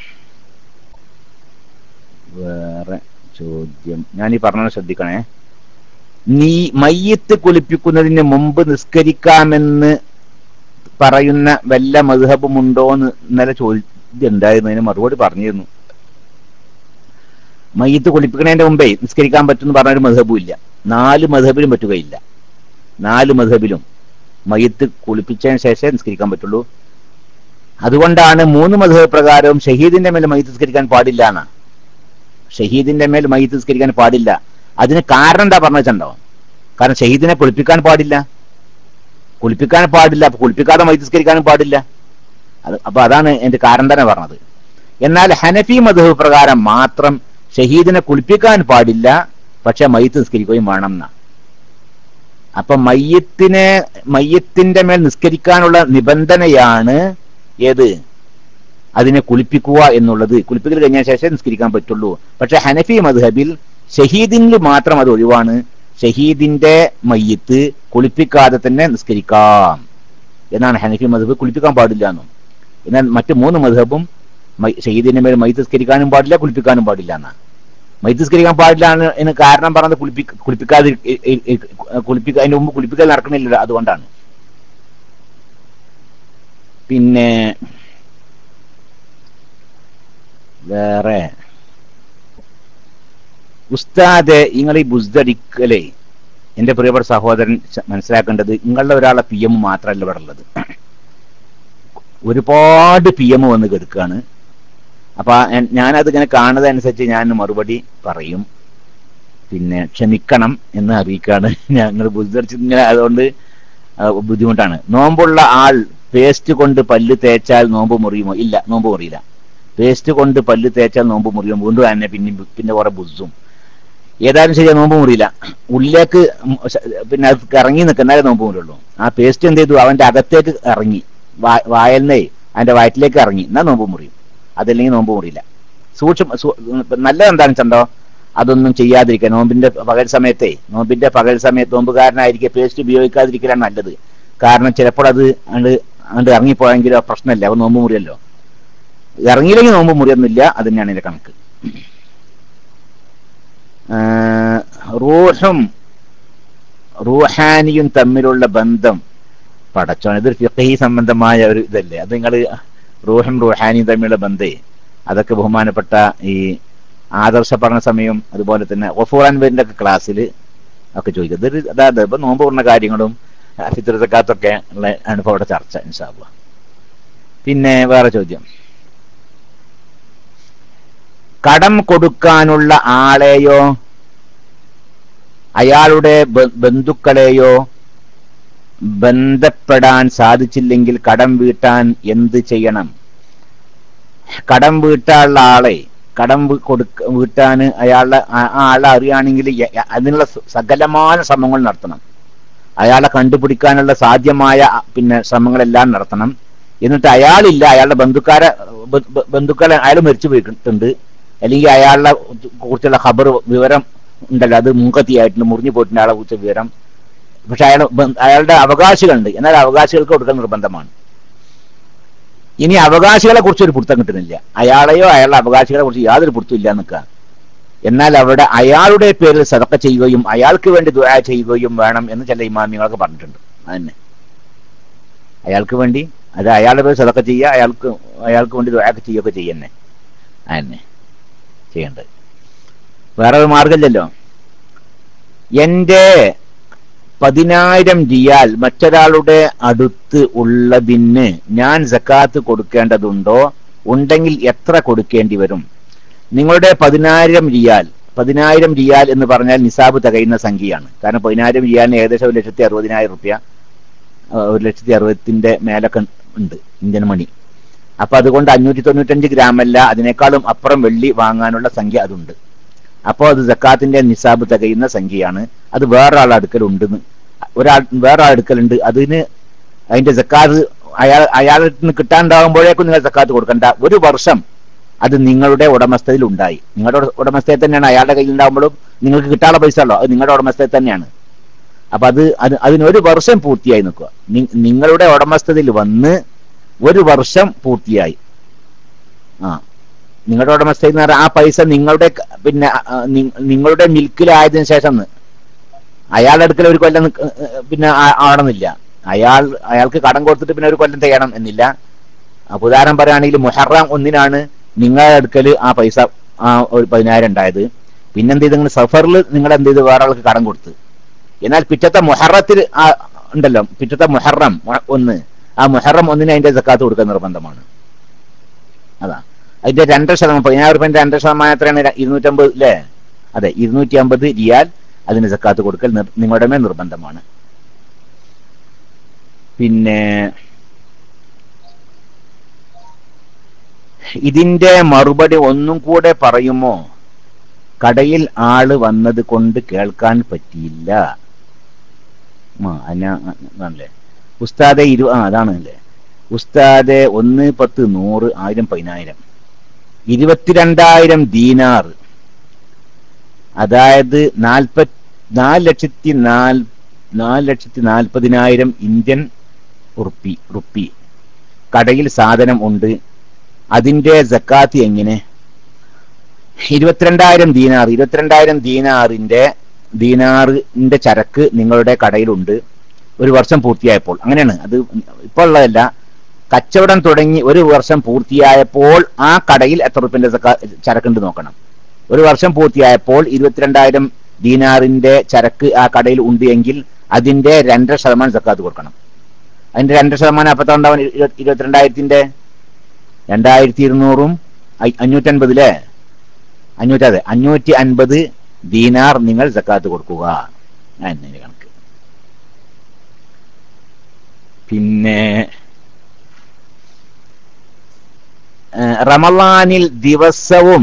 A: വേറെ ചോദ്യം ഞാൻ ഈ പറഞ്ഞത് ശ്രദ്ധിക്കണേ നീ മയ്യത്ത് കുളിപ്പിക്കുന്നതിന് മുമ്പ് നിസ്കരിക്കാമെന്ന് പറയുന്ന വല്ല മധുഹബുമുണ്ടോന്ന് ഇന്നലെ ചോദ്യം ഉണ്ടായിരുന്നു അതിന് മറുപടി പറഞ്ഞിരുന്നു മയ്യത്ത് കുളിപ്പിക്കുന്നതിന്റെ മുമ്പേ നിസ്കരിക്കാൻ പറ്റുമെന്ന് പറഞ്ഞൊരു മധുഹബും ഇല്ല നാല് മധുഹബിലും പറ്റുകയില്ല നാല് മധുഹബിലും മയ്യത്ത് കുളിപ്പിച്ചതിന് ശേഷമേ നിസ്കരിക്കാൻ പറ്റുള്ളൂ അതുകൊണ്ടാണ് മൂന്ന് മധുഹബ് പ്രകാരവും ഷഹീദിന്റെ മേൽ മയ്യത്ത് നിസ്കരിക്കാൻ പാടില്ല എന്നാ ഷഹീദിന്റെ മേൽ മയ്യത്ത് നിസ്കരിക്കാൻ പാടില്ല അതിന് കാരണം എന്താ പറഞ്ഞിട്ടുണ്ടോ കാരണം ഷഹീദിനെ കുളിപ്പിക്കാൻ പാടില്ല കുളിപ്പിക്കാൻ പാടില്ല അപ്പൊ കുളിപ്പിക്കാതെ മയ്യത്ത് നിസ്കരിക്കാനും പാടില്ല അത് അപ്പൊ അതാണ് എന്റെ കാരണം തന്നെ പറഞ്ഞത് എന്നാൽ ഹനഫി മധുഹ് പ്രകാരം മാത്രം ഷഹീദിനെ കുളിപ്പിക്കാൻ പാടില്ല പക്ഷെ മയ്യത്ത് നിസ്കരിക്കുകയും വേണം എന്നാ അപ്പൊ മയ്യത്തിനെ മയ്യത്തിന്റെ മേൽ നിസ്കരിക്കാനുള്ള നിബന്ധനയാണ് ഏത് അതിനെ കുളിപ്പിക്കുക എന്നുള്ളത് കുളിപ്പിക്കൽ കഴിഞ്ഞ ശേഷം നിസ്കരിക്കാൻ പറ്റുള്ളൂ പക്ഷെ ഹനഫി മദ്ഹബിൽ ഷഹീദിന് മാത്രം അത് ഒഴിവാണ് ഷഹീദിന്റെ മയ്യത്ത് കുളിപ്പിക്കാതെ തന്നെ നിസ്കരിക്കാം എന്നാണ് ഹനഫി മദ്ഹബ് കുളിപ്പിക്കാൻ പാടില്ല എന്നും എന്നാൽ മറ്റു മൂന്ന് മദ്ഹബും മൈ- ഷഹീദിന്റെ മേൽ മയ്യത്ത് നിസ്കരിക്കാനും പാടില്ല കുളിപ്പിക്കാനും പാടില്ല എന്നാണ് മയ്യത്ത് നിസ്കരിക്കാൻ പാടില്ല എന്ന് എന്ന് കാരണം പറഞ്ഞത് കുളിപ്പി കുളിപ്പിക്കാതെ ഇ- ഇ- ഇ- കുളിപ്പിക്ക അതിന് മുമ്പ് കുളിപ്പിക്കൽ നടക്കണില്ല അതുകൊണ്ടാണ് പിന്നെ വേറെ ഉസ്താദ് നിങ്ങൾ ഈ ബുസ്തടിക്കലേ എന്റെ പ്രിയപ്പെട്ട സഹോദരൻ ച- മനസ്സിലാക്കേണ്ടത് നിങ്ങളുടെ ഒരാളെ പി എം മാത്രമല്ല ഇവിടെ ഉള്ളത് ഒരുപാട് പി എം വന്ന് കെടുക്കുകയാണ് അപ്പൊ എൻ- ഞാനത് ഇങ്ങനെ കാണുന്നതനുസരിച്ച് ഞാൻ മറുപടി പറയും പിന്നെ ക്ഷമിക്കണം എന്ന് അറിയിക്കാണ് ഞങ്ങൾ ബുദ്ധിച്ച് ഇങ്ങനെ അതുകൊണ്ട് ആ, ബുദ്ധിമുട്ടാണ് നോമ്പുള്ള ആൾ പേസ്റ്റ് കൊണ്ട് പല്ല് തേച്ചാൽ നോമ്പ് മുറിയുമോ ഇല്ല നോമ്പ് മുറിയില്ല പേസ്റ്റ് കൊണ്ട് പല്ല് തേച്ചാൽ നോമ്പ് മുറിയും വീണ്ടും തന്നെ പിന്നെ പിന്നെ കുറെ ബുസ്സും ഏതായാലും ശരിയാ നോമ്പ് മുറിയില്ല ഉള്ളിലേക്ക് ഉം ശ- പിന്നെ അത് ഇറങ്ങി നിൽക്കുന്നാലേ നോമ്പ് മുറിയുള്ളൂ ആ പേസ്റ്റ് എന്ത് ചെയ്തു അവന്റെ അകത്തേക്ക് ഇറങ്ങി വാ- വായലിനെ അതിന്റെ വയറ്റിലേക്ക് ഇറങ്ങി എന്നാ നോമ്പ് മുറിയും അതല്ലെങ്കിൽ നോമ്പ് മുറിയില്ല സൂക്ഷ്മ സൂ- നല്ലത് എന്താണെന്ന് വെച്ചോ അതൊന്നും ചെയ്യാതിരിക്കുക നോമ്പിന്റെ പകൽ സമയത്തെ നോമ്പിന്റെ പകൽ സമയത്ത് നോമ്പുകാരനായിരിക്കെ പേസ്റ്റ് ഉപയോഗിക്കാതിരിക്കലാണ് നല്ലത് കാരണം ചിലപ്പോൾ അത് അങ്ങട് അങ്ങട് ഇറങ്ങിപ്പോയെങ്കിലോ പ്രശ്നമില്ല അപ്പൊ നോമ്പ് മുറിയല്ലോ ഇറങ്ങിയില്ലെങ്കിൽ നോമ്പ് മുറിയൊന്നുമില്ല അത് തന്നെയാണ് ഇതിന്റെ കണക്ക് ആ, റൂഹും റൂഹാനിയും തമ്മിലുള്ള ബന്ധം പടച്ചോൻ ഇതൊരു ഫിഖഹി സംബന്ധമായ ഒരു ഇതല്ലേ അത് നിങ്ങൾ റൂഹും റൂഹാനിയും തമ്മിലുള്ള ബന്ധേ അതൊക്കെ ബഹുമാനപ്പെട്ട ഈ ആദർശ പഠന സമയം അതുപോലെ തന്നെ ഒഫൂർ അൻവറിന്റെ ഒക്കെ ക്ലാസ്സിൽ ഒക്കെ ചോദിക്കും ഇതൊരു അതായത് ഇപ്പൊ നോമ്പ് പറഞ്ഞ കാര്യങ്ങളും ഫിത്രത്തക്കാത്തൊക്കെ ഉള്ള അനുഭവം അവിടെ ചർച്ച ഇൻഷാല്ല പിന്നെ വേറെ ചോദ്യം കടം കൊടുക്കാനുള്ള ആളെയോ അയാളുടെ ബ- ബന്ധുക്കളെയോ ബന്ധപ്പെടാൻ സാധിച്ചില്ലെങ്കിൽ കടം വീട്ടാൻ എന്ത് ചെയ്യണം കടം വീട്ടാനുള്ള ആളെ കടം വീ- കൊടുക്ക വീട്ടാൻ അയാളെ ആ- ആ ആളെ അറിയുകയാണെങ്കിൽ യ- യ- അതിനുള്ള സ- സകലമായ ശ്രമങ്ങൾ നടത്തണം അയാളെ കണ്ടുപിടിക്കാനുള്ള സാധ്യമായ അ, പിന്നെ ശ്രമങ്ങളെല്ലാം നടത്തണം എന്നിട്ട് അയാളില്ല അയാളുടെ ബന്ധുക്കാരെ ബ- ബ- ബന്ധുക്കളെ അയാൾ മരിച്ചു പോയിട്ടുണ്ട് അല്ലെങ്കിൽ അയാളുടെ കുറിച്ചുള്ള ഖബർ വിവരം ഉണ്ടല്ലോ അത് മുൻകത്തിയായിട്ടുണ്ട് മുറിഞ്ഞു പോയിട്ടുണ്ട് അയാളെ കുറിച്ച വിവരം പക്ഷെ അയാൾ അയാളുടെ അവകാശികളുണ്ട് എന്നാൽ അവകാശികൾക്ക് കൊടുക്കാൻ നിർബന്ധമാണ് ഇനി അവകാശികളെ കുറിച്ച് ഒരു പിടുത്തം കിട്ടുന്നില്ല അയാളെയോ അയാളുടെ അവകാശികളെ കുറിച്ച് യാതൊരു പിടുത്തം ഇല്ല നിൽക്കുക എന്നാൽ അവിടെ അയാളുടെ പേരിൽ സതക്ക ചെയ്യുകയും അയാൾക്ക് വേണ്ടി ദുആ ചെയ്യുകയും വേണം എന്ന് ചില ഇമാമികളൊക്കെ പറഞ്ഞിട്ടുണ്ട് അതന്നെ അയാൾക്ക് വേണ്ടി അത് അയാളുടെ പേര് സതക്ക ചെയ്യുക അയാൾക്ക് അയാൾക്ക് വേണ്ടി ദുആക്ക് ചെയ്യുകയൊക്കെ ചെയ്യുന്നേ അതന്നെ ചെയ്യേണ്ടത് വേറെ ഒരു മാർഗമില്ലല്ലോ എന്റെ പതിനായിരം റിയാൽ മറ്റൊരാളുടെ അടുത്ത് ഉള്ളതിന് ഞാൻ സക്കാത്ത് കൊടുക്കേണ്ടതുണ്ടോ ഉണ്ടെങ്കിൽ എത്ര കൊടുക്കേണ്ടി വരും നിങ്ങളുടെ പതിനായിരം റിയാൽ പതിനായിരം റിയാൽ എന്ന് പറഞ്ഞാൽ നിസാബ് തികയുന്ന സംഖ്യയാണ് കാരണം പതിനായിരം റിയാലിന് ഏകദേശം ഒരു ലക്ഷത്തി അറുപതിനായിരം റുപ്യ ഒരു ലക്ഷത്തി അറുപത്തിന്റെ മേലൊക്കെ ഉണ്ട് ഇന്ത്യൻ മണി അപ്പൊ അതുകൊണ്ട് അഞ്ഞൂറ്റി തൊണ്ണൂറ്റഞ്ച് ഗ്രാം അല്ല അതിനേക്കാളും അപ്പുറം വെള്ളി വാങ്ങാനുള്ള സംഖ്യ അതുണ്ട് അപ്പോൾ അത് സക്കാത്തിന്റെ നിസാബ് തികയുന്ന സംഖ്യയാണ് അത് വേറൊരാൾ അടുക്കലുണ്ടെന്ന് ഒരാൾ വേറൊരാൾ അടുക്കലുണ്ട് അതിന് അതിന്റെ സക്കാത്ത് അയാൾ അയാളിൽ നിന്ന് കിട്ടാണ്ടാകുമ്പോഴേക്കും നിങ്ങൾ സക്കാത്ത് കൊടുക്കണ്ട ഒരു വർഷം അത് നിങ്ങളുടെ ഉടമസ്ഥതയിൽ ഉണ്ടായി നിങ്ങളുടെ ഉടമസ്ഥയിൽ തന്നെയാണ് അയാളുടെ കയ്യിൽ ഉണ്ടാകുമ്പോഴും നിങ്ങൾക്ക് കിട്ടാനുള്ള പൈസ ഉള്ളോ അത് നിങ്ങളുടെ ഉടമസ്ഥയിൽ തന്നെയാണ് അപ്പൊ അത് അത് അതിനൊരു വർഷം പൂർത്തിയായി നിൽക്കുക നി- നിങ്ങളുടെ ഉടമസ്ഥതയിൽ വന്ന് ഒരു വർഷം പൂർത്തിയായി ആ നിങ്ങളുടെ ഉടമസ്ഥയിൽ എന്ന് പറഞ്ഞാൽ ആ പൈസ നിങ്ങളുടെ ക- പിന്നെ ആ, നി- നിങ്ങളുടെ മിൽക്കിലായതിനു ശേഷം ന്ന്. അയാളുടെ അടുക്കൽ ഒരു കൊല്ലം നിക്ക- ഏ, പിന്നെ ആ- ആവണമെന്നില്ല അയാൾ അയാൾക്ക് കടം കൊടുത്തിട്ട് പിന്നെ ഒരു കൊല്ലം ചെയ്യണം എന്നില്ല അപ്പൊ ഉദാഹരണം പറയുകയാണെങ്കിൽ മുഹറം ഒന്നിനാണ് നിങ്ങളുടെ അടുക്കൽ ആ പൈസ ആ ഒരു പതിനായിരം ഉണ്ടായത് പിന്നെന്ത് ചെയ്ത് നിങ്ങൾ സഫറിൽ നിങ്ങൾ എന്ത് ചെയ്ത് വേറെ ആൾക്ക് കടം കൊടുത്ത് എന്നാൽ പിറ്റത്തെ മുഹറത്തിൽ ആ ഉണ്ടല്ലോ പിറ്റത്തെ മുഹറം മു- ഒന്ന് ആ മുഹറം ഒന്നിന് അതിന്റെ സക്കാത്ത് കൊടുക്കാൻ നിർബന്ധമാണ് അതാ അതിന്റെ രണ്ടര ശതമാനം പതിനായിരം റുപ്യന്റെ രണ്ടര ശതമാനം എത്രയാണ് ര- ഇരുന്നൂറ്റമ്പത് അല്ലേ അതെ ഇരുന്നൂറ്റി അമ്പത് റിയാൽ അതിന് സക്കാത്ത് കൊടുക്കൽ നിർ- നിങ്ങളുടെ മേൽ നിർബന്ധമാണ് പിന്നെ ഇതിന്റെ മറുപടി ഒന്നും കൂടെ പറയുമോ കടയിൽ ആള് വന്നത് കൊണ്ട് കേൾക്കാൻ പറ്റിയില്ല ആ അല്ല അതാണല്ലേ ഉസ്താദെ ഇരു ആ അതാണ് അല്ലേ ഉസ്താദെ ഒന്ന് പത്ത് നൂറ് ആയിരം പതിനായിരം ഇരുപത്തിരണ്ടായിരം ദീനാർ അതായത് നാൽപ്പത് നാല് ലക്ഷത്തി നാൽ നാല് ലക്ഷത്തി നാൽപ്പതിനായിരം ഇന്ത്യൻ ഉറുപ്പി റുപ്പി കടയിൽ സാധനം ഉണ്ട് അതിന്റെ സക്കാത്ത് എങ്ങനെ ഇരുപത്തിരണ്ടായിരം ദീനാർ ഇരുപത്തിരണ്ടായിരം ദീനാറിന്റെ ദീനാറിന്റെ ചരക്ക് നിങ്ങളുടെ കടയിലുണ്ട് ഒരു വർഷം പൂർത്തിയായപ്പോൾ അങ്ങനെയാണ് അത് ഇപ്പോൾ ഉള്ളതല്ല കച്ചവടം തുടങ്ങി ഒരു വർഷം പൂർത്തിയായപ്പോൾ ആ കടയിൽ എത്ര റുപ്യന്റെ ചരക്കുണ്ട് നോക്കണം ഒരു വർഷം പൂർത്തിയായപ്പോൾ ഇരുപത്തിരണ്ടായിരം ദീനാറിന്റെ ചരക്ക് ആ കടയിൽ ഉണ്ട് എങ്കിൽ അതിന്റെ രണ്ടര ശതമാനം സക്കാത്ത് കൊടുക്കണം അതിന്റെ രണ്ടര ശതമാനം അപ്പത്തെ ഉണ്ടാവും ഇരുപത്തിരണ്ടായിരത്തിന്റെ രണ്ടായിരത്തി ഇരുന്നൂറും അ- അഞ്ഞൂറ്റൻപത് അല്ലേ അഞ്ഞൂറ്റി അതെ അഞ്ഞൂറ്റി അൻപത് ദീനാർ നിങ്ങൾ സക്കാത്ത് കൊടുക്കുക അതിന്റെ കണക്ക് പിന്നെ ഏഹ്, റമളാനിൽ ദിവസവും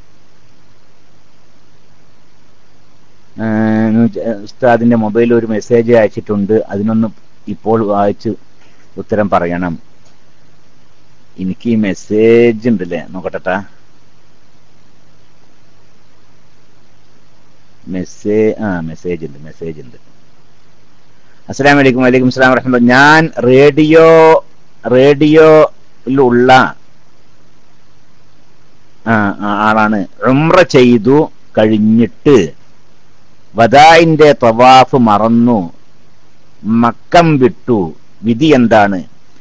A: ഏഹ്, ഉസ്താദിന്റെ മൊബൈലിൽ ഒരു മെസ്സേജ് അയച്ചിട്ടുണ്ട് അതിനൊന്ന് ഇപ്പോൾ വായിച്ച് ഉത്തരം പറയണം എനിക്ക് ഈ മെസ്സേജ് ഉണ്ടല്ലേ നോക്കട്ടെ മെസ്സേജ് ആ മെസ്സേജ് ഉണ്ട് മെസ്സേജ് ഉണ്ട് അസ്സലാം വലൈക്കും വലൈക്കും സ്ലാം വറഹ്മത്തുള്ളാഹി ഞാൻ റേഡിയോ റേഡിയോയിലുള്ള ആ ആ, ആളാണ് ഉംറ ചെയ്തു കഴിഞ്ഞിട്ട് വദായിന്റെ തവാഫ് മറന്നു മക്കം വിട്ടു വിധി എന്താണ്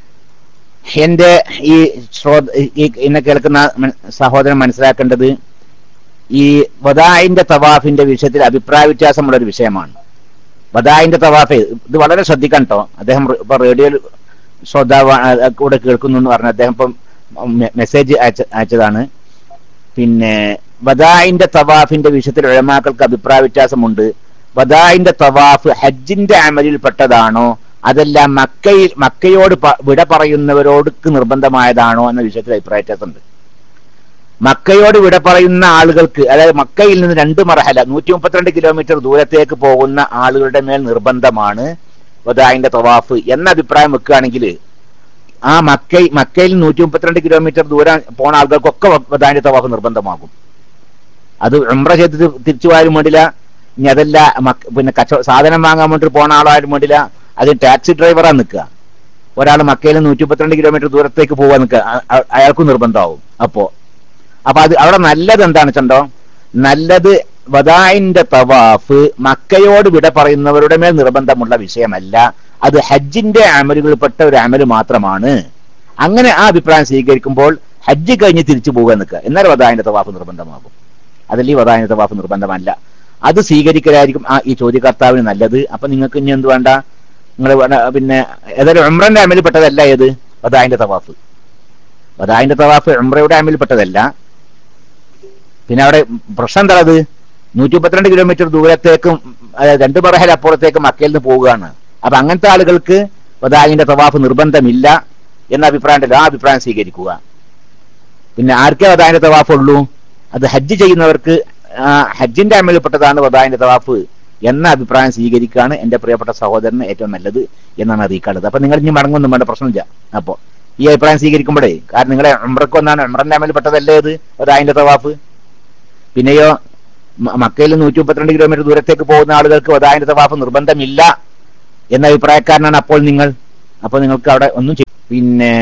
A: എന്റെ ഈ ശ്രോ ഈ എന്നെ കേൾക്കുന്ന മൻ- സഹോദരൻ മനസ്സിലാക്കേണ്ടത് ഈ വദായിന്റെ തവാഫിന്റെ വിഷയത്തിൽ അഭിപ്രായ വ്യത്യാസമുള്ള ഒരു വിഷയമാണ് വദായിന്റെ തവാഫ് ഇത് വളരെ ശ്രദ്ധിക്കണം കേട്ടോ അദ്ദേഹം റെ- ഇപ്പൊ റേഡിയോയിൽ ശ്രോതാവ് ആ, കൂടെ കേൾക്കുന്നു എന്ന് പറഞ്ഞ അദ്ദേഹം ഇപ്പം മെ- മെസ്സേജ് അയച്ച അയച്ചതാണ് പിന്നെ വദായിന്റെ തവാഫിന്റെ വിഷയത്തിൽ ഉഴമാക്കൾക്ക് അഭിപ്രായ വ്യത്യാസമുണ്ട് വദായിന്റെ തവാഫ് ഹജ്ജിന്റെ അമലിൽപ്പെട്ടതാണോ അതല്ല മക്കയിൽ മക്കയോട് പ- വിട പറയുന്നവരോടുക്ക് നിർബന്ധമായതാണോ എന്ന വിഷയത്തിൽ അഭിപ്രായ വ്യത്യാസമുണ്ട് മക്കയോട് വിട പറയുന്ന ആളുകൾക്ക് അതായത് മക്കയിൽ നിന്ന് രണ്ട് മറഹല നൂറ്റി മുപ്പത്തിരണ്ട് കിലോമീറ്റർ ദൂരത്തേക്ക് പോകുന്ന ആളുകളുടെ മേൽ നിർബന്ധമാണ് വദായിന്റെ തവാഫ് എന്ന അഭിപ്രായം വെക്കുകയാണെങ്കിൽ ആ മക്ക മക്കയിൽ നൂറ്റി മുപ്പത്തിരണ്ട് കിലോമീറ്റർ ദൂരം പോണ ആളുകൾക്കൊക്കെ വദായിന്റെ തവാഫ് നിർബന്ധമാകും അത് ഉംറ ചെയ്ത് തി- തിരിച്ചു പോയാലും വേണ്ടില്ല ഇനി അതല്ല മക്ക- പിന്നെ കച്ചവ സാധനം വാങ്ങാൻ വേണ്ടി പോണ ആളായാലും വേണ്ടില്ല അത് ടാക്സി ഡ്രൈവറാ നിൽക്കുക ഒരാൾ മക്കയിൽ നൂറ്റി മുപ്പത്തിരണ്ട് കിലോമീറ്റർ ദൂരത്തേക്ക് പോവാൻ നിൽക്കുക അ- അ- അയാൾക്കും നിർബന്ധമാവും അപ്പോ അപ്പൊ അത് അവിടെ നല്ലത് എന്താണ് ചെണ്ടോ നല്ലത് വദായിന്റെ തവാഫ് മക്കയോട് വിട പറയുന്നവരുടെ മേൽ നിർബന്ധമുള്ള വിഷയമല്ല അത് ഹജ്ജിന്റെ അമലുകൾപ്പെട്ട ഒരു അമല് മാത്രമാണ് അങ്ങനെ ആ അഭിപ്രായം സ്വീകരിക്കുമ്പോൾ ഹജ്ജ് കഴിഞ്ഞ് തിരിച്ചു പോകുക നിൽക്കുക എന്നാൽ വദായിന്റെ തവാഫ് നിർബന്ധമാകും അതിൽ ഈ വദായിന്റെ തവാഫ് നിർബന്ധമല്ല അത് സ്വീകരിക്കലായിരിക്കും ആ ഈ ചോദ്യകർത്താവിന് നല്ലത് അപ്പൊ നിങ്ങൾക്ക് ഇനി എന്ത് വേണ്ട നിങ്ങൾ പിന്നെ ഏതായാലും ഉംറന്റെ അമലിൽപ്പെട്ടതല്ല ഏത് വദായിന്റെ തവാഫ് വദായിന്റെ തവാഫ് ഉംറയുടെ അമലിൽപ്പെട്ടതല്ല പിന്നെ അവിടെ പ്രശ്നം എന്താ അത് നൂറ്റി മുപ്പത്തിരണ്ട് കിലോമീറ്റർ ദൂരത്തേക്കും അതായത് രണ്ട് പറഹൽ അപ്പുറത്തേക്ക് മക്കയിൽ നിന്ന് പോവുകയാണ് അപ്പൊ അങ്ങനത്തെ ആളുകൾക്ക് വദായിന്റെ തവാഫ് നിർബന്ധമില്ല എന്ന അഭിപ്രായം ഉണ്ടല്ലോ ആ അഭിപ്രായം സ്വീകരിക്കുക പിന്നെ ആർക്കേ വദായിന്റെ തവാഫ് ഉള്ളൂ അത് ഹജ്ജ് ചെയ്യുന്നവർക്ക് ആ, ഹജ്ജിന്റെ അമലിൽപ്പെട്ടതാണ് വദായിന്റെ തവാഫ് എന്ന അഭിപ്രായം സ്വീകരിക്കുകയാണ് എന്റെ പ്രിയപ്പെട്ട സഹോദരന് ഏറ്റവും നല്ലത് എന്നാണ് അറിയിക്കാനുള്ളത് അപ്പൊ നിങ്ങൾ ഇനി മടങ്ങൊന്നും വേണ്ട പ്രശ്നമില്ല അപ്പോ ഈ അഭിപ്രായം സ്വീകരിക്കുമ്പോഴേ കാരണം നിങ്ങളെ ഉംറക്ക് വന്നാണ് ഉംറന്റെ അമലിൽപ്പെട്ടതല്ലേ ഇത് വദായിന്റെ തവാഫ് പിന്നെയോ മ- മക്കയിൽ നൂറ്റി മുപ്പത്തിരണ്ട് കിലോമീറ്റർ ദൂരത്തേക്ക് പോകുന്ന ആളുകൾക്ക് വദായിന്റെ തവാഫ് നിർബന്ധമില്ല എന്ന അഭിപ്രായക്കാരനാണ് അപ്പോൾ നിങ്ങൾ അപ്പോൾ നിങ്ങൾക്ക് അവിടെ ഒന്നും ചെയ്യ പിന്നെ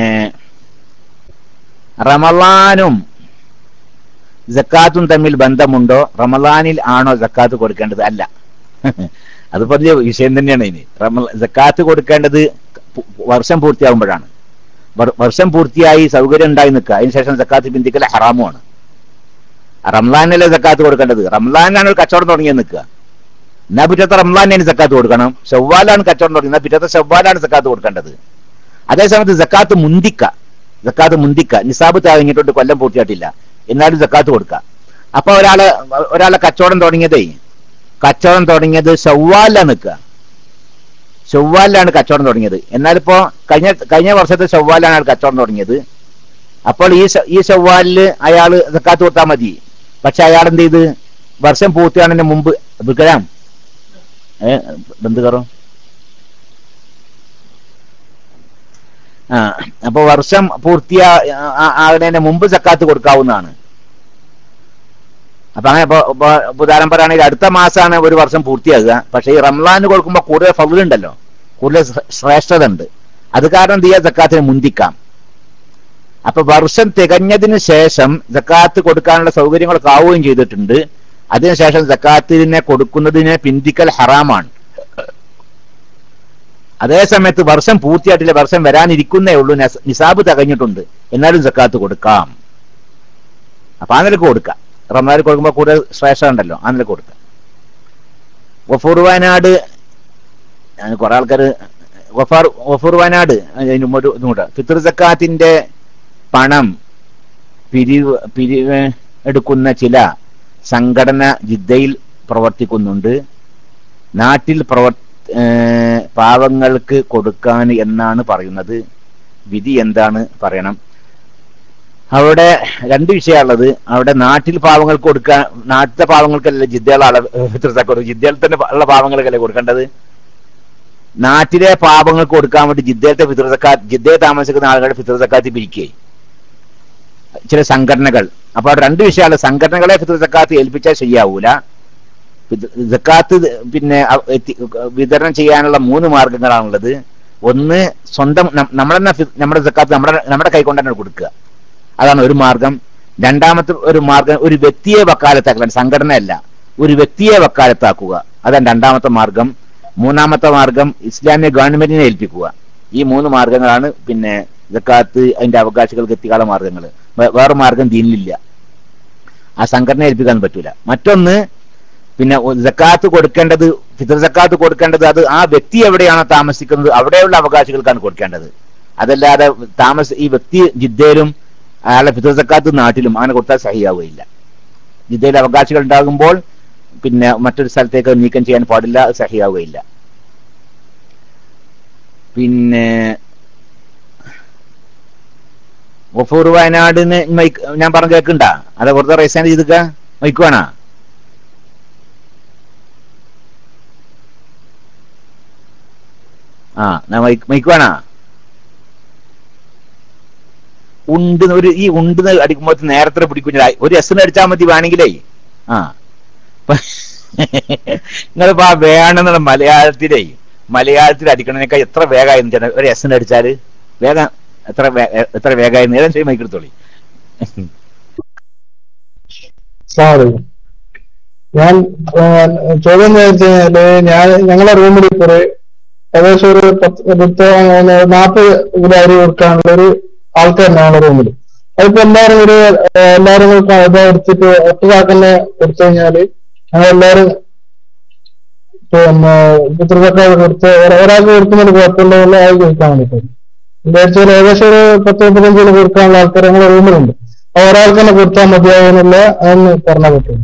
A: റമലാനും ജക്കാത്തും തമ്മിൽ ബന്ധമുണ്ടോ റമലാനിൽ ആണോ ജക്കാത്ത് കൊടുക്കേണ്ടത് അല്ല അത് പറഞ്ഞ വിഷയം തന്നെയാണ് ഇനി റമ ജക്കാത്ത് കൊടുക്കേണ്ടത് പു- വർഷം പൂർത്തിയാകുമ്പോഴാണ് വർ- വർഷം പൂർത്തിയായി സൗകര്യം ഉണ്ടായി നിൽക്കുക അതിനുശേഷം ജക്കാത്ത് പിന്തിക്കൽ ഹറാമുമാണ് റംലാനല്ലേ സക്കാത്ത് കൊടുക്കേണ്ടത് റംലാനാണ് ഒരു കച്ചവടം തുടങ്ങി നിൽക്കുക എന്നാ പിറ്റത്തെ റംലാനാണ് സക്കാത്ത് കൊടുക്കണം ചൊവ്വാലാണ് കച്ചവടം തുടങ്ങി എന്നാ പിറ്റത്തെ ചൊവ്വാലാണ് സക്കാത്ത് കൊടുക്കേണ്ടത് അതേസമയത്ത് സക്കാത്ത് മുന്തിക്ക സക്കാത്ത് മുന്തിക്ക നിസാബ് കഴിഞ്ഞിട്ടുണ്ട് കൊല്ലം പൂർത്തിയായിട്ടില്ല എന്നാലും സക്കാത്ത് കൊടുക്ക അപ്പൊ ഒരാളെ ഒരാളെ കച്ചവടം തുടങ്ങിയതേ കച്ചവടം തുടങ്ങിയത് ചൊവ്വാലാണ് നിൽക്കുക ചൊവ്വാലിലാണ് കച്ചവടം തുടങ്ങിയത് എന്നാലിപ്പോ കഴിഞ്ഞ കഴിഞ്ഞ വർഷത്തെ ചൊവ്വാലാണ് അയാൾ കച്ചവടം തുടങ്ങിയത് അപ്പോൾ ഈ ശ- ഈ ചൊവ്വാലില് അയാൾ സക്കാത്ത് കൊടുത്താൽ മതി പക്ഷെ അയാൾ എന്ത് ചെയ്ത് വർഷം പൂർത്തിയാണതിന് മുമ്പ് വിൽക്കലാം ഏ ബന്ധുക്കറോ ആ അപ്പൊ വർഷം പൂർത്തിയാ ആ- ആ- ആകുന്നതിന് മുമ്പ് സക്കാത്ത് കൊടുക്കാവുന്നതാണ് അപ്പൊ അങ്ങനെ ഇപ്പൊ ഇപ്പൊ ഉദാഹരണം പറയുകയാണെങ്കിൽ അടുത്ത മാസമാണ് ഒരു വർഷം പൂർത്തിയാകുക പക്ഷെ ഈ റംലാന് കൊടുക്കുമ്പോൾ കൂടുതൽ ഫൗലുണ്ടല്ലോ കൂടുതൽ ശ്ര- ശ്രേഷ്ഠത ഉണ്ട് അത് കാരണം എന്ത് ചെയ്യാം സക്കാത്തിന് മുന്തിക്കാം അപ്പൊ വർഷം തികഞ്ഞതിന് ശേഷം ജക്കാത്ത് കൊടുക്കാനുള്ള സൗകര്യങ്ങളൊക്കെ ആവുകയും ചെയ്തിട്ടുണ്ട് അതിനുശേഷം ജക്കാത്തിനെ കൊടുക്കുന്നതിനെ പിന്തിക്കൽ ഹറാമാണ് അതേ സമയത്ത് വർഷം പൂർത്തിയായിട്ടില്ല വർഷം വരാനിരിക്കുന്നേ ഉള്ളൂ നസ്- നിസാബ് തികഞ്ഞിട്ടുണ്ട് എന്നാലും ജക്കാത്ത് കൊടുക്കാം അപ്പൊ ആ നിലക്ക് കൊടുക്കാം റമദാനിൽ കൊടുക്കുമ്പോൾ കൂടുതൽ ശ്രേഷ്ഠ ഉണ്ടല്ലോ ആ നിലക്ക് കൊടുക്കാം വഫൂർ വയനാട് ഞാൻ കുറെ ആൾക്കാർ വഫാർ വഫൂർ വയനാട് അതിന് മുമ്പ് ഒരു ഇതും കൂടെ ഫിത്തർ സക്കാത്തിന്റെ പണം പിരിവ് പിരിവ് എടുക്കുന്ന ചില സംഘടന ജിദ്ദയിൽ പ്രവർത്തിക്കുന്നുണ്ട് നാട്ടിൽ പ്രവർ ഏർ പാവങ്ങൾക്ക് കൊടുക്കാൻ എന്നാണ് പറയുന്നത് വിധി എന്താണ് പറയണം അവിടെ രണ്ട് വിഷയമുള്ളത് അവിടെ നാട്ടിൽ പാവങ്ങൾക്ക് കൊടുക്കാൻ നാട്ടിലെ പാവങ്ങൾക്കല്ല ജിദ്ദയിലുള്ള ആളെ ജിദ്ദയിൽ തന്നെ ഉള്ള പാവങ്ങൾക്കല്ലേ കൊടുക്കേണ്ടത് നാട്ടിലെ പാപങ്ങൾക്ക് കൊടുക്കാൻ വേണ്ടി ജിദ്ദയിലത്തെ ഫിത്ര സക്കാത്ത് ജിദ്ദയെ താമസിക്കുന്ന ആളുകളുടെ ഫിത്ര സക്കാത്ത് പിരിക്കുകയും ചില സംഘടനകൾ അപ്പൊ അവിടെ രണ്ട് വിഷയമാണ് സംഘടനകളെ ഫിത്ർ സക്കാത്ത് ഏൽപ്പിച്ചാൽ ശരിയാവൂല ഫിത്ർ- സക്കാത്ത് പിന്നെ അ- എത്തി- വിതരണം ചെയ്യാനുള്ള മൂന്ന് മാർഗങ്ങളാണുള്ളത് ഒന്ന് സ്വന്തം നം- നമ്മളെന്നെ ഫി- നമ്മുടെ സക്കാത്ത് നമ്മുടെ നമ്മുടെ കൈ കൊണ്ട് തന്നെ കൊടുക്കുക അതാണ് ഒരു മാർഗം രണ്ടാമത്തെ ഒരു മാർഗം ഒരു വ്യക്തിയെ വക്കാലത്താക്കലാണ് സംഘടനയല്ല ഒരു വ്യക്തിയെ വക്കാലത്താക്കുക അതാണ് രണ്ടാമത്തെ മാർഗം മൂന്നാമത്തെ മാർഗം ഇസ്ലാമിക ഗവൺമെന്റിനെ ഏൽപ്പിക്കുക ഈ മൂന്ന് മാർഗങ്ങളാണ് പിന്നെ ഇതൊക്കാത്ത് അതിന്റെ അവകാശികൾക്ക് എത്തിക്കാനുള്ള മാർഗങ്ങൾ വേറെ മാർഗം ദീനിലില്ല ആ സംഘടന ഏൽപ്പിക്കാൻ പറ്റൂല മറ്റൊന്ന് പിന്നെ ജക്കാത്ത് കൊടുക്കേണ്ടത് ഫിത്തർ ജക്കാത്ത് കൊടുക്കേണ്ടത് അത് ആ വ്യക്തി എവിടെയാണോ താമസിക്കുന്നത് അവിടെയുള്ള അവകാശികൾക്കാണ് കൊടുക്കേണ്ടത് അതല്ലാതെ താമസ ഈ വ്യക്തി ജിദ്ദയിലും അയാളെ ഫിത്തർ ജക്കാത്ത് നാട്ടിലും അങ്ങനെ കൊടുത്താൽ സഹിയാവുകയില്ല ജിദ്ദയിൽ അവകാശികൾ ഉണ്ടാകുമ്പോൾ പിന്നെ മറ്റൊരു സ്ഥലത്തേക്ക് നീക്കം ചെയ്യാൻ പാടില്ല അത് സഹിയാവുകയില്ല പിന്നെ ഗഫൂർ വയനാടിന് മൈക്ക് ഞാൻ പറഞ്ഞ കേൾക്കണ്ട അതെ വെറുതെ റൈസാൻ ചെയ്തുക മൈക്ക് വേണോ ആ ഞാൻ മൈക്ക് മൈക്ക് വേണോ ഉണ്ട് ഒരു ഈ ഉണ്ട് അടിക്കുമ്പോ നേരത്തെ പിടിക്കുഞ്ഞ ഒരു എസ് അടിച്ചാൽ മതി വേണമെങ്കിലേ ആ നിങ്ങളിപ്പോ ആ വേണമെന്നുള്ള മലയാളത്തിലേ മലയാളത്തിൽ അടിക്കണതിനേക്കാൾ എത്ര വേഗമായിരുന്നു ചേട്ടാ ഒരു എസ് അടിച്ചാല് വേഗം എത്ര വേ- എത്ര വേഗമായിരുന്നു ഏതായാലും ശരി മൈക്കെടുത്തോളി
C: സോറി ഞാൻ ആ, ചോദ്യം എന്ന് വെച്ച് കഴിഞ്ഞാല് ഞാൻ ഞങ്ങളെ റൂമിൽ കുറെ ഏകദേശം ഒരു പത്ത് പത്ത് നാൽപ്പത് കിലോ അരി കൊടുക്കാനുള്ള ഒരു ആൾക്കാർ ഞങ്ങളുടെ റൂമിൽ അതിപ്പോ എല്ലാരും ഒരു ആ, എല്ലാരും കൂടി ഇത് എടുത്തിട്ട് ഒറ്റതാക്കന്നെ കൊടുത്തു കഴിഞ്ഞാല് ഞങ്ങൾ എല്ലാരും പിന്നെ പിതൃതൊക്കെ കൊടുത്ത് ഒരാ- ഒരാൾക്ക് കൊടുക്കുന്നതിന് കുഴപ്പമില്ല ആയി കൊടുക്കാൻ വേണ്ടിട്ട് വിചാരിച്ചാൽ ഏകദേശം ഒരു പത്ത് മുപ്പത്തഞ്ച് കിലോ കൊടുക്കാനുള്ള ആൾക്കാർ ഞങ്ങളുടെ റൂമിലുണ്ട് അപ്പൊ ഒരാൾക്ക് തന്നെ കൊടുത്താൽ മതിയാവുന്നില്ല അതൊന്ന് പറഞ്ഞാൽ പറ്റും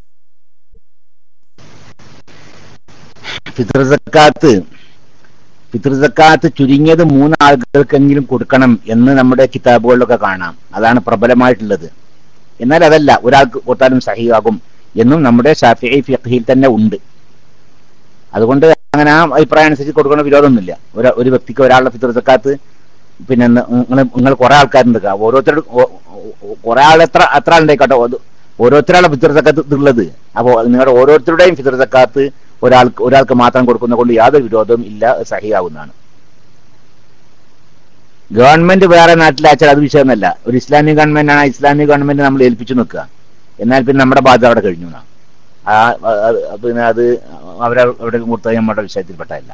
A: ഫിത്ർ സക്കാത്ത് ഫിത്ർ സക്കാത്ത് ചുരുങ്ങിയത് മൂന്ന് ആളുകൾക്കെങ്കിലും കൊടുക്കണം എന്ന് നമ്മുടെ കിതാബുകളിലൊക്കെ കാണാം അതാണ് പ്രബലമായിട്ടുള്ളത് എന്നാൽ അതല്ല ഒരാൾക്ക് കൊടുത്താലും സഹിയാകും എന്നും നമ്മുടെ ഷാഫി ഫിഖിൽ തന്നെ ഉണ്ട് അതുകൊണ്ട് അങ്ങനെ ആ അഭിപ്രായം അനുസരിച്ച് കൊടുക്കുന്ന വിരോധമൊന്നുമില്ല ഒരു ഒരു വ്യക്തിക്ക് ഒരാളുടെ ഫിത്ർ സക്കാത്ത് പിന്നെ നിങ്ങൾ നിങ്ങൾ കുറെ ആൾക്കാരുണ്ട് ഓരോരുത്തരുടെ കുറെ ആൾ എത്ര എത്ര ആളുണ്ടായിക്കോട്ടെ അത് ഓരോരുത്തരാണ് ഫിത്ർ സക്കാത്ത് ഉള്ളത് അപ്പോൾ നിങ്ങളുടെ ഓരോരുത്തരുടെയും ഫിത്ർ സക്കാത്ത് ഒരാൾക്ക് ഒരാൾക്ക് മാത്രം കൊടുക്കുന്ന കൊണ്ട് യാതൊരു വിരോധവും ഇല്ല അത് സഹിയാവുന്നതാണ് ഗവൺമെന്റ് വേറെ നാട്ടിലയച്ചാൽ അത് വിഷയമൊന്നല്ല ഒരു ഇസ്ലാമിക് ഗവൺമെന്റ് ആണ് ആ ഇസ്ലാമിക് ഗവൺമെന്റ് നമ്മൾ ഏൽപ്പിച്ചു നിൽക്കുക എന്നാൽ പിന്നെ നമ്മുടെ ബാധ്യത അവിടെ കഴിഞ്ഞു എന്നാ. ആ ആ- ആ- പിന്നെ അത് അവരെ അവിടെ കൊടുത്തത് നമ്മുടെ വിഷയത്തിൽപ്പെട്ടതല്ല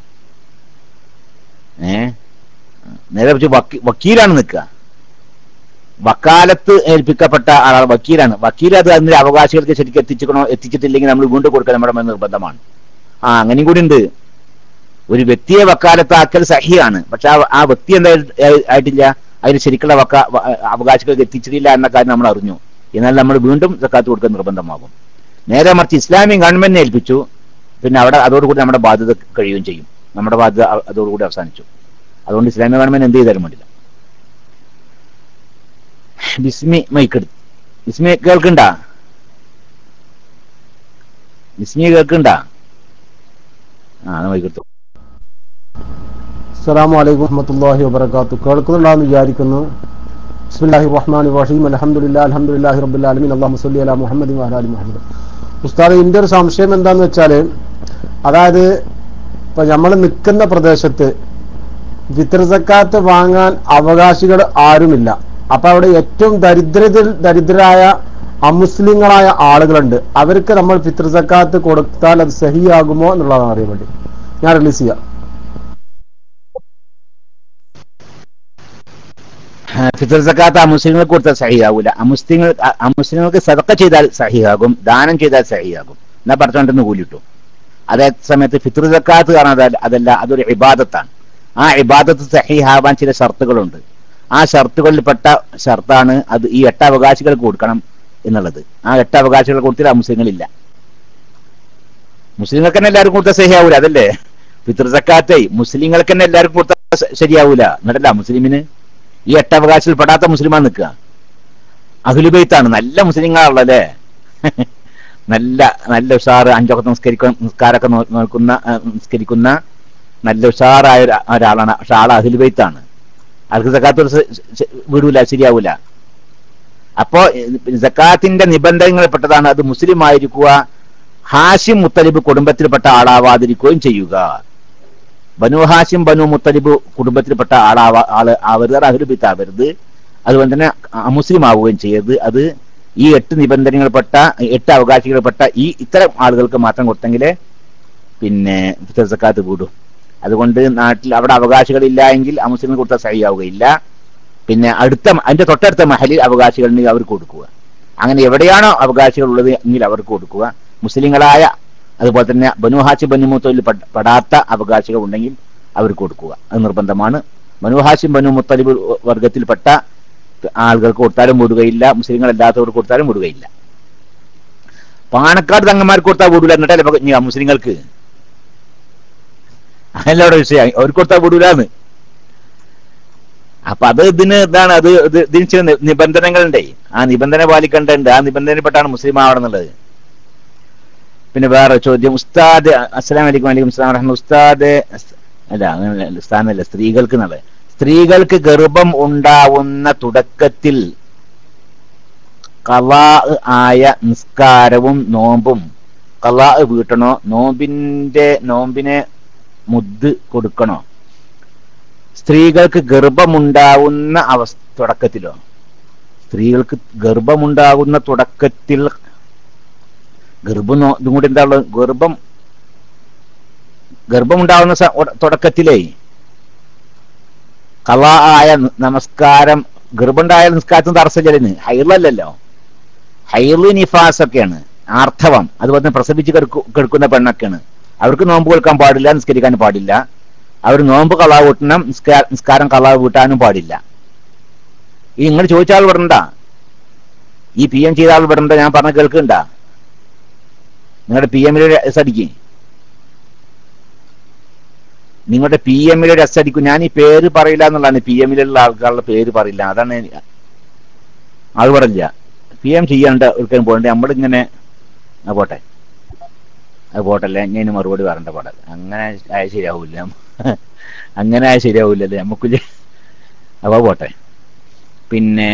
A: ഏ നേരെ വെച്ച് വക്കീ- വക്കീലാണ് നിൽക്കുക വക്കാലത്ത് ഏൽപ്പിക്കപ്പെട്ട ആളാണ് വക്കീലാണ് വക്കീൽ അത് അതിന്റെ അവകാശികൾക്ക് ശരിക്കും എത്തിച്ചിക്കണോ എത്തിച്ചിട്ടില്ലെങ്കിൽ നമ്മൾ വീണ്ടും കൊടുക്കാൻ നമ്മുടെ മേൽ നിർബന്ധമാണ് ആ അങ്ങനെയും കൂടി ഉണ്ട് ഒരു വ്യക്തിയെ വക്കാലത്താക്കൽ സഹിയാണ് പക്ഷെ ആ ആ വ്യക്തി എന്താ ആയിട്ടില്ല അതിന് ശരിക്കുള്ള വക്ക വ- അവകാശികൾക്ക് എത്തിച്ചിട്ടില്ല എന്ന കാര്യം നമ്മൾ അറിഞ്ഞു എന്നാൽ നമ്മൾ വീണ്ടും സക്കാത്ത് കൊടുക്കാൻ നിർബന്ധമാകും നേരെ മറിച്ച് ഇസ്ലാമിക് ഗവൺമെന്റിനെ ഏൽപ്പിച്ചു പിന്നെ അവിടെ അതോടുകൂടി നമ്മുടെ ബാധ്യത കഴിയുകയും ചെയ്യും നമ്മുടെ ബാധ്യത അ- അതോടുകൂടി അവസാനിച്ചു അതുകൊണ്ട് ഇസ്ലാമിക് ഗവൺമെന്റ് എന്ത് ചെയ്താലും വേണ്ടില്ല ബിസ്മി മൈക്കെടുത്ത് ബിസ്മി കേൾക്കണ്ട ബിസ്മി കേൾക്കണ്ട ആ മൈക്കെടുത്തു
D: അസ്സലാമു അലൈക്കും വറഹ്മത്തുള്ളാഹി വബറകാത്തു കേൾക്കുന്നുണ്ടാന്ന് വിചാരിക്കുന്നു ബിസ്മില്ലാഹി റഹ്മാനി റഹീം അൽഹംദുലില്ലാഹി അൽഹംദുലില്ലാഹി റബ്ബിൽ ആലമീൻ അല്ലാഹു സ്വല്ലി അലാ മുഹമ്മദിൻ വഅലാ ആലി മുഹമ്മദ് ഉസ്താദ് ഇതിന്റെ ഒരു സംശയം എന്താന്ന് വെച്ചാല് അതായത് ഇപ്പൊ നമ്മൾ നിൽക്കുന്ന പ്രദേശത്ത് ഫിത്ർ സക്കാത്ത് വാങ്ങാൻ അവകാശികൾ ആരുമില്ല അപ്പൊ അവിടെ ഏറ്റവും ദരിദ്രത്തിൽ ദരിദ്രരായ അമുസ്ലിങ്ങളായ ആളുകളുണ്ട് അവർക്ക് നമ്മൾ ഫിത്ർ സക്കാത്ത് കൊടുത്താൽ അത് സഹിയാകുമോ എന്നുള്ളതാണ് അറിയാൻ വേണ്ടി ഞാൻ റിലീസ് ചെയ്യാം
A: ഫിത്തർ സക്കാത്ത് ആ മുസ്ലിങ്ങൾക്ക് കൊടുത്താൽ സഹിയാവൂല അമുസ്ലിങ്ങൾ അമുസ്ലിങ്ങൾക്ക് സദക്ക ചെയ്താൽ സഹിയാകും ദാനം ചെയ്താൽ സഹിയാകും എന്നാ പറഞ്ഞുകൊണ്ടെന്ന് കൂലിട്ടു അതേ സമയത്ത് ഫിത്ർ സക്കാത്ത് കാരണം അതല്ല അതൊരു ഇബാദത്താണ് ആ ഇബാദത്ത് സഹിഹാവാൻ ചില ഷർത്തുകളുണ്ട് ആ ഷർത്തുകളിൽപ്പെട്ട ഷർത്താണ് അത് ഈ എട്ട് അവകാശികൾക്ക് കൊടുക്കണം എന്നുള്ളത് ആ എട്ട് അവകാശികൾ കൊടുത്തില്ല ആ മുസ്ലിങ്ങളില്ല മുസ്ലിങ്ങൾക്ക് തന്നെ എല്ലാവർക്കും കൊടുത്താൽ സഹിയാവൂല അതല്ലേ ഫിത്ർ സക്കാത്തേ മുസ്ലിങ്ങൾക്ക് തന്നെ എല്ലാവർക്കും കൊടുത്താൽ സ- ശരിയാവൂല എന്നിട്ടല്ല മുസ്ലിമിന് ഈ എട്ടവകാശത്തിൽ പെടാത്ത മുസ്ലിമാണ് നിൽക്കുക അഖിലുബൈത്താണ് നല്ല മുസ്ലിങ്ങളാണല്ലേ നല്ല നല്ല ഉഷാറ് അഞ്ചൊക്കെ നിസ്കരിക്കുന്ന നിസ്കാരമൊക്കെ നോ- നോക്കുന്ന ആ, നിസ്കരിക്കുന്ന നല്ല ഉഷാറായ ഒരു- ഒരാളാണ് പക്ഷെ ആൾ അഖിലുബൈത്താണ് ആൾക്ക് സക്കാത്ത് വിടൂല ശരിയാവൂല അപ്പോ ജക്കാത്തിന്റെ നിബന്ധനകളിൽപ്പെട്ടതാണ് അത് മുസ്ലിം ആയിരിക്കുക ഹാഷിം മുത്തലിബ് കുടുംബത്തിൽപ്പെട്ട ആളാവാതിരിക്കുകയും ചെയ്യുക ബനു ഹാഷിം ബനു മുത്തലിബ് കുടുംബത്തിൽപ്പെട്ട ആളാവാ ആള് ആവരുത് അഹ്ലുബിത്ത് ആവരുത് അതുപോലെ തന്നെ അമുസ്ലിം ആവുകയും ചെയ്യരുത് അത് ഈ എട്ട് നിബന്ധനകൾപ്പെട്ട എട്ട് അവകാശികൾപ്പെട്ട ഈ ഇത്തരം ആളുകൾക്ക് മാത്രം കൊടുത്തെങ്കിലേ പിന്നെ ഫിത്തർ സക്കാത്ത് കൂടും അതുകൊണ്ട് നാട്ടിൽ അവിടെ അവകാശികളില്ല എങ്കിൽ അമുസ്ലിം കൊടുത്താൽ സഹിയാവുകയില്ല പിന്നെ അടുത്ത അതിന്റെ തൊട്ടടുത്ത മഹലിൽ അവകാശികളുണ്ടെങ്കിൽ അവർക്ക് കൊടുക്കുക അങ്ങനെ എവിടെയാണോ അവകാശികൾ ഉള്ളത് എങ്കിൽ അവർക്ക് കൊടുക്കുക മുസ്ലിങ്ങളായ അതുപോലെ തന്നെ ബനുഹാശി ബനുമുത്തലിൽ പെടാത്ത അവകാശികൾ ഉണ്ടെങ്കിൽ അവർക്ക് കൊടുക്കുക അത് നിർബന്ധമാണ് ബനുഹാശിം ബനു മുത്തലിബ് വർഗത്തിൽപ്പെട്ട ആളുകൾക്ക് കൊടുത്താലും വിടുകയില്ല മുസ്ലിങ്ങൾ അല്ലാത്തവർക്ക് കൊടുത്താലും വിടുകയില്ല പാണക്കാട് തങ്ങന്മാർക്ക് കൊടുത്താൽ വിടൂല എന്നിട്ടല്ലേ ഇനി ആ മുസ്ലിങ്ങൾക്ക് അതല്ലോടെ വിഷയം അവർക്ക് കൊടുത്താൽ വിടൂലാന്ന് അപ്പൊ അത് ഇതിന് ഇതാണ് അത് ഇത് ഇതിന് ചില നി- നിബന്ധനകളുണ്ടേ ആ നിബന്ധന പാലിക്കേണ്ടതുണ്ട് ആ നിബന്ധനപ്പെട്ടാണ് മുസ്ലിം ആവണമെന്നുള്ളത് പിന്നെ വേറെ ചോദ്യം ഉസ്താദ് അസ്സലാം വലൈക്കും വലൈക്കും സ്ലാം റഹ്മ ഉസ്താദ് അല്ല അങ്ങനെയല്ല, ഉസ്താദല്ല സ്ത്രീകൾക്ക് എന്നുള്ളത് സ്ത്രീകൾക്ക് ഗർഭം ഉണ്ടാവുന്ന തുടക്കത്തിൽ കലാ ആയ നിസ്കാരവും നോമ്പും കലാ വീട്ടണോ നോമ്പിന്റെ നോമ്പിനെ മുദ് കൊടുക്കണോ സ്ത്രീകൾക്ക് ഗർഭമുണ്ടാവുന്ന അവസ്ഥ തുടക്കത്തിലോ സ്ത്രീകൾക്ക് ഗർഭമുണ്ടാകുന്ന തുടക്കത്തിൽ ഗർഭം നോ- ഇതും കൂടി എന്താ ഉള്ളത് ഗർഭം ഗർഭമുണ്ടാവുന്ന സ- ഉട- തുടക്കത്തിലേ കല ആയ ന- നമസ്കാരം ഗർഭമുണ്ടായ നിസ്കാരത്തിന് തടസ്സമില്ലെന്ന് ഹൈലല്ലല്ലോ ഹൈല് നിഫാസ് ഒക്കെയാണ് ആർത്തവം അതുപോലെ തന്നെ പ്രസവിച്ച് കിടക്കു- കിടക്കുന്ന പെണ്ണൊക്കെയാണ് അവർക്ക് നോമ്പ് കൊടുക്കാൻ പാടില്ല നിസ്കരിക്കാൻ പാടില്ല അവർ നോമ്പ് കളാവ് വീട്ടണം നിസ്കാ- നിസ്കാരം കളാവ് വീട്ടാനും പാടില്ല ഈ നിങ്ങൾ ചോദിച്ച ആൾ വിടണ്ട ഈ പി എം ചെയ്ത ആൾ വിടണ്ട ഞാൻ പറഞ്ഞ കേൾക്കണ്ട നിങ്ങളുടെ പി എമ്മിലെ എസ് അടിക്കും നിങ്ങളുടെ പി എമ്മിലെ എസ് അടിക്കും ഞാൻ ഈ പേര് പറയില്ല എന്നുള്ളതാണ് പി എമ്മിലുള്ള ആൾക്കാരുടെ പേര് പറയില്ല അതാണ് ആൾ പറയില്ല പി എം ചെയ്യേണ്ട ഒരിക്കലും പോകണ്ട നമ്മളിങ്ങനെ ആ പോട്ടെ അത് പോട്ടല്ലേ ഞാൻ ഇനി മറുപടി പറയണ്ട പാടൽ അങ്ങനെ ആയ ശരിയാവൂല അങ്ങനെ ആയ ശരിയാവൂലല്ലേ നമുക്ക് അപ്പൊ പോട്ടെ പിന്നെ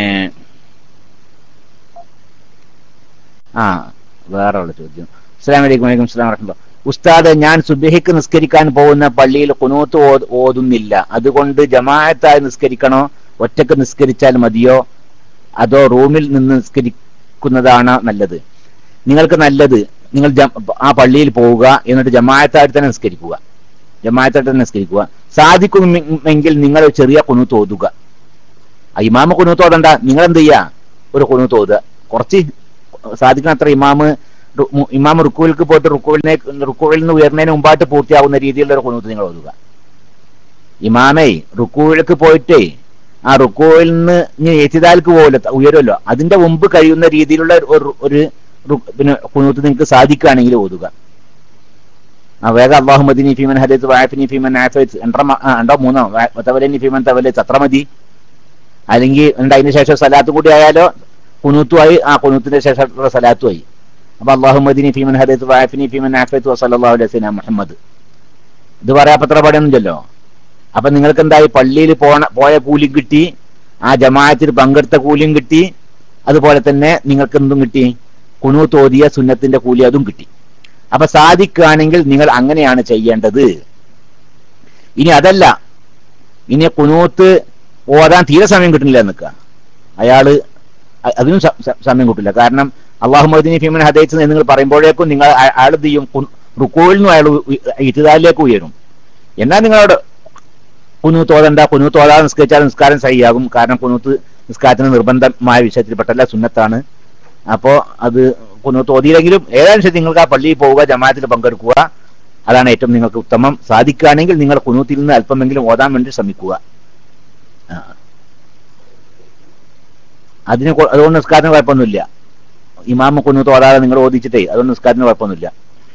A: ആ വേറെ ഉള്ള ചോദ്യം അസ്സാം വലൈക്കും വലൈക്കും സ്ലാം വറഹ്മത്തുള്ളാഹി ഉസ്താദ് ഞാൻ സുബഹിക്ക് നിസ്കരിക്കാൻ പോകുന്ന പള്ളിയിൽ കുനൂത്ത് ഓ- ഓതുന്നില്ല അതുകൊണ്ട് ജമാഅത്തായി നിസ്കരിക്കണോ ഒറ്റക്ക് നിസ്കരിച്ചാൽ മതിയോ അതോ റൂമിൽ നിന്ന് നിസ്കരിക്കുന്നതാണ് നല്ലത് നിങ്ങൾക്ക് നല്ലത് നിങ്ങൾ ജം- ആ പള്ളിയിൽ പോവുക എന്നിട്ട് ജമാഅത്തായിട്ട് തന്നെ നിസ്കരിക്കുക ജമാഅത്തായിട്ട് തന്നെ നിസ്കരിക്കുക സാധിക്കുമെങ്കിൽ നിങ്ങൾ ഒരു ചെറിയ കുനൂത്ത് ഓതുക ആ ഇമാമ് കുനൂത്ത് ഓതണ്ട നിങ്ങൾ എന്ത് ചെയ്യുക ഒരു കുനൂത്ത് ഓതുക കുറച്ച് സാധിക്കുന്ന അത്ര ഇമാമ് റു- മു- ഇമാം റുക്കുവിലേക്ക് പോയിട്ട് റുക്കുവിനെ റുക്കുവിൽ നിന്ന് ഉയർന്നതിന് മുമ്പായിട്ട് പൂർത്തിയാവുന്ന രീതിയിലുള്ള ഒരു കുനൂത്ത് നിങ്ങൾ ഓതുക ഇമാമേ റുക്കുവിലേക്ക് പോയിട്ടേ ആ റുക്കുവിൽ നിന്ന് ഇനി ഏറ്റിദാൽക്ക് പോകില്ല ഉയരുമല്ലോ അതിന്റെ മുമ്പ് കഴിയുന്ന രീതിയിലുള്ള ഒരു ഒരു റു- പിന്നെ കുനൂത്ത് നിങ്ങൾക്ക് സാധിക്കുകയാണെങ്കിൽ ഓതുക ആ വേഗം അള്ളാഹു മദിനി ഫീമൻ ഹദത്ത് വാഫിനി ഫീമൻ ആഫത്ത് രണ്ടോ മ- ആ, രണ്ടോ മൂന്നോ തവലനി ഫീമൻ തവലത്ത് അത്ര മതി അല്ലെങ്കിൽ ഉണ്ട് അതിന് ശേഷം സലാത്ത് കൂടി ആയാലോ കുനൂത്തുമായി ആ കുനൂത്തിന്റെ ശേഷമുള്ള സലാത്തുമായി അപ്പൊ അള്ളാഹു മദിനി ഫീമൻ ഹദത്ത് വാഫിനി ഫീമൻ ആഫത്ത് വസല്ലാഹു അലൈഹി മുഹമ്മദ് ഇത് പറയാപ്പത്ര പാടൊന്നുമില്ലല്ലോ അപ്പൊ നിങ്ങൾക്ക് എന്തായി പള്ളിയിൽ പോണ പോയ കൂലിയും കിട്ടി ആ ജമാഅത്തിൽ പങ്കെടുത്ത കൂലിയും കിട്ടി അതുപോലെ തന്നെ നിങ്ങൾക്ക് എന്തും കിട്ടി കുണൂത്ത് ഓതിയ സുന്നത്തിന്റെ കൂലി അതും കിട്ടി അപ്പൊ സാധിക്കുകയാണെങ്കിൽ നിങ്ങൾ അങ്ങനെയാണ് ചെയ്യേണ്ടത് ഇനി അതല്ല ഇനി കുനൂത്ത് ഓതാൻ തീരെ സമയം കിട്ടുന്നില്ല നിൽക്കുക അയാള് അ- അതിനും സ- സ- സമയം കിട്ടില്ല കാരണം അള്ളാഹു മദീനി ഫിമൻ ഹദൈത്ത് എന്ന് നിങ്ങൾ പറയുമ്പോഴേക്കും നിങ്ങൾ അ- അയാൾ എന്ത് ചെയ്യും കു- റുക്കോയിൽ നിന്നും അയാൾ ഇറ്റുതാലിലേക്ക് ഉയരും എന്നാൽ നിങ്ങളോട് കുനൂത്ത് ഓതണ്ട കുനൂത്ത് ഓതാതെ നിസ്കരിച്ചാൽ നിസ്കാരം സഹിയാകും കാരണം കുനൂത്ത് നിസ്കാരത്തിന് നിർബന്ധമായ വിഷയത്തിൽപ്പെട്ടല്ല സുന്നത്താണ് അപ്പോ അത് കുനൂത്ത് ഓതിയില്ലെങ്കിലും ഏതായാലും ശരി നിങ്ങൾക്ക് ആ പള്ളിയിൽ പോവുക ജമാഅത്തിൽ പങ്കെടുക്കുക അതാണ് ഏറ്റവും നിങ്ങൾക്ക് ഉത്തമം സാധിക്കുകയാണെങ്കിൽ നിങ്ങൾ കുനൂത്തിൽ നിന്ന് അല്പമെങ്കിലും ഓതാൻ വേണ്ടി ശ്രമിക്കുക ആ. അതിന് കൊ- അതുകൊണ്ട് നിസ്കാരത്തിന് കുഴപ്പമൊന്നുമില്ല ഇമാമ കുനൂത്ത് ഓതാതെ നിങ്ങൾ ഓദിച്ചിട്ടേ അതുകൊണ്ട് നിസ്കാരത്തിന് കുഴപ്പമൊന്നുമില്ല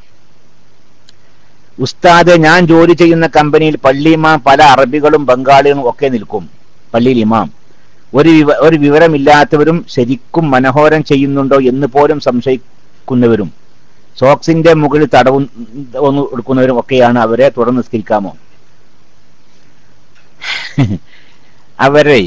A: ഉസ്താദ് ഞാൻ ജോലി ചെയ്യുന്ന കമ്പനിയിൽ പള്ളി ഇമാം പല അറബികളും ബംഗാളികളും ഒക്കെ നിൽക്കും പള്ളിയിൽ ഇമാം ഒരു വിവ ഒരു വിവരമില്ലാത്തവരും ശരിക്കും മനോഹരം ചെയ്യുന്നുണ്ടോ എന്ന് പോലും സംശയിക്കുന്നവരും സോക്സിന്റെ മുകളിൽ തടവു ഒന്ന് എടുക്കുന്നവരും ഒക്കെയാണ് അവരെ തുറന്ന് നിസ്കരിക്കാമോ അവരെ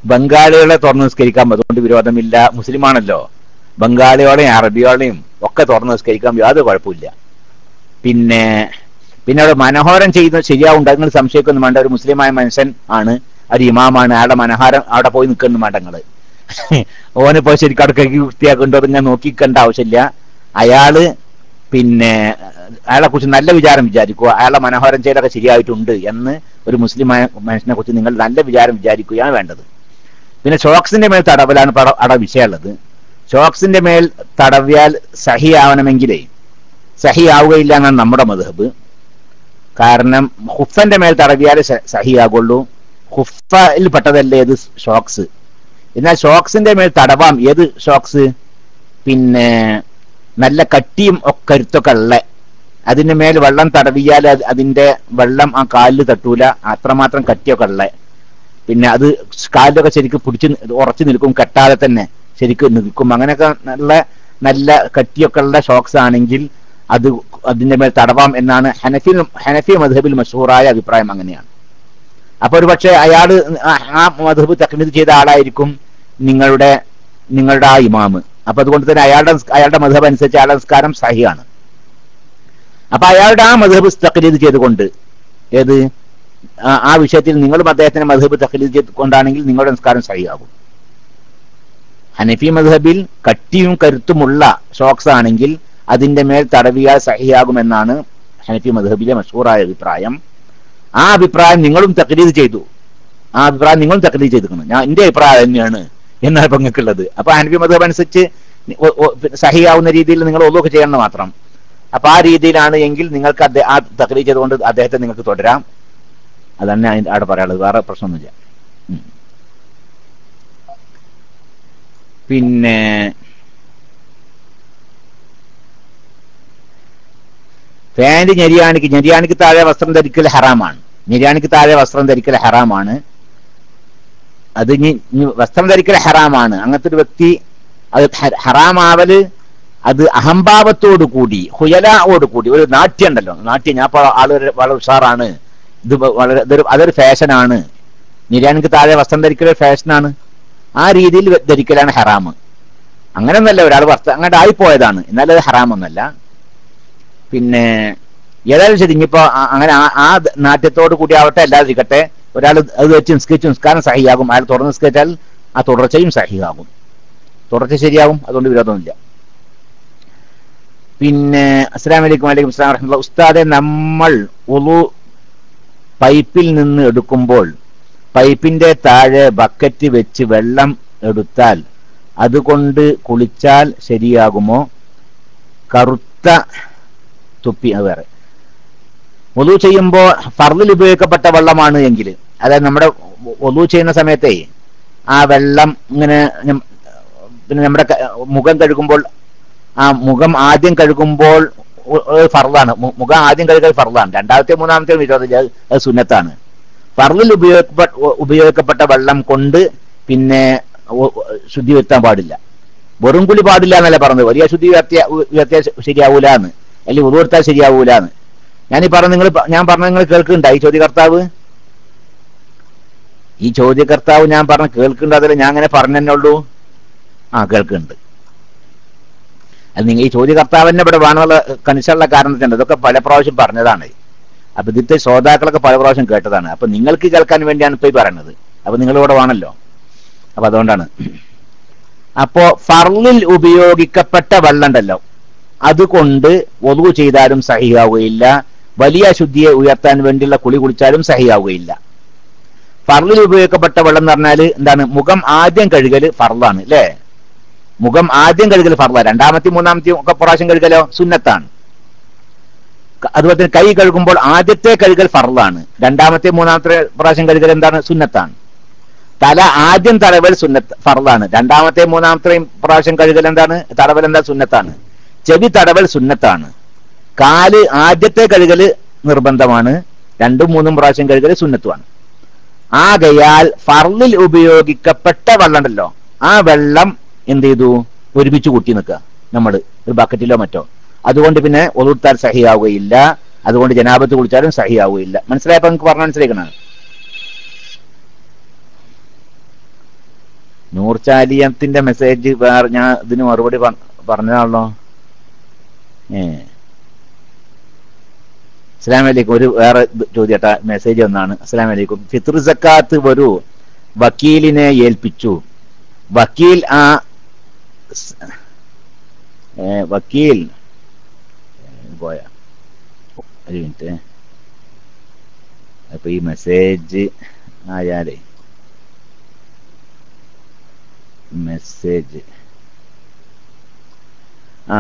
A: ബംഗാളികളെ തുറന്ന് നിസ്കരിക്കാം അതുകൊണ്ട് വിരോധമില്ല മുസ്ലിമാണല്ലോ ബംഗാളിയോളെയും അറബിയോളെയും ഒക്കെ തുറന്ന് നിസ്കരിക്കാം യാതൊരു കുഴപ്പമില്ല പിന്നെ പിന്നെ അവിടെ മനോഹരം ചെയ്യുന്നത് ശരിയാവുണ്ട് നിങ്ങൾ സംശയിക്കൊന്നും വേണ്ട ഒരു മുസ്ലിമായ മനുഷ്യൻ ആണ് ഒരു ഇമാമാണ് അയാളുടെ മനോഹരം അവിടെ പോയി നിൽക്കുന്നു വേണ്ട നിങ്ങള് ഓനെ പോയി ശരിക്കും അവിടെ കഴുകി വൃത്തിയാക്കുന്നുണ്ടോ അത് ഞാൻ നോക്കിക്കേണ്ട ആവശ്യമില്ല അയാള് പിന്നെ അയാളെ കുറിച്ച് നല്ല വിചാരം വിചാരിക്കുക അയാളെ മനോഹരം ചെയ്തൊക്കെ ശരിയായിട്ടുണ്ട് എന്ന് ഒരു മുസ്ലിമായ മനുഷ്യനെ കുറിച്ച് നിങ്ങൾ നല്ല വിചാരം വിചാരിക്കുകയാണ് വേണ്ടത് പിന്നെ ഷോക്സിന്റെ മേൽ തടവലാണ് ഇപ്പൊ അവിടെ- അവിടെ വിഷയമുള്ളത് ഷോക്സിന്റെ മേൽ തടവിയാൽ സഹി ആവണമെങ്കിലേ സഹി ആവുകയില്ല എന്നാണ് നമ്മുടെ മധുഹബ് കാരണം ഹുഫന്റെ മേൽ തടവിയാൽ സഹി ആകുള്ളൂ ഹുഫയിൽ പെട്ടതല്ലേ ഏത് ഷോക്സ് എന്നാൽ ഷോക്സിന്റെ മേൽ തടവാം ഏത് ഷോക്സ് പിന്നെ നല്ല കട്ടിയും ഒക്കെ കരുത്തൊക്കെ ഉള്ള അതിന് മേൽ വെള്ളം തടവിയാൽ അത് അതിന്റെ വെള്ളം ആ കാലിൽ തട്ടൂല അത്രമാത്രം കട്ടിയൊക്കെ ഉള്ള പിന്നെ അത് കാലിലൊക്കെ ശരിക്കും പിടിച്ച് ഉറച്ചു നിൽക്കും കെട്ടാതെ തന്നെ ശരിക്കും നിൽക്കും അങ്ങനെയൊക്കെ നല്ല നല്ല കട്ടിയൊക്കെ ഉള്ള ഷോക്സ് ആണെങ്കിൽ അത് അതിന്റെ മേൽ തടവാം എന്നാണ് ഹനഫി ഹനഫി മധബിൽ മഷൂറായ അഭിപ്രായം അങ്ങനെയാണ് അപ്പൊ ഒരു പക്ഷേ അയാള് ആ- ആ മധബ് തക്ലീദ് ചെയ്ത ആളായിരിക്കും നിങ്ങളുടെ നിങ്ങളുടെ ആ ഇമാമ് അപ്പൊ അതുകൊണ്ട് തന്നെ അയാളുടെ നിസ്- അയാളുടെ മധബ് അനുസരിച്ച് അയാളുടെ നിസ്കാരം സഹിയാണ് അപ്പൊ അയാളുടെ ആ മധബ് തക്ലീദ് ചെയ്തുകൊണ്ട് ഏത് ആ- ആ വിഷയത്തിൽ നിങ്ങളും അദ്ദേഹത്തിന്റെ മധബ് തക്ലീദ് ചെയ്തുകൊണ്ടാണെങ്കിൽ നിങ്ങളുടെ നിസ്കാരം സഹിയാകും ഹനഫി മധബിൽ കട്ടിയും കരുത്തുമുള്ള ഷോക്സ് ആണെങ്കിൽ അതിന്റെ മേൽ തടവിയാൽ സഹിയാകുമെന്നാണ് ഹനഫി മധബിലെ മഷൂറായ അഭിപ്രായം ആ അഭിപ്രായം നിങ്ങളും തക്ലീദ് ചെയ്തു ആ അഭിപ്രായം നിങ്ങളും തക്ലീദ് ചെയ്തിരിക്കുന്നു ഞാൻ എന്റെ അഭിപ്രായം തന്നെയാണ് എന്നാണ് ഇപ്പൊ നിങ്ങൾക്കുള്ളത് അപ്പൊ ഹനഫി മധബ് അനുസരിച്ച് നി- ഒ- ഒ- പിന്നെ സഹിയാവുന്ന രീതിയിൽ നിങ്ങൾ ഒന്നൊക്കെ ചെയ്യണം മാത്രം അപ്പൊ ആ രീതിയിലാണ് എങ്കിൽ നിങ്ങൾക്ക് അദ്ദേഹം ആ തക്ലീദ് ചെയ്തുകൊണ്ട് അദ്ദേഹത്തെ നിങ്ങൾക്ക് തുടരാം അതന്നെ അതിന്റെ അവിടെ പറയാനുള്ളത് വേറെ പ്രശ്നമൊന്നുമില്ല ഉം. പിന്നെ പാന്റ് ഞെരിയാണിക്ക് ഞെരിയാണിക്ക് താഴെ വസ്ത്രം ധരിക്കൽ ഹറാമാണ് ഞെരിയാണിക്ക് താഴെ വസ്ത്രം ധരിക്കൽ ഹറാമാണ് അത് ഇനി ഇനി വസ്ത്രം ധരിക്കൽ ഹറാമാണ് അങ്ങനത്തെ ഒരു വ്യക്തി അത് ഹ- ഹറാമാവല് അത് അഹംഭാവത്തോടു കൂടി ഹുയലോട് കൂടി ഒരു നാട്യം ഉണ്ടല്ലോ നാട്യം ഞാൻ ഇപ്പൊ ആള് ഒരു വളരെ ഉഷാറാണ് ഇത് വ- വളരെ ഇതൊരു അതൊരു ഫാഷനാണ് നിര്യാണിക്ക് താഴെ വസ്ത്രം ധരിക്കൽ ഒരു ഫാഷനാണ് ആ രീതിയിൽ വ- ധരിക്കലാണ് ഹറാം അങ്ങനെയൊന്നല്ല ഒരാൾ വസ്ത്രം അങ്ങോട്ട് ആയിപ്പോയതാണ് എന്നാലും അത് ഹറാമൊന്നല്ല പിന്നെ ഏതായാലും ശരി ഇനിയിപ്പോ ആ- അങ്ങനെ ആ- ആ നാട്യത്തോട് കൂടി ആവട്ടെ അല്ലാതിരിക്കട്ടെ ഒരാൾ അത് വെച്ച് നിസ്കരിച്ച് നിസ്കാരം സഹിയാകും അയാൾ തുറന്ന് നിസ്കരിച്ചാൽ ആ തുടർച്ചയും സഹിയാകും തുടർച്ച ശരിയാകും അതുകൊണ്ട് വിരോധമില്ല പിന്നെ അസ്സലാം വലൈക്കും വലൈക്കും അസ്സലാം വറഹ്മത്തുള്ളാഹി ഉസ്താദെ നമ്മൾ ഉളു പൈപ്പിൽ നിന്ന് എടുക്കുമ്പോൾ പൈപ്പിന്റെ താഴെ ബക്കറ്റ് വെച്ച് വെള്ളം എടുത്താൽ അതുകൊണ്ട് കുളിച്ചാൽ ശരിയാകുമോ കറുത്ത തുപ്പി അത് വേറെ ഒലു ചെയ്യുമ്പോൾ ഫർദിൽ ഉപയോഗിക്കപ്പെട്ട വെള്ളമാണ് എങ്കിൽ അതായത് നമ്മുടെ ഒലു ചെയ്യുന്ന സമയത്തേ ആ വെള്ളം ഇങ്ങനെ നം- പിന്നെ നമ്മുടെ ക- മുഖം കഴുകുമ്പോൾ ആ മുഖം ആദ്യം കഴുകുമ്പോൾ ഒ- ഒരു ഫർദാണ് മു- മുഖം ആദ്യം കഴുകൽ ഫർദാണ് രണ്ടാമത്തെ മൂന്നാമത്തെ വിരോധമില്ല അത് അത് സുന്നത്താണ് ഫർദിൽ ഉപയോഗിക്കപ്പെട്ട ഉപയോഗിക്കപ്പെട്ട വെള്ളം കൊണ്ട് പിന്നെ ഒ- ഒ- ശുദ്ധി വരുത്താൻ പാടില്ല വെറും കുളി പാടില്ല എന്നല്ല പറഞ്ഞത് വലിയ ശുദ്ധി ഉയർത്തിയ ഉയർത്തിയാൽ ശരിയാവൂല എന്ന് അല്ലെങ്കിൽ ഉതു കൊടുത്താൽ ശരിയാവൂല എന്ന് ഞാൻ ഈ പറഞ്ഞ നിങ്ങൾ ഞാൻ പറഞ്ഞ നിങ്ങൾ കേൾക്കുന്നുണ്ടോ ഈ ചോദ്യകർത്താവ് ഈ ചോദ്യകർത്താവ് ഞാൻ പറഞ്ഞ കേൾക്കുന്നുണ്ട് അതല്ല ഞാൻ അങ്ങനെ പറഞ്ഞെന്നെ ഉള്ളൂ ആ കേൾക്കുന്നുണ്ട് അത് നിങ്ങൾ ഈ ചോദ്യകർത്താവിനെ ഇവിടെ വേണമെന്നുള്ള കണിച്ചുള്ള കാരണത്തിനുണ്ട് ഇതൊക്കെ പല പ്രാവശ്യം പറഞ്ഞതാണ് അപ്പൊ ഇതിന്റെ ശ്രോതാക്കളൊക്കെ പല പ്രാവശ്യം കേട്ടതാണ് അപ്പൊ നിങ്ങൾക്ക് കേൾക്കാൻ വേണ്ടിയാണ് ഇപ്പൊ ഈ പറയുന്നത് അപ്പൊ നിങ്ങൾ ഇവിടെ വേണമല്ലോ അപ്പൊ അതുകൊണ്ടാണ് അപ്പോ ഫർലിൽ ഉപയോഗിക്കപ്പെട്ട വെള്ളം ഉണ്ടല്ലോ അതുകൊണ്ട് ഒതുവ് ചെയ്താലും സഹിയാവുകയില്ല വലിയ ശുദ്ധിയെ ഉയർത്താൻ വേണ്ടിയുള്ള കുളി കുളിച്ചാലും സഹിയാവുകയില്ല ഫർലിൽ ഉപയോഗിക്കപ്പെട്ട വെള്ളം എന്ന് പറഞ്ഞാല് എന്താണ് മുഖം ആദ്യം കഴുകല് ഫർലാണ് അല്ലേ മുഖം ആദ്യം കഴുകൽ ഫർള രണ്ടാമത്തെയും മൂന്നാമത്തെയും ഒക്കെ പ്രാവശ്യം കഴുകലോ സുന്നത്താണ് ക- അതുപോലെ തന്നെ കൈ കഴുകുമ്പോൾ ആദ്യത്തെ കഴുകൽ ഫർളാണ് രണ്ടാമത്തെ മൂന്നാമത്തെ പ്രാവശ്യം കഴുകൽ എന്താണ് സുന്നത്താണ് തല ആദ്യം തടവൽ സുന്നത്ത് ഫർളാണ് രണ്ടാമത്തെ മൂന്നാമത്തെയും പ്രാവശ്യം കഴുകൽ എന്താണ് തടവൽ എന്താ സുന്നത്താണ് ചെവി തടവൽ സുന്നത്താണ് കാല് ആദ്യത്തെ കഴുകല് നിർബന്ധമാണ് രണ്ടും മൂന്നും പ്രാവശ്യം കഴുകൽ സുന്നത്തുമാണ് ആകയാൽ ഫർളിൽ ഉപയോഗിക്കപ്പെട്ട വെള്ളം ഉണ്ടല്ലോ ആ വെള്ളം എന്ത് ചെയ്തു ഒരുമിച്ച് കൂട്ടി നിൽക്കുക നമ്മൾ ഒരു ബക്കറ്റിലോ മറ്റോ അതുകൊണ്ട് പിന്നെ ഒതുത്താൽ സഹിയാവുകയില്ല അതുകൊണ്ട് ജനാപത്ത് കുളിച്ചാലും സഹിയാവുകയില്ല മനസ്സിലായപ്പോ നിങ്ങൾക്ക് പറഞ്ഞ മനസ്സിലാക്കണം നൂർച്ചാലിയത്തിന്റെ മെസ്സേജ് വേറെ ഞാൻ ഇതിന് മറുപടി പ- പറഞ്ഞതാണല്ലോ ഏ അസ്സലാം വലൈക്കും ഒരു വേറെ ഇത് ചോദ്യട്ടാ മെസ്സേജ് ഒന്നാണ് അസ്സലാം വലൈക്കും ഫിത്ർ സക്കാത്ത് ഒരു വക്കീലിനെ ഏൽപ്പിച്ചു വക്കീൽ ആ സ്- ഏ, വക്കീൽ ഏ, പോയ ഒരു മിനിറ്റ് അപ്പൊ ഈ മെസ്സേജ് ആയാലേ മെസ്സേജ് ആ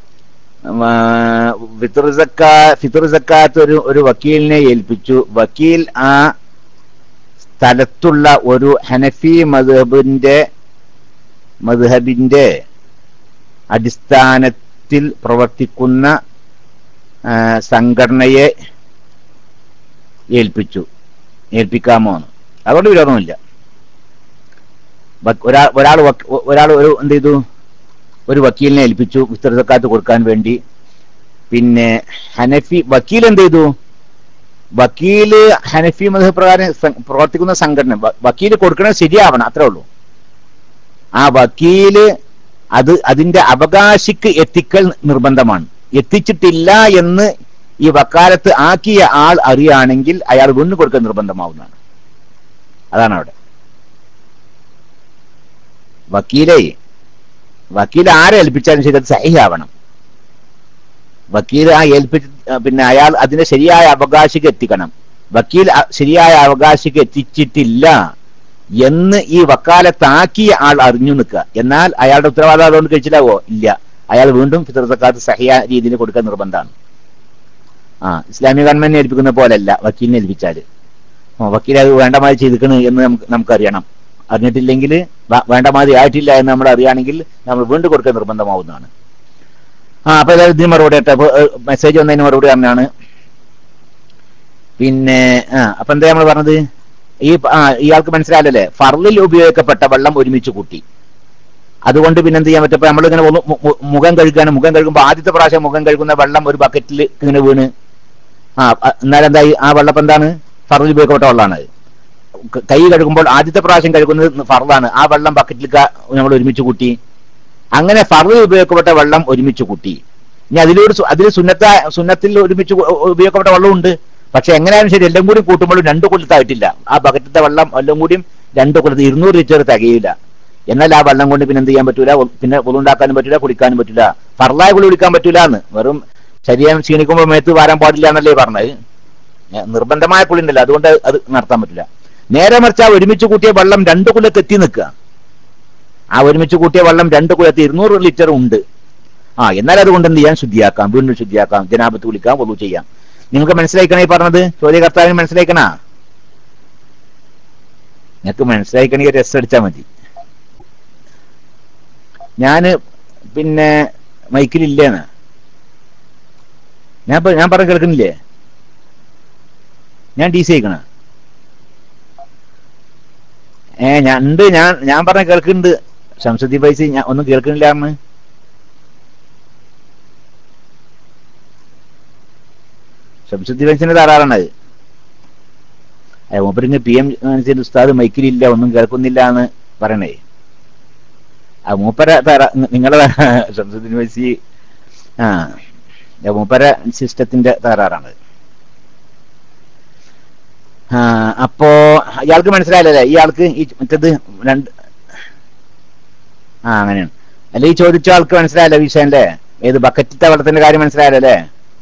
A: ഫിത്തുർ സക്കാ ഫിത്തുർ സക്കാത്ത് ഒരു ഒരു വക്കീലിനെ ഏൽപ്പിച്ചു വക്കീൽ ആ സ്ഥലത്തുള്ള ഒരു ഹനഫി മദ്ഹബിന്റെ മദ്ഹബിന്റെ അടിസ്ഥാനത്തിൽ പ്രവർത്തിക്കുന്ന ആ, സംഘടനയെ ഏൽപ്പിച്ചു ഏൽപ്പിക്കാമോ എന്ന് അതുകൊണ്ട് വിരോധമില്ല വ- ഒരാൾ ഒരാൾ വക്ക്- ഒരാൾ ഒരു എന്ത് ചെയ്തു ഒരു വക്കീലിനെ ഏൽപ്പിച്ചു വിസ്തൃതക്കാത്ത് കൊടുക്കാൻ വേണ്ടി പിന്നെ ഹനഫി വക്കീൽ എന്ത് ചെയ്തു വക്കീല് ഹനഫി മത പ്രകാരം സ- പ്രവർത്തിക്കുന്ന സംഘടന വ- വക്കീല് കൊടുക്കണത് ശരിയാവണം അത്രേ ഉള്ളൂ ആ വക്കീല് അത് അതിന്റെ അവകാശിക്ക് എത്തിക്കൽ നിർബന്ധമാണ് എത്തിച്ചിട്ടില്ല എന്ന് ഈ വക്കാലത്ത് ആക്കിയ ആൾ അറിയുകയാണെങ്കിൽ അയാൾ വീണ്ടും കൊടുക്കൽ നിർബന്ധമാവുന്നതാണ് അതാണ് അവിടെ വക്കീലെ വക്കീൽ ആരെ ഏൽപ്പിച്ചാലും ശരി അത് സഹിയാവണം വക്കീൽ ആ ഏൽപ്പിച്ച് പിന്നെ അയാൾ അതിന്റെ ശരിയായ അവകാശിക്ക് എത്തിക്കണം വക്കീൽ അ- ശരിയായ അവകാശിക്ക് എത്തിച്ചിട്ടില്ല എന്ന് ഈ വക്കാലത്താക്കിയ ആൾ അറിഞ്ഞു നിൽക്കുക എന്നാൽ അയാളുടെ ഉത്തരവാദിത്തം അതുകൊണ്ട് കഴിച്ചില്ലാവോ ഇല്ല അയാൾ വീണ്ടും ഫിത്രത്തക്കാത്ത് സഹിയ രീതിയിൽ കൊടുക്കാൻ നിർബന്ധമാണ് ആ ഇസ്ലാമിക ഗവൺമെന്റിനെ ഏൽപ്പിക്കുന്ന പോലല്ല വക്കീലിനെ ഏൽപ്പിച്ചാല് ആ, വക്കീൽ അത് വേണ്ട മാതിരി ചെയ്തിക്കണ് എന്ന് നമുക്ക് നമുക്കറിയണം അറിഞ്ഞിട്ടില്ലെങ്കിൽ വ- വേണ്ട മാതിരി ആയിട്ടില്ല എന്ന് നമ്മൾ അറിയുകയാണെങ്കിൽ നമ്മൾ വീണ്ടും കൊടുക്കാൻ നിർബന്ധമാവുന്നതാണ് ആ അപ്പൊ ഏതായാലും ഇതിന് മറുപടി ആട്ടെ അപ്പൊ മെസ്സേജ് വന്നതിന് മറുപടി പറഞ്ഞാണ് പിന്നെ ആ അപ്പൊ എന്താ നമ്മൾ പറഞ്ഞത് ഈ പ- ആ ഇയാൾക്ക് മനസ്സിലായല്ലേ ഫർലിൽ ഉപയോഗിക്കപ്പെട്ട വെള്ളം ഒരുമിച്ച് കൂട്ടി അതുകൊണ്ട് പിന്നെ എന്ത് ചെയ്യാൻ പറ്റും ഇപ്പൊ നമ്മളിങ്ങനെ ഒന്ന് മു- മു- മുഖം കഴുകാണ് മുഖം കഴുകുമ്പോൾ ആദ്യത്തെ പ്രാവശ്യം മുഖം കഴുകുന്ന വെള്ളം ഒരു ബക്കറ്റിൽ ഇങ്ങനെ വീണ് ആ അ- എന്നാലും എന്തായി ആ വെള്ളം ഇപ്പൊ എന്താണ് ഫർലിൽ ഉപയോഗിക്കപ്പെട്ട വെള്ളമാണ് അത്. ക- കൈ കഴുകുമ്പോൾ ആദ്യത്തെ പ്രാവശ്യം കഴുകുന്നത് ഫർദാണ് ആ വെള്ളം ബക്കറ്റിൽ നമ്മൾ ഒരുമിച്ച് കൂട്ടി അങ്ങനെ ഫർദ് ഉപയോഗിക്കപ്പെട്ട വെള്ളം ഒരുമിച്ച് കൂട്ടി ഇനി അതിലൊരു സു- അതിൽ സുന്നത്ത സുന്നത്തിൽ ഒരുമിച്ച് ഉ- ഉപയോഗിക്കപ്പെട്ട വെള്ളമുണ്ട് പക്ഷെ എങ്ങനെയാലും ശരി എല്ലാം കൂടി കൂട്ടുമ്പോഴും രണ്ട് കൊല്ലത്തായിട്ടില്ല ആ ബക്കറ്റിത്തെ വെള്ളം എല്ലാം കൂടിയും രണ്ട് കൊല്ലത്ത് ഇരുന്നൂറ് ലിറ്റർ തികയില്ല എന്നാൽ ആ വെള്ളം കൊണ്ട് പിന്നെ എന്ത് ചെയ്യാൻ പറ്റൂല ഒ- പിന്നെ ഉണ്ടാക്കാനും പറ്റൂല കുടിക്കാനും പറ്റൂല ഫർലായ കുളി കുടിക്കാൻ പറ്റൂല എന്ന് വെറും ശരീരം ക്ഷീണിക്കുമ്പോൾ മേത്ത് വാരാൻ പാടില്ല എന്നല്ലേ പറഞ്ഞത് ഏ, നിർബന്ധമായ കുളി ഉണ്ടല്ലോ അതുകൊണ്ട് അത് നടത്താൻ പറ്റില്ല നേരെ മറിച്ച് ആ ഒരുമിച്ച് കൂട്ടിയ വെള്ളം രണ്ട് കുലത്ത് എത്തി നിൽക്കുക ആ ഒരുമിച്ച് കൂട്ടിയ വെള്ളം രണ്ട് കുലത്ത് ഇരുന്നൂറ് ലിറ്റർ ഉണ്ട് ആ എന്നാൽ അതുകൊണ്ട് എന്ത് ചെയ്യാം ശുദ്ധിയാക്കാം വീണ്ടും ശുദ്ധിയാക്കാം ജനാപത്ത് വിളിക്കാം ഒതു ചെയ്യാം നിങ്ങൾക്ക് മനസ്സിലായിക്കണേ ഈ പറഞ്ഞത് ചോദ്യകർത്താവിന് മനസ്സിലായിക്കണ നിങ്ങൾക്ക് മനസ്സിലായിക്കണേ രസം അടിച്ചാൽ മതി ഞാന് പിന്നെ മൈക്കിലില്ലേന്ന് ഞാൻ ഇപ്പൊ- ഞാൻ പറഞ്ഞ കേൾക്കുന്നില്ലേ ഞാൻ ഡി സി അയക്കണ ഏ ഞാൻ ഉണ്ട് ഞാൻ ഞാൻ പറഞ്ഞ കേൾക്കുന്നുണ്ട് ശംസുദ്ദീൻ പൈസ ഞാൻ ഒന്നും കേൾക്കുന്നില്ല അമ്മ ശംസുദ്ദീൻ പൈസന്റെ തറാറാണത് അത് മൂപ്പരിങ്ങ് പി എം ഉസ്താദ് മൈക്കിലില്ല ഒന്നും കേൾക്കുന്നില്ല എന്ന് പറയണേ ആ മൂപ്പര തറ നിങ്ങളെ ശംസുദ്ദീൻ പൈസി ആ ആ മൂപ്പര സിസ്റ്റത്തിന്റെ തകരാറാണ് ആ അപ്പോ ഇയാൾക്ക് മനസ്സിലായില്ലല്ലേ ഇയാൾക്ക് ഈ മറ്റത് രണ്ട് ആ അങ്ങനെയാണ് അല്ല ഈ ചോദിച്ച ആൾക്ക് മനസ്സിലായല്ലോ വിഷയല്ലേ ഏത് ബക്കറ്റിത്തെ വെള്ളത്തിന്റെ കാര്യം മനസ്സിലായല്ലോ അല്ലേ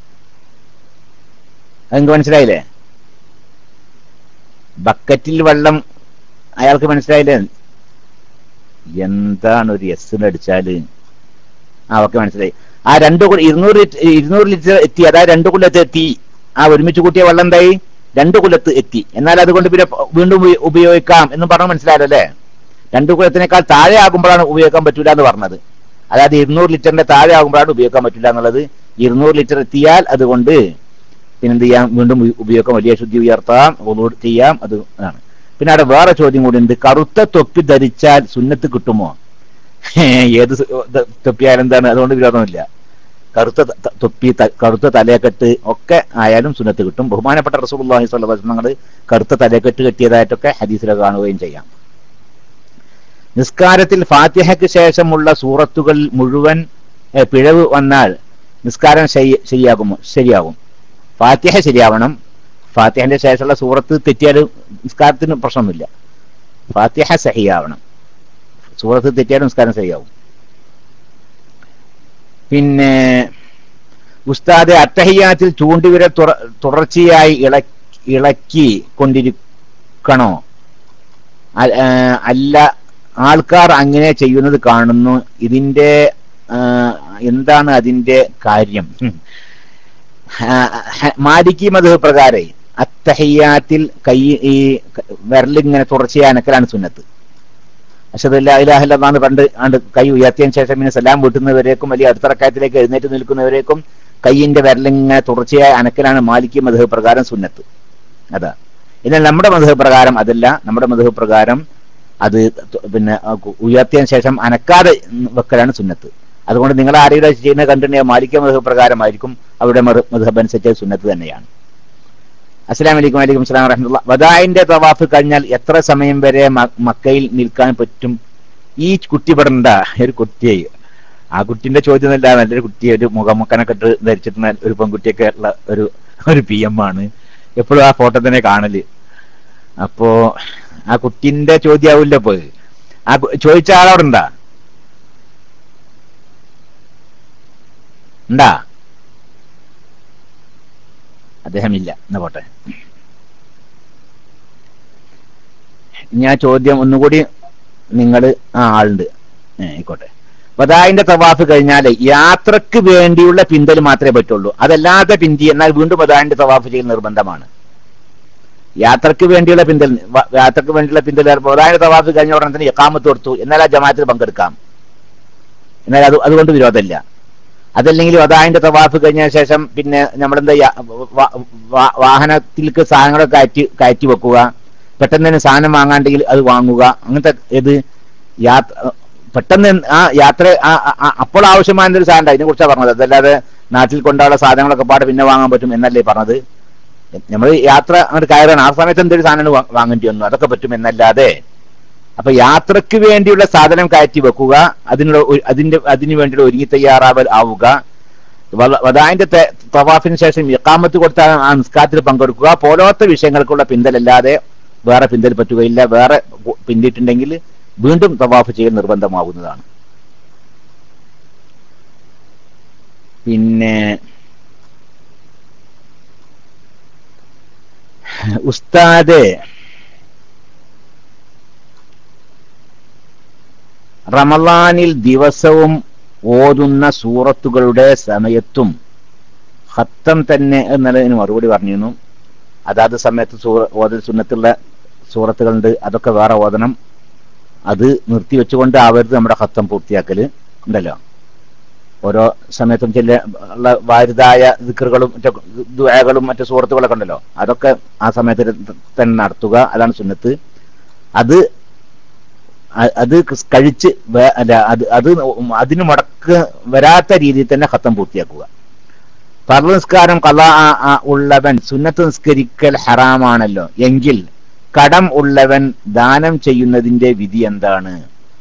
A: അതെനിക്ക് മനസ്സിലായില്ലേ ബക്കറ്റിൽ വെള്ളം അയാൾക്ക് മനസ്സിലായില്ലേ എന്താണ് ഒരു എസ് അടിച്ചാല് ആ ഓക്കെ മനസ്സിലായി ആ രണ്ട് കുല ഇരുന്നൂറ് ലിറ്റർ ഇരുന്നൂറ് ലിറ്റർ എത്തി അതായത് രണ്ട് കുലത്ത് എത്തി ആ ഒരുമിച്ച് കൂട്ടിയ വെള്ളം എന്തായി രണ്ട് കുലത്ത് എത്തി എന്നാൽ അതുകൊണ്ട് പിന്നെ വീണ്ടും ഉപ- ഉപയോഗിക്കാം എന്ന് പറഞ്ഞ് മനസ്സിലായല്ലോ അല്ലേ രണ്ട് കുലത്തിനേക്കാൾ താഴെ ആകുമ്പോഴാണ് ഉപയോഗിക്കാൻ പറ്റൂല എന്ന് പറഞ്ഞത് അതായത് ഇരുന്നൂറ് ലിറ്ററിന്റെ താഴെ ആകുമ്പോഴാണ് ഉപയോഗിക്കാൻ പറ്റില്ല എന്നുള്ളത് ഇരുന്നൂറ് ലിറ്റർ എത്തിയാൽ അതുകൊണ്ട് പിന്നെന്ത് ചെയ്യാം വീണ്ടും ഉപ- ഉപയോഗിക്കാം വലിയ ശുദ്ധി ഉയർത്താം വുളൂ ചെയ്യാം അത് ആണ് പിന്നെ അവിടെ വേറെ ചോദ്യം കൂടി ഉണ്ട് കറുത്ത തൊപ്പി ധരിച്ചാൽ സുന്നത്ത് കിട്ടുമോ ഏത് സു- ത- തൊപ്പിയായാലും എന്താണ് അതുകൊണ്ട് വിരോധമില്ല കറുത്ത ത- ത- തൊപ്പി ത- കറുത്ത തലയെക്കെട്ട് ഒക്കെ ആയാലും സുന്നത്ത് കിട്ടും ബഹുമാനപ്പെട്ട റസൂലുള്ളാഹി സ്വല്ലല്ലാഹു അലൈഹി വസല്ലം കറുത്ത തലയെക്കെട്ട് കെട്ടിയതായിട്ടൊക്കെ ഹദീസിലൊക്കെ കാണുകയും ചെയ്യാം നിസ്കാരത്തിൽ ഫാത്തിഹയ്ക്ക് ശേഷമുള്ള സൂറത്തുകൾ മുഴുവൻ ഏ, പിഴവ് വന്നാൽ നിസ്കാരം ശരി- ശരിയാകുമോ ശരിയാകും ഫാത്തിഹ ശരിയാവണം ഫാത്തിഹന്റെ ശേഷമുള്ള സൂറത്ത് തെറ്റിയാൽ നിസ്കാരത്തിന് പ്രശ്നമൊന്നുമില്ല ഫാത്തിഹ സഹിയാവണം സൂറത്ത് തെറ്റിയാലും നിസ്കാരം ശരിയാവും പിന്നെ ഉസ്താദ് അത്തഹിയാത്തിൽ ചൂണ്ടുവിരൽ തുറ- തുടർച്ചയായി ഇള ഇളക്കി കൊണ്ടിരിക്കണോ അ- ആ, അല്ല ആൾക്കാർ അങ്ങനെ ചെയ്യുന്നത് കാണുന്നു ഇതിന്റെ ആ, എന്താണ് അതിന്റെ കാര്യം ഉം. ആ, ഹ- മാലിക്കി മധു പ്രകാരം അത്തഹിയാത്തിൽ കൈ ഈ ക- വിരലിങ്ങനെ തുടർച്ചയായി അനക്കലാണ് സുന്നത്ത് അഷദല്ലാഹില്ലാന്ന് പണ്ട് ആണ്ട് കൈ ഉയർത്തിയതിനു ശേഷം പിന്നെ സലാം വീട്ടുന്നവരേക്കും വലിയ അടുത്ത റക്കായത്തിലേക്ക് എഴുന്നേറ്റ് നിൽക്കുന്നവരേക്കും കൈയിന്റെ വിരലിങ്ങനെ തുടർച്ചയായി അനക്കലാണ് മാലിക്കി മധു പ്രകാരം സുന്നത്ത് അതാ എന്നാൽ നമ്മുടെ മധു പ്രകാരം അതല്ല നമ്മുടെ മധു പ്രകാരം അത് ത- പിന്നെ ആ കു- ഉയർത്തിയതിനു ശേഷം അനക്കാതെ വെക്കലാണ് സുന്നത്ത് അതുകൊണ്ട് നിങ്ങൾ ആരെങ്കിലും ചെയ്യുന്നത് കണ്ടിട്ടുണ്ടെങ്കിൽ മാലിക്ക മധു പ്രകാരമായിരിക്കും അവരുടെ മധുഹബ് അനുസരിച്ച് സുന്നത്ത് തന്നെയാണ് അസ്സലാം വലൈക്കും വലൈക്കും സ്ലാം വറഹമുല്ല വദായിന്റെ തവാഫ് കഴിഞ്ഞാൽ എത്ര സമയം വരെ മ- മക്കയിൽ നിൽക്കാൻ പറ്റും ഈ കുട്ടി പെടണ്ട ഒരു കുട്ടിയെ ആ കുട്ടിന്റെ ചോദ്യം എന്നല്ല നല്ലൊരു കുട്ടി ഒരു മുഖമുക്കനൊക്കെ ഇട്ട് ധരിച്ചിട്ട് നല്ല ഒരു പെൺകുട്ടിയൊക്കെ ഉള്ള ഒരു ഒരു പി എം ആണ് എപ്പോഴും ആ ഫോട്ടോ തന്നെ കാണല് അപ്പോ ആ കുട്ടിന്റെ ചോദ്യാവില്ല ഇപ്പൊ ആ കു- ചോദിച്ച ആളവിടെ ഉണ്ടാ ഉണ്ടാ അദ്ദേഹം ഇല്ല എന്നാ പോട്ടെ ഞാൻ ചോദ്യം ഒന്നുകൂടി നിങ്ങൾ ആ ആളുണ്ട് ഏ, ആയിക്കോട്ടെ വദായിന്റെ തവാഫ് കഴിഞ്ഞാൽ യാത്രക്ക് വേണ്ടിയുള്ള പിന്തൽ മാത്രമേ പറ്റുള്ളൂ അതല്ലാതെ പിന്തി എന്നാൽ വീണ്ടും വദായിന്റെ തവാഫ് ചെയ്യൽ നിർബന്ധമാണ് യാത്രക്ക് വേണ്ടിയുള്ള പിന്തൽ വ- യാത്രക്ക് വേണ്ടിയുള്ള പിന്തൽ വദായിന്റെ തവാഫ് കഴിഞ്ഞ ഉടനെ തന്നെ എക്കാമത്ത് കൊടുത്തു എന്നാൽ ആ ജമാത്തിൽ പങ്കെടുക്കാം എന്നാൽ അത് അതുകൊണ്ട് വിരോധമില്ല അതല്ലെങ്കിൽ വദായിന്റെ തവാഫ് കഴിഞ്ഞ ശേഷം പിന്നെ നമ്മളെന്താ ചെയ്യാ? വ- വ- വാഹനത്തിലേക്ക് സാധനങ്ങളൊക്കെ കയറ്റി കയറ്റി വെക്കുക പെട്ടെന്ന് തന്നെ സാധനം വാങ്ങാണ്ടെങ്കിൽ അത് വാങ്ങുക അങ്ങനത്തെ ഇത് യാത്ര പെട്ടെന്ന് ആ യാത്ര ആ- ആ- ആ- അപ്പോൾ ആവശ്യമായ ഒരു സാധനം അതിനെ കുറിച്ചാണ് പറഞ്ഞത് അതല്ലാതെ നാട്ടിൽ കൊണ്ടുള്ള സാധനങ്ങളൊക്കെ പാടെ പിന്നെ വാങ്ങാൻ പറ്റും എന്നല്ലേ പറഞ്ഞത് നമ്മൾ യാത്ര അങ്ങോട്ട് കയറാണ് ആ സമയത്ത് എന്തൊരു സാധനം വാ- വാങ്ങേണ്ടി വന്നു അതൊക്കെ പറ്റും എന്നല്ലാതെ അപ്പൊ യാത്രക്ക് വേണ്ടിയുള്ള സാധനം കയറ്റി വെക്കുക അതിനുള്ള ഒരു- അതിന്റെ അതിനു വേണ്ടിയുള്ള ഒരുങ്ങി തയ്യാറാവൽ ആവുക വ- വദായിന്റെ തെ- തവാഫിന് ശേഷം ഇക്കാമത്ത് കൊടുത്താൽ ആ നിസ്കാരത്തിൽ പങ്കെടുക്കുക പോലത്തെ വിഷയങ്ങൾക്കുള്ള പിന്തലല്ലാതെ വേറെ പിന്തൽ പറ്റുകയില്ല വേറെ കു- പിന്തിട്ടുണ്ടെങ്കിൽ വീണ്ടും തവാഫ് ചെയ്യൽ നിർബന്ധമാവുന്നതാണ് പിന്നെ ഉസ്താദ് റമലാനിൽ ദിവസവും ഓതുന്ന സൂറത്തുകളുടെ സമയത്തും ഹത്തം തന്നെ എന്നുള്ളതിന് മറുപടി പറഞ്ഞിരുന്നു അതാത് സമയത്ത് സൂറ ഓതൽ സുന്നത്തുള്ള സൂറത്തുകളുണ്ട് അതൊക്കെ വേറെ ഓതണം അത് നിർത്തിവെച്ചുകൊണ്ട് ആവരുത് നമ്മുടെ ഹത്തം പൂർത്തിയാക്കല് ഉണ്ടല്ലോ ഓരോ സമയത്തും ചില ഉള്ള വാരുതായ ദിക്കറുകളും മറ്റു ദുആകളും മറ്റു സുഹൃത്തുക്കളൊക്കെ ഉണ്ടല്ലോ അതൊക്കെ ആ സമയത്ത് തന്നെ നടത്തുക അതാണ് സുന്നത്ത് അത് അ- അത് ക്സ് കഴിച്ച് വേ- അല്ല അത് അത് അതിന് മുടക്ക് വരാത്ത രീതിയിൽ തന്നെ ഹത്തം പൂർത്തിയാക്കുക ഫർള് നിസ്കാരം കല ഉള്ളവൻ സുന്നത്ത് നിസ്കരിക്കൽ ഹറാമാണല്ലോ എങ്കിൽ കടം ഉള്ളവൻ ദാനം ചെയ്യുന്നതിന്റെ വിധി എന്താണ്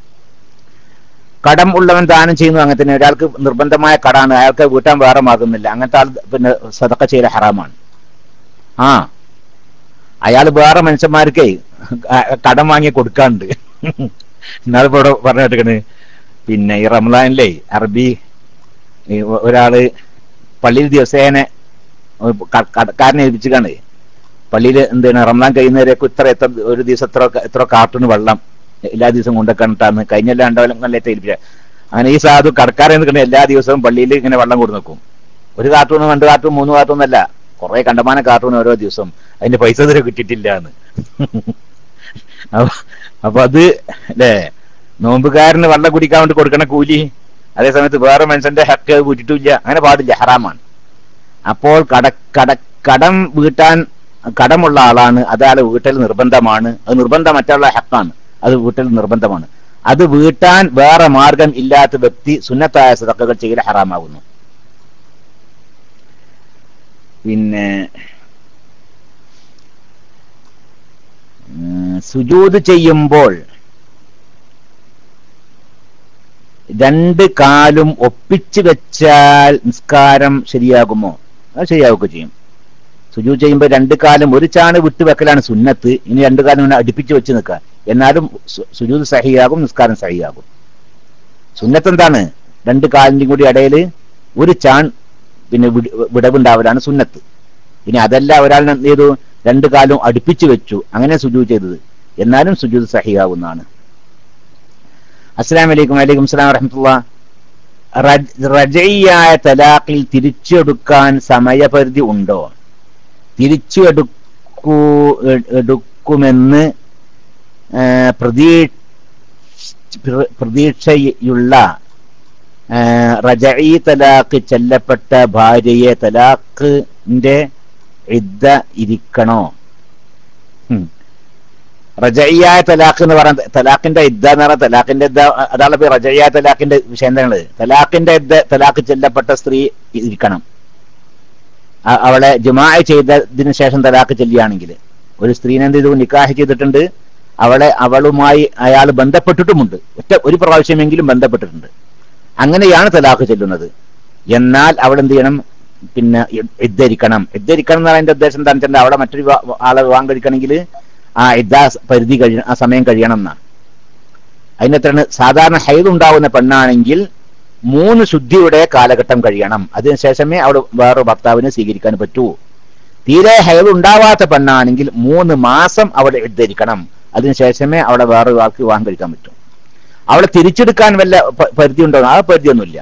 A: കടം ഉള്ളവൻ ദാനം ചെയ്യുന്നു അങ്ങനെ തന്നെ ഒരാൾക്ക് നിർബന്ധമായ കടാണ് അയാൾക്ക് വീട്ടാൻ വേറെ മാർഗമൊന്നുമില്ല അങ്ങനത്തെ ആൾ പിന്നെ സതക്ക ചെയ്യൽ ഹറാമാണ് ആ അയാൾ വേറെ മനുഷ്യന്മാർക്ക് കടം വാങ്ങി കൊടുക്കാണ്ട് ഇന്നാളിപ്പോ ഇവിടെ പറഞ്ഞു കേട്ടിക്കണ് പിന്നെ ഈ റംലാനിലെ അറബി ഈ ഒ- ഒരാള് പള്ളിയിൽ ദിവസേന ഒരു ക- കടക്കാരനെ ഏൽപ്പിച്ചിക്കാണ് പള്ളിയിൽ എന്താണ് റംലാൻ കഴിയുന്നവരേക്കും ഇത്ര എത്ര ഒരു ദിവസം എത്ര എത്ര കാർട്ടൂൺ വെള്ളം എല്ലാ ദിവസവും കൊണ്ടൊക്കെ കഴിഞ്ഞ രണ്ടോലം കൊല്ലത്തെ ഏൽപ്പിച്ച അങ്ങനെ ഈ സാധു കടക്കാരൻ നിൽക്കുന്ന എല്ലാ ദിവസവും പള്ളിയിൽ ഇങ്ങനെ വെള്ളം കൊടു നിൽക്കും ഒരു കാർട്ടൂൺ രണ്ട് കാർട്ടൂൺ മൂന്ന് കാർട്ടൂൺ എന്നല്ല കുറെ കണ്ടമാന കാർട്ടൂൺ ഓരോ ദിവസം അതിന്റെ പൈസ ഇതുവരെ കിട്ടിയിട്ടില്ല എന്ന് അപ്പൊ- അപ്പൊ അത് അല്ലേ നോമ്പുകാരന് വെള്ളം കുടിക്കാൻ വേണ്ടി കൊടുക്കണ കൂലി അതേ സമയത്ത് വേറെ മനുഷ്യന്റെ ഹക്ക് വീട്ടിട്ടില്ല അങ്ങനെ പാടില്ല ഹറാമാണ് അപ്പോൾ കട കട കടം വീട്ടാൻ കടമുള്ള ആളാണ് അയാൾ വീട്ടൽ നിർബന്ധമാണ് അത് നിർബന്ധം മറ്റുള്ള ഹക്കാണ് അത് വീട്ടൽ നിർബന്ധമാണ് അത് വീട്ടാൻ വേറെ മാർഗം ഇല്ലാത്ത വ്യക്തി സുന്നത്തായ സതക്കകൾ ചെയ്യൽ ഹറാമാകുന്നു പിന്നെ ഉം, സുജൂദ് ചെയ്യുമ്പോൾ രണ്ട് കാലും ഒപ്പിച്ച് വെച്ചാൽ നിസ്കാരം ശരിയാകുമോ അത് ശരിയാവുക ചെയ്യും സുജു ചെയ്യുമ്പോൾ രണ്ട് കാലം ഒരു ചാണ് വിട്ട് വെക്കലാണ് സുന്നത്ത് ഇനി രണ്ട് കാലം ഇങ്ങനെ അടുപ്പിച്ച് വെച്ച് നിൽക്കുക എന്നാലും സു- സുജൂദ് സഹിയാകും നിസ്കാരം സഹിയാകും സുന്നത്ത് എന്താണ് രണ്ട് കാലിന്റെയും കൂടി ഇടയിൽ ഒരു ചാൺ പിന്നെ വിട- വിടവുണ്ടാവലാണ് സുന്നത്ത് ഇനി അതല്ല ഒരാൾ എന്ത് ചെയ്തു രണ്ട് കാലും അടുപ്പിച്ച് വെച്ചു അങ്ങനെ സുജു ചെയ്തത് എന്നാലും സുജൂദ് സഹിയാവുന്നതാണ് അസ്സലാം വലൈക്കും വലൈക്കും സ്ലാം വറഹമത്തുള്ള റജയ്യായ തലാഖിൽ തിരിച്ചെടുക്കാൻ സമയപരിധി ഉണ്ടോ തിരിച്ചു എടുക്കൂ എ- എടുക്കുമെന്ന് ആ, പ്രതീ- പ്ര- പ്രതീക്ഷയുള്ള ആ, റജഈ തലാഖ് ചെല്ലപ്പെട്ട ഭാര്യയെ തലാഖിന്റെ ഇദ്ദ ഇരിക്കണോ ഉം. റജയ്യായ തലാഖ് എന്ന് പറയുന്നത് തലാഖിന്റെ ഇദ്ദ എന്ന് പറഞ്ഞാൽ തലാഖിന്റെ ഇദ്ദ അതാണ് ഇപ്പൊ റജയ്യായ തലാഖിന്റെ വിഷയങ്ങള് തലാഖിന്റെ ഇദ്ദ തലാഖ് ചെല്ലപ്പെട്ട സ്ത്രീ ഇരിക്കണം അ- അവളെ ജുമാ ചെയ്തതിന് ശേഷം തലാഖ് ചെല്ലുകയാണെങ്കിൽ ഒരു സ്ത്രീനെ എന്ത് ചെയ്തു നിക്കാഹ് ചെയ്തിട്ടുണ്ട് അവളെ അവളുമായി അയാൾ ബന്ധപ്പെട്ടിട്ടുമുണ്ട് ഒറ്റ ഒരു പ്രാവശ്യമെങ്കിലും ബന്ധപ്പെട്ടിട്ടുണ്ട് അങ്ങനെയാണ് തലാഖ് ചെല്ലുന്നത് എന്നാൽ അവൾ എന്ത് ചെയ്യണം പിന്നെ ഇദ്ധരിക്കണം ഇദ്ധരിക്കണം എന്ന് പറയുന്ന ഉദ്ദേശം എന്താണെന്ന് വെച്ചാൽ അവിടെ മറ്റൊരു വിവാ- ആളെ വിവാഹം കഴിക്കണമെങ്കിൽ ആ ഇദ്ദ പരിധി കഴിയണം ആ സമയം കഴിയണം എന്നാണ് അതിനകത്താണ് സാധാരണ ഹൈദ് ഉണ്ടാവുന്ന പെണ്ണാണെങ്കിൽ മൂന്ന് ശുദ്ധിയുടെ കാലഘട്ടം കഴിയണം അതിനുശേഷമേ അവിടെ വേറെ ഭർത്താവിനെ സ്വീകരിക്കാൻ പറ്റൂ തീരെ ഹൈദ് ഉണ്ടാവാത്ത പെണ്ണാണെങ്കിൽ മൂന്ന് മാസം അവിടെ ധരിക്കണം അതിനുശേഷമേ അവിടെ വേറെ ഒരാൾക്ക് വിവാഹം കഴിക്കാൻ പറ്റൂ അവളെ തിരിച്ചെടുക്കാൻ വല്ല പ- പരിധി ഉണ്ടോ ആ പരിധിയൊന്നുമില്ല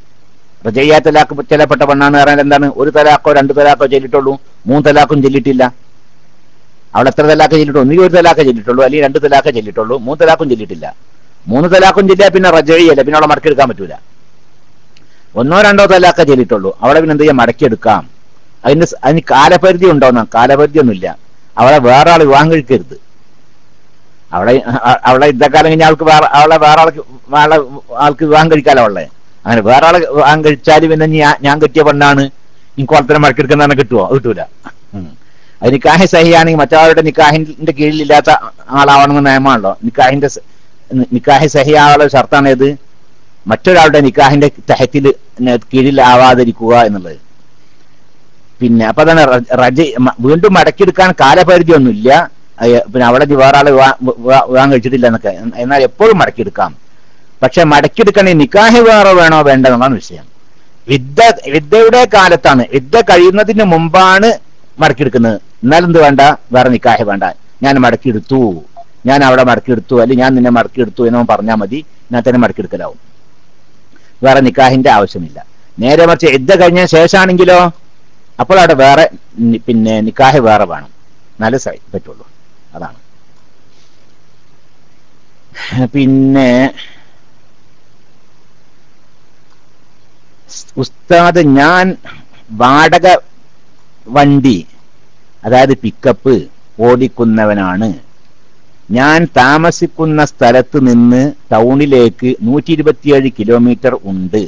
A: റജയ്യ തലാക്ക് ചെല്ലപ്പെട്ട പെണ്ണാന്ന് പറഞ്ഞാൽ എന്താണ് ഒരു തലാക്കോ രണ്ട് തലാക്കോ ചെല്ലിട്ടുള്ളൂ മൂന്ന് തലാക്കും ചെല്ലിട്ടില്ല അവൾ എത്ര തലാക്ക ചെല്ലിട്ടുള്ളൂ ഒന്നുകിൽ ഒരു തലാക്ക ചെല്ലിട്ടുള്ളൂ അല്ലെങ്കിൽ രണ്ട് തലാക്ക ചെല്ലിട്ടുള്ളൂ മൂന്ന് തലാക്കും ചെല്ലിട്ടില്ല മൂന്ന് തലാക്കും ചെല്ലിയാൽ പിന്നെ റജയ്യല്ല പിന്നെ അവളെ മടക്കിയെടുക്കാൻ പറ്റൂല ഒന്നോ രണ്ടോ തലാക്ക ചെല്ലിട്ടുള്ളൂ അവളെ പിന്നെ എന്ത് ചെയ്യാം മടക്കിയെടുക്കാം അതിന് സ- അതിന് കാലപരിധി ഉണ്ടോന്നാ കാലപരിധി ഒന്നുമില്ല അവളെ വേറെ ആൾ വിവാഹം കഴിക്കരുത് അവളെ അ- അവളെ ഇതക്കാലം കഴിഞ്ഞ ആൾക്ക് വേറെ അവളെ വേറെ ആൾക്ക് വേറെ ആൾക്ക് വിവാഹം കഴിക്കാലോ അവളെ അങ്ങനെ വേറെ ആളെ വിവാഹം കഴിച്ചാൽ പിന്നെ ഇനി ഞാൻ- ഞാൻ കെട്ടിയ പെണ്ണാണ് ഈ കുളത്തിനെ മടക്കിയെടുക്കുന്ന കിട്ടുമോ അത് കിട്ടൂല ഉം. അത് നിക്കാഹി സഹിയാണെങ്കിൽ മറ്റൊരാളുടെ നിക്കാഹിന്റെ കീഴിലില്ലാത്ത ആളാവണമെന്ന് നിയമമാണല്ലോ നിക്കാഹിന്റെ സ- നിക്കാഹി സഹിയാവുള്ള ഷർത്താണ് ഏത് മറ്റൊരാളുടെ നിക്കാഹിന്റെ തഹത്തിൽ കീഴിലാവാതിരിക്കുക എന്നുള്ളത് പിന്നെ അപ്പൊ അതാണ് റ- റജ മ- വീണ്ടും മടക്കിയെടുക്കാൻ കാലപരിധി ഒന്നുമില്ല അയ- പിന്നെ അവിടെ ഇനി വേറെ ആള് വിവാ- വിവാ- വിവാഹം കഴിച്ചിട്ടില്ല എന്നൊക്കെ എൻ- എന്നാൽ എപ്പോഴും മടക്കിയെടുക്കാം പക്ഷെ മടക്കിയെടുക്കണേ നിക്കാഹ് വേറെ വേണോ വേണ്ട എന്നുള്ളതാണ് വിഷയം വിദ്യ വിദ്യയുടെ കാലത്താണ് വിദ്യ കഴിയുന്നതിന് മുമ്പാണ് മടക്കിയെടുക്കുന്നത് എന്നാലും എന്ത് വേണ്ട വേറെ നിക്കാഹ് വേണ്ട ഞാൻ മടക്കിയെടുത്തു ഞാൻ അവിടെ മടക്കിയെടുത്തു അല്ലെങ്കിൽ ഞാൻ നിന്നെ മടക്കിയെടുത്തു എന്നോ പറഞ്ഞാൽ മതി ഞാൻ തന്നെ മടക്കിയെടുക്കലാവും വേറെ നിക്കാഹിന്റെ ആവശ്യമില്ല നേരെ മറിച്ച് യുദ്ധ കഴിഞ്ഞ ശേഷമാണെങ്കിലോ അപ്പോൾ അവിടെ വേറെ നി- പിന്നെ നിക്കാഹ് വേറെ വേണം നല്ല സൈ പറ്റുള്ളൂ അതാണ് പിന്നെ ഉസ്താദ് ഞാൻ വാടക വണ്ടി അതായത് പിക്കപ്പ് ഓടിക്കുന്നവനാണ് ഞാൻ താമസിക്കുന്ന സ്ഥലത്ത് നിന്ന് ടൗണിലേക്ക് നൂറ്റി ഇരുപത്തിയേഴ് കിലോമീറ്റർ ഉണ്ട്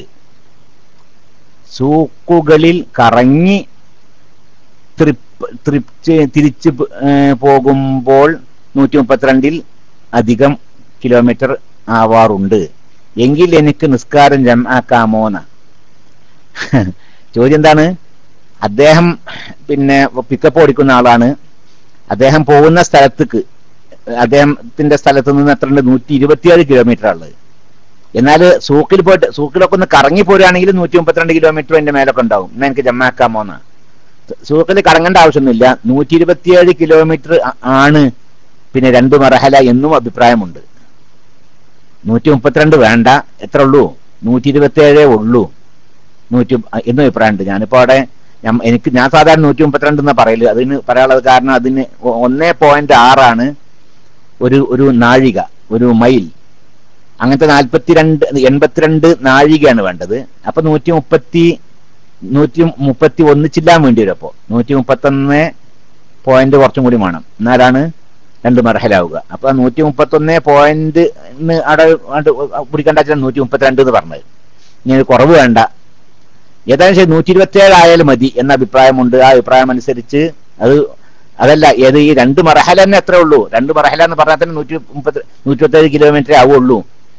A: സൂക്കുകളിൽ കറങ്ങി തൃപ്പ് തൃപ്തി തിരിച്ചു പ്- ഏ, പോകുമ്പോൾ നൂറ്റി മുപ്പത്തിരണ്ടിൽ അധികം കിലോമീറ്റർ ആവാറുണ്ട് എങ്കിൽ എനിക്ക് നിസ്കാരം ജമാക്കാമോന്ന് ചോദ്യം എന്താണ് അദ്ദേഹം പിന്നെ പിക്കപ്പ് ഓടിക്കുന്ന ആളാണ് അദ്ദേഹം പോകുന്ന സ്ഥലത്തേക്ക് അദ്ദേഹത്തിന്റെ സ്ഥലത്ത് നിന്ന് എത്ര ഉണ്ട് നൂറ്റി ഇരുപത്തിയേഴ് കിലോമീറ്റർ ഉള്ളത് എന്നാൽ സൂക്കിൽ പോയിട്ട് സൂക്കിലൊക്കെ ഒന്ന് കറങ്ങി പോരുകയാണെങ്കിൽ നൂറ്റി മുപ്പത്തിരണ്ട് കിലോമീറ്റർ എന്റെ മേലൊക്കെ ഉണ്ടാവും എന്നാ എനിക്ക് ജമ്മാക്കാമോന്ന് സൂക്കിൽ കറങ്ങേണ്ട ആവശ്യമൊന്നുമില്ല നൂറ്റി ഇരുപത്തിയേഴ് കിലോമീറ്റർ ആണ് പിന്നെ രണ്ട് മറഹല എന്നും അഭിപ്രായമുണ്ട് നൂറ്റി മുപ്പത്തിരണ്ട് വേണ്ട എത്ര ഉള്ളൂ നൂറ്റി ഇരുപത്തിയേഴേ ഉള്ളൂ നൂറ്റി എന്നും അഭിപ്രായമുണ്ട് ഞാനിപ്പോ അവിടെ ഞാൻ- എനിക്ക് ഞാൻ സാധാരണ നൂറ്റി മുപ്പത്തിരണ്ട് എന്നാ പറയല് അതിന് പറയാനുള്ളത് കാരണം അതിന് ഒ- ഒന്നേ പോയിന്റ് ആറാണ് ഒരു ഒരു നാഴിക ഒരു മൈൽ അങ്ങനത്തെ നാൽപ്പത്തിരണ്ട് എൺപത്തിരണ്ട് നാഴികയാണ് വേണ്ടത് അപ്പൊ നൂറ്റി മുപ്പത്തി നൂറ്റി മുപ്പത്തി ഒന്നിച്ചില്ലാൻ വേണ്ടി വരും അപ്പോ നൂറ്റി മുപ്പത്തി ഒന്ന് പോയിന്റ് കുറച്ചും കൂടി വേണം എന്നാലാണ് രണ്ട് മർഹലാവുക അപ്പൊ നൂറ്റി മുപ്പത്തി ഒന്ന് പോയിന്റ് അവിടെ പിടിക്കേണ്ട നൂറ്റി മുപ്പത്തിരണ്ട് എന്ന് പറഞ്ഞത് ഇനി ഇത് കുറവ് വേണ്ട ഏതായാലും ശരി നൂറ്റി ഇരുപത്തി ഏഴ് ആയാലും മതി എന്ന അഭിപ്രായമുണ്ട് ആ അഭിപ്രായം അനുസരിച്ച് അത് അതല്ല ഏത് ഈ രണ്ട് മറഹല തന്നെ എത്ര ഉള്ളൂ രണ്ട് മറഹല എന്ന് പറഞ്ഞാൽ തന്നെ നൂറ്റി മുപ്പത്തി നൂറ്റി മുപ്പത്തേഴ് കിലോമീറ്റർ ആവുള്ളൂ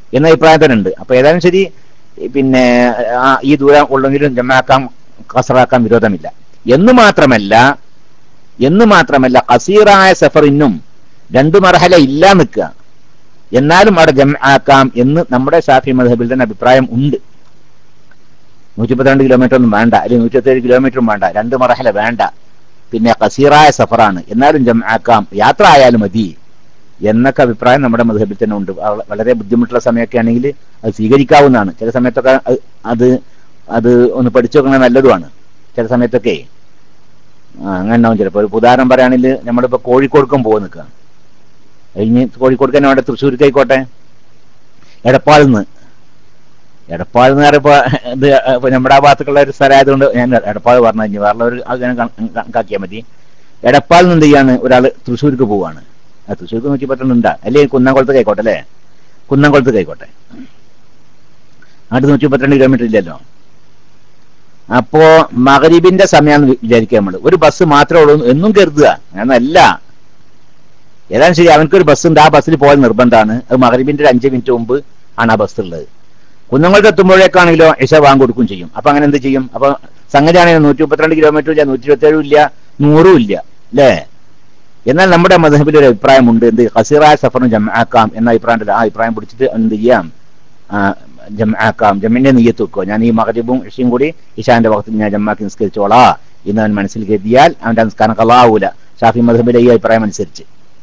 A: എന്ന അഭിപ്രായത്തിനുണ്ട് അപ്പൊ ഏതായാലും ശരി പിന്നെ ആ ഈ ദൂരം ഉള്ളെങ്കിലും ജമാക്കാം കസറാക്കാൻ വിരോധമില്ല എന്ന് മാത്രമല്ല എന്ന് മാത്രമല്ല കസീറായ സഫറിനും രണ്ടു മർഹല ഇല്ല നിൽക്കുക എന്നാലും അവിടെ ജമാക്കാം എന്ന് നമ്മുടെ ഷാഫി മധബിൽ തന്നെ അഭിപ്രായം ഉണ്ട് നൂറ്റി പന്ത്രണ്ട് കിലോമീറ്റർ ഒന്നും വേണ്ട അല്ലെങ്കിൽ നൂറ്റി പത്തേഴ് കിലോമീറ്ററും വേണ്ട രണ്ട് മറഹല വേണ്ട പിന്നെ കസീറായ സഫറാണ് എന്നാലും ജമാക്കാം യാത്ര ആയാലും മതി എന്നൊക്കെ അഭിപ്രായം നമ്മുടെ മധബിൽ തന്നെ ഉണ്ട് വള- വളരെ ബുദ്ധിമുട്ടുള്ള സമയമൊക്കെ ആണെങ്കിൽ അത് സ്വീകരിക്കാവുന്നതാണ് ചില സമയത്തൊക്കെ അത് അത് അത് ഒന്ന് പഠിച്ചു വെക്കുന്നത് നല്ലതുമാണ് ചില സമയത്തൊക്കെ ആ അങ്ങനെ ഉണ്ടാവും ചിലപ്പോൾ ഒരു ഉദാഹരണം പറയുകയാണെങ്കിൽ നമ്മളിപ്പോ കോഴിക്കോടുക്കും പോകും നിൽക്കുക കഴിഞ്ഞ് കോഴിക്കോട് തന്നെ അവിടെ തൃശ്ശൂർക്കായിക്കോട്ടെ എടപ്പാളിൽ നിന്ന് എടപ്പാൾ എന്ന് പറയുമ്പോ ഇത് ഇപ്പൊ നമ്മുടെ ആ ഭാഗത്തുള്ള ഒരു സ്ഥലമായതുകൊണ്ട് ഞാൻ എടപ്പാൾ പറഞ്ഞു കഴിഞ്ഞു വേറെ ഒരു അങ്ങനെ കണ- കണക്കാക്കിയാൽ മതി എടപ്പാളിൽ നിന്ന് എന്ത് ചെയ്യാണ് ഒരാൾ തൃശ്ശൂർക്ക് പോവാണ് ആ തൃശ്ശൂർക്ക് നൂറ്റി പത്തൊന്നുണ്ടാ അല്ലെങ്കിൽ കുന്നംകുളത്ത് കൈക്കോട്ടെ അല്ലേ കുന്നംകുളത്ത് കൈക്കോട്ടെ അങ്ങോട്ട് നൂറ്റി പന്ത്രണ്ട് കിലോമീറ്റർ ഇല്ലല്ലോ അപ്പോ മകരീബിന്റെ സമയമാണെന്ന് വിചാരിക്കുക നമ്മൾ ഒരു ബസ് മാത്രമേ ഉള്ളൂ എന്ന് എന്നും കരുതുക അങ്ങനല്ല ഏതായാലും ശരി അവനക്കൊരു ബസ് ഉണ്ട് ആ ബസ്സിൽ പോയാൽ നിർബന്ധമാണ് അത് മകരീബിന്റെ ഒരു അഞ്ച് മിനിറ്റ് മുമ്പ് ആണ് ആ ബസ് ഉള്ളത് കുന്നംകുളത്ത് എത്തുമ്പോഴേക്കാണെങ്കിലോ ഇഷ വാങ്ങ് കൊടുക്കും ചെയ്യും അപ്പൊ അങ്ങനെ എന്ത് ചെയ്യും അപ്പൊ സംഗതിയാണെങ്കിൽ നൂറ്റി മുപ്പത്തിരണ്ട് കിലോമീറ്റർ ഇല്ല നൂറ്റി ഇരുപത്തി ഏഴും ഇല്ല നൂറും ഇല്ല അല്ലേ എന്നാൽ നമ്മുടെ മധബിൽ ഒരു അഭിപ്രായമുണ്ട് എന്ത് ഹസീറായ സഫറിന് ജമാക്കാം എന്ന അഭിപ്രായം ഉണ്ടല്ലോ. ആ അഭിപ്രായം പിടിച്ചിട്ട് എന്ത് ചെയ്യാം ആ, ജമാക്കാം ജമ്മിന്റെ നെയ്യത്ത് വെക്കുക ഞാൻ ഈ മകരീബും ഇഷയും കൂടി ഇഷാന്റെ വകത്തിൽ ഞാൻ ജമ്മാക്കി നിസ്കരിച്ചോളാ എന്ന് അവൻ മനസ്സിൽ കരുതിയാൽ അവന്റെ നിസ്കാരം കളാവൂല ഷാഫി മധബിലെ ഈ അഭിപ്രായം അനുസരിച്ച്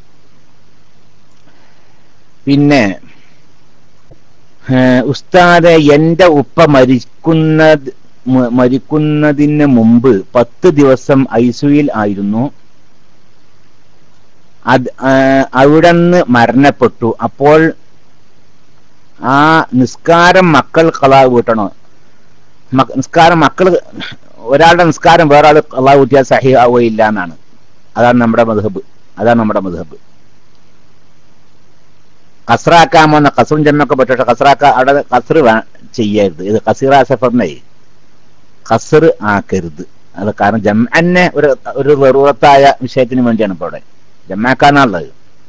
A: പിന്നെ ഏഹ് ഉസ്താദെ എന്റെ ഉപ്പ മരിക്കുന്നത് മ- മരിക്കുന്നതിന് മുമ്പ് പത്ത് ദിവസം ഐസുയിൽ ആയിരുന്നു അത് ഏഹ് അവിടുന്ന് മരണപ്പെട്ടു അപ്പോൾ ആ നിസ്കാരം മക്കൾ കളാവ് വീട്ടണോ മക്ക- നിസ്കാരം മക്കൾ ഒരാളുടെ നിസ്കാരം വേറെ ആൾ കളാവ് കൂട്ടിയാൽ സഹി ആവുകയില്ല എന്നാണ് അതാണ് നമ്മുടെ മധുഹബ് അതാണ് നമ്മുടെ മധുഹബ് കസറാക്കാമോ എന്ന കസറും ജമ്മൊക്കെ പറ്റും കസറാക്ക അവിടെ കസറ് വേ- ചെയ്യരുത് ഇത് കസീറ സഫറിനെ കസറ് ആക്കരുത് അത് കാരണം ജമ്മന്നെ ഒരു ഒരു വെറുറത്തായ വിഷയത്തിന് വേണ്ടിയാണ് ഇപ്പൊ അവിടെ ജമ്മാക്കാന്നുള്ളത്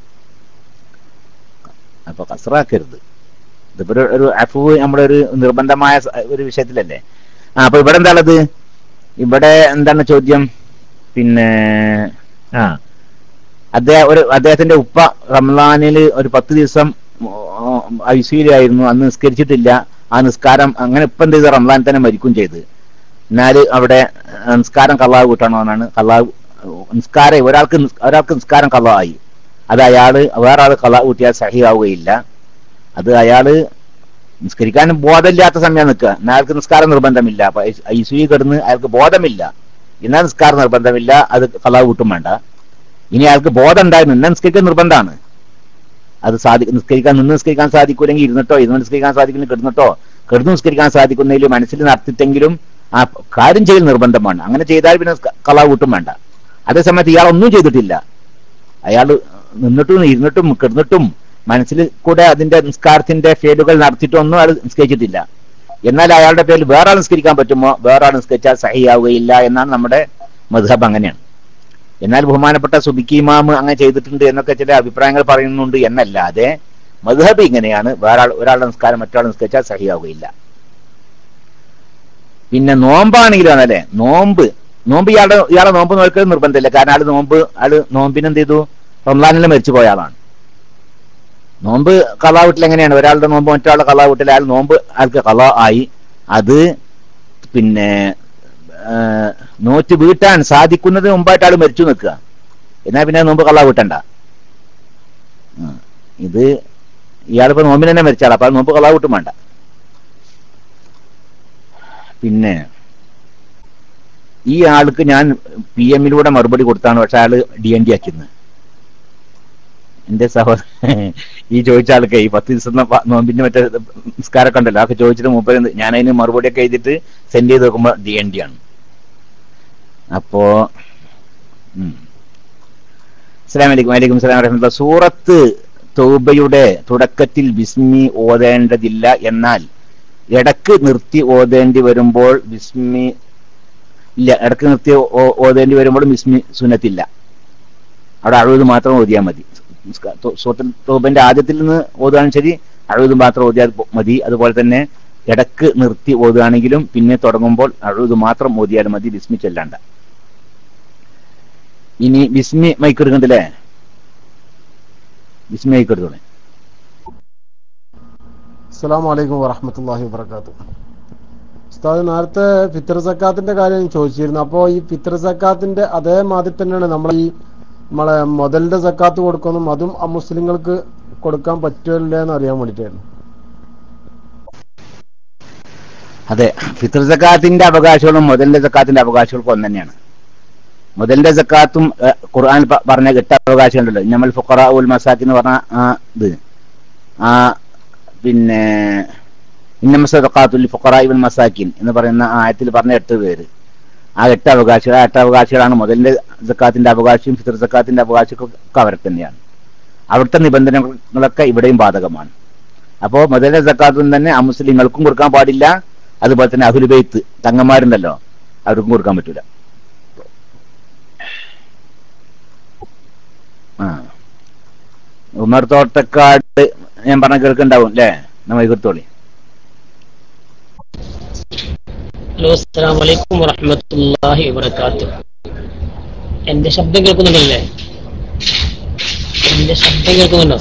A: അപ്പൊ കസറാക്കരുത് ഇതിപ്പോ ഒരു- ഒരു അഫു നമ്മുടെ ഒരു നിർബന്ധമായ സ- ഒരു വിഷയത്തിലല്ലേ ആ അപ്പൊ ഇവിടെ എന്താ ഉള്ളത് ഇവിടെ എന്താണ് ചോദ്യം പിന്നെ ആ അദ്ദേഹം ഒരു അദ്ദേഹത്തിന്റെ ഉപ്പ റംലാനിൽ ഒരു പത്ത് ദിവസം ഐസിയിലായിരുന്നു അന്ന് നിസ്കരിച്ചിട്ടില്ല ആ നിസ്കാരം അങ്ങനെ ഇപ്പം എന്ത് ചെയ്ത് റംലാൻ തന്നെ മരിക്കും ചെയ്ത് എന്നാൽ അവിടെ ആ, നിസ്കാരം കള്ളാവ് കൂട്ടണോ എന്നാണ് കള്ളാവ് നിസ്കാരം ഒരാൾക്ക് നിസ്- ഒരാൾക്ക് നിസ്കാരം കള്ളായി അത് അയാള് വേറെ ആള് കള്ളാവ് കൂട്ടിയാൽ സഹിയാവുകയില്ല അത് അയാള് നിസ്കരിക്കാൻ ബോധമില്ലാത്ത സമയം നിൽക്കുക എന്നാൽ അയാൾക്ക് നിസ്കാരം നിർബന്ധമില്ല അപ്പൊ ഐ സി കിടന്ന് അയാൾക്ക് ബോധമില്ല എന്നാൽ നിസ്കാരം നിർബന്ധമില്ല അത് കള്ളാവ് കൂട്ടും വേണ്ട ഇനി അയാൾക്ക് ബോധം ഉണ്ടായിരുന്നു ഇന്ന നിസ്കരിക്കാൻ നിർബന്ധമാണ് അത് സാധി നിസ്കരിക്കാൻ നിന്ന് നിസ്കരിക്കാൻ സാധിക്കൂലെങ്കിൽ ഇരുന്നിട്ടോ ഇരുന്ന് നിസ്കരിക്കാൻ സാധിക്കില്ലെങ്കിൽ കിടന്നിട്ടോ കിടന്നു നിസ്കരിക്കാൻ സാധിക്കുന്നതിൽ മനസ്സിൽ നടത്തിട്ടെങ്കിലും ആ കാര്യം ചെയ്യൽ നിർബന്ധമാണ് അങ്ങനെ ചെയ്താൽ പിന്നെ കളാവ് കൂട്ടും വേണ്ട അതേസമയത്ത് ഇയാൾ ഒന്നും ചെയ്തിട്ടില്ല അയാൾ നിന്നിട്ടും ഇരുന്നിട്ടും കിടന്നിട്ടും മനസ്സിൽ കൂടെ അതിന്റെ നിസ്കാരത്തിന്റെ ഫേലുകൾ നടത്തിയിട്ടൊന്നും അയാൾ നിസ്കരിച്ചിട്ടില്ല എന്നാൽ അയാളുടെ പേരിൽ വേറെ ആൾ നിസ്കരിക്കാൻ പറ്റുമോ വേറെ ആൾ നിസ്കരിച്ചാൽ സഹിയാവുകയില്ല എന്നാണ് നമ്മുടെ മധുഹബ് അങ്ങനെയാണ് എന്നാൽ ബഹുമാനപ്പെട്ട സുബിക്കി ഇമാം അങ്ങനെ ചെയ്തിട്ടുണ്ട് എന്നൊക്കെ ചില അഭിപ്രായങ്ങൾ പറയുന്നുണ്ട് എന്നല്ലാതെ മധുഹബ് ഇങ്ങനെയാണ് വേറെ ആൾ ഒരാളുടെ നിസ്കാരം മറ്റൊരാൾ നിസ്കരിച്ചാൽ സഹിയാവുകയില്ല പിന്നെ നോമ്പാണെങ്കിലും അതല്ലേ നോമ്പ് നോമ്പ് ഇയാളുടെ ഇയാളെ നോമ്പ് നോക്കൽ നിർബന്ധമില്ല കാരണം ആള് നോമ്പ് ആള് നോമ്പിന് എന്ത് ചെയ്തു റംലാനിൽ മരിച്ചു പോയ ആളാണ് നോമ്പ് കലാ വീട്ടിൽ എങ്ങനെയാണ് ഒരാളുടെ നോമ്പ് മറ്റൊരാളുടെ കലാ വീട്ടിൽ അയാൾ നോമ്പ് അയാൾക്ക് കലാ ആയി അത് പിന്നെ ആ, നോറ്റ് വീട്ടാൻ സാധിക്കുന്നതിന് മുമ്പായിട്ട് ആൾ മരിച്ചു നിൽക്കുക എന്നാ പിന്നെ നോമ്പ് കള്ളാ വീട്ടണ്ട ആ, ഇത് ഇയാളിപ്പോ നോമ്പിന് തന്നെ മരിച്ചാളാ അപ്പൊ അത് നോമ്പ് കള്ളാ വീട്ടും വേണ്ട പിന്നെ ഈ ആൾക്ക് ഞാൻ പി എമ്മിലൂടെ മറുപടി കൊടുത്താണ് പക്ഷെ അയാള് ഡി എൻ ഡി ആക്കിന്ന് എന്റെ സഹോദരൻ ഈ ചോദിച്ച ആൾക്ക് ഈ പത്ത് ദിവസം നോ- നോമ്പിന്റെ മറ്റേ നിസ്കാരമൊക്കെ ഉണ്ടല്ലോ അതൊക്കെ ചോദിച്ചിട്ട് മൂപ്പര് എന്ത്- ഞാൻ അതിന് മറുപടിയൊക്കെ എഴുതിയിട്ട് സെൻഡ് ചെയ്ത് നോക്കുമ്പോ ഡി എൻ ഡി ആണ് അപ്പോ ഉം. അസ്സലാമു അലൈക്കും വലൈക്കും സ്ലാം വരഹമുല്ല സൂറത്ത് തൗബയുടെ തുടക്കത്തിൽ ബിസ്മി ഓതേണ്ടതില്ല എന്നാൽ ഇടക്ക് നിർത്തി ഓതേണ്ടി വരുമ്പോൾ ബിസ്മി ഇല്ല ഇടക്ക് നിർത്തി ഓ- ഓതേണ്ടി വരുമ്പോൾ ബിസ്മി സുന്നത്തില്ല അവിടെ അഴുത് മാത്രം ഓതിയാൽ മതി നിസ്കാ- തോ- സൂറത്തുൽ തൗബന്റെ ആദ്യത്തിൽ നിന്ന് ഓതുകയാണെങ്കിൽ ശരി അഴുത് മാത്രം ഓതിയാൽ മതി അതുപോലെ തന്നെ ഇടക്ക് നിർത്തി ഓതുകയാണെങ്കിലും പിന്നെ തുടങ്ങുമ്പോൾ അഴുത് മാത്രം ഓതിയാൽ മതി ബിസ്മി ചെല്ലാണ്ട ഇനി ബിസ്മി മൈക്ക് എടുക്കണ്ടല്ലേ ബിസ്മി മൈക്ക് എടുത്തോളെ
D: അസ്സലാമു അലൈക്കും വറഹമത്തല്ലാഹി വബർക്കാത്തു ഉസ്താദ് നേരത്തെ ഫിത്തർ സക്കാത്തിന്റെ കാര്യം ഞാൻ ചോദിച്ചിരുന്നു അപ്പോൾ ഈ ഫിത്തർ സക്കാത്തിന്റെ അതേ മാതിരി തന്നെയാണ് നമ്മൾ ഈ നമ്മളെ മുതലിന്റെ സക്കാത്ത് കൊടുക്കുന്നതും അതും അമുസ്ലിങ്ങൾക്ക് കൊടുക്കാൻ പറ്റില്ലേ എന്ന് അറിയാൻ വേണ്ടിയിട്ടായിരുന്നു
A: അതെ ഫിത്ർ സക്കാത്തിന്റെ അവകാശങ്ങളും മുതലിന്റെ സക്കാത്തിന്റെ അവകാശങ്ങൾക്കും ഒന്ന് തന്നെയാണ് മുതലിന്റെ സക്കാത്തും ഏഹ്, ഖുർആൻ പ- പറഞ്ഞ എട്ട് അവകാശങ്ങളുണ്ടല്ലോ നമ്മൾ ഫുഖറ ഉൽ മസാഖ് എന്ന് പറഞ്ഞ ആ ഇത് ആ പിന്നെ ഇന്നമസക്കാത്തുൽ ഫുഖറ ഉൽ മസാക്കിൻ എന്ന് പറയുന്ന ആ ആയത്തിൽ പറഞ്ഞ എട്ട് പേര് ആ എട്ട് അവകാശികൾ ആ എട്ട് അവകാശികളാണ് മുതലിന്റെ സക്കാത്തിന്റെ അവകാശവും ഫിത്ർ സക്കാത്തിന്റെ അവകാശമൊക്കെ അവരെ തന്നെയാണ് അവിടുത്തെ നിബന്ധനകളൊക്കെ ഇവിടെയും ബാധകമാണ് അപ്പോ മുതലിന്റെ സക്കാത്തും തന്നെ അമുസ്ലിങ്ങൾക്കും കൊടുക്കാൻ പാടില്ല അതുപോലെ തന്നെ അഹുലുബൈത്ത് തങ്ങന്മാരുണ്ടല്ലോ അവർക്കും കൊടുക്കാൻ പറ്റൂല ആ ഉമർ തോട്ടക്കാട് ഞാൻ പറഞ്ഞ കേൾക്കുണ്ടാവും അല്ലേ നമ്മ കൊടുത്തോളി
E: ഹലോ അസ്സാം വലൈക്കും വറഹമത്തല്ലാഹി വബർക്കാത്തു എന്റെ ശബ്ദം കേൾക്കുന്നുണ്ടല്ലേ എന്റെ ശബ്ദം കേൾക്കുന്നുണ്ടോ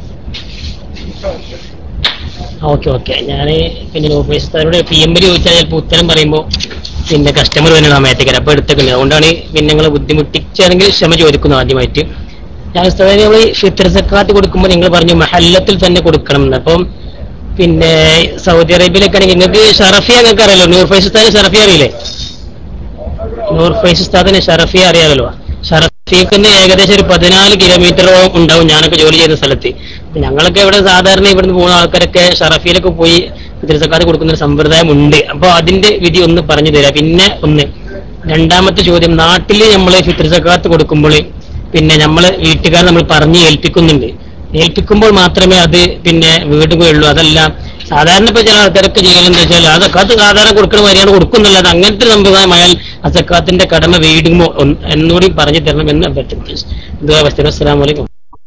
E: ഓക്കെ ഓക്കെ ഞാൻ പിന്നെ ഓഫീസുകാരോട് പി എം ബി ചോദിച്ചാൽ ചിലപ്പോൾ ഉത്തരം പറയുമ്പോൾ പിന്നെ കസ്റ്റമർ തന്നെ നാമേറ്റക്കാർ അപ്പോൾ എടുത്തേക്കുന്നത് അതുകൊണ്ടാണ് പിന്നെ നിങ്ങൾ ബുദ്ധിമുട്ടിച്ചാണെങ്കിൽ ക്ഷമ ചോദിക്കുന്നു ആദ്യമായിട്ട് ഞാൻ ഉസ്താദിനെ നമ്മൾ ഫിത്തർ സക്കാത്ത് കൊടുക്കുമ്പോൾ നിങ്ങൾ പറഞ്ഞു മഹല്ലത്തിൽ തന്നെ കൊടുക്കണം എന്ന് അപ്പം പിന്നെ സൗദി അറേബ്യയിലൊക്കെ ആണെങ്കിൽ നിങ്ങൾക്ക് ഷറഫിയ നിങ്ങൾക്ക് അറിയാലോ നൂർ ഫൈസ് ഉസ്താദിന് ഷറഫിയ അറിയില്ലേ നൂർ ഫൈസ് ഉസ്താദിന് ഷറഫിയ അറിയാമല്ലോ ഷറഫിയക്ക് തന്നെ ഏകദേശം ഒരു പതിനാല് കിലോമീറ്ററോളം ഉണ്ടാവും ഞാനൊക്കെ ജോലി ചെയ്യുന്ന സ്ഥലത്ത് അപ്പൊ ഞങ്ങളൊക്കെ ഇവിടെ സാധാരണ ഇവിടുന്ന് പോകുന്ന ആൾക്കാരൊക്കെ ഷറഫിയിലൊക്കെ പോയി ഫിത്തർസക്കാത്ത് കൊടുക്കുന്ന ഒരു സമ്പ്രദായം ഉണ്ട് അപ്പൊ അതിന്റെ വിധി ഒന്ന് പറഞ്ഞു തരാം പിന്നെ ഒന്ന് രണ്ടാമത്തെ ചോദ്യം നാട്ടിൽ നമ്മൾ ഫിത്തർസക്കാത്ത് കൊടുക്കുമ്പോൾ പിന്നെ നമ്മള് വീട്ടുകാർ നമ്മൾ പറഞ്ഞ് ഏൽപ്പിക്കുന്നുണ്ട് ഏൽപ്പിക്കുമ്പോൾ മാത്രമേ അത് പിന്നെ വീടുകയുള്ളൂ അതല്ല സാധാരണ ഇപ്പൊ ചില ആൾക്കാരൊക്കെ ചെയ്യലെന്ന് വെച്ചാൽ ആ സക്കാത്ത് സാധാരണ കൊടുക്കുന്ന മാതിരിയാണ് കൊടുക്കുന്നുള്ളത് അങ്ങനത്തെ ഒരു സമ്പ്രദായമായാൽ ആ സക്കാത്തിന്റെ കടമ വീടുമോ എന്നുകൂടി പറഞ്ഞു തരണം എന്ന് അഭ്യർത്ഥിക്കുന്നു ഇത് അവസ്ഥ അസ്സലാം വലൈക്കും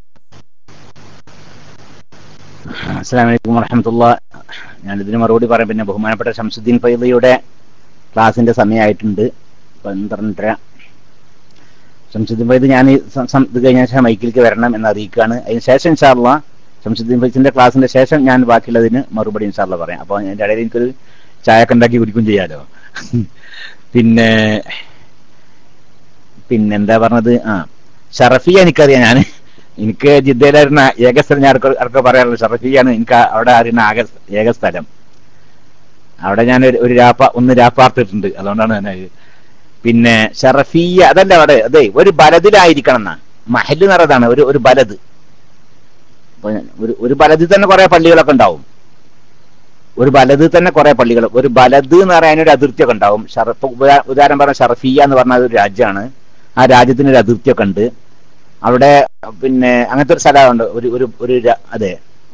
A: അസ്സാം വലൈക്കും വറഹമത്തുള്ള ഞാൻ ഇതിന് മറുപടി പറയാം പിന്നെ ബഹുമാനപ്പെട്ട ഷംസുദ്ദീൻ ഫൈദയുടെ ക്ലാസിന്റെ സമയമായിട്ടുണ്ട് പന്ത്രണ്ടര ഷംസുദ്ദീൻ ഫൈദ് ഞാൻ ഈ സം- സം- ഇത് കഴിഞ്ഞ ശേഷം മൈക്കിലേക്ക് വരണം എന്ന് അറിയിക്കുകയാണ് അതിന് ശേഷം ഇൻഷാള്ള ഷംസുദ്ദീൻ ഫൈസിന്റെ ക്ലാസിന്റെ ശേഷം ഞാൻ ബാക്കിയുള്ളതിന് മറുപടി ഇൻഷാള്ള പറയാം അപ്പൊ അതിന്റെ ഇടയിൽ എനിക്കൊരു ചായ ഒക്കെ ഉണ്ടാക്കി കുടിക്കും ചെയ്യാലോ പിന്നെ പിന്നെന്താ പറഞ്ഞത് ആ ഷറഫിയ എനിക്കറിയാം ഞാൻ എനിക്ക് ജിദ്ദയിലായിരുന്ന ഏക സ്ഥലം ഞാൻ ഇടയ്ക്ക് ഇടയ്ക്ക് പറയാറുള്ളത് ഷറഫിയാണ് എനിക്ക് അവിടെ അറിയുന്ന ആകെ ഏക സ്ഥലം അവിടെ ഞാൻ ഒരു- ഒരു രാപ്പ ഒന്ന് രാപ്പാർത്തിട്ടുണ്ട് അതുകൊണ്ടാണ് ഞാൻ അത്. പിന്നെ ഷറഫിയ അതല്ല അവിടെ അതെ ഒരു ബലദിലായിരിക്കണം എന്നാ മഹല് നിറതാണ് ഒരു ഒരു ബലത് അപ്പൊ ഞാൻ- ഒരു ഒരു ബലദിൽ തന്നെ കുറെ പള്ളികളൊക്കെ ഉണ്ടാവും ഒരു ബലത് തന്നെ കുറെ പള്ളികൾ ഒരു ബലത് എന്ന് പറയാൻ ഒരു അതിർത്തിയൊക്കെ ഉണ്ടാവും ഷറഫ് ഉദാ- ഉദാഹരണം പറഞ്ഞ ഷറഫിയ എന്ന് പറഞ്ഞ ഒരു രാജ്യമാണ് ആ രാജ്യത്തിന് ഒരു അതിർത്തിയൊക്കെ ഉണ്ട് അവിടെ പിന്നെ അങ്ങനത്തെ ഒരു സ്ഥലമുണ്ട് ഒരു ഒരു ഒരു ര- അതെ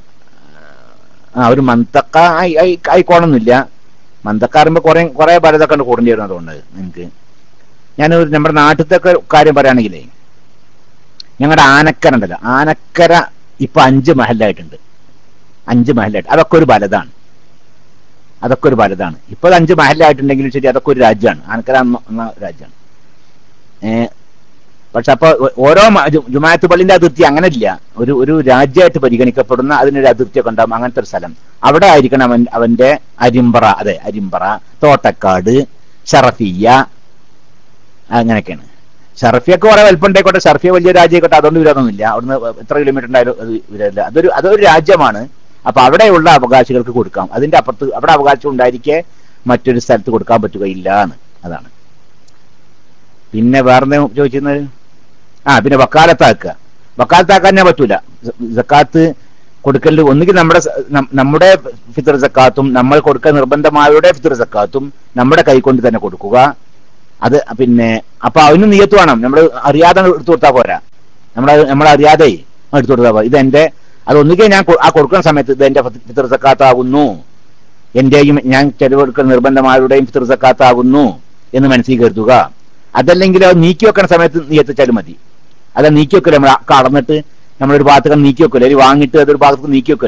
A: ആ ഒരു മന്തക്ക ആയി- ആയി- ആയിക്കോണമെന്നില്ല മന്തക്ക പറയുമ്പോ കുറെ കുറെ ബലതൊക്കെ ഉണ്ട് കൂടേണ്ടി വരും അതുകൊണ്ട് നിങ്ങൾക്ക് ഞാൻ ഒരു നമ്മുടെ നാട്ടിലത്തെ ഒക്കെ കാര്യം പറയുകയാണെങ്കിലേ ഞങ്ങളുടെ ആനക്കര ഉണ്ടല്ലോ ആനക്കര ഇപ്പൊ അഞ്ച് മഹലായിട്ടുണ്ട് അഞ്ച് മഹലായിട്ട് അതൊക്കെ ഒരു ബലതാണ് അതൊക്കെ ഒരു ബലതാണ് ഇപ്പൊ അത് അഞ്ച് മഹലായിട്ടുണ്ടെങ്കിലും ശരി അതൊക്കെ ഒരു രാജ്യമാണ് ആനക്കര എന്ന- എന്ന രാജ്യമാണ് ഏഹ് പക്ഷെ അപ്പൊ ഓ- ഓരോ മ- ജു- ജുമാഅത്ത് പള്ളിന്റെ അതിർത്തി അങ്ങനെ ഇല്ല ഒരു ഒരു രാജ്യമായിട്ട് പരിഗണിക്കപ്പെടുന്ന അതിനൊരു അതിർത്തിയൊക്കെ ഉണ്ടാവും അങ്ങനത്തെ ഒരു സ്ഥലം അവിടെ ആയിരിക്കണം അവൻ അവന്റെ അരിമ്പറ അതെ അരിമ്പറ തോട്ടക്കാട് ഷറഫിയ അങ്ങനെയൊക്കെയാണ് ഷർഫിയൊക്കെ കുറെ വലിപ്പം ഉണ്ടായിക്കോട്ടെ ഷർഫിയ വലിയ രാജ്യമായിക്കോട്ടെ അതുകൊണ്ട് വിരോധമൊന്നുമില്ല അവിടുന്ന് എത്ര കിലോമീറ്റർ ഉണ്ടായാലും അത് വിരോധമില്ല അതൊരു അതൊരു രാജ്യമാണ് അപ്പൊ അവിടെയുള്ള അവകാശികൾക്ക് കൊടുക്കാം അതിന്റെ അപ്പുറത്ത് അവിടെ അവകാശം ഉണ്ടായിരിക്കെ മറ്റൊരു സ്ഥലത്ത് കൊടുക്കാൻ പറ്റുകയില്ല എന്ന് അതാണ് പിന്നെ വേറെ ചോദിച്ചിരുന്നത് ആ പിന്നെ വക്കാലത്താക്കുക വക്കാലത്താക്കാൻ ഞാൻ പറ്റൂല സ- സക്കാത്ത് കൊടുക്കൽ ഒന്നുകിൽ നമ്മുടെ സ- നം- നമ്മുടെ ഫിത്തർ സക്കാത്തും നമ്മൾ കൊടുക്കാൻ നിർബന്ധമായവരുടെ ഫിത്തർ സക്കാത്തും നമ്മുടെ കൈ കൊണ്ട് തന്നെ കൊടുക്കുക അത് പിന്നെ അപ്പൊ അതിന് നീയത്ത് വേണം നമ്മൾ അറിയാതെ എടുത്തു കൊടുത്താൽ പോരാ നമ്മൾ നമ്മൾ അറിയാതെ എടുത്തു കൊടുത്താൽ പോരാ ഇത് എന്റെ അത് ഒന്നുകിൽ ഞാൻ കൊ- ആ കൊടുക്കുന്ന സമയത്ത് ഇത് എന്റെ ഫിത്തർ സക്കാത്താകുന്നു എന്റെയും ഞാൻ ചെലവെടുക്കുന്ന നിർബന്ധമായവരുടെയും ഫിത്തർ സക്കാത്താകുന്നു എന്ന് മനസ്സിൽ കരുതുക അതല്ലെങ്കിൽ അത് നീക്കി വെക്കുന്ന സമയത്ത് നീയത്തിച്ചാലും മതി അല്ല നീക്കി വെക്കില്ല നമ്മൾ കടന്നിട്ട് നമ്മളൊരു ഭാഗത്തേക്ക് നീക്കി വെക്കില്ല അല്ലെങ്കിൽ വാങ്ങിയിട്ട് അതൊരു ഭാഗത്തേക്ക് നീക്കി വെക്കുമല്ലോ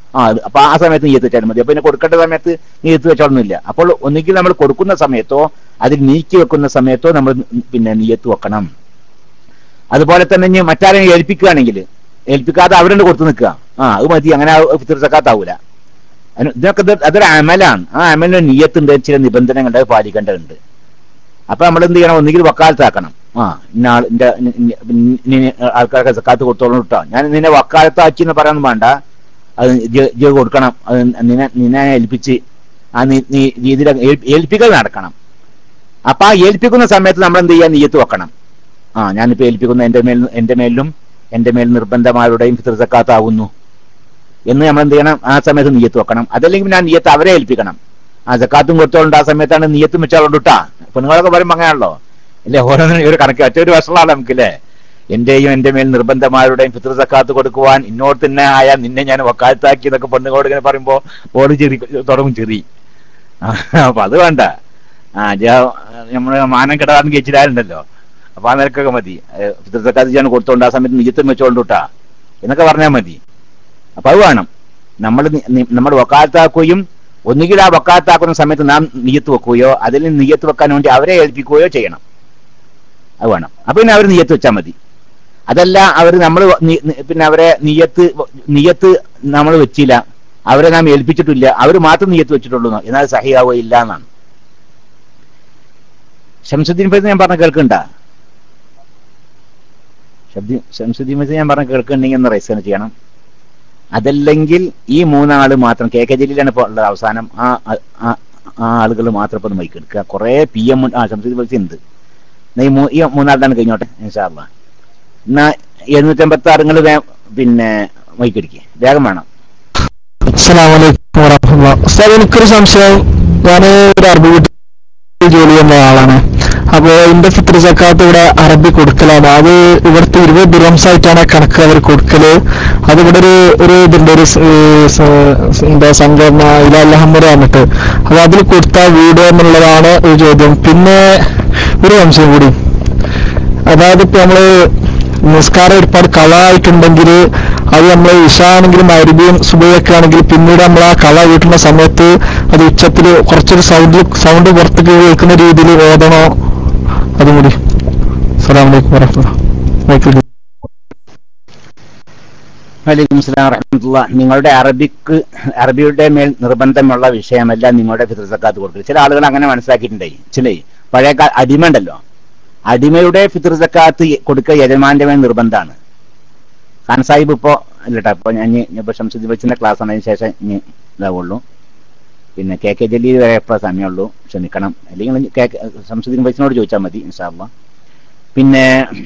A: ആ അത് അപ്പൊ ആ സമയത്ത് നീയത്ത് വെച്ചാൽ മതി അപ്പൊ പിന്നെ കൊടുക്കേണ്ട സമയത്ത് നീയത്ത് വെച്ചോളൊന്നുമില്ല അപ്പോൾ ഒന്നുകിൽ നമ്മൾ കൊടുക്കുന്ന സമയത്തോ അതിൽ നീക്കി വെക്കുന്ന സമയത്തോ നമ്മൾ പിന്നെ നീയത്ത് വെക്കണം അതുപോലെ തന്നെ ഇനി മറ്റാരെയും ഏൽപ്പിക്കുകയാണെങ്കിൽ ഏൽപ്പിക്കാതെ അവിടെ നിന്ന് കൊടുത്തു നിൽക്കുക ആ അത് മതി അങ്ങനെ ഫിത്തർ സക്കാത്താവൂല അതിന് ഇതിനൊക്കെ ഇത് അതൊരു അമലാണ് ആ അമലിന് നീയത്തുണ്ട് ചില നിബന്ധനകളുണ്ട് അത് പാലിക്കേണ്ടതുണ്ട് അപ്പൊ നമ്മൾ എന്ത് ചെയ്യണം ഒന്നുകിൽ വക്കാലത്താക്കണം ആ ഇന്ന ആൾ ഇന്റെ ആൾക്കാർക്ക് സക്കാത്ത് കൊടുത്തോളം കിട്ടോ ഞാൻ നിന്നെ വക്കാലത്താക്കി എന്ന് പറയാനൊന്നും വേണ്ട അത് ഇജ്ജ് ഇജ്ജ് കൊടുക്കണം അത് നിന്നെ നിന്നെ ഏൽപ്പിച്ച് ആ നീ നീ രീതിയിൽ ഏൽ- ഏൽപ്പിക്കൽ നടക്കണം അപ്പൊ ആ ഏൽപ്പിക്കുന്ന സമയത്ത് നമ്മൾ എന്ത് ചെയ്യാൻ നീയത്ത് വെക്കണം ആ ഞാനിപ്പോ ഏൽപ്പിക്കുന്ന എന്റെ മേൽ എന്റെ മേലിലും എന്റെ മേൽ നിർബന്ധമാരുടെയും ഫിത്തർ സക്കാത്താവുന്നു എന്ന് നമ്മൾ എന്ത് ചെയ്യണം ആ സമയത്ത് നീയത്ത് വെക്കണം അതല്ലെങ്കിൽ ഞാൻ നീയത്ത് അവരെ ഏൽപ്പിക്കണം ആ സക്കാത്തും കൊടുത്തോണ്ട് ആ സമയത്താണ് നീയത്തും വെച്ചാലോണ്ട് ഇട്ടാ പെണ്ണുങ്ങളൊക്കെ പറയുമ്പോ അങ്ങനെയാണല്ലോ ഇല്ലേ ഓരോന്നിനും ഒരു കണക്ക് ഒറ്റൊരു വഷളാണ് നമുക്കില്ലേ എന്റെയും എന്റെ മേൽ നിർബന്ധമാരുടെയും ഫിത്ര സക്കാത്ത് കൊടുക്കുവാൻ ഇന്നോട് തന്നെ ആയാൽ നിന്നെ ഞാൻ വക്കാലത്താക്കി എന്നൊക്കെ പെണ്ണുങ്ങളോട് ഇങ്ങനെ പറയുമ്പോ ഓട് ചെറി തുടങ്ങും ചെറി ആ, അപ്പൊ അത് വേണ്ട ആ നമ്മള് മാനം കിടാന്ന് കഴിച്ചിട്ടാലുണ്ടല്ലോ അപ്പൊ ആ നിരക്കൊക്കെ മതി ഫിത്ര സക്കാത്ത് ചെയ്യാൻ കൊടുത്തോണ്ട് ആ സമയത്ത് നിജത്തും വെച്ചോണ്ട് ഇട്ടാ എന്നൊക്കെ പറഞ്ഞാൽ മതി അപ്പൊ അത് വേണം നമ്മൾ നമ്മൾ വക്കാലത്താക്കുകയും ഒന്നുകിൽ ആ വക്കാലത്താക്കുന്ന സമയത്ത് നാം നീയത്ത് വെക്കുകയോ അതിൽ നീയത്ത് വെക്കാൻ വേണ്ടി അവരെ ഏൽപ്പിക്കുകയോ ചെയ്യണം അത് വേണം അപ്പൊ പിന്നെ അവർ നീയത്ത് വെച്ചാൽ മതി അതല്ല അവർ നമ്മൾ പിന്നെ അവരെ നീയത്ത് നീയത്ത് നമ്മൾ വെച്ചില്ല അവരെ നാം ഏൽപ്പിച്ചിട്ടില്ല അവർ മാത്രം നീയത്ത് വെച്ചിട്ടുള്ളൂ എന്ന്. എന്നാൽ സഹിയാവുകയില്ല എന്നാണ് ഷംസുദ്ദീൻ ഫൈസ് ഞാൻ പറഞ്ഞ കേൾക്കണ്ട ശബ്ദി- ഷംസുദ്ദീൻ ഫൈസ് ഞാൻ പറഞ്ഞ കേൾക്കുന്നുണ്ടെങ്കിൽ ഒന്ന് റൈസ് ചെയ്യണം അതല്ലെങ്കിൽ ഈ മൂന്നാള് മാത്രം കെ കെ ജലീലാണ് ഇപ്പോൾ ഉള്ളത് അവസാനം ആ ആ- ആ- ആ ആളുകൾ മാത്രം ഇപ്പൊ മൈക്ക് എടുക്കുക കുറെ പി എം ആ ഷംസുദ്ദീൻ ഫൈസ് ഉണ്ട് എന്നാ ഈ മൂ- ഈ മൂന്നാളുടെ കഴിഞ്ഞോട്ടെ ഇൻഷാല്ല എന്നാ എഴുന്നൂറ്റമ്പത്തി ആറ് നിങ്ങൾ പിന്നെ മൈക്ക് അടിക്കുക വേഗം വേണം
C: അസ്സലാമലൈക്കും വറഹമുല്ല ഉസ്താദ് എനിക്കൊരു സംശയം ഞാൻ ഒരു അറബി വീട്ടിൽ ജോലി ചെയ്യുന്ന ആളാണ് അപ്പോ എന്റെ ഫിത്ർ സക്കാത്ത് ഇവിടെ അറബി കൊടുക്കലാണ് അത് ഇവിടുത്തെ ഇരുപത് ദിറംസ് ആയിട്ടാണ് കണക്ക് അവർ കൊടുക്കല് അത് ഇവിടെ ഒരു ഒരു ഇതുണ്ട് ഒരു സ്- സ്- സ് എന്താ സംഘടന ഇലഹമ്മദ് വന്നിട്ട് അപ്പൊ അതിൽ കൊടുത്താൽ വീട് എന്നുള്ളതാണ് ഒരു ചോദ്യം പിന്നെ ഒരു സംശയം കൂടി അതായത് ഇപ്പൊ നമ്മള് നിസ്കാരം ഒരുപാട് കളായിട്ടുണ്ടെങ്കിൽ അത് നമ്മൾ ഇഷ ആണെങ്കിലും അരുവിയും സുബയൊക്കെ ആണെങ്കിൽ പിന്നീട് നമ്മൾ ആ കള വീട്ടുന്ന സമയത്ത് അത് ഉച്ചത്തിൽ കുറച്ചൊരു സൗണ്ട് സൗണ്ട് പുറത്തേക്ക് കേൾക്കുന്ന രീതിയിൽ ഓതണോ അതും കൂടി അസ്സലാമലൈക്കും വറഹ്മത്തുള്ളാഹി
A: വലൈക്കും സ്ലാം റഹ്മത്തുള്ള നിങ്ങളുടെ അറബിക്ക് അറബിയുടെ മേൽ നിർബന്ധമുള്ള വിഷയമല്ല നിങ്ങളുടെ ഫിത്ർ സക്കാത്ത് കൊടുക്കൽ ചില ആളുകൾ അങ്ങനെ മനസ്സിലാക്കിയിട്ടുണ്ടേ ചില പഴയ കാ- അടിമ ഉണ്ടല്ലോ അടിമയുടെ ഫിത്ർ സക്കാത്ത് കൊടുക്കുക യജമാന്റെ മേൽ നിർബന്ധമാണ് ഖാൻ സാഹിബ് ഇപ്പോ അല്ലട്ടാ ഇപ്പൊ ഞാൻ ഇനി ഇപ്പൊ ഷംസുദ്ദീൻ ബച്ചിന്റെ ക്ലാസ് ആണതിന് ശേഷം ഇനി ഇതാവുള്ളൂ പിന്നെ കെ കെ ജലീൽ വരെ എപ്പോ സമയമുള്ളൂ ക്ഷമിക്കണം അല്ലെങ്കിൽ കെ കെ- ഷംസുദ്ദീൻ ബച്ചിനോട് ചോദിച്ചാൽ മതി ഇൻഷാല്ല പിന്നെ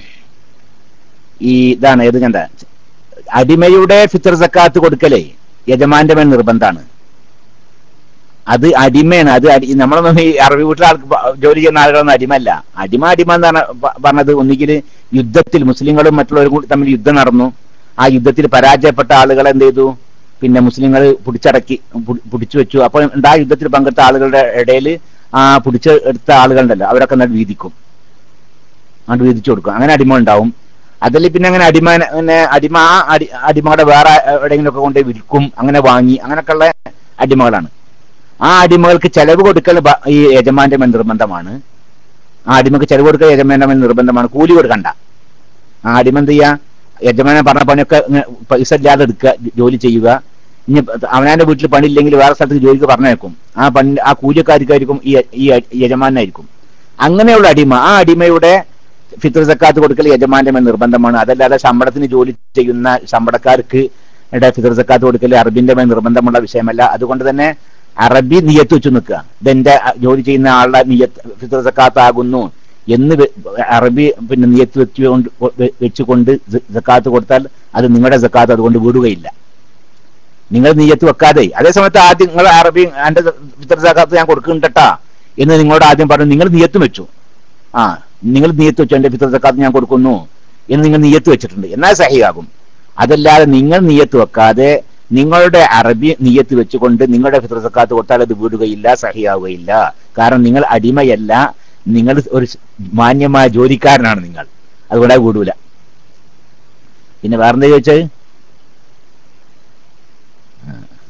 A: ഈ ഇതാണ് ഏത് കണ്ട അടിമയുടെ ഫിത്തർ സക്കാത്ത് കൊടുക്കലേ യജമാന്റെ മേൽ നിർബന്ധമാണ് അത് അടിമയാണ് അത് അടി നമ്മളൊന്നും ഈ അറബി വീട്ടിലെ ആൾക്ക് പ- ജോലി ചെയ്യുന്ന ആളുകളൊന്നും അടിമല്ല അടിമ അടിമ എന്ന് പറഞ്ഞ പ- പറഞ്ഞത് ഒന്നുകിൽ യുദ്ധത്തിൽ മുസ്ലിങ്ങളും മറ്റുള്ളവരും കൂടി തമ്മിൽ യുദ്ധം നടന്നു ആ യുദ്ധത്തിൽ പരാജയപ്പെട്ട ആളുകളെ എന്ത് ചെയ്തു പിന്നെ മുസ്ലിങ്ങൾ പിടിച്ചടക്കി പു- പിടിച്ചു വെച്ചു അപ്പോൾ ആ യുദ്ധത്തിൽ പങ്കെടുത്ത ആളുകളുടെ ഇടയിൽ ആ പിടിച്ച് എടുത്ത ആളുകളുണ്ടല്ലോ അവരൊക്കെ എന്നാൽ വീതിക്കും അങ്ങോട്ട് വീതിച്ചു കൊടുക്കും അങ്ങനെ അടിമ ഉണ്ടാവും അതിൽ പിന്നെ അങ്ങനെ അടിമ പിന്നെ അടിമ ആ അടി അടിമകളുടെ വേറെ എവിടെയെങ്കിലും ഒക്കെ കൊണ്ട് വിൽക്കും അങ്ങനെ വാങ്ങി അങ്ങനെയൊക്കെയുള്ള അടിമകളാണ് ആ അടിമകൾക്ക് ചെലവ് കൊടുക്കൽ ബ- ഈ യജമാന്റെ മേൽ നിർബന്ധമാണ് ആ അടിമക്ക് ചെലവ് കൊടുക്കൽ യജമാന്റെ മേൽ നിർബന്ധമാണ് കൂലി കൊടുക്കണ്ട ആ അടിമ എന്ത് ചെയ്യാ യജമാനെ പറഞ്ഞ പണിയൊക്കെ ഇങ്ങനെ പൈസ ഇല്ലാതെ എടുക്കുക ജോലി ചെയ്യുക ഇനി അവനാന്റെ വീട്ടിൽ പണിയില്ലെങ്കിൽ വേറെ സ്ഥലത്തേക്ക് ജോലിക്ക് പറഞ്ഞേക്കും ആ പണി ആ കൂലിക്കാർക്കായിരിക്കും ഈ ഈ യജമാനായിരിക്കും അങ്ങനെയുള്ള അടിമ ആ അടിമയുടെ ഫിത്ർ സക്കാത്ത് കൊടുക്കൽ യജമാന്റെ മേൽ നിർബന്ധമാണ് അതല്ലാതെ ശമ്പളത്തിന് ജോലി ചെയ്യുന്ന ശമ്പളക്കാർക്ക് ഇടെ ഫിത്ർ സക്കാത്ത് കൊടുക്കൽ അറബിന്റെ മേൽ നിർബന്ധമുള്ള വിഷയമല്ല അതുകൊണ്ട് തന്നെ അറബി നിയത്ത് വെച്ച് നിൽക്കുക ഇതെന്റെ ജോലി ചെയ്യുന്ന ആളുടെ നിയത്ത് ഫിത്ർ സക്കാത്ത് ആകുന്നു എന്ന് വെ- അറബി പിന്നെ നിയത്ത് വെച്ചുകൊണ്ട് വെ- വെച്ചുകൊണ്ട് സക്കാത്ത് കൊടുത്താൽ അത് നിങ്ങളുടെ സക്കാത്ത് അതുകൊണ്ട് വിടുകയില്ല നിങ്ങൾ നീയത്ത് വെക്കാതെ അതേസമയത്ത് ആദ്യം നിങ്ങൾ അറബി എന്റെ ഫിത്ർ സക്കാത്ത് ഞാൻ കൊടുക്കുന്നുണ്ടട്ടാ എന്ന് നിങ്ങളോട് ആദ്യം പറഞ്ഞു നിങ്ങൾ നിയത്തും വെച്ചു ആ നിങ്ങൾ നിയത്ത് വെച്ചു എന്റെ ഫിത്ർ സക്കാത്ത് ഞാൻ കൊടുക്കുന്നു എന്ന് നിങ്ങൾ നിയത്ത് വെച്ചിട്ടുണ്ട് എന്നാൽ സഹിയാകും അതല്ലാതെ നിങ്ങൾ നിയത്ത് വെക്കാതെ നിങ്ങളുടെ അറബി നിയത്ത് വെച്ചുകൊണ്ട് നിങ്ങളുടെ ഫിത്ർ സക്കാത്ത് കൊടുത്താൽ അത് വീടുകയില്ല സഹിയാവുകയില്ല കാരണം നിങ്ങൾ അടിമയല്ല നിങ്ങൾ ഒരു മാന്യമായ ജോലിക്കാരനാണ് നിങ്ങൾ അതുകൊണ്ട് അത് വീടൂല പിന്നെ വേറെന്താ ചോദിച്ചത്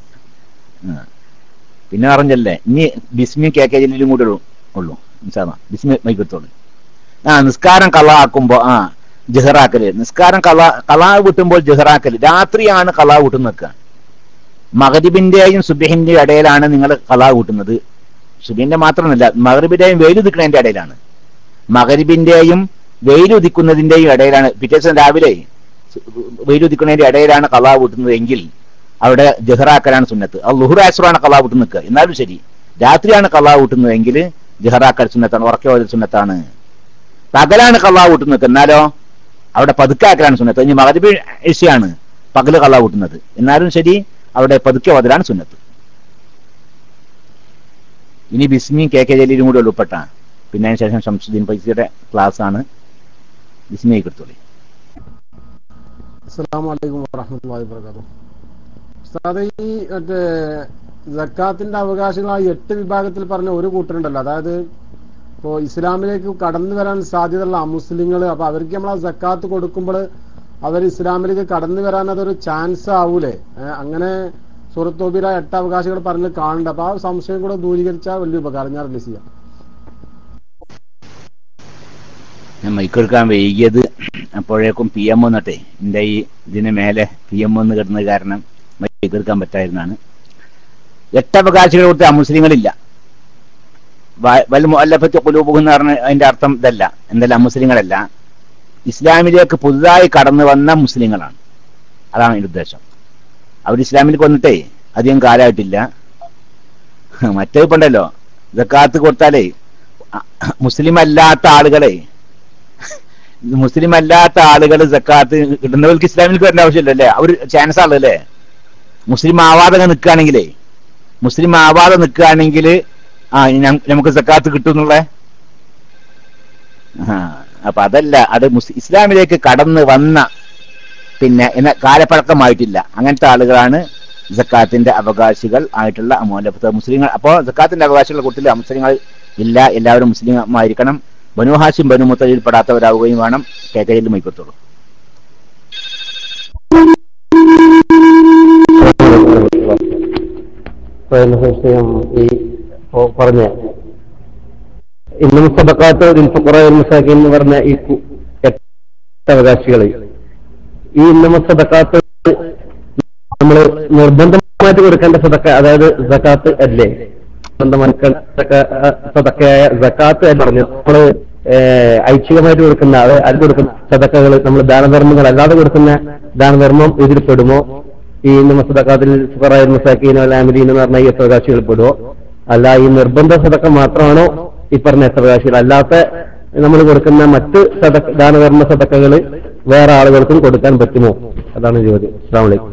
A: ആ. പിന്നെ പറഞ്ഞല്ലേ ഇനി ബിസ്മി കെ കെ ജലീലും കൂടെ ഉള്ളൂ ഉള്ളൂ ഇൻഷാല്ലാ. ബിസ്മി മൈക്കത്തോളൂ ആ നിസ്കാരം കള ആക്കുമ്പോ ആ ജഹറാക്കല് നിസ്കാരം കള കളാ വിട്ടുമ്പോൾ ജഹറാക്കല് രാത്രിയാണ് കളാ വിട്ടു നിൽക്കുക മകരിബിന്റെയും സുബഹിന്റെയും ഇടയിലാണ് നിങ്ങൾ കളാ കൂട്ടുന്നത് സുബഹിന്റെ മാത്രമല്ല മകരിബിന്റെയും വെയിലുദിക്കുന്നതിന്റെ ഇടയിലാണ് മകരിബിന്റെയും വെയിലുദിക്കുന്നതിന്റെയും ഇടയിലാണ് പിറ്റേ ദിവസം രാവിലെ വെയിലുദിക്കുന്നതിന്റെ ഇടയിലാണ് കളാ കൂട്ടുന്നത് എങ്കിൽ അവിടെ ജഹറാക്കലാണ് സുന്നത്ത് അത് ലുഹുർ ആശ്രമാണ് കളാ കൂട്ടു നിൽക്കുക എന്നാലും ശരി രാത്രിയാണ് കളാ കൂട്ടുന്നതെങ്കിൽ ജഹറാക്കൽ സുന്നത്താണ് ഉറക്കെ സുന്നത്താണ് പകലാണ് കള്ളാ കൂട്ടുന്നത് എന്നാലോ അവിടെ പതുക്കാക്കലാണ് സുന്നത്ത് ഇനി മകരബി ഇഷയാണ് പകല് കള്ളാ കൂട്ടുന്നത് എന്നാലും ശരി അവിടെ പതുക്കെ വതലാണ് സുന്നത്ത് ഇനി ബിസ്മി കെ കെ ജലീലും കൂടി ഉൾപ്പെട്ട പിന്നെ അതിന് ശേഷം ഷംസുദ്ദീൻ പൈസയുടെ ക്ലാസ് ആണ് ബിസ്മി കൊടുത്തോളി
D: അസ്സലാമു അലൈക്കും വറഹ്മത്തുള്ളാഹി വബറകാതുഹു ഉസ്താദെ ഈ മറ്റേ സക്കാത്തിന്റെ അവകാശങ്ങളായി എട്ട് വിഭാഗത്തിൽ പറഞ്ഞ ഒരു കൂട്ടരുണ്ടല്ലോ അതായത് ഇപ്പോ ഇസ്ലാമിലേക്ക് കടന്നു വരാൻ സാധ്യതയുള്ള അമുസ്ലിങ്ങൾ അപ്പൊ അവർക്ക് നമ്മൾ ആ സക്കാത്ത് കൊടുക്കുമ്പോൾ അവർ ഇസ്ലാമിലേക്ക് കടന്നു വരാൻ അതൊരു ചാൻസ് ആവൂലേ ഏ, അങ്ങനെ സുഹൃത്തോബിര എട്ട് അവകാശികൾ പറഞ്ഞ് കാണണ്ട അപ്പൊ ആ സംശയം കൂടെ ദൂരീകരിച്ചാൽ വലിയ ഉപകാരം ഞാൻ റിലീസ് ചെയ്യാം
A: ഞാൻ മൈക്കെടുക്കാൻ വൈകിയത് അപ്പോഴേക്കും പി എം എന്നിട്ടേ എൻ്റെ ഈ ഇതിന് മേലെ പി എം എന്ന് കിട്ടുന്നത് കാരണം മൈക്കെടുക്കാൻ പറ്റായിരുന്നാണ് എട്ടവകാശികളെ കൊടുത്ത് അമുസ്ലിങ്ങളില്ല വ- വൽ മുഅല്ലഫത്ത് ഖുലൂബുഹും എന്ന് പറഞ്ഞ അതിന്റെ അർത്ഥം ഇതല്ല എന്തല്ല മുസ്ലിങ്ങളല്ല ഇസ്ലാമിലേക്ക് പുതുതായി കടന്നു വന്ന മുസ്ലിങ്ങളാണ് അതാണ് അതിന്റെ ഉദ്ദേശം അവർ ഇസ്ലാമിലേക്ക് വന്നിട്ടേ അധികം കാലമായിട്ടില്ല മറ്റേ ഇപ്പണ്ടല്ലോ ജക്കാത്ത് കൊടുത്താലേ അ- മുസ്ലിം അല്ലാത്ത ആളുകളെ മുസ്ലിം അല്ലാത്ത ആളുകൾ ജക്കാത്ത് കിട്ടുന്നവർക്ക് ഇസ്ലാമിലേക്ക് വരേണ്ട ആവശ്യമില്ലല്ലേ അവർ ചാൻസ് ആളല്ലേ മുസ്ലിം ആവാതെ നിൽക്കുകയാണെങ്കിലേ മുസ്ലിം ആവാതെ നിൽക്കുകയാണെങ്കിൽ ആ ഞ- നമുക്ക് സക്കാത്ത് കിട്ടും എന്നുള്ള ആ, അപ്പൊ അതല്ല അത് മുസ് ഇസ്ലാമിലേക്ക് കടന്ന് വന്ന പിന്നെ എന്ന കാലപ്പഴക്കമായിട്ടില്ല അങ്ങനത്തെ ആളുകളാണ് സക്കാത്തിന്റെ അവകാശികൾ ആയിട്ടുള്ള അമൂലപ്പത്ത മുസ്ലിങ്ങൾ അപ്പോ സക്കാത്തിന്റെ അവകാശികളുടെ കൂട്ടത്തിൽ മുസ്ലിങ്ങൾ ഇല്ല എല്ലാവരും മുസ്ലിമായിരിക്കണം ബനു ഹാഷിം ബനു മുത്തലിൽ പെടാത്തവരാവുകയും വേണം കേക്കയിൽ മൈക്കത്തുള്ളൂ
F: സ്വയം സംശയം ഈ ഓ പറഞ്ഞ ഇന്നും സബക്കാത്ത് മുസാഖിൻ എന്ന് പറഞ്ഞ ഈ കു- എട്ട് അവകാശികൾ ഈ ഇന്നും സബക്കാത്ത് നമ്മൾ നിർബന്ധമായിട്ട് കൊടുക്കേണ്ട സദക്ക അതായത് സക്കാത്ത് അല്ലേ നിർബന്ധമായിട്ട് സക്ക- സദക്കയായ സക്കാത്ത് എന്ന് പറഞ്ഞു നമ്മള് ഏഹ്, ഐച്ഛികമായിട്ട് കൊടുക്കുന്ന അത് അത് കൊടുക്കുന്ന സദക്കകൾ നമ്മൾ ദാനധർമ്മങ്ങൾ അല്ലാതെ കൊടുക്കുന്ന ദാനധർമ്മം ഇതിൽ പെടുമോ ഈ സദക്കാത്തിൽ ഫുഖറായ മുസാക്കീൻ അലാമിലീൻ എന്ന് പറഞ്ഞ ഈ എത്രകാശികൾ പെടുമോ അല്ല ഈ നിർബന്ധ സദക്ക മാത്രമാണോ ഈ പറഞ്ഞ എത്രകാശികൾ അല്ലാത്ത നമ്മൾ കൊടുക്കുന്ന മറ്റ് സദക്ക ദാനധർമ്മ സദക്കകൾ വേറെ ആളുകൾക്കും കൊടുക്കാൻ പറ്റുമോ അതാണ് ചോദ്യം അസ്സാം വലൈക്കും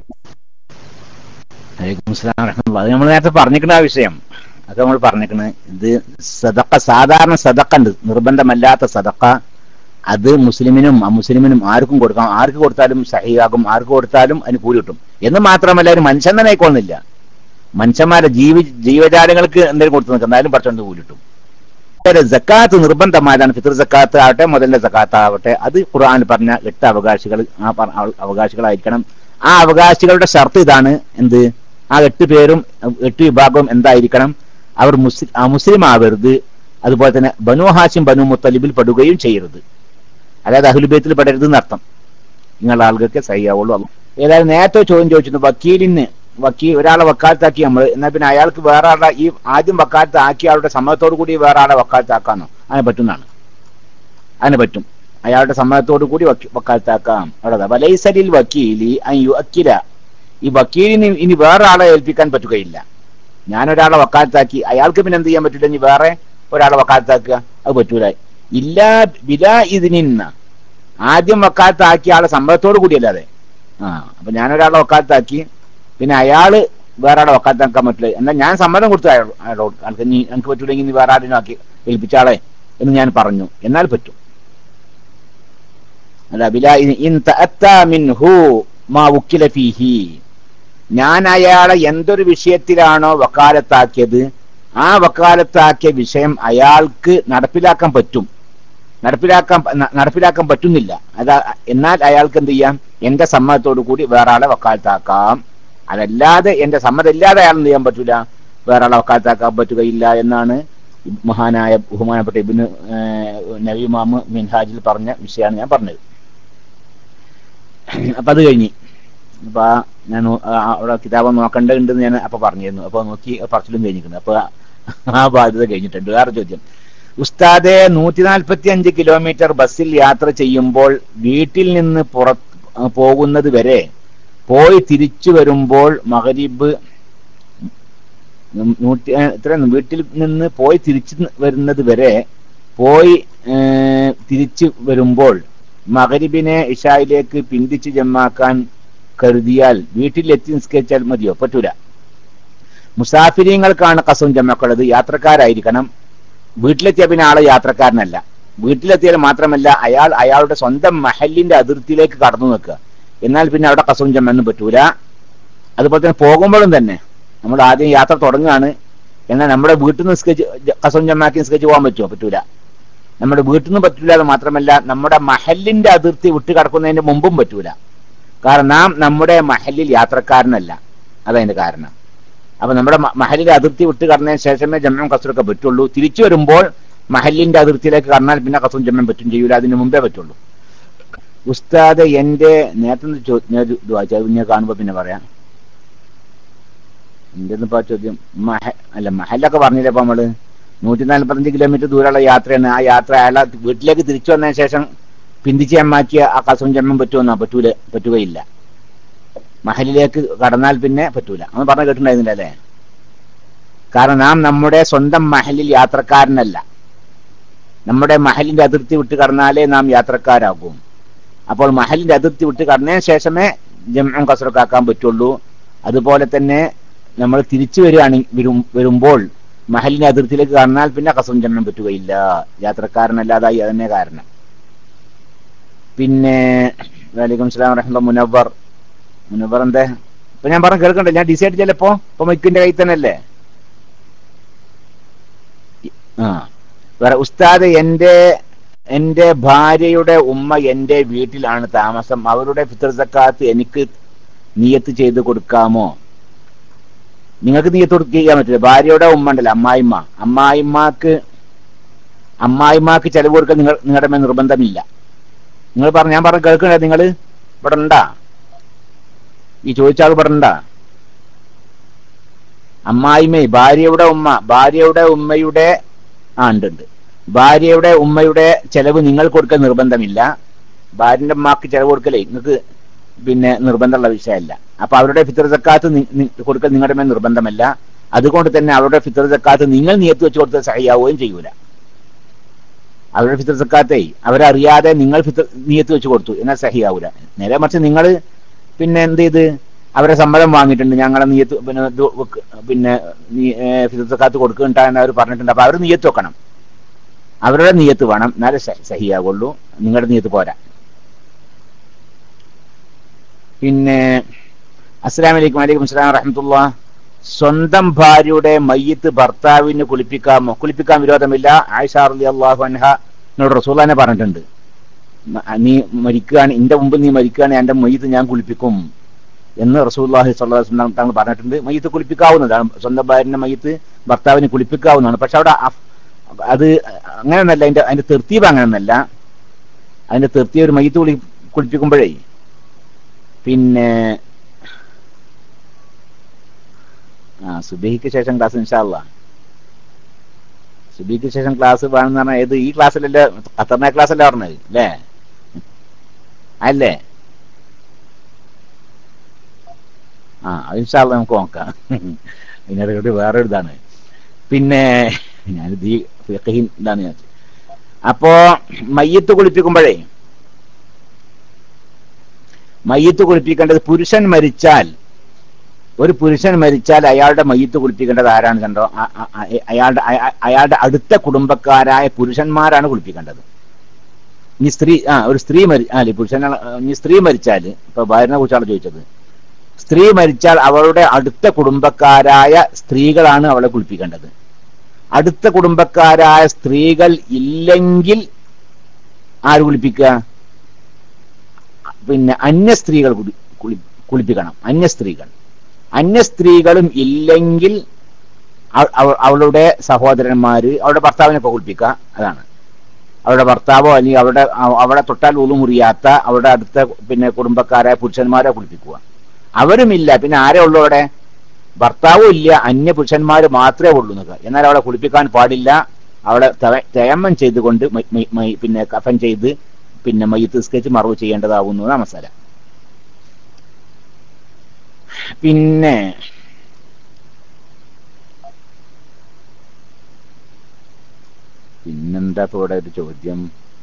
A: അലൈക്കും അസ്സലാം വറഹ്മത്തുള്ളാഹി. അത് നമ്മൾ നേരത്തെ പറഞ്ഞിരിക്കുന്ന ആ വിഷയം അത് നമ്മൾ പറഞ്ഞിരിക്കുന്നത് ഇത് സദക്ക സാധാരണ സദക്ക ഉണ്ട് നിർബന്ധമല്ലാത്ത സദക്ക അത് മുസ്ലിമിനും അമുസ്ലിമിനും ആർക്കും കൊടുക്കാം ആർക്ക് കൊടുത്താലും സഹിയാകും ആർക്ക് കൊടുത്താലും അതിന് കൂലി കിട്ടും എന്ന് മാത്രമല്ല ഒരു മനുഷ്യൻ തന്നെ ആയിക്കോളുന്നില്ല മനുഷ്യന്മാരെ ജീവി ജീവജാലങ്ങൾക്ക് എന്തെങ്കിലും കൊടുത്തു നിൽക്കും എന്നാലും പഠിച്ചോണ്ട് കൂലി കിട്ടും അതായത് സക്കാത്ത് നിർബന്ധമായതാണ് ഫിത്ർ സക്കാത്ത് ആവട്ടെ മുതലിന്റെ സക്കാത്ത് ആവട്ടെ അത് ഖുർആൻ പറഞ്ഞ എട്ട് അവകാശികൾ ആ പറ- അവ- അവകാശികളായിരിക്കണം ആ അവകാശികളുടെ ഷർത്ത് ഇതാണ് എന്ത് ആ എട്ട് പേരും എട്ട് വിഭാഗവും എന്തായിരിക്കണം അവർ മുസ്ലിം മുസ്ലിം ആവരുത് അതുപോലെ തന്നെ ബനു ഹാഷിം ബനു മുത്തലിബിൽ പെടുകയും ചെയ്യരുത് അതായത് അഹ്ലുബേത്തിൽ പെടരുത് എന്നർത്ഥം നിങ്ങളുടെ ആളുകൾക്ക് സഹിയാവുള്ളൂ അള്ളാഹ്. ഏതായാലും നേരത്തെ ചോദ്യം ചോദിച്ചിരുന്നു വക്കീലിന് വക്കീൽ ഒരാളെ വക്കാലത്താക്കി നമ്മൾ എന്നാൽ പിന്നെ അയാൾക്ക് വേറെ ആളെ ഈ ആദ്യം വക്കാലത്ത് ആക്കിയ ആളുടെ സമ്മതത്തോടു കൂടി വേറെ ആളെ വക്കാലത്താക്കാനോ അതിന് പറ്റുന്നതാണ് അതിന് പറ്റും അയാളുടെ സമ്മതത്തോടു കൂടി വക്കി- വക്കാലത്താക്കാം അവിടെ വലൈസലിൽ വക്കീലി അയ്യു അക്കില ഈ വക്കീലിന് ഇനി വേറെ ആളെ ഏൽപ്പിക്കാൻ പറ്റുകയില്ല ഞാൻ ഒരാളെ വക്കാലത്താക്കി അയാൾക്ക് പിന്നെ എന്ത് ചെയ്യാൻ പറ്റില്ല ഇനി വേറെ ഒരാളെ വക്കാലത്താക്കുക അത് പറ്റൂല ഇല്ല ബിലാ ഇതിനിന്ന ആദ്യം വക്കാലത്താക്കിയ ആളെ സമ്മതത്തോടു കൂടിയല്ലാതെ ആ അപ്പൊ ഞാൻ ഒരാളെ വക്കാലത്താക്കി പിന്നെ അയാള് വേറെ ആളെ വക്കാലത്താക്കാൻ പറ്റില്ല എന്നാൽ ഞാൻ സമ്മതം കൊടുത്തു അയാളോട് അയാളോട് അനക്ക് നീ എനിക്ക് പറ്റൂലെങ്കിൽ നീ വേറെ ആരെയും ആക്കി ഏൽപ്പിച്ച ആളെ എന്ന് ഞാൻ പറഞ്ഞു എന്നാൽ പറ്റും അല്ല ബിലാ ഇൻ- ഇൻ തഅത്താ മിൻഹു മാ ഉക്കില ഫീഹി ഞാൻ അയാളെ എന്തൊരു വിഷയത്തിലാണോ വക്കാലത്താക്കിയത് ആ വക്കാലത്താക്കിയ വിഷയം അയാൾക്ക് നടപ്പിലാക്കാൻ പറ്റും നടപ്പിലാക്കാൻ ന- നടപ്പിലാക്കാൻ പറ്റുന്നില്ല അതാ എന്നാൽ അയാൾക്ക് എന്ത് ചെയ്യാം എന്റെ സമ്മതത്തോടു കൂടി വേറെ ആളെ വക്കാലത്താക്കാം അതല്ലാതെ എന്റെ സമ്മതമില്ലാതെ അയാൾ എന്ത് ചെയ്യാൻ പറ്റൂല വേറെ ആളെ വക്കാലത്താക്കാൻ പറ്റുകയില്ല എന്നാണ് ഈ മഹാനായ ബഹുമാനപ്പെട്ട ഇബിന് നബിമാമ് മിൻഹാജിൽ പറഞ്ഞ വിഷയമാണ് ഞാൻ പറഞ്ഞത് അപ്പൊ അത് കഴിഞ്ഞ് അപ്പൊ ആ ഞാൻ നോ- ആ അവിടെ കിതാബ് നോക്കേണ്ടതുണ്ടെന്ന് ഞാൻ അപ്പൊ പറഞ്ഞിരുന്നു അപ്പൊ നോക്കി പറച്ചിലും കഴിഞ്ഞിരിക്കുന്നു അപ്പൊ ആ ബാധ്യത കഴിഞ്ഞിട്ടുണ്ട് വേറെ ചോദ്യം ഉസ്താദെ നൂറ്റി നാൽപ്പത്തി അഞ്ച് കിലോമീറ്റർ ബസ്സിൽ യാത്ര ചെയ്യുമ്പോൾ വീട്ടിൽ നിന്ന് പുറ പോകുന്നത് വരെ പോയി തിരിച്ചു വരുമ്പോൾ മഗരിബ് നൂറ്റി ഏ, എത്രയാണ് വീട്ടിൽ നിന്ന് പോയി തിരിച്ചു വരുന്നത് വരെ പോയി ഏ, തിരിച്ചു വരുമ്പോൾ മകരിബിനെ ഇഷായിലേക്ക് പിന്തിച്ച് ജമാക്കാൻ കരുതിയാൽ വീട്ടിൽ എത്തി നിസ്കരിച്ചാൽ മതിയോ പറ്റൂല മുസാഫിരിയങ്ങൾക്കാണ് കസം ജമാക്കുള്ളത് യാത്രക്കാരായിരിക്കണം വീട്ടിലെത്തിയ പിന്നെ ആള് യാത്രക്കാരനല്ല വീട്ടിലെത്തിയാൽ മാത്രമല്ല അയാൾ അയാളുടെ സ്വന്തം മഹലിന്റെ അതിർത്തിയിലേക്ക് കടന്നു നിൽക്കുക എന്നാൽ പിന്നെ അവിടെ കസവും ജമ്മൊന്നും പറ്റൂല അതുപോലെ തന്നെ പോകുമ്പോഴും തന്നെ നമ്മൾ ആദ്യം യാത്ര തുടങ്ങുകയാണ് എന്നാൽ നമ്മുടെ വീട്ടിൽ നിന്ന് നിസ്കരിച്ച് കസവും ജമ്മാക്കി നിസ്കരിച്ച് പോകാൻ പറ്റുമോ പറ്റൂല നമ്മുടെ വീട്ടിൽ നിന്ന് പറ്റൂല അത് മാത്രമല്ല നമ്മുടെ മഹലിന്റെ അതിർത്തി വിട്ട് കടക്കുന്നതിന് മുമ്പും പറ്റൂല കാരണം നാം നമ്മുടെ മഹലിൽ യാത്രക്കാരനല്ല അതതിന്റെ കാരണം അപ്പൊ നമ്മുടെ മ- മഹലിന്റെ അതിർത്തി വിട്ട് കടന്നതിന് ശേഷമേ ജമ്മം കസറൊക്കെ പറ്റുള്ളൂ തിരിച്ചു വരുമ്പോൾ മഹലിന്റെ അതിർത്തിയിലേക്ക് കടന്നാൽ പിന്നെ കസറും ജമ്മം പറ്റും ചെയ്യൂല അതിന് മുമ്പേ പറ്റുള്ളൂ ഉസ്താദ് എന്റെ നേരത്തെ ഒന്ന് ചോ- ഞാൻ ഒരു ഇത് വായിച്ചു അത് പിന്നെ കാണുമ്പോ പിന്നെ പറയാം എന്റെ ഇപ്പൊ ആ ചോദ്യം മഹ അല്ല മഹലൊക്കെ പറഞ്ഞില്ലേ ഇപ്പൊ നമ്മള് നൂറ്റി നാല്പത്തഞ്ച് കിലോമീറ്റർ ദൂരമുള്ള യാത്രയാണ് ആ യാത്ര അയാളെ വീട്ടിലേക്ക് തിരിച്ചു വന്നതിന് ശേഷം പിന്തിച്ച് അമ്മാക്കിയ ആ കസവും ജമ്മം പറ്റുമെന്നാ പറ്റൂല പറ്റുകയില്ല മഹലിലേക്ക് കടന്നാൽ പിന്നെ പറ്റൂല അന്ന് പറഞ്ഞ കേട്ടിട്ടുണ്ടായിരുന്നില്ല അല്ലേ കാരണം നാം നമ്മുടെ സ്വന്തം മഹലിൽ യാത്രക്കാരനല്ല നമ്മുടെ മഹലിന്റെ അതിർത്തി വിട്ട് കടന്നാലേ നാം യാത്രക്കാരാകും അപ്പോൾ മഹലിന്റെ അതിർത്തി വിട്ട് കടന്നതിന് ശേഷമേ ജംഉം കസറക്കാക്കാൻ പറ്റുള്ളൂ അതുപോലെ തന്നെ നമ്മൾ തിരിച്ചു വരികയാണെങ്കിൽ വരും വരുമ്പോൾ മഹലിന്റെ അതിർത്തിയിലേക്ക് കടന്നാൽ പിന്നെ കസം ജന്മം പറ്റുകയില്ല യാത്രക്കാരനല്ലാതായി അതന്നെ കാരണം പിന്നെ വലൈക്കും സ്ലാം റഹ്മ മുനവർ മുനവർ എന്തേ ഇപ്പൊ ഞാൻ പറഞ്ഞ കേൾക്കണ്ടേ ഞാൻ ഡിസൈഡ് ചെയ്യലപ്പോ ഇപ്പൊ മൈക്കിന്റെ കയ്യിൽ തന്നെ അല്ലേ ആ വേറെ ഉസ്താദ് എന്റെ എന്റെ ഭാര്യയുടെ ഉമ്മ എന്റെ വീട്ടിലാണ് താമസം അവരുടെ ഫിത്തർ സക്കാത്ത് എനിക്ക് നിയത്ത് ചെയ്ത് കൊടുക്കാമോ നിങ്ങൾക്ക് നീയത്ത് കൊടുക്കുക ചെയ്യാൻ പറ്റില്ല ഭാര്യയുടെ ഉമ്മ ഉണ്ടല്ലോ അമ്മായിമ്മ അമ്മായിമ്മക്ക് അമ്മായിമ്മക്ക് ചെലവ് കൊടുക്കാൻ നിങ്ങൾ നിങ്ങളുടെ മേൽ നിർബന്ധമില്ല നിങ്ങൾ പറഞ്ഞ ഞാൻ പറഞ്ഞ കേൾക്കണേ നിങ്ങൾ ഇവിടെ ഉണ്ടാ ഈ ചോദിച്ച ആൾ ഇവിടെ ഉണ്ടാ അമ്മായിമ്മ ഭാര്യയുടെ ഉമ്മ ഭാര്യയുടെ ഉമ്മയുടെ ആ ഉണ്ട് ഉണ്ട് ഭാര്യയുടെ ഉമ്മയുടെ ചെലവ് നിങ്ങൾ കൊടുക്കാൻ നിർബന്ധമില്ല ഭാര്യന്റെ ഉമ്മാക്ക് ചെലവ് കൊടുക്കലേ നിങ്ങൾക്ക് പിന്നെ നിർബന്ധമുള്ള വിഷയമല്ല അപ്പൊ അവരുടെ ഫിത്തർ സക്കാത്ത് നി- നി- കൊടുക്കൽ നിങ്ങളുടെ മേൽ നിർബന്ധമല്ല അതുകൊണ്ട് തന്നെ അവരുടെ ഫിത്തർ സക്കാത്ത് നിങ്ങൾ നിയത്ത് വെച്ച് കൊടുത്ത് സഹിയാവുകയും ചെയ്യൂല അവരുടെ ഫിത്തർ സക്കാത്തെ അവരറിയാതെ നിങ്ങൾ ഫിത്തർ നിയത്ത് വെച്ച് കൊടുത്തു എന്നാൽ സഹിയാവൂല നേരെ മറിച്ച് നിങ്ങൾ പിന്നെ എന്ത് ചെയ്ത് അവരെ സമ്മതം വാങ്ങിയിട്ടുണ്ട് ഞങ്ങളെ നിയത്ത് പിന്നെ ഇത് വെക്ക്- പിന്നെ നീ- ഏ, ഫിത്തർ സക്കാത്ത് കൊടുക്കുന്നുണ്ടാന്ന് അവർ പറഞ്ഞിട്ടുണ്ട് അപ്പൊ അവർ നിയത്ത് വെക്കണം അവരുടെ നിയത്ത് വേണം എന്നാലേ സഹി- സഹിയാകുള്ളൂ നിങ്ങളുടെ നിയത്ത് പോരാ പിന്നെ അസ്സലാം വലൈക്കും വലൈക്കും അസ്സലാം റഹമത്തുള്ള സ്വന്തം ഭാര്യയുടെ മയ്യത്ത് ഭർത്താവിന് കുളിപ്പിക്കാമോ കുളിപ്പിക്കാൻ വിരോധമില്ല ആയിഷ അലി അള്ളാഹു അൻഹ എന്നോട് റസൂലാനെ പറഞ്ഞിട്ടുണ്ട് മ- നീ മരിക്കുകയാണ് എന്റെ മുമ്പ് നീ മരിക്കുകയാണ് എന്റെ മയ്യത്ത് ഞാൻ കുളിപ്പിക്കും എന്ന് റസൂല്ലാഹി സ്വല്ലം തങ്ങൾ പറഞ്ഞിട്ടുണ്ട് മയ്യത്ത് കുളിപ്പിക്കാവുന്നതാണ് സ്വന്തം ഭാര്യന്റെ മയ്യത്ത് ഭർത്താവിന് കുളിപ്പിക്കാവുന്നതാണ് പക്ഷെ അവിടെ അഫ്- അത് അങ്ങനെയൊന്നല്ല അതിന്റെ അതിന്റെ തെർത്തീവ് അങ്ങനെയൊന്നല്ല അതിന്റെ തെർത്തീവ് ഒരു മയ്യത്ത് കുളി കുളിപ്പിക്കുമ്പോഴേ പിന്നെ ആ സുബഹിക്ക് ശേഷം ക്ലാസ് ഇൻഷാല്ല സുബഹിക്ക് ശേഷം ക്ലാസ് വേണമെന്ന് പറഞ്ഞാൽ ഏത് ഈ ക്ലാസ്സിലല്ലേ ഖത്തറിനെ ക്ലാസ് അല്ലേ പറഞ്ഞത് അല്ലേ അല്ലേ ആ അത് ഇൻഷാല്ല നമുക്ക് നോക്കാം ഇതിനിടയ്ക്ക് വേറെ ഒരു ഇതാണ് പിന്നെ ഞാനിത് ഈ ഫിഖഹിൻ ഇതാണ് ഞാൻ അപ്പോ മയ്യത്ത് കുളിപ്പിക്കുമ്പോഴേ മയ്യത്ത് കുളിപ്പിക്കേണ്ടത് പുരുഷൻ മരിച്ചാൽ ഒരു പുരുഷൻ മരിച്ചാൽ അയാളുടെ മയ്യത്ത് കുളിപ്പിക്കേണ്ടത് ആരാണ് കണ്ടോ അ- അ- അ- അയാളുടെ അയ- അയാളുടെ അടുത്ത കുടുംബക്കാരായ പുരുഷന്മാരാണ് കുളിപ്പിക്കേണ്ടത് ഇനി സ്ത്രീ ആ ഒരു സ്ത്രീ മരി ആ അല്ലേ പുരുഷൻ ഇനി സ്ത്രീ മരിച്ചാൽ ഇപ്പൊ ഭാര്യനെ കുറിച്ചാണ് ചോദിച്ചത് സ്ത്രീ മരിച്ചാൽ അവളുടെ അടുത്ത കുടുംബക്കാരായ സ്ത്രീകളാണ് അവളെ കുളിപ്പിക്കേണ്ടത് അടുത്ത കുടുംബക്കാരായ സ്ത്രീകൾ ഇല്ലെങ്കിൽ ആര് കുളിപ്പിക്കുക പിന്നെ അന്യ സ്ത്രീകൾ കുളി- കുളി- കുളിപ്പിക്കണം അന്യ സ്ത്രീകൾ അന്യ സ്ത്രീകളും ഇല്ലെങ്കിൽ അവ- അവ- അവളുടെ സഹോദരന്മാര് അവളുടെ ഭർത്താവിനെ കുളിപ്പിക്കുക അതാണ് അവരുടെ ഭർത്താവോ അല്ലെങ്കിൽ അവിടെ അവ- അവിടെ തൊട്ടാൽ ഉളു മുറിയാത്ത അവരുടെ അടുത്ത പിന്നെ കുടുംബക്കാരായ പുരുഷന്മാരെ കുളിപ്പിക്കുക അവരുമില്ല പിന്നെ ആരേ ഉള്ളൂ അവിടെ ഭർത്താവും ഇല്ല അന്യ പുരുഷന്മാര് മാത്രമേ ഉള്ളൂ എന്നൊക്കെ എന്നാൽ അവിടെ കുളിപ്പിക്കാൻ പാടില്ല അവിടെ തവ- തയമ്മം ചെയ്തുകൊണ്ട് മൈ- മൈ- മൈ- പിന്നെ കഫൻ ചെയ്ത് പിന്നെ മയ്യത്ത് സ്കെച്ച് മറവ് ചെയ്യേണ്ടതാവുന്നു എന്നാ മസാല പിന്നെ പിന്നെന്താ ഇപ്പൊ ഇവിടെ ഒരു ചോദ്യം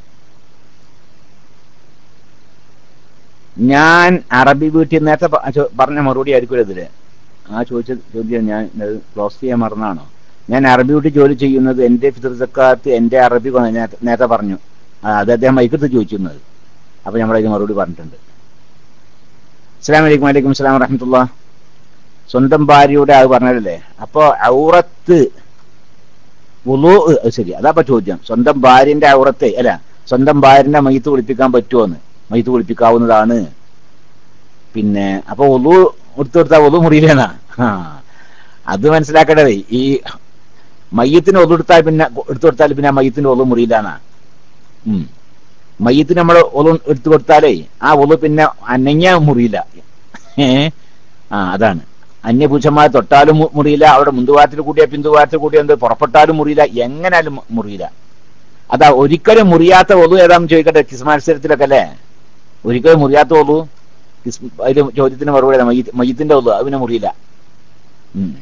A: ഞാൻ അറബി വീട്ടിൽ നേരത്തെ പ- ചോ- പറഞ്ഞ മറുപടി ആയിരിക്കും ഇതില് ആ ചോദിച്ച ചോദ്യം ഞാൻ ക്ലോസ് ചെയ്യാൻ മറന്നാണോ ഞാൻ അറബി വീട്ടിൽ ജോലി ചെയ്യുന്നത് എന്റെ ഫിത്തർ സക്കാത്ത് എന്റെ അറബി കൊ- നേരത്തെ നേരത്തെ പറഞ്ഞു ആ, അത് അദ്ദേഹം മൈക്കത്ത് ചോദിച്ചിരുന്നത് അപ്പൊ നമ്മളതിന് മറുപടി പറഞ്ഞിട്ടുണ്ട് അസ്സാം വലൈക്കും വലൈക്കും സ്ലാം വറഹമത്തുള്ള സ്വന്തം ഭാര്യയുടെ അത് പറഞ്ഞതല്ലേ അപ്പോ ഔറത്ത് വുളു ശരി അതാ ചോദ്യം സ്വന്തം ഭാര്യന്റെ ഔറത്തെ അല്ല സ്വന്തം ഭാര്യന്റെ മയ്യത്ത് കുളിപ്പിക്കാൻ പറ്റുമോന്ന് മയ്യത്ത് കുളിപ്പിക്കാവുന്നതാണ് പിന്നെ അപ്പൊ ഒലു എടുത്തു കൊടുത്താൽ ഒലു മുറിയില്ലേന്നാ ആ അത് മനസ്സിലാക്കേണ്ടതേ ഈ മയ്യത്തിന് ഒലു എടുത്താൽ പിന്നെ എടുത്തു കൊടുത്താൽ പിന്നെ ആ മയ്യത്തിന്റെ ഒലു മുറിയില്ലാന്നാ ഉം മയ്യത്തിന് നമ്മൾ ഒലു എടുത്തു കൊടുത്താലേ ആ ഒലു പിന്നെ അനങ്ങിയാ മുറിയില്ല ഏ ആ അതാണ് അന്യപുരുഷന്മാർ തൊട്ടാലും മു- മുറിയില്ല അവിടെ മുന്തുവാരത്തിൽ കൂടിയ പിന്തുവാരത്തിൽ കൂടിയ എന്ത് പുറപ്പെട്ടാലും മുറിയില്ല എങ്ങനാലും മു- മുറിയില്ല അതാ ഒരിക്കലും മുറിയാത്ത ഒതു ഏതാന്ന് ചോദിക്കട്ടെ കിസ് മത്സരത്തിലൊക്കെ അല്ലേ ഒരിക്കലും മുറിയാത്ത ഒതു കിസ് അതിന് ചോദ്യത്തിന് മറുപടി ഏതാ? മയ്യത്ത്- മയ്യത്തിന്റെ ഒതു അത് പിന്നെ മുറിയില്ല ഉം.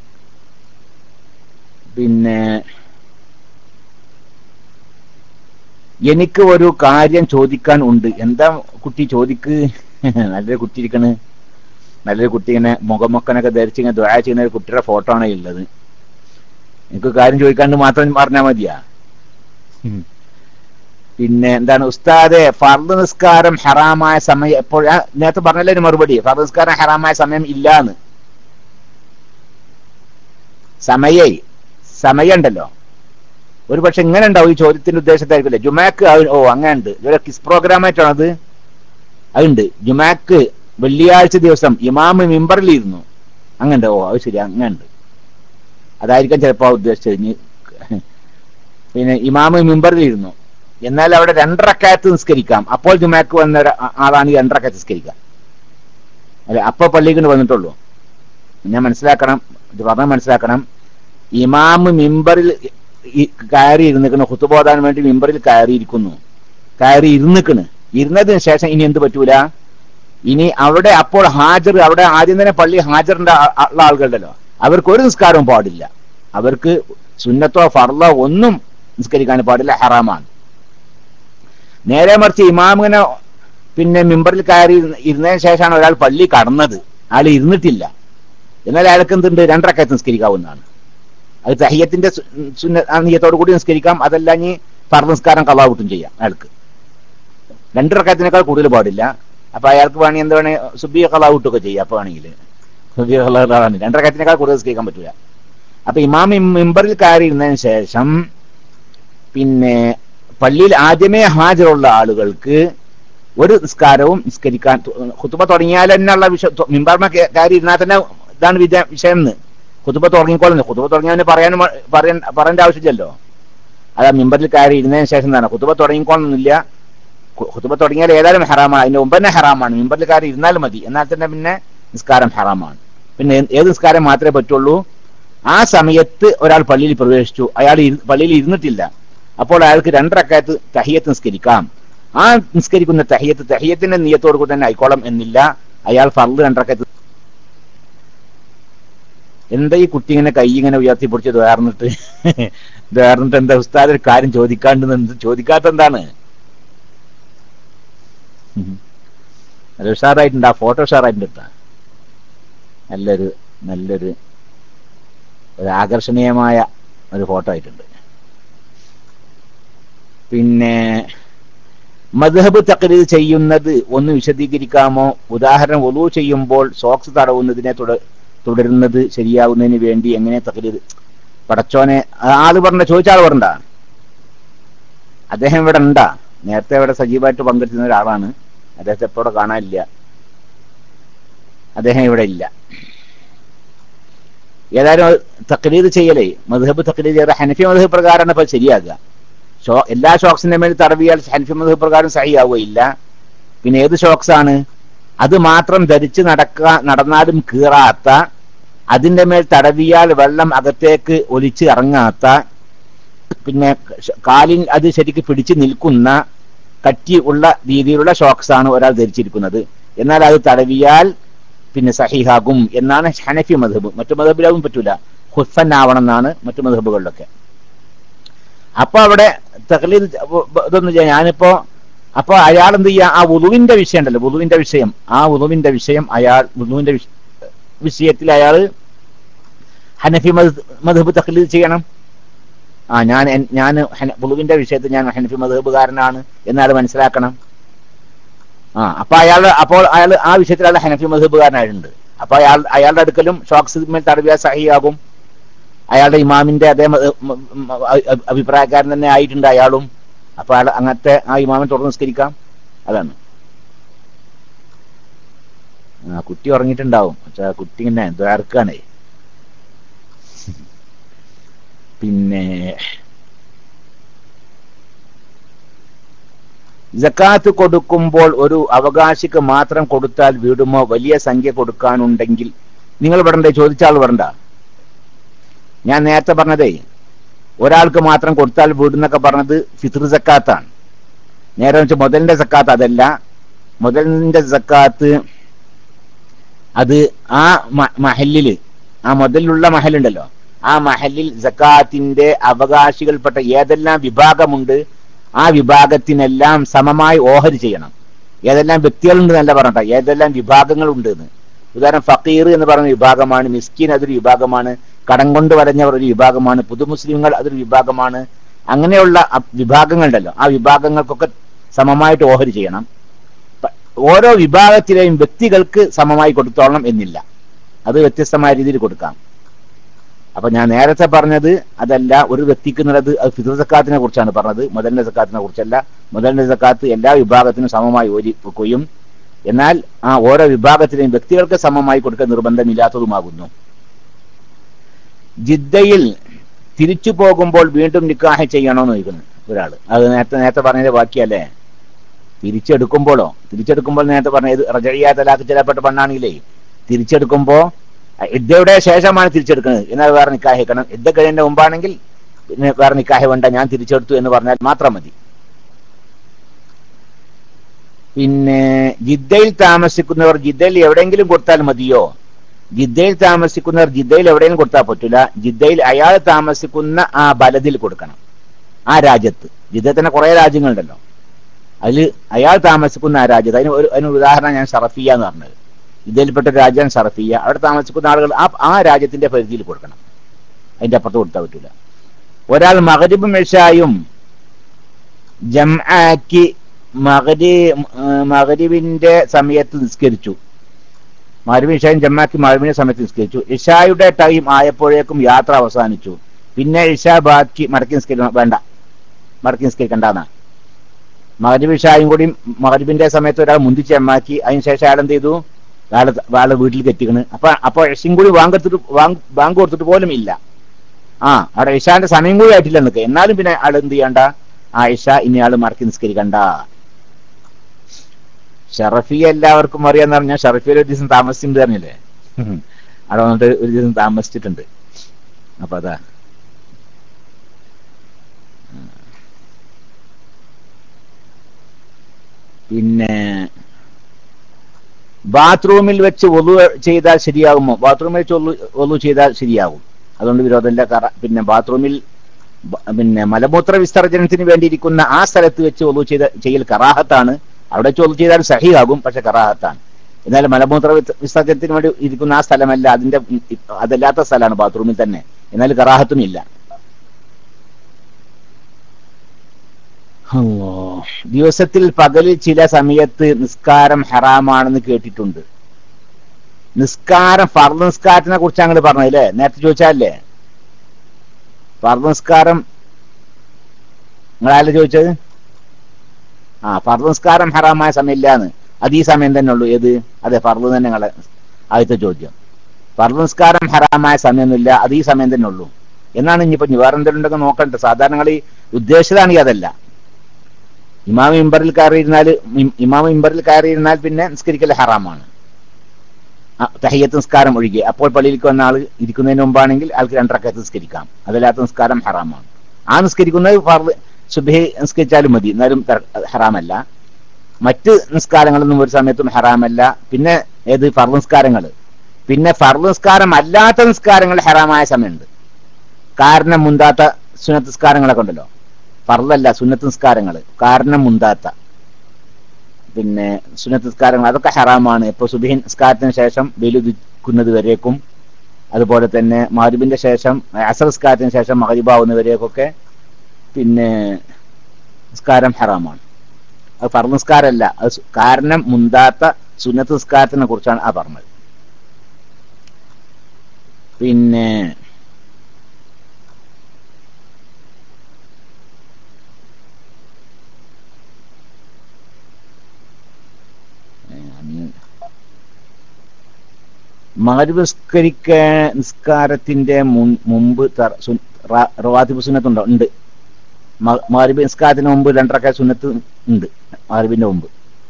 A: പിന്നെ എനിക്ക് ഒരു കാര്യം ചോദിക്കാൻ ഉണ്ട് എന്താ കുട്ടി ചോദിക്ക് നല്ലൊരു കുട്ടി ഇരിക്കണ് നല്ലൊരു കുട്ടി ഇങ്ങനെ മുഖമൊക്കനൊക്കെ ധരിച്ച് ഇങ്ങനെ ദ്വാര ചെയ്യുന്ന ഒരു കുട്ടിയുടെ ഫോട്ടോ ആണ് ഉള്ളത് എനിക്ക് കാര്യം ചോദിക്കാണ്ട് മാത്രം പറഞ്ഞാൽ മതിയാ ഉം. പിന്നെ എന്താണ് ഉസ്താദെ ഫർദ് നിസ്കാരം ഹറാമായ സമയം എപ്പോൾ ആ, നേരത്തെ പറഞ്ഞല്ലേ ഒരു മറുപടി ഫർദ് നിസ്കാരം ഹറാമായ സമയം ഇല്ലാന്ന് സമയേ സമയമുണ്ടല്ലോ ഒരു പക്ഷെ ഇങ്ങനെ ഉണ്ടാവും ഈ ചോദ്യത്തിന്റെ ഉദ്ദേശത്തായിരിക്കില്ലേ ജുമാക്ക് അത് ഓ അങ്ങനെ ഉണ്ട് ഇതൊരു കിസ് പ്രോഗ്രാം ആയിട്ടാണ് അത് അതുണ്ട് ജുമാക്ക് വെള്ളിയാഴ്ച ദിവസം ഇമാമ് മിമ്പറിലിരുന്നു അങ്ങനെ ഓ അത് ശരി അങ്ങനെ ഉണ്ട് അതായിരിക്കാം ചിലപ്പോ ആ ഉദ്ദേശിച്ചത് ഇനി പിന്നെ ഇമാമ് മിമ്പറിലിരുന്നു എന്നാൽ അവിടെ രണ്ടറക്കായത്ത് നിസ്കരിക്കാം അപ്പോൾ ജുമാക്ക് വന്ന ഒരു ആ- ആളാണ് ഈ രണ്ടറക്കായത്ത് നിസ്കരിക്കാം അല്ലെ അപ്പൊ പള്ളിക്ക് വന്നിട്ടുള്ളൂ ഞാൻ മനസ്സിലാക്കണം ഇത് പറഞ്ഞാൽ മനസ്സിലാക്കണം ഇമാമ് മിമ്പറിൽ ഈ- കയറി ഇരുന്നിക്കണ് ഹുത്തുബോധാൻ വേണ്ടി മിമ്പറിൽ കയറിയിരിക്കുന്നു കയറി ഇരുന്നിക്കണ് ഇരുന്നതിന് ശേഷം ഇനി എന്ത് പറ്റൂല ഇനി അവിടെ അപ്പോൾ ഹാജർ അവിടെ ആദ്യം തന്നെ പള്ളി ഹാജറിന്റെ ആ- ആ- ഉള്ള ആളുകളുണ്ടല്ലോ അവർക്ക് ഒരു നിസ്കാരവും പാടില്ല അവർക്ക് സുന്നത്തോ ഫർളോ ഒന്നും നിസ്കരിക്കാൻ പാടില്ല ഹറാമാണ് നേരെ മറിച്ച് ഇമാമിനെ പിന്നെ മിമ്പറിൽ കയറി ഇരുന്ന- ഇരുന്നതിന് ശേഷമാണ് ഒരാൾ പള്ളി കടന്നത് ആൾ ഇരുന്നിട്ടില്ല എന്നാൽ അയാൾക്ക് എന്തുണ്ട് രണ്ടരക്കയത്ത് നിസ്കരിക്കാവുന്നതാണ് അത് തഹിയത്തിന്റെ സു- സുന്ന ആ നീയത്തോടു കൂടി നിസ്കരിക്കാം അതല്ല ഇനി ഫർദ് നിസ്കാരം കലാവൂട്ടും ചെയ്യാം അയാൾക്ക് രണ്ട് റക്കത്തിനേക്കാൾ കൂടുതൽ പാടില്ല അപ്പൊ അയാൾക്ക് വേണമെങ്കിൽ എന്താ വേണേ സുബി കലാവൂട്ടൊക്കെ ചെയ്യാം അപ്പൊ വേണമെങ്കിൽ സുബി കലാവാണ് രണ്ട് റക്കത്തിനേക്കാൾ കൂടുതൽ നിസ്കരിക്കാൻ പറ്റില്ല അപ്പൊ ഇമാം ഇം- മിമ്പറിൽ കയറി ഇരുന്നതിന് ശേഷം പിന്നെ പള്ളിയിൽ ആദ്യമേ ഹാജരുള്ള ആളുകൾക്ക് ഒരു നിസ്കാരവും നിസ്കരിക്കാൻ കുത്തുബ തുടങ്ങിയാൽ തന്നെയുള്ള വിഷയം മിമ്പർമ കയറി ഇരുന്നാൽ തന്നെ ഇതാണ് വിജയ വിഷയം എന്ന് കുത്തുബ തുടങ്ങിക്കോളുന്നു കുത്തുബ തുടങ്ങിയവന് പറയാനും പറയാൻ പറയേണ്ട ആവശ്യമില്ലല്ലോ അതാ മിമ്പറിൽ കയറി ഇരുന്നതിന് ശേഷം എന്താണ് കുത്തുബ തുടങ്ങിക്കോളൊന്നുമില്ല കുത്തുബ തുടങ്ങിയാൽ ഏതായാലും ഹറാമാണ് അതിന്റെ മുമ്പ് തന്നെ ഹറാമാണ് മിമ്പറിൽ കയറി ഇരുന്നാലും മതി എന്നാൽ തന്നെ പിന്നെ നിസ്കാരം ഹറാമാണ് പിന്നെ ഏ- ഏത് നിസ്കാരം മാത്രമേ പറ്റുള്ളൂ ആ സമയത്ത് ഒരാൾ പള്ളിയിൽ പ്രവേശിച്ചു അയാൾ ഇരു- പള്ളിയിൽ ഇരുന്നിട്ടില്ല അപ്പോൾ അയാൾക്ക് രണ്ടരക്കാലത്ത് തഹിയത്ത് നിസ്കരിക്കാം ആ നിസ്കരിക്കുന്ന തഹിയത്ത് തഹിയത്തിന്റെ നീയത്തോടു കൂടി തന്നെ ആയിക്കോളം എന്നില്ല അയാൾ ഫർദ് രണ്ടരക്കാലത്ത് എന്താ ഈ കുട്ടി ഇങ്ങനെ കൈ ഇങ്ങനെ ഉയർത്തി പിടിച്ച് വേർന്നിട്ട് വേർന്നിട്ട് എന്താ ഉസ്താദ് ഒരു കാര്യം ചോദിക്കാണ്ട് എന്ത് ചോദിക്കാത്ത എന്താണ് ഉം. നല്ല ഉഷാറായിട്ടുണ്ട് ആ ഫോട്ടോ ഉഷാറായിട്ടുണ്ട് കേട്ടാ നല്ലൊരു നല്ലൊരു ഒരു ആകർഷണീയമായ ഒരു ഫോട്ടോ ആയിട്ടുണ്ട് പിന്നെ മദ്ഹബ് തക്രീത് ചെയ്യുന്നത് ഒന്ന് വിശദീകരിക്കാമോ ഉദാഹരണം ഒലു ചെയ്യുമ്പോൾ സോക്സ് തടവുന്നതിനെ തുട- തുടരുന്നത് ശരിയാവുന്നതിന് വേണ്ടി എങ്ങനെ തക്രീത് പടച്ചോനെ ആ ആള് പറഞ്ഞ ചോദിച്ച ആള് പറഞ്ഞ അദ്ദേഹം ഇവിടെ ഉണ്ടാ നേരത്തെ ഇവിടെ സജീവമായിട്ട് പങ്കെടുത്തിരുന്ന ഒരാളാണ് അദ്ദേഹത്തെ എപ്പോഴും കാണാനില്ല അദ്ദേഹം ഇവിടെ ഇല്ല ഏതായാലും തക്ലീദ് ചെയ്യലേ മധുഹബ് തക്ലീദ് ചെയ്ത ഹനഫി മധുഹബ് പ്രകാരമാണ് ഇപ്പൊ ശരിയാകുക ഷോ എല്ലാ ഷോക്സിന്റെ മേൽ തടവിയാൽ ഹനഫി മധുഹബ് പ്രകാരം സഹിയാവുകയില്ല പിന്നെ ഏത് ഷോക്സ് ആണ് അത് മാത്രം ധരിച്ച് നടക്ക നടന്നാലും കീറാത്ത അതിന്റെ മേൽ തടവിയാൽ വെള്ളം അകത്തേക്ക് ഒലിച്ച് ഇറങ്ങാത്ത പിന്നെ ഷ- കാലിൽ അത് ശരിക്ക് പിടിച്ചു നിൽക്കുന്ന കട്ടി ഉള്ള രീതിയിലുള്ള ഷോക്സ് ആണ് ഒരാൾ ധരിച്ചിരിക്കുന്നത് എന്നാൽ അത് തടവിയാൽ പിന്നെ സഹിഹാകും എന്നാണ് ഹനഫി മധബ് മറ്റു മധബിലാവും പറ്റൂല ഹുസൻ ആവണം എന്നാണ് മറ്റു മധബുകളിലൊക്കെ അപ്പൊ അവിടെ തഖ്ലീദ് ഇതൊന്നും ചെയ്യാൻ ഞാനിപ്പോ അപ്പൊ അയാൾ എന്ത് ചെയ്യാ ആ ഉളുവിന്റെ വിഷയം ഉണ്ടല്ലോ ഉളുവിന്റെ വിഷയം ആ ഉളുവിന്റെ വിഷയം അയാൾ ഉളുവിന്റെ വിഷ- വിഷയത്തിൽ അയാൾ ഹനഫി മധബ് തഖ്ലീദ് ചെയ്യണം ആ ഞാൻ എൻ- ഞാൻ ഹന- ഉളുവിന്റെ വിഷയത്തിൽ ഞാൻ ഹനഫി മധബുകാരനാണ് എന്നാൾ മനസ്സിലാക്കണം ആ അപ്പൊ അയാൾ അപ്പോൾ അയാൾ ആ വിഷയത്തിൽ അയാൾ ഹനഫി മധബുകാരനായിട്ടുണ്ട് അപ്പൊ അയാൾ അയാളുടെ അടുക്കലും ഷോക്സ് മേൽ തടവിയ സഹിയാകും അയാളുടെ ഇമാമിന്റെ അതേ മ- മ- മ- അ- അഭിപ്രായക്കാരൻ തന്നെ ആയിട്ടുണ്ട് അയാളും അപ്പൊ അയാൾ അങ്ങനത്തെ ആ ഇമാമിനെ തുറന്ന് നിസ്കരിക്കാം അതാണ് ആ കുട്ടി ഉറങ്ങിയിട്ടുണ്ടാവും പക്ഷെ കുട്ടി ഇങ്ങനെ ദ്വാർക്കാണേ പിന്നെ ജക്കാത്ത് കൊടുക്കുമ്പോൾ ഒരു അവകാശിക്ക് മാത്രം കൊടുത്താൽ വീടുമോ വലിയ സംഖ്യ കൊടുക്കാനുണ്ടെങ്കിൽ നിങ്ങൾ വിടണ്ടേ ചോദിച്ച ആൾ വിടണ്ട ഞാൻ നേരത്തെ പറഞ്ഞതേ ഒരാൾക്ക് മാത്രം കൊടുത്താൽ വീടുന്നൊക്കെ പറഞ്ഞത് ഫിത്ർ സക്കാത്താണ് നേരെ വെച്ച് മുതലിന്റെ സക്കാത്ത് അതല്ല മുതലിന്റെ സക്കാത്ത് അത് ആ മ- മഹലില് ആ മുതലിലുള്ള മഹലുണ്ടല്ലോ ആ മഹലിൽ സക്കാത്തിന്റെ അവകാശികൾപ്പെട്ട ഏതെല്ലാം വിഭാഗമുണ്ട് ആ വിഭാഗത്തിനെല്ലാം സമമായി ഓഹരി ചെയ്യണം ഏതെല്ലാം വ്യക്തികളുണ്ട് എന്നല്ല പറഞ്ഞ ഏതെല്ലാം വിഭാഗങ്ങളുണ്ട് എന്ന് ഉദാഹരണം ഫക്കീർ എന്ന് പറയുന്ന വിഭാഗമാണ് മിസ്കിൻ അതൊരു വിഭാഗമാണ് കടം കൊണ്ട് വരഞ്ഞവർ ഒരു വിഭാഗമാണ് പുതുമുസ്ലിങ്ങൾ അതൊരു വിഭാഗമാണ് അങ്ങനെയുള്ള അ- വിഭാഗങ്ങളുണ്ടല്ലോ ആ വിഭാഗങ്ങൾക്കൊക്കെ സമമായിട്ട് ഓഹരി ചെയ്യണം പ- ഓരോ വിഭാഗത്തിലെയും വ്യക്തികൾക്ക് സമമായി കൊടുത്തോളണം എന്നില്ല അത് വ്യത്യസ്തമായ രീതിയിൽ കൊടുക്കാം അപ്പൊ ഞാൻ നേരത്തെ പറഞ്ഞത് അതല്ല ഒരു വ്യക്തിക്ക് എന്നുള്ളത് അത് ഫിത്ർ സക്കാത്തിനെ കുറിച്ചാണ് പറഞ്ഞത് മുതലിന്റെ സക്കാത്തിനെ കുറിച്ചല്ല മുതലിന്റെ സക്കാത്ത് എല്ലാ വിഭാഗത്തിനും സമമായി ഒരുക്കുകയും എന്നാൽ ആ ഓരോ വിഭാഗത്തിലെയും വ്യക്തികൾക്ക് സമമായി കൊടുക്കാൻ നിർബന്ധമില്ലാത്തതുമാകുന്നു ജിദ്ദയിൽ തിരിച്ചു പോകുമ്പോൾ വീണ്ടും നിക്കാഹ് ചെയ്യണോന്ന് ചോദിക്കുന്നു ഒരാള് അത് നേരത്തെ നേരത്തെ പറഞ്ഞതിന്റെ ബാക്കിയല്ലേ തിരിച്ചെടുക്കുമ്പോഴോ തിരിച്ചെടുക്കുമ്പോൾ നേരത്തെ പറഞ്ഞ ഇത് റജഴിയാ തലാക്ക് ചിലപ്പെട്ട പെണ്ണാണെങ്കിലേ തിരിച്ചെടുക്കുമ്പോ ഇദ്ദയുടെ ശേഷമാണ് തിരിച്ചെടുക്കുന്നത് എന്നാൽ വേറെ നിക്കാഹ് വെക്കണം ഇദ്ദ കഴിയുന്ന മുമ്പാണെങ്കിൽ പിന്നെ വേറെ നിക്കാഹ് വേണ്ട ഞാൻ തിരിച്ചെടുത്തു എന്ന് പറഞ്ഞാൽ മാത്രം മതി പിന്നെ ജിദ്ദയിൽ താമസിക്കുന്നവർ ജിദ്ദയിൽ എവിടെയെങ്കിലും കൊടുത്താൽ മതിയോ ജിദ്ദയിൽ താമസിക്കുന്നവർ ജിദ്ദയിൽ എവിടെയെങ്കിലും കൊടുത്താൽ പറ്റില്ല ജിദ്ദയിൽ അയാൾ താമസിക്കുന്ന ആ ബലതിൽ കൊടുക്കണം ആ രാജ്യത്ത് ജിദ്ദയിൽ തന്നെ കുറെ രാജ്യങ്ങളുണ്ടല്ലോ അതിൽ അയാൾ താമസിക്കുന്ന ആ രാജ്യത്ത് അതിന് ഒരു അതിനൊരു ഉദാഹരണം ഞാൻ ഷറഫിയ എന്ന് പറഞ്ഞത് ജിദ്ദയിൽപ്പെട്ട ഒരു രാജ്യമാണ് ഷറഫിയ അവിടെ താമസിക്കുന്ന ആളുകൾ ആ ആ രാജ്യത്തിന്റെ പരിധിയിൽ കൊടുക്കണം അതിന്റെ അപ്പുറത്ത് കൊടുത്താൽ പറ്റില്ല ഒരാൾ മകരിബും മെഷായും ജംആക്കി മകരി മകരിബിന്റെ സമയത്ത് നിസ്കരിച്ചു മരുവിൻ ഇഷായും ജമ്മാക്കി മരുവിന്റെ സമയത്ത് നിസ്കരിച്ചു ഇഷായുടെ ടൈം ആയപ്പോഴേക്കും യാത്ര അവസാനിച്ചു പിന്നെ ഇഷ ബാക്കി മടക്കി നിസ്കരിക്കണം വേണ്ട മടക്കി നിസ്കരിക്കണ്ടെന്നാ മകരിബ് ഇഷായും കൂടി മകരിബിന്റെ സമയത്ത് ഒരാൾ മുന്തിച്ച് ജമ്മാക്കി അതിനുശേഷം അയാൾ എന്ത് ചെയ്തു അയാൾ അയാളെ വീട്ടിൽ എത്തിക്കണ് അപ്പൊ അപ്പൊ ഇഷയും കൂടി വാങ്കെടുത്തിട്ട് വാങ് ബാങ്ക് കൊടുത്തിട്ട് പോലും ഇല്ല ആ അവിടെ ഇഷാന്റെ സമയം കൂടി ആയിട്ടില്ല എന്നൊക്കെ എന്നാലും പിന്നെ ആൾ എന്ത് ചെയ്യണ്ട ആ ഇഷ ഇനി ആള് മടക്കി നിസ്കരിക്കണ്ട ഷറഫിയ എല്ലാവർക്കും അറിയാന്ന് പറഞ്ഞാൽ ഷറഫിയിൽ ഒരു ദിവസം താമസിച്ചിട്ടുണ്ട് പറഞ്ഞില്ലേ അവിടെ വന്നിട്ട് ഒരു ദിവസം താമസിച്ചിട്ടുണ്ട് അപ്പൊ അതാ പിന്നെ ബാത്റൂമിൽ വെച്ച് ഒതു ചെയ്താൽ ശരിയാകുമോ ബാത്റൂമിൽ വെച്ച് ഒതു ചെയ്താൽ ശരിയാകും അതുകൊണ്ട് വിരോധമില്ല കറ പിന്നെ ബാത്റൂമിൽ ബ- പിന്നെ മലമൂത്ര വിസർജനത്തിന് വേണ്ടിയിരിക്കുന്ന ആ സ്ഥലത്ത് വെച്ച് ഒതു ചെയ്ത ചെയ്യൽ കറാഹത്താണ് അവിടെ വെച്ച് ഒതു ചെയ്താൽ സഹിയാകും പക്ഷെ കറാഹത്താണ് എന്നാൽ മലമൂത്ര വിസ- വിസർജനത്തിന് വേണ്ടി ഇരിക്കുന്ന ആ സ്ഥലമല്ല അതിന്റെ ഉം, ഇ- അതല്ലാത്ത സ്ഥലമാണ് ബാത്റൂമിൽ തന്നെ എന്നാൽ കറാഹത്തും ഇല്ല അല്ലാ. ദിവസത്തിൽ പകലിൽ ചില സമയത്ത് നിസ്കാരം ഹറാമാണെന്ന് കേട്ടിട്ടുണ്ട് നിസ്കാരം ഫർദ് നിസ്കാരത്തിനെ കുറിച്ച് ഞങ്ങൾ പറഞ്ഞല്ലേ നേരത്തെ ചോദിച്ചാലേ ഫർദ് നിസ്കാരം നിങ്ങളാരും ചോദിച്ചത് ആ ഫർദ് നിസ്കാരം ഹറാമായ സമയമില്ലാന്ന് അത് ഈ സമയം തന്നെ ഉള്ളൂ ഏത് അതെ ഫർദ് തന്നെ നിങ്ങളെ ആദ്യത്തെ ചോദ്യം ഫർദ് നിസ്കാരം ഹറാമായ സമയമൊന്നുമില്ല അത് ഈ സമയം തന്നെ ഉള്ളൂ എന്നാണ് ഇനിയിപ്പോ ഇനി വേറെ എന്തെങ്കിലും ഉണ്ടെങ്കിൽ നോക്കണ്ട സാധാരണ ഈ ഉദ്ദേശിച്ചതാണെങ്കിൽ അതല്ല ഇമാം ഇമ്പറിൽ കയറിയിരുന്നാൽ ഇമാം ഇമ്പറിൽ കയറിയിരുന്നാൽ പിന്നെ നിസ്കരിക്കൽ ഹറാമാണ് ആ, തഹിയ്യത്ത് നിസ്കാരം ഒഴികെ അപ്പോൾ പള്ളിയിലേക്ക് വന്ന ആൾ ഇരിക്കുന്നതിന് മുമ്പാണെങ്കിൽ ആൾക്ക് രണ്ടരക്കത്ത് നിസ്കരിക്കാം അതല്ലാത്ത നിസ്കാരം ഹറാമാണ് ആ നിസ്കരിക്കുന്നത് ഫർദ് സുബഹി നിസ്കരിച്ചാലും മതി എന്നാലും ത- ഹറാമല്ല മറ്റ് നിസ്കാരങ്ങളൊന്നും ഒരു സമയത്തും ഹറാമല്ല പിന്നെ ഏത് ഫർദ് നിസ്കാരങ്ങൾ പിന്നെ ഫർദ് നിസ്കാരം അല്ലാത്ത നിസ്കാരങ്ങൾ ഹറാമായ സമയമുണ്ട് കാരണം മുന്താത്ത സുന്നത്ത് നിസ്കാരങ്ങളൊക്കെ ഉണ്ടല്ലോ ഫർദല്ല സുന്നത്ത് നിസ്കാരങ്ങൾ കാരണം മുന്താത്ത പിന്നെ സുന്നത്ത് നിസ്കാരങ്ങൾ അതൊക്കെ ഹറാമാണ് ഇപ്പൊ സുബിഹിൻ നിസ്കാരത്തിന് ശേഷം വെയിലുദിക്കുന്നത് വരേക്കും അതുപോലെ തന്നെ മാരിബിന്റെ ശേഷം അസർ നിസ്കാരത്തിന് ശേഷം മകരിബാവുന്നവരേക്കൊക്കെ പിന്നെ നിസ്കാരം ഹറാമാണ് അത് ഫർദ് നിസ്കാരമല്ല അത് സു- കാരണം മുന്താത്ത സുന്നത്ത് നിസ്കാരത്തിനെ കുറിച്ചാണ് ആ പറഞ്ഞത് പിന്നെ മരുവിസ്കരിക്ക നിസ്കാരത്തിന്റെ മുൻ- മുമ്പ് തറ- സുൻ- റാ- റവാത്തിബ് സുന്നത്തുണ്ടോ ഉണ്ട് മാരിബ് നിസ്കാരത്തിന് മുമ്പ് രണ്ടരക്ക സുന്നത്ത് ഉണ്ട് മാരിബിന്റെ മുമ്പ്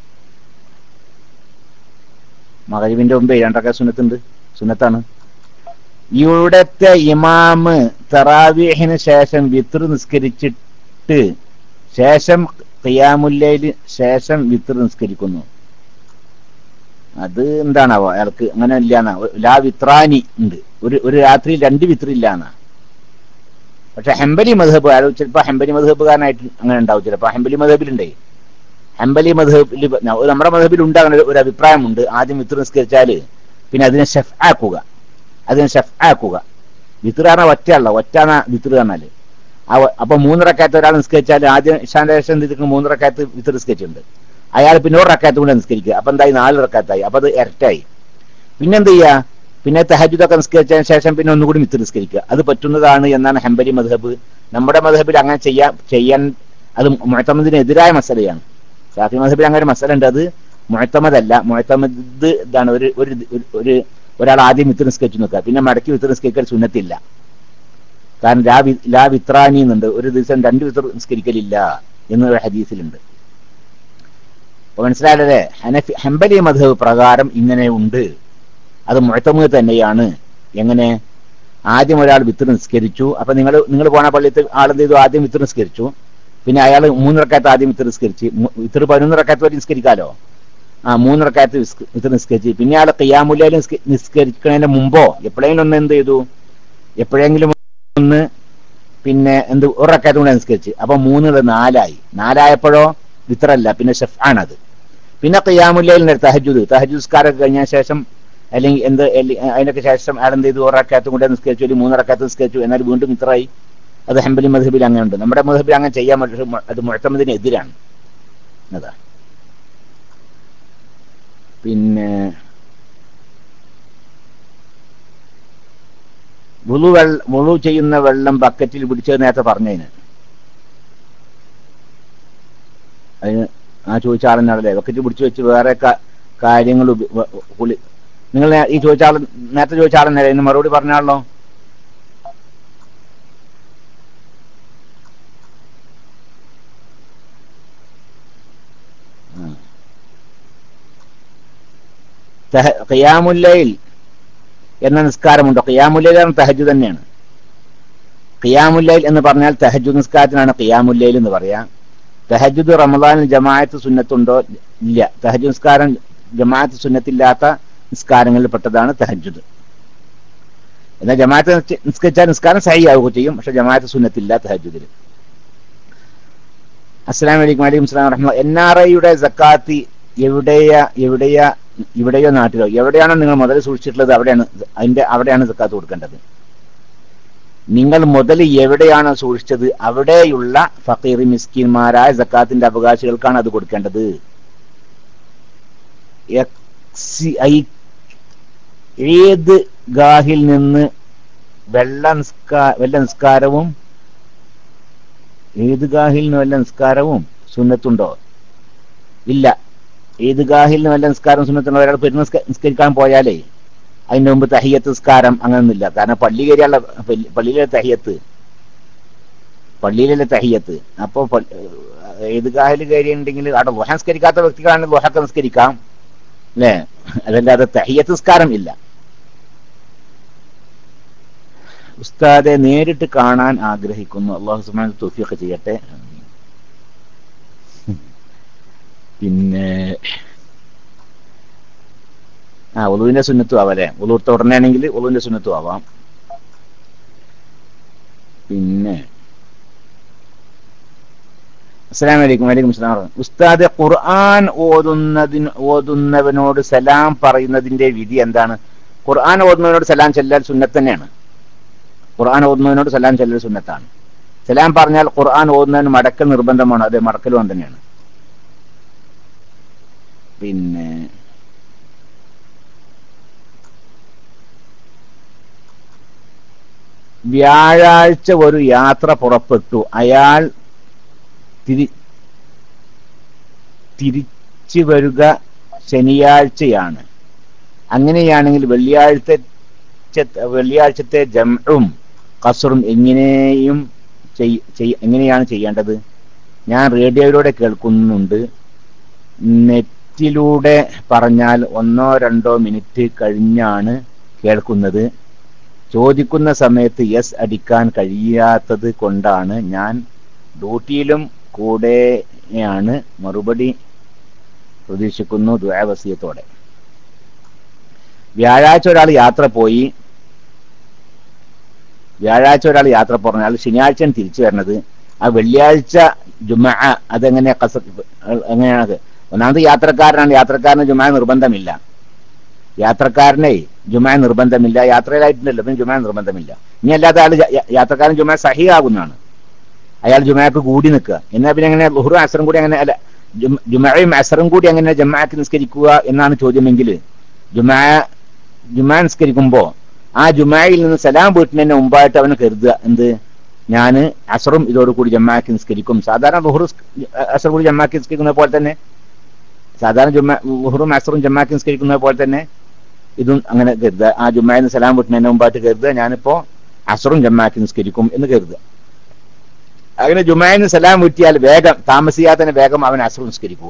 A: മകരിബിന്റെ മുമ്പ് രണ്ടരക്ക സുന്നത്ത് ഉണ്ട് സുന്നത്താണ് ഇവിടത്തെ ഇമാമ് തറാവീഹിന് ശേഷം വിത്ർ നിസ്കരിച്ചിട്ട് ശേഷം ഖിയാമുല്ലയില് ശേഷം വിത്ർ നിസ്കരിക്കുന്നു അത് എന്താണാവോ അയാൾക്ക് അങ്ങനെ ഇല്ലാന്നാ ലാ വിത്രാനി ഉണ്ട് ഒരു ഒരു രാത്രി രണ്ട് വിത്ര ഇല്ലാന്നാ പക്ഷെ ഹെമ്പലി മധബ് അയാൾ ചിലപ്പോ ഹെമ്പലി മധബുകാരനായിട്ട് അങ്ങനെ ഉണ്ടാവും ചിലപ്പോ ഹെമ്പലി മധബിലുണ്ടേ ഹെമ്പലി മധബിൽ നമ്മുടെ മധബിൽ ഉണ്ട് അങ്ങനെ ഒരു അഭിപ്രായമുണ്ട് ആദ്യം വിത്ര നിസ്കരിച്ചാല് പിന്നെ അതിനെ ഷെഫ് ആക്കുക അതിനെ ഷെഫ് ആക്കുക വിത്ര പറഞ്ഞാൽ ഒറ്റയല്ല ഒറ്റാന്ന വിത്ര പറഞ്ഞാല് ആ ഒ- അപ്പൊ മൂന്നിറക്കാത്ത ഒരാൾ നിസ്കരിച്ചാൽ ആദ്യം ഇഷാന്റെ ശേഷം ഇതിക്ക് മൂന്നിറക്കാത്ത് വിത്ര നിസ്കരിച്ചിട്ടുണ്ട് അയാൾ പിന്നെ ഒരു റക്കാത്ത് കൂടെ നിസ്കരിക്കുക അപ്പൊ എന്തായി നാല് റക്കാത്തായി അപ്പൊ അത് ഇരട്ടായി പിന്നെന്ത് ചെയ്യാ പിന്നെ തഹജുദൊക്കെ നിസ്കരിച്ചതിന് ശേഷം പിന്നെ ഒന്നുകൂടി മിത്ത് നിസ്കരിക്കുക അത് പറ്റുന്നതാണ് എന്നാണ് ഹംബലി മധബ് നമ്മുടെ മധബിൽ അങ്ങനെ ചെയ്യാൻ ചെയ്യാൻ അത് മുഴത്തമദിന് എതിരായ മസലയാണ് ഷാഫി മധബിൽ അങ്ങനെ ഒരു മസല ഉണ്ട് അത് മുഴത്തമദല്ല മുഴത്തമദ് ഇതാണ് ഒരു ഒരു ഒരു- ഒരു ഒരാൾ ആദ്യം മിത്ത് നിസ്കരിച്ചു നിൽക്കുക പിന്നെ മടക്കി വിത്ത് നിസ്കരിക്കൽ സുന്നത്തില്ല കാരണം ലാ വി- ലാ വിത്രാനി എന്നുണ്ട് ഒരു ദിവസം രണ്ട് വിത്ത് നിസ്കരിക്കലില്ല എന്നൊരു ഹദീസിലുണ്ട് അപ്പൊ മനസ്സിലായല്ലേ ഹനഫി ഹംബലി മധബ് പ്രകാരം ഇങ്ങനെ ഉണ്ട് അത് മുഴത്തമുഖ തന്നെയാണ് എങ്ങനെ ആദ്യം ഒരാൾ വിത്ത് നിസ്കരിച്ചു അപ്പൊ നിങ്ങൾ നിങ്ങൾ പോണ പള്ളിയിൽ ആളെന്ത് ചെയ്തു ആദ്യം വിത്ത് നിസ്കരിച്ചു പിന്നെ അയാൾ മൂന്നിറക്കാത്ത ആദ്യം വിത്ത് നിസ്കരിച്ച് മു- വിത്ത് പതിനൊന്നിറക്കാത്ത വരെ നിസ്കരിക്കാലോ ആ മൂന്നിറക്കാത്ത വിത്ത് നിസ്കരിച്ച് പിന്നെ അയാൾ കയ്യാമുല്ലയിൽ നിസ്കരിക്കുന്നതിന് മുമ്പോ എപ്പോഴെങ്കിലും ഒന്ന് എന്ത് ചെയ്തു എപ്പോഴെങ്കിലും ഒന്ന് പിന്നെ എന്ത് ഒരക്കാത്ത കൂടെ നിസ്കരിച്ച് അപ്പൊ മൂന്നില് നാലായി നാലായപ്പോഴോ വിത്രല്ല പിന്നെ ഷെഫ് ആണത് പിന്നെ കയ്യാമുല്ലയിൽ തഹജുദ് തഹജുസ്കാരൊക്കെ കഴിഞ്ഞ ശേഷം അല്ലെങ്കിൽ എന്ത് എല്ലി- അതിനൊക്കെ ശേഷം അയാൾ എന്ത് ചെയ്തു ഒരക്കാത്തും കൂടെ നിസ്കരിച്ചു അല്ലെങ്കിൽ മൂന്നറക്കാത്ത് നിസ്കരിച്ചു എന്നാൽ വീണ്ടും ഇത്രയായി അത് ഹംബലി മധബിൽ അങ്ങനെ ഉണ്ട് നമ്മുടെ മധബിൽ അങ്ങനെ ചെയ്യാൻ പറ്റും പക്ഷെ അത് മുഴത്തമതിന് എതിരാണ് അതാ പിന്നെ വുളു വെള്ള വുളു ചെയ്യുന്ന വെള്ളം ബക്കറ്റിൽ പിടിച്ചത് നേരത്തെ പറഞ്ഞതിന് അതിന് ആ ചോദിച്ച ആളെന്നാണല്ലേ ബക്കറ്റിൽ പിടിച്ചു വെച്ച് വേറെ കാര്യങ്ങൾ കുളി നിങ്ങൾ നേ- ഈ ചോദിച്ച ആൾ നേരത്തെ ചോദിച്ച ആളെന്നല്ലേ ഇതിന് മറുപടി പറഞ്ഞാണല്ലോ ഖിയാമുല്ലയിൽ എന്ന നിസ്കാരമുണ്ടോ ഖിയാമുല്ലയിൽ എന്ന തഹജു തന്നെയാണ് ഖിയാമുല്ലയിൽ എന്ന് പറഞ്ഞാൽ തഹജു നിസ്കാരത്തിനാണ് ഖിയാമുല്ലയിൽ എന്ന് പറയാം തഹജുദ് റമദാനിൽ ജമാഅത്ത് സുന്നത്തുണ്ടോ ഇല്ല തഹജു നിസ്കാരം ജമാഅത്ത് സുന്നത്തില്ലാത്ത നിസ്കാരങ്ങളിൽ പെട്ടതാണ് തഹജുദ് എന്നാൽ ജമാഅത്ത് നിസ്ക- നിസ്കരിച്ചാൽ നിസ്കാരം സഹിയാവുക ചെയ്യും പക്ഷെ ജമാഅത്ത് സുന്നത്തില്ല തഹജുദിൽ അസ്സലാം വലൈക്കും വലൈക്കും സ്ലാം റഹ്മ എൻ ആർ ഐയുടെ സക്കാത്ത് എവിടെയാ എവിടെയാ ഇവിടെയോ നാട്ടിലോ എവിടെയാണോ നിങ്ങൾ മുതൽ സൂക്ഷിച്ചിട്ടുള്ളത് അവിടെയാണ് അതിന്റെ അവിടെയാണ് സക്കാത്ത് കൊടുക്കേണ്ടത് നിങ്ങൾ മുതൽ എവിടെയാണോ സൂക്ഷിച്ചത് അവിടെയുള്ള ഫക്കീർ മിസ്കിന്മാരായ സക്കാത്തിന്റെ അവകാശികൾക്കാണ് അത് കൊടുക്കേണ്ടത് എക്സി- ഐ- ഏത് ഗാഹിൽ നിന്ന് വെള്ള നിസ്കാ വെള്ള നിസ്കാരവും ഏത് ഗാഹിൽ നിന്ന് വല്ല നിസ്കാരവും സുന്നത്തുണ്ടോ ഇല്ല ഏത് ഗാഹിൽ നിന്ന് വല്ല നിസ്കാരം സുന്നത്തുണ്ടോ ഒരാൾ പെരുന്ന നിസ്കരിക്കാൻ പോയാലേ അതിന്റെ മുമ്പ് തഹിയത്ത് നിസ്കാരം അങ്ങനൊന്നുമില്ല കാരണം പള്ളി കയറിയുള്ള പള്ളി- പള്ളിയിലെ തഹിയത്ത് പള്ളിയിലെ തഹിയത്ത് അപ്പോ പ- ഏത് കാഹിൽ കയറിയിട്ടുണ്ടെങ്കിൽ അവിടെ ലുഹ നിസ്കരിക്കാത്ത വ്യക്തികളാണെങ്കിൽ ലുഹക്ക് നിസ്കരിക്കാം അല്ലേ അതല്ലാതെ തഹിയത്ത് നിസ്കാരം ഇല്ല ഉസ്താദെ നേരിട്ട് കാണാൻ ആഗ്രഹിക്കുന്നു അള്ളാഹു സുബ്ഹാനഹു തൗഫീഖ് ചെയ്യട്ടെ പിന്നെ ആ ഒളുവിന്റെ സുന്നത്തും ആവാം അല്ലേ ഒളുത്ത ഉടനെ ആണെങ്കിൽ ഒളുവിന്റെ സുന്നത്തും ആവാം പിന്നെ അസ്സലാമു അലൈക്കും വലൈക്കും സ്ലാം ഉസ്താദ് ഖുർആൻ ഓതുന്നതിന് ഓതുന്നവനോട് സലാം പറയുന്നതിന്റെ വിധി എന്താണ് ഖുർആൻ ഓതുന്നവനോട് സലാം ചെല്ലാൻ സുന്നത്ത് തന്നെയാണ് ഖുർആൻ ഓതുന്നതിനോട് സലാം ചെല്ലൽ സുന്നത്താണ് സലാം പറഞ്ഞാൽ ഖുർആൻ ഓതുന്നതിന് മടക്കൽ നിർബന്ധമാണ് അതെ മടക്കലും തന്നെയാണ് പിന്നെ വ്യാഴാഴ്ച ഒരു യാത്ര പുറപ്പെട്ടു അയാൾ തിരി തിരിച്ചു വരിക ശനിയാഴ്ചയാണ് അങ്ങനെയാണെങ്കിൽ വെള്ളിയാഴ്ച വെള്ളിയാഴ്ചത്തെ ജംഉം കസറും എങ്ങനെയും ചെയ്- ചെയ്- എങ്ങനെയാണ് ചെയ്യേണ്ടത് ഞാൻ റേഡിയോയിലൂടെ കേൾക്കുന്നുണ്ട് നെറ്റിലൂടെ പറഞ്ഞാൽ ഒന്നോ രണ്ടോ മിനിറ്റ് കഴിഞ്ഞാണ് കേൾക്കുന്നത് ചോദിക്കുന്ന സമയത്ത് യെസ് അടിക്കാൻ കഴിയാത്തത് കൊണ്ടാണ് ഞാൻ ഡ്യൂട്ടിയിലും കൂടെയാണ് മറുപടി പ്രതീക്ഷിക്കുന്നു ദ്വയവസീയത്തോടെ വ്യാഴാഴ്ച ഒരാൾ യാത്ര പോയി വ്യാഴാഴ്ച ഒരാൾ യാത്ര പറഞ്ഞാൽ ശനിയാഴ്ച തിരിച്ചു വരണത് ആ വെള്ളിയാഴ്ച ജുമ അതെങ്ങനെ കസ എങ്ങനെയാണ് അത്? ഒന്നാമത് യാത്രക്കാരനാണ് യാത്രക്കാരന് ജുമ നിർബന്ധമില്ല യാത്രക്കാരനെ ജുമ നിർബന്ധമില്ല യാത്രയിലായിട്ടുണ്ടല്ലോ പിന്നെ ജുമ നിർബന്ധമില്ല ഇനി അല്ലാതെ ആള് യ- യ- യാത്രക്കാരൻ ജുമ സഹിയാകുന്നതാണ് അയാൾ ജുമക്ക് കൂടി നിൽക്കുക എന്നാ പിന്നെ എങ്ങനെ ലുഹറും അസറും കൂടി അങ്ങനെ അല്ല ജുമ- ജുമയും അസറും കൂടി അങ്ങനെ ജമാക്ക് നിസ്കരിക്കുക എന്നാണ് ചോദ്യമെങ്കിൽ ജുമാ ജുമാ നിസ്കരിക്കുമ്പോ ആ ജുമായിൽ നിന്ന് സലാം വീട്ടിന് മുമ്പായിട്ട് അവന് കരുതുക എന്ത് ഞാന് അസറും ഇതോടുകൂടി ജമാക്ക് നിസ്കരിക്കും സാധാരണ ലുഹറു അസർ കൂടി ജമാക്ക് നിസ്കരിക്കുന്ന പോലെ തന്നെ സാധാരണ ജുമ ലുഹറും അസറും ജമാക്ക് നിസ്കരിക്കുന്ന പോലെ തന്നെ ഇതും അങ്ങനെ കരുതുക ആ ജുമായിൽ നിന്ന് സലാം വീട്ടിന് മുമ്പായിട്ട് കരുതുക ഞാനിപ്പോ അസറും ജമാക്ക് നിസ്കരിക്കും എന്ന് കരുതുക അങ്ങനെ ജുമായിൽ നിന്ന് സലാം വീട്ടിയാൽ വേഗം താമസിയാതെ തന്നെ വേഗം അവൻ അസർ നിസ്കരിക്കുക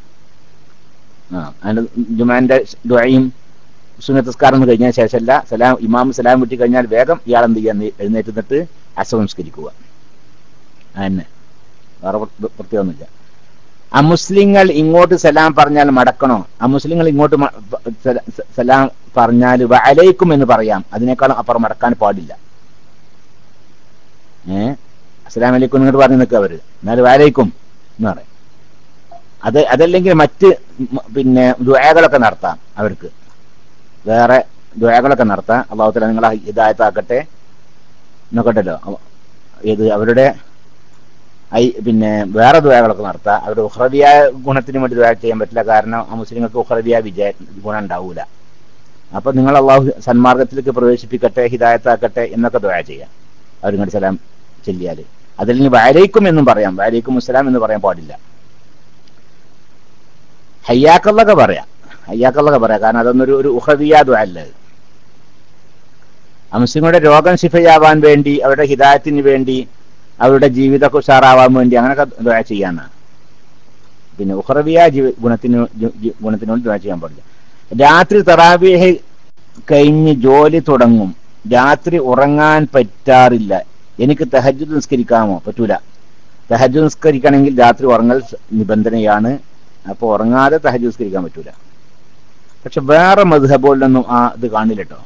A: ആ അതിന്റെ ജുമാന്റെ ദുആയും സുന്നത്തസ്കാരം കഴിഞ്ഞ ശേഷമല്ല സലാം ഇമാം സലാം വിട്ടി കഴിഞ്ഞാൽ വേഗം ഇയാൾ എന്ത് ചെയ്യാൻ എഴുന്നേറ്റ് നിന്നിട്ട് അസർ നിസ്കരിക്കുക അതന്നെ വേറെ പ്ര- പ്രത്യേകമൊന്നുമില്ല അമുസ്ലിങ്ങൾ ഇങ്ങോട്ട് സലാം പറഞ്ഞാൽ മടക്കണോ അമുസ്ലിങ്ങൾ ഇങ്ങോട്ട് മ- പ- സല- സ- സലാം പറഞ്ഞാൽ വഅലൈക്കും എന്ന് പറയാം അതിനേക്കാളും അപ്പുറം മടക്കാൻ പാടില്ല ഏ അസ്സലാം വലൈക്കും ഇങ്ങോട്ട് പറഞ്ഞു നിൽക്കുക അവര് എന്നാൽ വഅലൈക്കും എന്ന് പറയും അത് അതല്ലെങ്കിൽ മറ്റ് മ- പിന്നെ ദുആകളൊക്കെ നടത്താം അവർക്ക് വേറെ ദുആകളൊക്കെ നടത്താം അള്ളാഹുത്തല നിങ്ങളെ ഹിദായത്താക്കട്ടെ നോക്കട്ടല്ലോ അവ- ഏത് അവരുടെ ഐ പിന്നെ വേറെ ദുആകളൊക്കെ നടത്താം അവരുടെ ഉഹ്റവിയായ ഗുണത്തിന് വേണ്ടി ദുആ ചെയ്യാൻ പറ്റില്ല കാരണം ആ മുസ്ലിങ്ങൾക്ക് ഉഹ്റവിയ വിജയ ഗുണം ഉണ്ടാവൂല അപ്പൊ നിങ്ങൾ അള്ളാഹു സന്മാർഗത്തിലേക്ക് പ്രവേശിപ്പിക്കട്ടെ ഹിദായത്താക്കട്ടെ എന്നൊക്കെ ദുആ ചെയ്യാം അവരിങ്ങോട്ട് സലാം ചെല്ലിയാല് അതിൽ നിന്ന് വാലൈക്കും എന്നും പറയാം വാലൈക്കും അസ്സലാം എന്ന് പറയാൻ പാടില്ല ഹയ്യാക്കള്ളൊക്കെ പറയാം ഹയ്യാക്കള്ളൊക്കെ പറയാം കാരണം അതൊന്നൊരു ഒരു ഉഹവിയ ദുആ അല്ല അത്. ആ മുസ്ലിങ്ങളുടെ രോഗം ശിഫയാവാൻ വേണ്ടി അവരുടെ ഹിദായത്തിന് വേണ്ടി അവരുടെ ജീവിതമൊക്കെ ഉഷാറാവാൻ വേണ്ടി അങ്ങനെയൊക്കെ ദുആ ചെയ്യാന്നാണ് പിന്നെ ഉഹ്റവിയ ജീവ ഗുണത്തിന് ജു- ജു- ഗുണത്തിന് വേണ്ടി ദുആ ചെയ്യാൻ പാടില്ല രാത്രി തറാവീഹ് കഴിഞ്ഞ് ജോലി തുടങ്ങും രാത്രി ഉറങ്ങാൻ പറ്റാറില്ല എനിക്ക് തഹജ്ജുദ് നിസ്കരിക്കാമോ പറ്റൂല തഹജ്ജുദ് നിസ്കരിക്കണമെങ്കിൽ രാത്രി ഉറങ്ങൽ സ- നിബന്ധനയാണ് അപ്പൊ ഉറങ്ങാതെ തഹജ്ജുദ് നിസ്കരിക്കാൻ പറ്റൂല പക്ഷെ വേറെ മധുഹബുകളിലൊന്നും ആ ഇത് കാണില്ല കേട്ടോ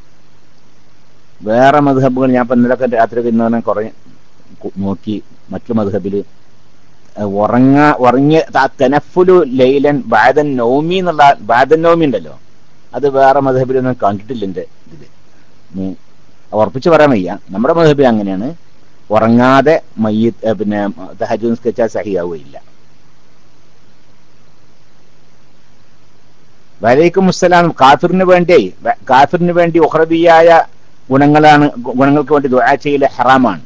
A: വേറെ മധുഹബുകൾ ഞാൻ ഇപ്പൊ ഇന്നലൊക്കെ രാത്രി ഇന്ന് കുറെ കു- നോക്കി മറ്റു മധുഹബില് അഹ് ഉറങ്ങ ഉറങ്ങിയ ആ തെനഫുലു ലൈലൻ ബാദൻ നൗമി എന്നുള്ള ബാദൻ നൗമി ഉണ്ടല്ലോ അത് വേറെ മധുഹബിലൊന്നും കണ്ടിട്ടില്ല എന്റെ ഇതില് ഇനി ഉറപ്പിച്ച് പറയാൻ വയ്യ നമ്മുടെ മധുഹബിൽ അങ്ങനെയാണ് ഉറങ്ങാതെ മയ്യ പിന്നെ തഹജു നിസ്കരിച്ചാൽ സഹിയാവുകയില്ല വലൈക്കും മുസ്സലാം കാഫിറിന് വേണ്ടി കാഫിറിന് വേണ്ടി ഉഹ്റബിയായ ഗുണങ്ങളാണ് ഗു- ഗുണങ്ങൾക്ക് വേണ്ടി ദുആ ചെയ്യൽ ഹറാമാണ്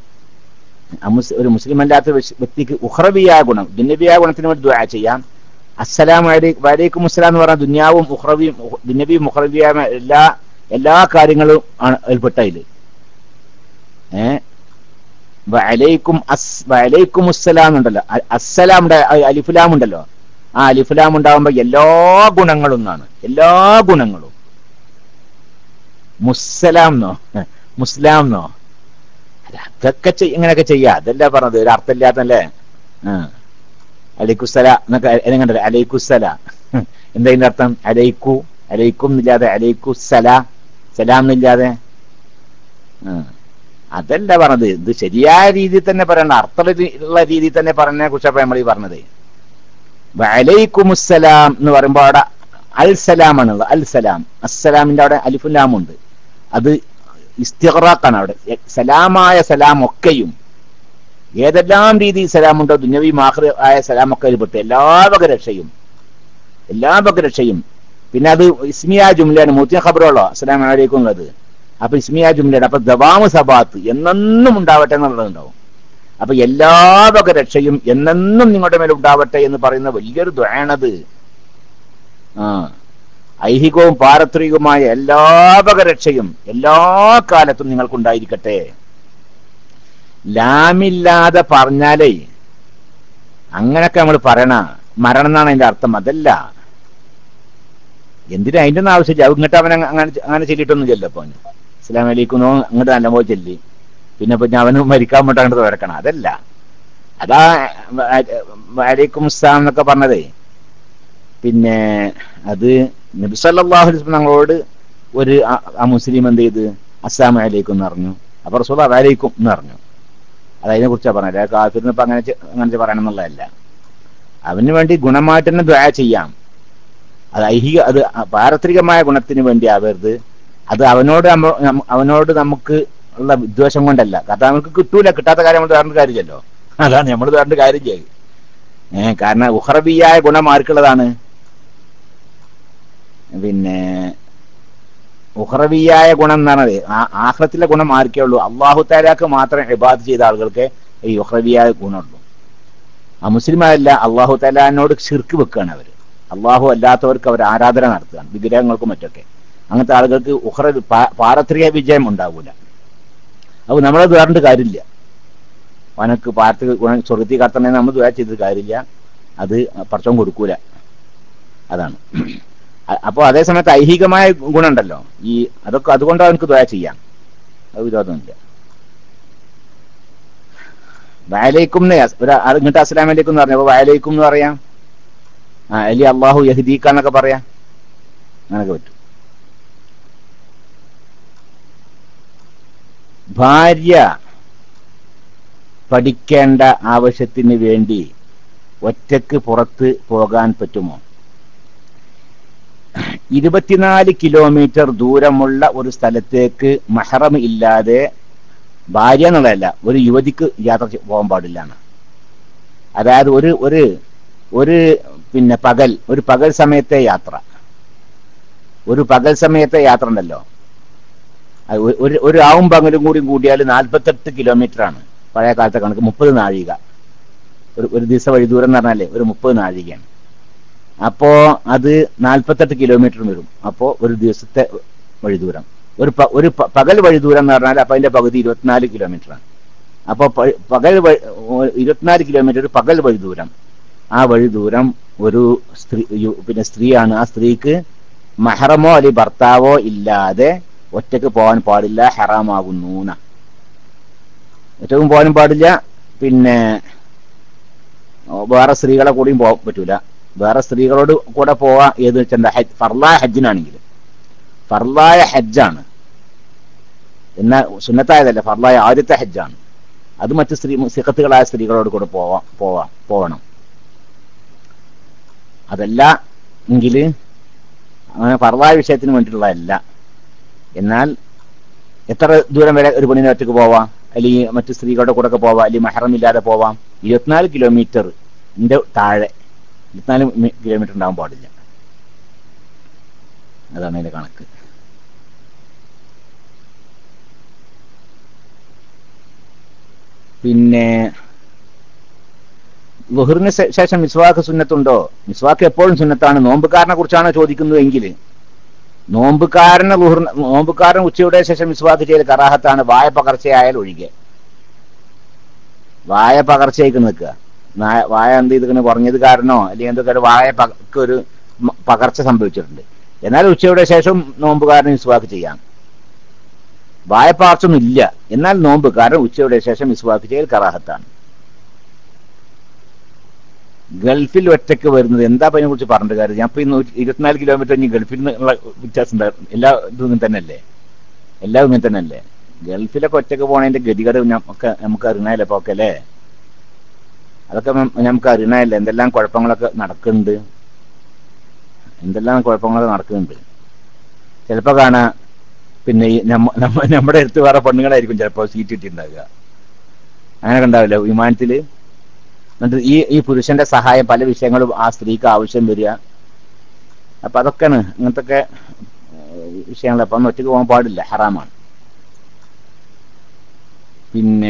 A: ആ മുസ്- ഒരു മുസ്ലിം അല്ലാത്ത വ്യക്തി- വ്യക്തിക്ക് ഉഹ്റബിയായ ഗുണം ദുന്നബിയായ ഗുണത്തിന് വേണ്ടി ദുആ ചെയ്യാം അസ്സലാം വലൈക്കും അസ്സലാം എന്ന് പറഞ്ഞാൽ ദുന്യാവും മുഹ്റവിയും ദുന്യബിയും മുഹ്റവിയായ എല്ലാ എല്ലാ കാര്യങ്ങളും ആണ് അതിൽപ്പെട്ടതിൽ ഏ വലൈക്കും അസ് വലൈക്കും അസ്സലാം ഉണ്ടല്ലോ അ- അസ്സലാം ഉണ്ട് അ- അലിഫുലാം ഉണ്ടല്ലോ ആ അലിഫുലാം ഉണ്ടാവുമ്പോ എല്ലാ ഗുണങ്ങളും എന്നാണ് എല്ലാ ഗുണങ്ങളും മുസ്സലാം എന്നോ മുസ്ലാം എന്നോ അല്ല, അതൊക്കെ ചെയ്- ഇങ്ങനെയൊക്കെ ചെയ്യാ അതല്ല പറഞ്ഞത് ഒരു അർത്ഥമില്ലാത്തല്ലേ ആ അലൈക്കുസ്സല എന്നൊക്കെ എങ്ങനെ അലൈക്കുസ്സല എന്താ ഇതിന്റെ അർത്ഥം അലൈക്കു അലൈക്കും എന്നില്ലാതെ അലൈക്കുസ്സല സലാം എന്നില്ലാതെ ആ. അതല്ല പറഞ്ഞത് ഇത് ശരിയായ രീതിയിൽ തന്നെ പറയണ്ട അർത്ഥമുള്ള രീതിയിൽ തന്നെ പറഞ്ഞതിനെ കുറിച്ചപ്പോ നമ്മൾ ഈ പറഞ്ഞത് വലൈക്കുമുസ്സലാം എന്ന് പറയുമ്പോ അവിടെ അൽ സലാമാണുള്ളത് അൽ സലാം അസ്സലാമിന്റെ അവിടെ അലിഫുലാമുണ്ട് അത് ഇസ്തിഖറാഖാണ് അവിടെ എ- സലാമായ സലാം ഒക്കെയും ഏതെല്ലാം രീതിയിൽ സലാമുണ്ടോ ദുഞ്ഞവി മാഹ്റ ആയ സലാം ഒക്കെ അതിൽ പെട്ട് എല്ലാ വക രക്ഷയും എല്ലാ വക രക്ഷയും പിന്നെ അത് ഇസ്മിയ ജുംലയാണ് മൂത്തിയ ഖബറുള്ളോ അസ്സലാം വലൈക്കും ഉള്ളത് അപ്പൊ ഇസ്മിയ ജുംലയാണ് അപ്പൊ ദവാമ് സബാത്ത് എന്നെന്നും ഉണ്ടാവട്ടെ എന്നുള്ളതുണ്ടാവും അപ്പൊ എല്ലാ വക രക്ഷയും എന്നെന്നും നിങ്ങളുടെ മേൽ ഉണ്ടാവട്ടെ എന്ന് പറയുന്ന വലിയൊരു ദ്വാണത് ആ ഐഹികവും പാരത്രികവുമായ എല്ലാ വക രക്ഷയും എല്ലാ കാലത്തും നിങ്ങൾക്കുണ്ടായിരിക്കട്ടെ ലാമില്ലാതെ പറഞ്ഞാലേ അങ്ങനൊക്കെ നമ്മൾ പറയണ മരണം എന്നാണ് അതിന്റെ അർത്ഥം അതല്ല എന്തിനാ അതിന്റെ ഒന്നും ആവശ്യമില്ല അത് ഇങ്ങോട്ട് അവൻ അങ്ങ- അങ്ങനെ അങ്ങനെ ചെല്ലിട്ടൊന്നും ചെല്ലപ്പോ അസ്ലാം വലൈക്കുന്നോ അങ്ങോട്ട് നല്ല പോയി ചെല്ലി പിന്നെ പിന്നെ അവന് മരിക്കാൻ വേണ്ടി അങ്ങോട്ട് തുറക്കണം അതല്ല അതാ വലൈക്കും ഇസ്ലാം എന്നൊക്കെ പറഞ്ഞതേ പിന്നെ അത് നബിസല്ലാഹു അലൈഹി വസല്ലം ഞങ്ങളോട് ഒരു ആ- ആ മുസ്ലിം എന്ത് ചെയ്ത് അസ്സാം അലൈക്കും എന്ന് പറഞ്ഞു അപ്പൊ റസൂൽ വലൈക്കും എന്ന് പറഞ്ഞു അത് അതിനെ കുറിച്ചാണ് പറഞ്ഞത് അല്ലാതെ കാഫിറിന് ഇപ്പൊ അങ്ങനെ ചെ- അങ്ങനെ പറയണം എന്നുള്ളതല്ല അവന് വേണ്ടി ഗുണമായിട്ട് തന്നെ ദ്വാ ചെയ്യാം അത് ഐഹിക അത് പാരത്രികമായ ഗുണത്തിന് വേണ്ടി ആവരുത് അത് അവനോട് നമ്മ- നമ്മ- അവനോട് നമുക്ക് ഉള്ള വിദ്വേഷം കൊണ്ടല്ല കാരണം നമുക്ക് കിട്ടൂല കിട്ടാത്ത കാര്യം നമ്മൾ വേറൊരു കാര്യമില്ലല്ലോ അതാണ് നമ്മൾ വേറൊരു കാര്യം ചെയ്യും ഏഹ് കാരണം ഉഹറബിയായ ഗുണം ആർക്കുള്ളതാണ് പിന്നെ ഉഹറവിയായ ഗുണം എന്ന് പറഞ്ഞത് ആ- ആഖിറത്തിലെ ഗുണം ആർക്കേ ഉള്ളൂ അള്ളാഹു താലാക്ക് മാത്രം ഇബാദ് ചെയ്ത ആളുകൾക്ക് ഈ ഉഹറവിയായ ഗുണമുള്ളൂ ആ മുസ്ലിമാരല്ല അള്ളാഹു താലാനോട് ഷിർക്ക് വെക്കുകയാണ് അവര് അള്ളാഹു അല്ലാത്തവർക്ക് അവർ ആരാധന നടത്തുകയാണ് വിഗ്രഹങ്ങൾക്കും മറ്റൊക്കെ അങ്ങനത്തെ ആളുകൾക്ക് ഉഹ്റ പാ- പാരത്രിക വിജയം ഉണ്ടാവൂല അപ്പൊ നമ്മളത് വേറൊരു കാര്യമില്ല അവനക്ക് പാരത്രിക ഗുണം സ്വർഗത്തി കത്തണേ നമ്മൾ ദ്വാ ചെയ്തിട്ട് കാര്യമില്ല അത് പടച്ചോൻ കൊടുക്കൂല അതാണ് അ- അപ്പൊ അതേ സമയത്ത് ഐഹികമായ ഗുണമുണ്ടല്ലോ ഈ അതൊക്കെ അതുകൊണ്ട് അവനക്ക് ദ്വാ ചെയ്യാം അത് വിരോധമില്ല വയലൈക്കും ഒരു അത് ഇങ്ങോട്ട് അസ്സലാം വലൈക്കും എന്ന് പറഞ്ഞു അപ്പൊ വയലൈക്കും എന്ന് പറയാം ആ അലി അള്ളാഹു യഹദീക്ക എന്നൊക്കെ പറയാം അങ്ങനൊക്കെ പറ്റും ഭാര്യ പഠിക്കേണ്ട ആവശ്യത്തിന് വേണ്ടി ഒറ്റക്ക് പുറത്ത് പോകാൻ പറ്റുമോ ഇരുപത്തിനാല് കിലോമീറ്റർ ദൂരമുള്ള ഒരു സ്ഥലത്തേക്ക് മഹറം ഇല്ലാതെ ഭാര്യ എന്നുള്ളതല്ല ഒരു യുവതിക്ക് യാത്ര ചെ- പോകാൻ പാടില്ലാണ് അതായത് ഒരു ഒരു ഒരു പിന്നെ പകൽ ഒരു പകൽ സമയത്തെ യാത്ര ഒരു പകൽ സമയത്തെ യാത്ര ഉണ്ടല്ലോ അത് ഒ- ഒരു ഒരു ആവും പകലും കൂടി കൂടിയാൽ നാൽപ്പത്തെട്ട് കിലോമീറ്റർ ആണ് പഴയ കാലത്തെ കണക്ക് മുപ്പത് നാഴിക ഒരു ഒരു ദിവസം വഴി ദൂരം എന്ന് പറഞ്ഞാലേ ഒരു മുപ്പത് നാഴികയാണ് അപ്പോ അത് നാൽപ്പത്തെട്ട് കിലോമീറ്റർ വരും അപ്പോ ഒരു ദിവസത്തെ വഴി ദൂരം ഒരു പ- ഒരു പ- പകൽ വഴി ദൂരം എന്ന് പറഞ്ഞാൽ അപ്പൊ അതിന്റെ പകുതി ഇരുപത്തിനാല് കിലോമീറ്റർ ആണ് അപ്പൊ പ- പകൽ വഴി ഇരുപത്തിനാല് കിലോമീറ്റർ ഒരു പകൽ വഴി ദൂരം ആ വഴി ദൂരം ഒരു സ്ത്രീ യു- പിന്നെ സ്ത്രീയാണ് ആ സ്ത്രീക്ക് മഹറമോ അല്ലെങ്കിൽ ഭർത്താവോ ഇല്ലാതെ ഒറ്റക്ക് പോകാൻ പാടില്ല ഹറാമാകുന്നു ന്നാ. ഒറ്റക്കും പോകാനും പാടില്ല പിന്നെ ഓ, വേറെ സ്ത്രീകളെ കൂടിയും പോകാൻ പറ്റൂല വേറെ സ്ത്രീകളോട് കൂടെ പോവാ ഏത് വെച്ചാൽ ഹജ്ജ് ഫർലായ ഹജ്ജിനാണെങ്കിൽ ഫർലായ ഹജ്ജാണ് എന്നാൽ സുന്നത്തായതല്ല ഫർലായ ആദ്യത്തെ ഹജ്ജാണ് അത് മറ്റ് സ്ത്രീ സിഖത്തുകളായ സ്ത്രീകളോട് കൂടെ പോവാ പോവാ പോവണം അതല്ല എങ്കിൽ അങ്ങനെ ഫർലായ വിഷയത്തിന് വേണ്ടിയിട്ടുള്ളതല്ല എന്നാൽ എത്ര ദൂരം വരെ ഒരു പെണ്ണിനെ ഒറ്റക്ക് പോവാം അല്ലെങ്കിൽ മറ്റു സ്ത്രീകളുടെ കൂടെ ഒക്കെ പോവാം അല്ലെങ്കിൽ മഹറം ഇല്ലാതെ പോവാം ഇരുപത്തിനാല് കിലോമീറ്റർ താഴെ ഇരുപത്തിനാല് മി- കിലോമീറ്റർ ഉണ്ടാവാൻ പാടില്ല അതാണ് അതിന്റെ കണക്ക് പിന്നെ ലുഹറിന് ശേ- ശേഷം മിസ്വാക്ക് സുന്നത്തുണ്ടോ മിസ്വാക്ക് എപ്പോഴും സുന്നത്താണ് നോമ്പുകാരനെ കുറിച്ചാണ് ചോദിക്കുന്നത് എങ്കിൽ നോമ്പുകാരന് ലുഹർ നോമ്പുകാരൻ ഉച്ചയുടെ ശേഷം മിസ്വാക്ക് ചെയ്യൽ കറാഹത്താണ് വായ പകർച്ചയായാൽ ഒഴികെ വായ പകർച്ചയ്ക്ക് നിൽക്കുക നായ- വായ എന്ത് ചെയ്തിങ്ങനെ കുറഞ്ഞത് കാരണോ അല്ലെങ്കിൽ എന്തൊക്കെ വായ പക- ഒരു മ- പകർച്ച സംഭവിച്ചിട്ടുണ്ട് എന്നാൽ ഉച്ചയുടെ ശേഷം നോമ്പുകാരന് മിസ്വാക്ക് ചെയ്യാം വായ പകർച്ചൊന്നും ഇല്ല എന്നാൽ നോമ്പുകാരൻ ഉച്ചയുടെ ശേഷം മിസ്വാക്ക് ചെയ്യൽ കറാഹത്താണ് ഗൾഫിൽ ഒറ്റയ്ക്ക് വരുന്നത് എന്താ അതിനെ കുറിച്ച് പറഞ്ഞിട്ട് കാര്യം ഞാൻ ഇപ്പൊ ഇന്ന് ഇരുപത്തിനാല് കിലോമീറ്റർ ഇനി ഗൾഫിൽ നിന്നുള്ള വ്യത്യാസം ഉണ്ടായിരുന്നു എല്ലാ ഇതും ഇങ്ങനെ തന്നെയല്ലേ എല്ലാം ഇങ്ങനെ തന്നെയല്ലേ ഗൾഫിലൊക്കെ ഒറ്റയ്ക്ക് പോണതിന്റെ ഗതികേട് നമുക്ക് നമുക്ക് അറിയണല്ലേ ഇപ്പൊ ഒക്കെ അല്ലേ അതൊക്കെ നം- നമുക്ക് അറിയണല്ലേ എന്തെല്ലാം കുഴപ്പങ്ങളൊക്കെ നടക്കുന്നുണ്ട് എന്തെല്ലാം കുഴപ്പങ്ങളൊക്കെ നടക്കുന്നുണ്ട് ചിലപ്പോ കാണാ പിന്നെ ഈ നമ്മ നമ്മ- നമ്മുടെ അടുത്ത് വേറെ പെണ്ണുങ്ങളായിരിക്കും ചിലപ്പോ സീറ്റ് കിട്ടിയിട്ടുണ്ടാവുക അങ്ങനെ ഉണ്ടാവില്ല വിമാനത്തില് എന്നിട്ട് ഈ ഈ പുരുഷന്റെ സഹായം പല വിഷയങ്ങളും ആ സ്ത്രീക്ക് ആവശ്യം വരിക അപ്പൊ അതൊക്കെയാണ് ഇങ്ങനത്തെ വിഷയങ്ങൾ അപ്പൊ അന്ന് ഒറ്റയ്ക്ക് പോകാൻ പാടില്ല ഹറാമാണ് പിന്നെ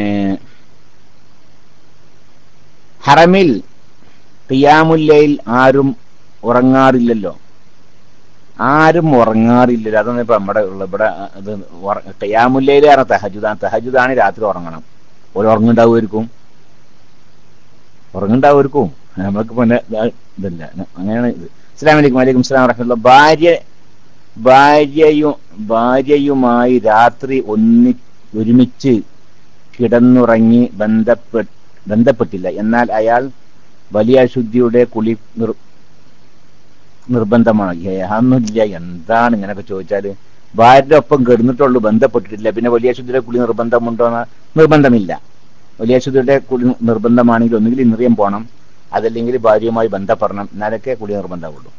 A: ഹറമിൽ ഖിയാമുല്ലയിൽ ആരും ഉറങ്ങാറില്ലല്ലോ ആരും ഉറങ്ങാറില്ലല്ലോ അതൊന്നും ഇപ്പൊ നമ്മുടെ ഉള്ള ഇവിടെ ഇത് ഖിയാമുല്ലയിൽ കാരണം തെഹജുദാണ് തെഹജുദാണ് രാത്രി ഉറങ്ങണം ഒരു ഉറങ്ങുണ്ടാവുമായിരിക്കും ഉറങ്ങുണ്ടാവുമായിരിക്കും നമ്മൾക്ക് പിന്നെ ഇതാ- ഇതില്ല അങ്ങനെയാണ് ഇത് അസ്സാം വലൈക്കും വലൈക്കും സ്ലാം വറഹമുല്ല ഭാര്യ ഭാര്യയും ഭാര്യയുമായി രാത്രി ഒന്നി ഒരുമിച്ച് കിടന്നുറങ്ങി ബന്ധപ്പെ ബന്ധപ്പെട്ടില്ല എന്നാൽ അയാൾ വലിയ അശുദ്ധിയുടെ കുളി നിർ നിർബന്ധമാണ് ഏ, അതൊന്നുമില്ല എന്താണ് ഇങ്ങനെയൊക്കെ ചോദിച്ചാല് ഭാര്യയുടെ ഒപ്പം കിടന്നിട്ടുള്ളൂ ബന്ധപ്പെട്ടിട്ടില്ല പിന്നെ വലിയ അശുദ്ധിയുടെ കുളി നിർബന്ധമുണ്ടോ എന്ന് നിർബന്ധമില്ല വലിയ അശുദ്ധിയുടെ കുളി നിർബന്ധമാണെങ്കിൽ ഒന്നുകിൽ ഇന്ദ്രിയം പോകണം അതല്ലെങ്കിൽ ഭാര്യയുമായി ബന്ധപ്പെടണം എന്നാലൊക്കെ കുളി നിർബന്ധമുള്ളൂ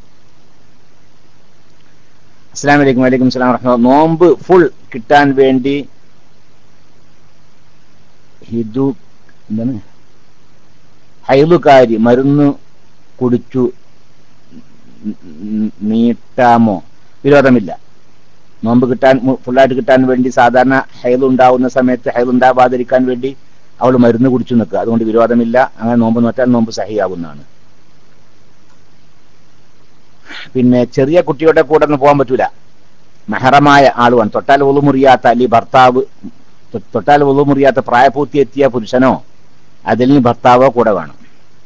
A: അസ്സാം വലൈക്കും വലൈക്കും സ്ലാം വറഹ്മ നോമ്പ് ഫുൾ കിട്ടാൻ വേണ്ടി ഹിദു എന്താണ് ഹൈലുകാരി മരുന്ന് കുടിച്ചു ന- ന- നീട്ടാമോ വിരോധമില്ല നോമ്പ് കിട്ടാൻ മു- ഫുള്ളായിട്ട് കിട്ടാൻ വേണ്ടി സാധാരണ ഹൈൽ ഉണ്ടാവുന്ന സമയത്ത് ഹൈൽ ഉണ്ടാവാതിരിക്കാൻ വേണ്ടി അവൾ മരുന്ന് കുടിച്ചു നിൽക്കുക അതുകൊണ്ട് വിരോധമില്ല അങ്ങനെ നോമ്പ് നോറ്റാൽ നോമ്പ് സഹിയാവുന്നതാണ് പിന്നെ ചെറിയ കുട്ടിയുടെ കൂടെ ഒന്നും പോകാൻ പറ്റൂല മെഹറമായ ആളുവാണ് തൊട്ടാൽ ഒളു മുറിയാത്ത അല്ലെങ്കിൽ ഭർത്താവ് തൊ- തൊട്ടാൽ ഒളു മുറിയാത്ത പ്രായപൂർത്തി എത്തിയ പുരുഷനോ അതിൽ നിന്ന് ഭർത്താവോ കൂടെ വേണം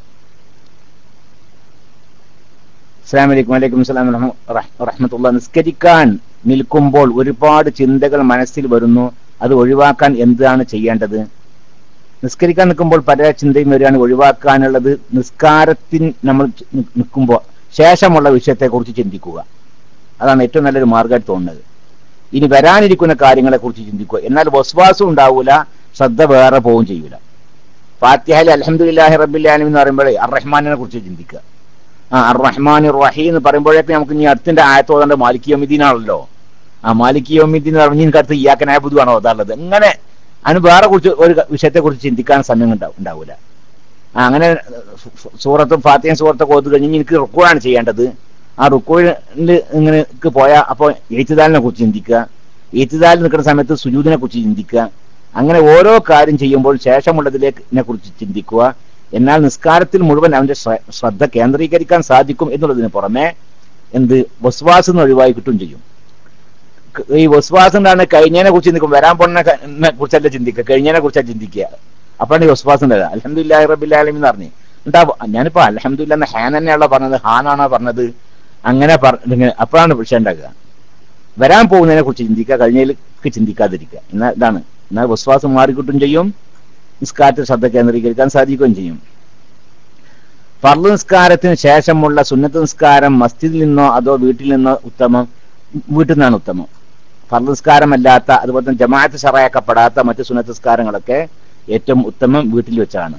A: അസ്സാം വലൈക്കും വലൈക്കും സ്ലാം റഹ്മത്തുള്ള നിസ്കരിക്കാൻ നിൽക്കുമ്പോൾ ഒരുപാട് ചിന്തകൾ മനസ്സിൽ വരുന്നു അത് ഒഴിവാക്കാൻ എന്താണ് ചെയ്യേണ്ടത് നിസ്കരിക്കാൻ നിൽക്കുമ്പോൾ പല ചിന്തയും വരികയാണ് ഒഴിവാക്കാനുള്ളത് നിസ്കാരത്തിൽ നമ്മൾ നിൽക്കുമ്പോൾ ശേഷമുള്ള വിഷയത്തെക്കുറിച്ച് ചിന്തിക്കുക അതാണ് ഏറ്റവും നല്ലൊരു മാർഗമായിട്ട് തോന്നുന്നത് ഇനി വരാനിരിക്കുന്ന കാര്യങ്ങളെ കുറിച്ച് ചിന്തിക്കുക എന്നാൽ വസ്വാസം ഉണ്ടാവൂല ശ്രദ്ധ വേറെ പോവുകയും ചെയ്യൂല ഫാത്തിഹയിൽ അലഹമുല്ലാഹി റബ്ബില്ലാലും എന്ന് പറയുമ്പോഴേ അർ റഹ്മാനെ കുറിച്ച് ചിന്തിക്കുക ആ അർ റഹ്മാൻ റഹീം എന്ന് പറയുമ്പോഴേക്കും നമുക്ക് ഇനി അടുത്തിന്റെ ആയത്തോടെ മാലിക് യോമിദ്ദീനാണല്ലോ ആ മാലിക് യോമിദ്ദീൻ എന്ന് പറഞ്ഞാൽ അടുത്ത് ഇയാക്കനായബുദു ആണോ അതാണുള്ളത് ഇങ്ങനെ അതിന് വേറെ കുറിച്ച് ഒരു വിഷയത്തെ കുറിച്ച് ചിന്തിക്കാൻ സമയം ഉണ്ടാ- ഉണ്ടാവൂല ആ, അങ്ങനെ സു- സൂറത്തും ഫാത്തിയും സൂറത്തൊക്കെ ഓത് കഴിഞ്ഞ് എനിക്ക് റുക്കോഴാണ് ചെയ്യേണ്ടത് ആ റുക്കോഴിൽ ഇങ്ങനെ പോയാൽ അപ്പോൾ എഴുത്തുദാലിനെ കുറിച്ച് ചിന്തിക്കുക എഴുത്തുദാലിൽ നിൽക്കുന്ന സമയത്ത് സുജൂദിനെ കുറിച്ച് ചിന്തിക്കുക അങ്ങനെ ഓരോ കാര്യം ചെയ്യുമ്പോൾ ശേഷമുള്ളതിനെ കുറിച്ച് ചിന്തിക്കുക എന്നാൽ നിസ്കാരത്തിൽ മുഴുവൻ അവന്റെ ശ്ര- ശ്രദ്ധ കേന്ദ്രീകരിക്കാൻ സാധിക്കും എന്നുള്ളതിന് പുറമെ എന്ത് വസ്വാസം ഒഴിവായി കിട്ടും ചെയ്യും ക- ഈ വസ്വാസം എന്താണ് കഴിഞ്ഞതിനെ കുറിച്ച് ചിന്തിക്കും വരാൻ പോണതിനെ കുറിച്ചല്ല ചിന്തിക്കുക കഴിഞ്ഞതിനെ കുറിച്ചാണ് ചിന്തിക്കുക അപ്പോഴാണ് ഈ വസ്വാസം ഉണ്ടാകുക അലഹമുല്ലാ റബില്ലാലും എന്ന് പറഞ്ഞു എന്താ ഞാനിപ്പോ അലഹമുല്ല എന്ന ഹാൻ തന്നെയാണല്ലോ പറഞ്ഞത് ഹാനാണോ പറഞ്ഞത് അങ്ങനെ പറഞ്ഞ അപ്പോഴാണ് വിഷയം ഉണ്ടാക്കുക വരാൻ പോകുന്നതിനെ കുറിച്ച് ചിന്തിക്കുക കഴിഞ്ഞതിലേക്ക് ചിന്തിക്കാതിരിക്കുക എന്നാൽ ഇതാണ് എന്നാൽ വിശ്വാസം മാറിക്കിട്ടും ചെയ്യും നിസ്കാരത്തിൽ ശ്രദ്ധ കേന്ദ്രീകരിക്കാൻ സാധിക്കുകയും ചെയ്യും ഫർദ് നിസ്കാരത്തിന് ശേഷമുള്ള സുന്നത്ത് നിസ്കാരം മസ്ജിദിൽ നിന്നോ അതോ വീട്ടിൽ നിന്നോ ഉത്തമം വീട്ടിൽ നിന്നാണ് ഉത്തമം ഫർദ് നിസ്കാരമല്ലാത്ത അതുപോലെ തന്നെ ജമാഅത്ത് ഷറായക്കപ്പെടാത്ത മറ്റു സുന്നത്ത് നിസ്കാരങ്ങളൊക്കെ ഏറ്റവും ഉത്തമം വീട്ടിൽ വെച്ചാണ്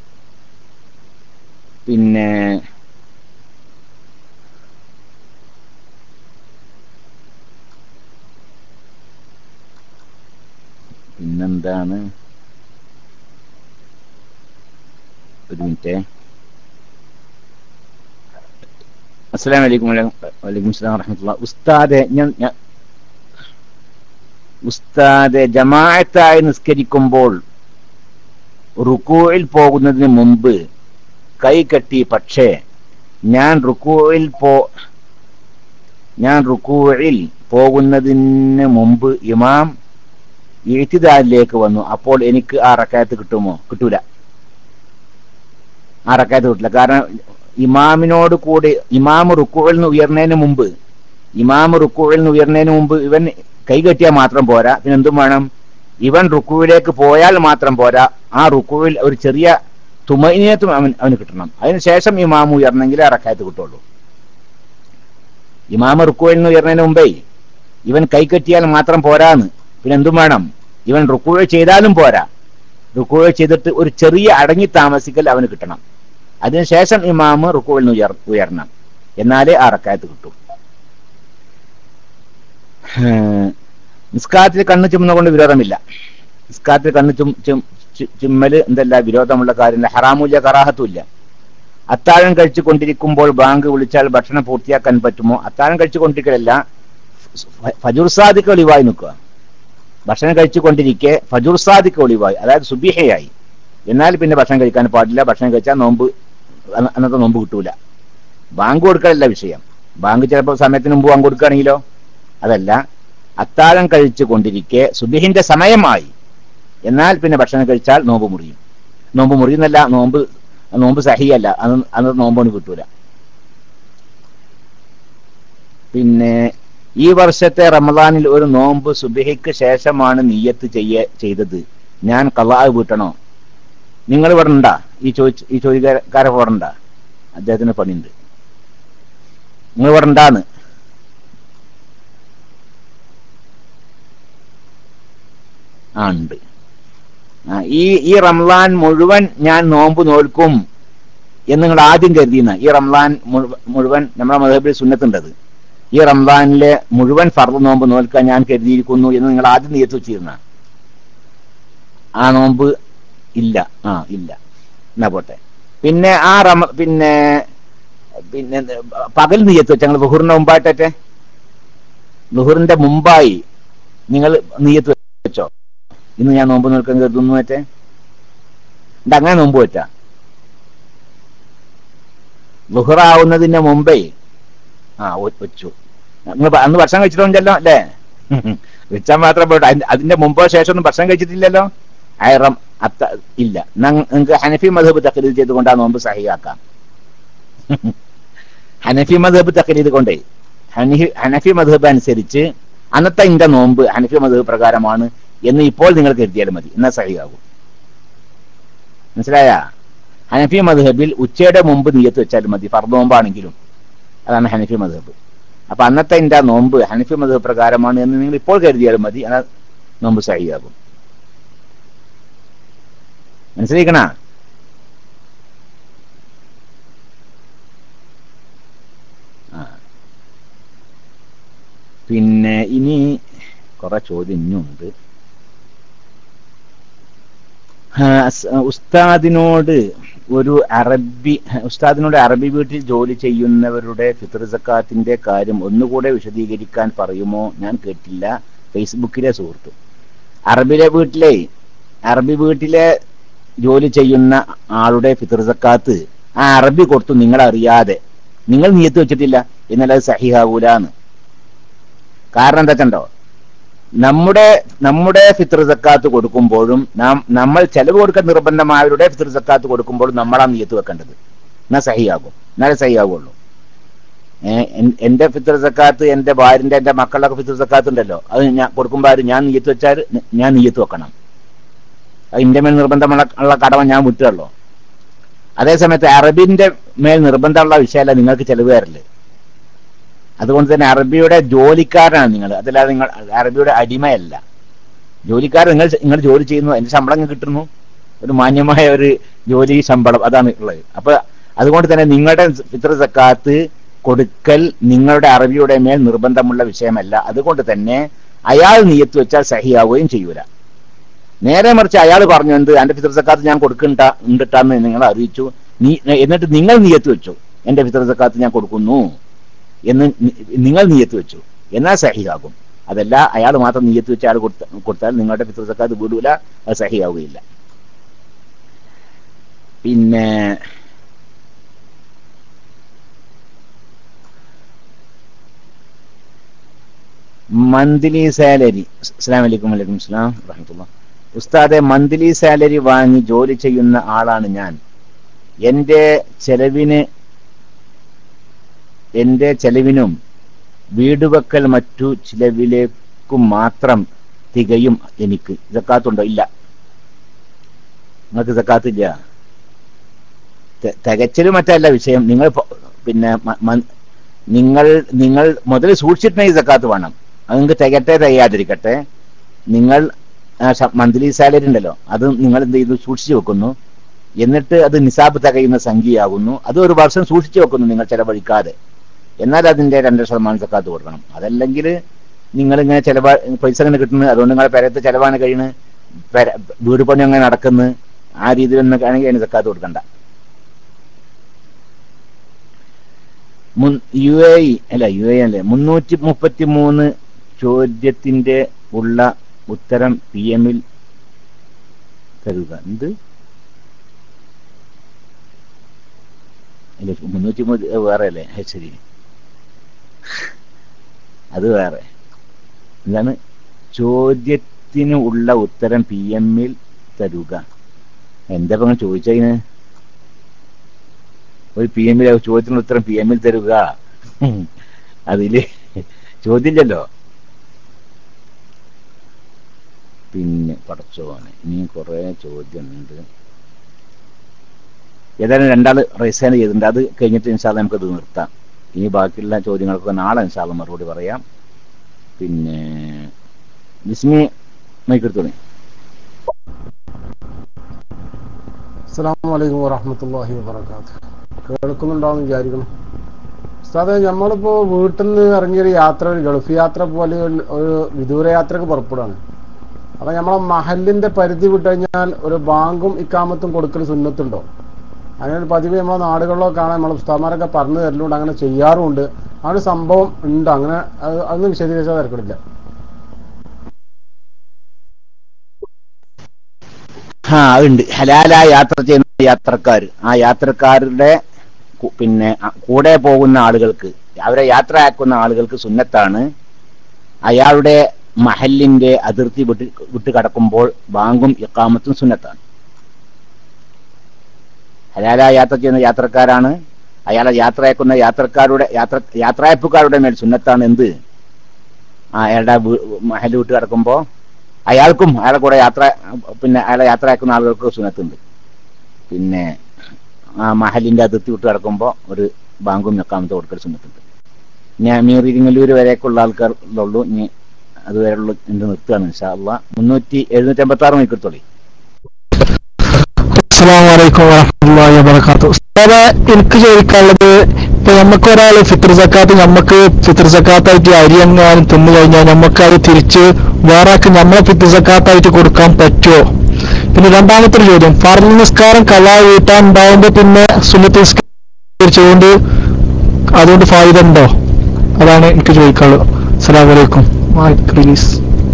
A: പിന്നെ പിന്നെന്താണ് ഒരു മിനിറ്റ് അസ്സലാം വലൈക്കും വലൈക്കും സ്ലാം വറഹമത്തുള്ള ഉസ്താദെ ഞാൻ ഞാൻ- ഉസ്താദെ ജമാഅത്തായി നിസ്കരിക്കുമ്പോൾ റുക്കൂയിൽ പോകുന്നതിന് മുമ്പ് കൈ കെട്ടി പക്ഷേ ഞാൻ റുക്കുവിൽ പോ ഞാൻ റുക്കുവിൽ പോകുന്നതിന് മുമ്പ് ഇമാം എഴുത്തിദാലിലേക്ക് വന്നു അപ്പോൾ എനിക്ക് ആ റക്കായത്ത് കിട്ടുമോ കിട്ടൂല ആ റക്കായത്ത് കിട്ടില്ല കാരണം ഇമാമിനോട് കൂടി ഇമാം റുക്കുവിൽ നിന്ന് ഉയർന്നതിന് മുമ്പ് ഇമാം റുക്കുവിൽ നിന്ന് ഉയർന്നതിന് മുമ്പ് ഇവൻ കൈകെട്ടിയാൽ മാത്രം പോരാ പിന്നെ എന്തും വേണം ഇവൻ റുക്കുവിലേക്ക് പോയാൽ മാത്രം പോരാ ആ റുക്കുവിൽ ഒരു ചെറിയ തുമൈനിയത്തും അവൻ അവന് കിട്ടണം അതിനുശേഷം ഇമാം ഉയർന്നെങ്കിലേ ആ റക്കായത്ത് കിട്ടുള്ളൂ ഇമാമ റുക്കുവിൽ നിന്ന് ഉയർന്നതിന് മുമ്പേ ഇവൻ കൈകെട്ടിയാൽ മാത്രം പോരാന്ന് പിന്നെ എന്തും വേണം ഇവൻ റുക്കുവ ചെയ്താലും പോരാ റുക്കുവ ചെയ്തിട്ട് ഒരു ചെറിയ അടങ്ങി താമസിക്കൽ അവന് കിട്ടണം അതിനുശേഷം ഇമാമ് റുക്കുവിൽ നിന്ന് ഉയർ ഉയരണം എന്നാലേ ആ റക്കായത്ത് കിട്ടും ഏഹ് നിസ്കാരത്തിൽ കണ്ണ് ചുമന്ന കൊണ്ട് വിരോധമില്ല നിസ്കാരത്തിൽ കണ്ണ് ചും ചും- ചു- ചുമ്മല് എന്തല്ല വിരോധമുള്ള കാര്യമില്ല ഹറാമുല്ല കറാഹത്തുമില്ല അത്താഴം കഴിച്ചു കൊണ്ടിരിക്കുമ്പോൾ ബാങ്ക് വിളിച്ചാൽ ഭക്ഷണം പൂർത്തിയാക്കാൻ പറ്റുമോ അത്താഴം കഴിച്ചു കൊണ്ടിരിക്കലല്ല ഫ- ഫജുർ സാദിക്ക് ഒളിവായി നിൽക്കുക ഭക്ഷണം കഴിച്ചു കൊണ്ടിരിക്കെ ഫജുർ സാദിക്ക് ഒളിവായി അതായത് സുബിഹയായി എന്നാൽ പിന്നെ ഭക്ഷണം കഴിക്കാൻ പാടില്ല ഭക്ഷണം കഴിച്ചാൽ നോമ്പ് അന്ന- അന്നത്തെ നോമ്പ് കിട്ടൂല ബാങ്ക് കൊടുക്കലല്ല വിഷയം ബാങ്ക് ചിലപ്പോൾ സമയത്തിന് മുമ്പ് ബാങ്ക് കൊടുക്കുകയാണെങ്കിലോ അതല്ല അത്താഴം കഴിച്ചു കൊണ്ടിരിക്കെ സുബിഹിന്റെ സമയമായി എന്നാൽ പിന്നെ ഭക്ഷണം കഴിച്ചാൽ നോമ്പ് മുറിയും നോമ്പ് മുറിയുന്നല്ല നോമ്പ് നോമ്പ് സഹിയല്ല അന്ന് അന്ന് നോമ്പൊന്നും കിട്ടൂല പിന്നെ ഈ വർഷത്തെ റമദാനിൽ ഒരു നോമ്പ് സുബഹിക്ക് ശേഷമാണ് നീയത്ത് ചെയ്യ ചെയ്തത് ഞാൻ കലാ വീട്ടണോ നിങ്ങൾ ഇവിടെ ഉണ്ടാ ഈ ചോദിച്ച ഈ ചോദ്യക്കാരെ ഇവിടെ ഉണ്ടാ അദ്ദേഹത്തിന് പണിയുണ്ട് നിങ്ങൾ ഇവിടെ ഉണ്ടാന്ന് ആ ഉണ്ട് ആ, ഈ ഈ റംലാൻ മുഴുവൻ ഞാൻ നോമ്പ് നോൽക്കും എന്ന് നിങ്ങൾ ആദ്യം കരുതിയെന്ന ഈ റംലാൻ മുഴുവ- മുഴുവൻ നമ്മുടെ മതബിൽ സുന്നത്തുണ്ടത് ഈ റംലാനിലെ മുഴുവൻ ഫർദ് നോമ്പ് നോൽക്കാൻ ഞാൻ കരുതിയിരിക്കുന്നു എന്ന് നിങ്ങൾ ആദ്യം നിയത്ത് വെച്ചിരുന്ന ആ നോമ്പ് ഇല്ല ആ ഇല്ല എന്നാ പോട്ടെ പിന്നെ ആ റമ പിന്നെ പിന്നെ എന്ത് പകൽ നിയത്ത് വെച്ച ഞങ്ങൾ ബഹുറിന്റെ മുമ്പായിട്ടെ ബഹുറിന്റെ മുമ്പായി നിങ്ങൾ നിയത്ത് വെച്ചോ ഇന്ന് ഞാൻ നോമ്പ് നിൽക്കാൻ കരുതുന്നു മറ്റേ ഇത് അങ്ങനെ നോമ്പ് വെച്ചാ ലുഹറാവുന്നതിന് മുമ്പേ ആ ഒ- വെച്ചു നിങ്ങൾ അന്ന് ഭക്ഷണം കഴിച്ചിട്ടുണ്ടല്ലോ അല്ലേ വെച്ചാൽ മാത്രം പോട്ടെ അതിന്റെ- അതിന്റെ മുമ്പോ ശേഷം ഒന്നും ഭക്ഷണം കഴിച്ചിട്ടില്ലല്ലോ അയറം അത്ത ഇല്ല നിങ്ങൾക്ക് ഹനഫി മധബ് തക്കലീത് ചെയ്തുകൊണ്ട് ആ നോമ്പ് സഹിയാക്കാം ഹനഫി മധബ് തക്കലീത് കൊണ്ടേ ഹനഫി ഹനഫി മധബ് അനുസരിച്ച് അന്നത്തെ ഇന്റെ നോമ്പ് ഹനഫി മധബ് പ്രകാരമാണ് എന്ന് ഇപ്പോൾ നിങ്ങൾ കരുതിയാലും മതി എന്നാ സഹിയാകും മനസ്സിലായ ഹനഫി മധബിൽ ഉച്ചയുടെ മുമ്പ് നീയത്ത് വെച്ചാലും മതി ഫർദ് നോമ്പാണെങ്കിലും അതാണ് ഹനഫി മധബ് അപ്പൊ അന്നത്തെ ഇന്റെ നോമ്പ് ഹനഫി മധബ് പ്രകാരമാണ് എന്ന് നിങ്ങൾ ഇപ്പോൾ കരുതിയാലും മതി എന്നാൽ നോമ്പ് സഹിയാകും മനസ്സിലാക്കണ പിന്നെ ഇനി കുറെ ചോദ്യം ഇനിയുണ്ട് ആ, സ്- ഉസ്താദിനോട് ഒരു അറബി ഉസ്താദിനോട് അറബി വീട്ടിൽ ജോലി ചെയ്യുന്നവരുടെ ഫിത്ർ സക്കാത്തിന്റെ കാര്യം ഒന്നുകൂടെ വിശദീകരിക്കാൻ പറയുമോ ഞാൻ കേട്ടില്ല ഫേസ്ബുക്കിലെ സുഹൃത്ത് അറബിലെ വീട്ടിലെ അറബി വീട്ടിലെ ജോലി ചെയ്യുന്ന ആളുടെ ഫിത്ർ സക്കാത്ത് ആ അറബി കൊടുത്തു നിങ്ങൾ അറിയാതെ നിങ്ങൾ നിയത്ത് വെച്ചിട്ടില്ല എന്നാൽ അത് സഹിഹാവൂലാന്ന് കാരണം എന്താ കണ്ടോ നമ്മുടെ നമ്മുടെ ഫിത്ർ സക്കാത്ത് കൊടുക്കുമ്പോഴും നാം നമ്മൾ ചെലവ് കൊടുക്കാൻ നിർബന്ധമായവരുടെ ഫിത്ർ സക്കാത്ത് കൊടുക്കുമ്പോഴും നമ്മളാ നിയത്ത് വെക്കേണ്ടത് എന്നാ സഹിയാകും എന്നാലേ സഹിയാകുള്ളൂ ഏഹ് എന്റെ ഫിത്ർ സക്കാത്ത് എന്റെ ഭാര്യന്റെ എന്റെ മക്കളുടെ ഫിത്ർ സക്കാത്ത് ഉണ്ടല്ലോ അത് ഞാൻ കൊടുക്കുമ്പോൾ ആര് ഞാൻ നീയത്ത് വെച്ചാൽ ഞാൻ നീയത്ത് വെക്കണം അത് എന്റെ മേൽ നിർബന്ധമുള്ള ഉള്ള കടമ ഞാൻ വിട്ടുള്ളൂ അതേസമയത്ത് അറബിന്റെ മേൽ നിർബന്ധമുള്ള വിഷയമല്ല നിങ്ങൾക്ക് ചെലവ് തരല് അതുകൊണ്ട് തന്നെ അറബിയുടെ ജോലിക്കാരനാണ് നിങ്ങൾ അതല്ലാതെ നിങ്ങൾ അറബിയുടെ അടിമയല്ല ജോലിക്കാരൻ നിങ്ങൾ നിങ്ങൾ ജോലി ചെയ്യുന്നു അതിന്റെ ശമ്പളം നിങ്ങൾക്ക് കിട്ടുന്നു ഒരു മാന്യമായ ഒരു ജോലി ശമ്പളം അതാണ് ഉള്ളത് അപ്പൊ അതുകൊണ്ട് തന്നെ നിങ്ങളുടെ ഫിത്ര സക്കാത്ത് കൊടുക്കൽ നിങ്ങളുടെ അറബിയുടെ മേൽ നിർബന്ധമുള്ള വിഷയമല്ല അതുകൊണ്ട് തന്നെ അയാൾ നീയത്ത് വെച്ചാൽ സഹിയാവുകയും ചെയ്യൂല നേരെ മറിച്ച് അയാൾ പറഞ്ഞു എന്ത് എന്റെ ഫിത്ര സക്കാത്ത് ഞാൻ കൊടുക്കണ്ട ഉണ്ടിട്ടാന്ന് നിങ്ങൾ അറിയിച്ചു നീ എന്നിട്ട് നിങ്ങൾ നീയത്ത് വെച്ചു എന്റെ ഫിത്ര സക്കാത്ത് ഞാൻ കൊടുക്കുന്നു എന്ന് നി- നിങ്ങൾ നീയത്ത് വെച്ചു എന്നാൽ സഹിയാകും അതല്ല അയാൾ മാത്രം നീയത്ത് വെച്ച് അയാൾ കൊടുത്ത കൊടുത്താൽ നിങ്ങളുടെ ഫിത്ര സക്കാത്ത് വീടൂല അത് സഹിയാവുകയില്ല പിന്നെ മന്ത്ലി സാലറി അസ്സാം വലൈക്കും വലൈക്കും സ്ലാം വറഹമത്തുള്ള ഉസ്താദെ മന്ത്ലി സാലറി വാങ്ങി ജോലി ചെയ്യുന്ന ആളാണ് ഞാൻ എന്റെ ചെലവിന് എന്റെ ചെലവിനും വീട് വെക്കൽ മറ്റു ചിലവിലേക്കും മാത്രം തികയും എനിക്ക് ജക്കാത്തുണ്ടോ ഇല്ല നിങ്ങൾക്ക് ജക്കാത്തില്ല തെ- തികച്ചല് മറ്റല്ല വിഷയം നിങ്ങൾ പ- പിന്നെ മ- മ- നിങ്ങൾ നിങ്ങൾ മുതൽ സൂക്ഷിച്ചിട്ടുണ്ടെങ്കിൽ ജക്കാത്ത് വേണം അത് നിങ്ങൾക്ക് തികട്ടെ തികയാതിരിക്കട്ടെ നിങ്ങൾ മന്ത്ലി സാലറി ഉണ്ടല്ലോ അത് നിങ്ങൾ എന്ത് ചെയ്തു സൂക്ഷിച്ചു വെക്കുന്നു എന്നിട്ട് അത് നിസാബ് തികയുന്ന സംഖ്യയാകുന്നു അത് ഒരു വർഷം സൂക്ഷിച്ചു വെക്കുന്നു നിങ്ങൾ ചെലവഴിക്കാതെ എന്നാൽ അതിന്റെ രണ്ടര ശതമാനം സക്കാത്ത് കൊടുക്കണം അതല്ലെങ്കിൽ നിങ്ങൾ ഇങ്ങനെ ചെലവാ പൈസ ഇങ്ങനെ കിട്ടുന്നു അതുകൊണ്ട് നിങ്ങളെ പെരത്തെ ചെലവാണ് കഴിയുന്നത് പെര- വീട് പണി അങ്ങനെ നടക്കുന്നു ആ രീതിയിലൊന്നും ആണെങ്കിൽ അതിന് സക്കാത്ത് കൊടുക്കണ്ട മുൻ- യു എ ഇ അല്ല യു എ അല്ലേ മുന്നൂറ്റി മുപ്പത്തി മൂന്ന് ചോദ്യത്തിന്റെ ഉള്ള ഉത്തരം പി എമ്മിൽ തരുക എന്ത് അല്ല മുന്നൂറ്റി മൂന്ന് അത് വേറെ അല്ലേ അത് ശരി അത് വേറെ എന്താണ് ചോദ്യത്തിന് ഉള്ള ഉത്തരം പി എമ്മിൽ തരുക എന്താ ഇപ്പൊ അങ്ങനെ ചോദിച്ചതിന് ഒരു പി എമ്മിൽ ചോദ്യത്തിനുള്ള ഉത്തരം പി എമ്മിൽ തരുക അതില് ചോദ്യമില്ലല്ലോ പിന്നെ പടച്ചോനെ ഇനിയും കുറെ ചോദ്യമുണ്ട് ഏതായാലും രണ്ടാള് റൈസ് ഹാൻഡ് ചെയ്തിട്ടുണ്ട് അത് കഴിഞ്ഞിട്ട് ഇൻഷാല്ല നമുക്കത് നിർത്താം ഇനി ബാക്കിയുള്ള ചോദ്യങ്ങൾക്കൊക്കെ നാളെ ഇൻഷാല്ല മറുപടി പറയാം പിന്നെ വിസ്മി മൈക്കെടുത്തോളി
D: അസ്സാം വലൈക്കും വറഹമത്തല്ലാഹി വാബർക്കാത്ത് കേൾക്കുന്നുണ്ടാവും വിചാരിക്കണം ഉസ്താദെ നമ്മളിപ്പോ വീട്ടിൽ നിന്ന് ഇറങ്ങിയൊരു യാത്ര ഒരു ഗൾഫ് യാത്ര പോലെ ഒരു- ഒരു വിദൂര യാത്രക്ക് പുറപ്പെടാണ് അപ്പൊ നമ്മളെ മഹലിന്റെ പരിധി വിട്ട് കഴിഞ്ഞാൽ ഒരു ബാങ്കും ഇക്കാമത്തും കൊടുക്കൽ സുന്നത്തുണ്ടോ അങ്ങനെ ഒരു പതിവ് നമ്മളെ നാടുകളിലോ കാണാൻ നമ്മളെ ഉസ്താമാരൊക്കെ പറഞ്ഞു തരലുണ്ട് അങ്ങനെ ചെയ്യാറുമുണ്ട് ആ ഒരു സംഭവം ഉണ്ട് അങ്ങനെ അത് അതൊന്നും വിശദീകരിച്ചാൽ തിരക്കില്ല
A: ആ ഉണ്ട് ഹലാലായ യാത്ര ചെയ്യുന്ന യാത്രക്കാർ ആ യാത്രക്കാരുടെ കു- പിന്നെ അ- കൂടെ പോകുന്ന ആളുകൾക്ക് അവരെ യാത്രയാക്കുന്ന ആളുകൾക്ക് സുന്നത്താണ് അയാളുടെ മഹലിന്റെ അതിർത്തി വിട്ട് വിട്ട് കടക്കുമ്പോൾ ബാങ്കും ഇക്കാമത്തും സുന്നത്താണ് ഹലാലായ യാത്ര ചെയ്യുന്ന യാത്രക്കാരാണ് അയാളെ യാത്രയാക്കുന്ന യാത്രക്കാരുടെ യാത്ര യാത്രയപ്പുകാരുടെ മേൽ സുന്നത്താണ് എന്ത് ആ അയാളുടെ വീ- മഹൽ വിട്ട് കിടക്കുമ്പോ അയാൾക്കും അയാളെ കൂടെ യാത്ര പിന്നെ അയാളെ യാത്രയാക്കുന്ന ആളുകൾക്ക് സുന്നത്തുണ്ട് പിന്നെ ആ മഹലിന്റെ അതിർത്തി വിട്ട് കിടക്കുമ്പോ ഒരു ബാങ്കും ഞെക്കാമത്തെ കൊടുക്കൽ സുന്നത്തുണ്ട് ഞാൻ മീറിരിങ്ങല്ലൂർ വരെയൊക്കെയുള്ള ആൾക്കാരുള്ളൂ ഇനി അതുവരെയുള്ള എന്റെ നിർത്തുകയാണ് ഇൻഷാ അള്ളാ മുന്നൂറ്റി എഴുന്നൂറ്റി അമ്പത്തി ആറ് മണിക്കൂർത്തോളി
B: അസ്സാം വലൈക്കും വറഹമുല്ലാ വബർക്കാത്തു ഉസ്താദെ എനിക്ക് ചോദിക്കാനുള്ളത് ഇപ്പൊ നമുക്ക് ഒരാൾ ഫിത്ർ സക്കാത്ത് നമുക്ക് ഫിത്ർ സക്കാത്തായിട്ട് അരി എങ്ങാനും തിന്നു കഴിഞ്ഞാൽ നമുക്ക് അത് തിരിച്ച് വേറെ ആൾക്ക് നമ്മളെ ഫിത്ർ സക്കാത്തായിട്ട് കൊടുക്കാൻ പറ്റുമോ പിന്നെ രണ്ടാമത്തെ ഒരു ചോദ്യം ഫർദ് നിസ്കാരം കലാ വീട്ടാൻ ഉണ്ടാവുമ്പോ പിന്നെ സുന്നത്ത് നിസ്കരിച്ചുകൊണ്ട് അതുകൊണ്ട് ഫായിദ ഉണ്ടോ അതാണ് എനിക്ക് ചോദിക്കാനുള്ളത് അസ്സലാമു വലൈക്കും റിലീസ്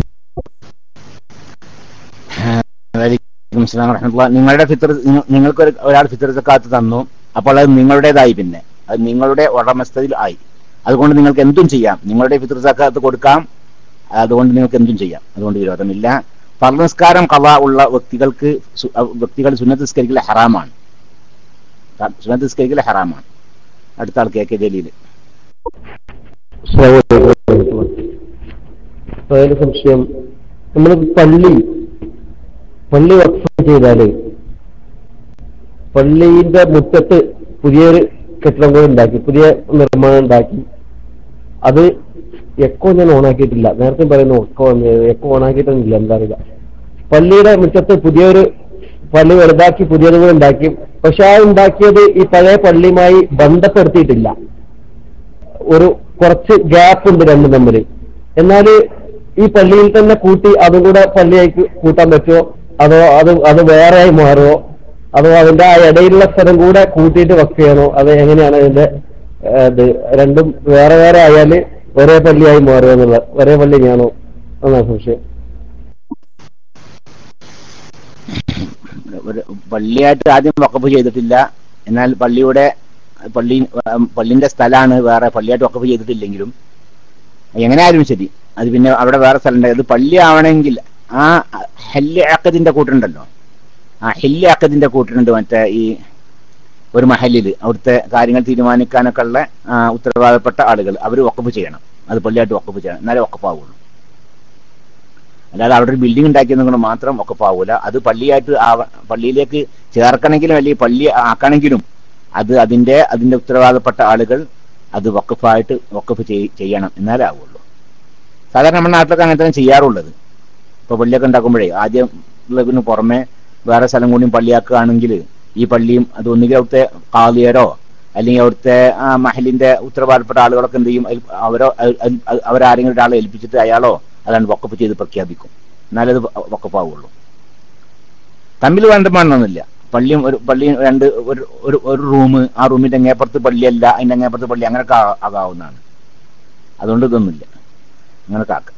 A: വലൈക്കും അസ്സലാം വറഹ്മത്തുള്ളാഹി. നിങ്ങളുടെ ഫിത്തർ നിങ്ങൾക്ക് ഒരു- ഒരാൾ ഫിത്തർ സക്കാത്ത് തന്നു അപ്പോൾ അത് നിങ്ങളുടേതായി പിന്നെ അത് നിങ്ങളുടെ ഉടമസ്ഥയിൽ ആയി അതുകൊണ്ട് നിങ്ങൾക്ക് എന്തും ചെയ്യാം നിങ്ങളുടെ ഫിത്തർ സക്കാത്ത് കൊടുക്കാം അതുകൊണ്ട് നിങ്ങൾക്ക് എന്തും ചെയ്യാം അതുകൊണ്ട് വിരോധമില്ല പർനസ്കാരം കഥ ഉള്ള വ്യക്തികൾക്ക് സു- അഹ് വ്യക്തികൾ സുന്നത്ത് നിസ്കരിക്കൽ ഹറാമാണ് സുന്നത്ത് നിസ്കരിക്കൽ ഹറാമാണ് അടുത്ത ആൾ കെ കെ ജലീൽ
F: അതിന് സംശയം നമ്മൾ പള്ളി പള്ളി വഖഫ് ചെയ്താല് പള്ളിന്റെ മുറ്റത്ത് പുതിയൊരു കെട്ടിടം കൂടി ഉണ്ടാക്കി പുതിയ നിർമ്മാണം ഉണ്ടാക്കി അത് എക്കോ ഞാൻ ഓണാക്കിയിട്ടില്ല നേരത്തെ പറയുന്നു എക്കോ എക്കോ ഓണാക്കിയിട്ടൊന്നുമില്ല എന്താ അറിയില്ല പള്ളിയുടെ മുറ്റത്ത് പുതിയൊരു പള്ളി വലുതാക്കി പുതിയത് കൂടി ഉണ്ടാക്കി പക്ഷെ ആ ഉണ്ടാക്കിയത് ഈ പഴയ പള്ളിയുമായി ബന്ധപ്പെടുത്തിയിട്ടില്ല ഒരു കുറച്ച് ഗ്യാപ്പ് ഉണ്ട് രണ്ടും തമ്മിൽ എന്നാൽ ഈ പള്ളിയിൽ തന്നെ കൂട്ടി അതും കൂടെ പള്ളിയായി കൂട്ടാൻ പറ്റുമോ അതോ അത് അത് വേറെയായി മാറുമോ അതോ അതിന്റെ ആ ഇടയിലുള്ള സ്ഥലം കൂടെ കൂട്ടിയിട്ട് വർക്ക് ചെയ്യണോ അത് എങ്ങനെയാണ് അതിന്റെ ഏഹ്, ഇത് രണ്ടും വേറെ വേറെ ആയാല് ഒരേ പള്ളിയായി മാറുമോ എന്നുള്ള ഒരേ പള്ളിയാണോ എന്നാണ് സംശയം
A: ഒരു പള്ളിയായിട്ട് ആദ്യം വക്കഫ് ചെയ്തിട്ടില്ല എന്നാൽ പള്ളിയുടെ പള്ളി ഉം, പള്ളിന്റെ സ്ഥലമാണ് വേറെ പള്ളിയായിട്ട് വക്കഫ് ചെയ്തിട്ടില്ലെങ്കിലും എങ്ങനെയായാലും ശരി അത് പിന്നെ അവിടെ വേറെ സ്ഥലം ഉണ്ട് അത് പള്ളി ആവണമെങ്കിൽ ആ ഹെല്ല് അക്കദിന്റെ കൂട്ടുണ്ടല്ലോ ആ ഹെല്ല് അക്കദിന്റെ കൂട്ടുന്നുണ്ട് മറ്റേ ഈ ഒരു മഹലിൽ അവിടുത്തെ കാര്യങ്ങൾ തീരുമാനിക്കാനൊക്കെ ഉള്ള ആ, ഉത്തരവാദപ്പെട്ട ആളുകൾ അവർ വക്കഫ് ചെയ്യണം അത് പള്ളിയായിട്ട് വക്കഫ് ചെയ്യണം എന്നാലേ വക്കഫാവുള്ളൂ അല്ലാതെ അവിടെ ഒരു ബിൽഡിംഗ് ഉണ്ടാക്കിയെന്ന് കൊണ്ട് മാത്രം വക്കഫാവൂല അത് പള്ളിയായിട്ട് ആവ- പള്ളിയിലേക്ക് ചേർക്കണമെങ്കിലും അല്ലെങ്കിൽ പള്ളി ആക്കണമെങ്കിലും അത് അതിന്റെ അതിന്റെ ഉത്തരവാദപ്പെട്ട ആളുകൾ അത് വക്കഫായിട്ട് വക്കഫ് ചെയ്- ചെയ്യണം എന്നാലേ ആവുള്ളൂ സാധാരണ നമ്മുടെ നാട്ടിലൊക്കെ അങ്ങനെ തന്നെ ചെയ്യാറുള്ളത് ഇപ്പൊ പള്ളിയൊക്കെ ഉണ്ടാക്കുമ്പോഴേ ആദ്യം ഉള്ളതിന് പുറമെ വേറെ സ്ഥലം കൂടിയും പള്ളിയാക്കുകയാണെങ്കിൽ ഈ പള്ളിയും അത് ഒന്നുകിൽ അവിടുത്തെ കാളിയരോ അല്ലെങ്കിൽ അവിടുത്തെ ആ മഹലിന്റെ ഉത്തരവാദപ്പെട്ട ആളുകളൊക്കെ എന്ത് ചെയ്യും അതിൽ അവരോ അ- അ- അ- അവരാരെങ്കിലും ഒരാളെ ഏൽപ്പിച്ചിട്ട് അയാളോ അതാണ് വക്കപ്പ് ചെയ്ത് പ്രഖ്യാപിക്കും എന്നാലേ അത് വക്കപ്പാവുള്ളൂ തമ്മിൽ വേണ്ടമാണെന്നൊന്നുമില്ല പള്ളിയും ഒരു പള്ളിയും രണ്ട് ഒരു ഒരു ഒരു റൂം ആ റൂമിന്റെ അങ്ങേപ്പുറത്ത് പള്ളിയല്ല അതിന്റെ അങ്ങേപ്പുറത്ത് പള്ളി അങ്ങനെയൊക്കെ ആ- ആകാവുന്നതാണ് അതുകൊണ്ട് ഇതൊന്നുമില്ല അങ്ങനെയൊക്കെ ആക്കാം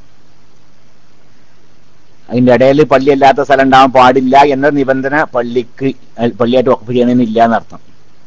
A: അതിന്റെ ഇടയിൽ പള്ളി അല്ലാത്ത സ്ഥലം ഉണ്ടാവാൻ പാടില്ല എന്ന നിബന്ധന പള്ളിക്ക് അഹ് പള്ളിയായിട്ട് വക്കഫ് ചെയ്യണമെന്നില്ല എന്നർത്ഥം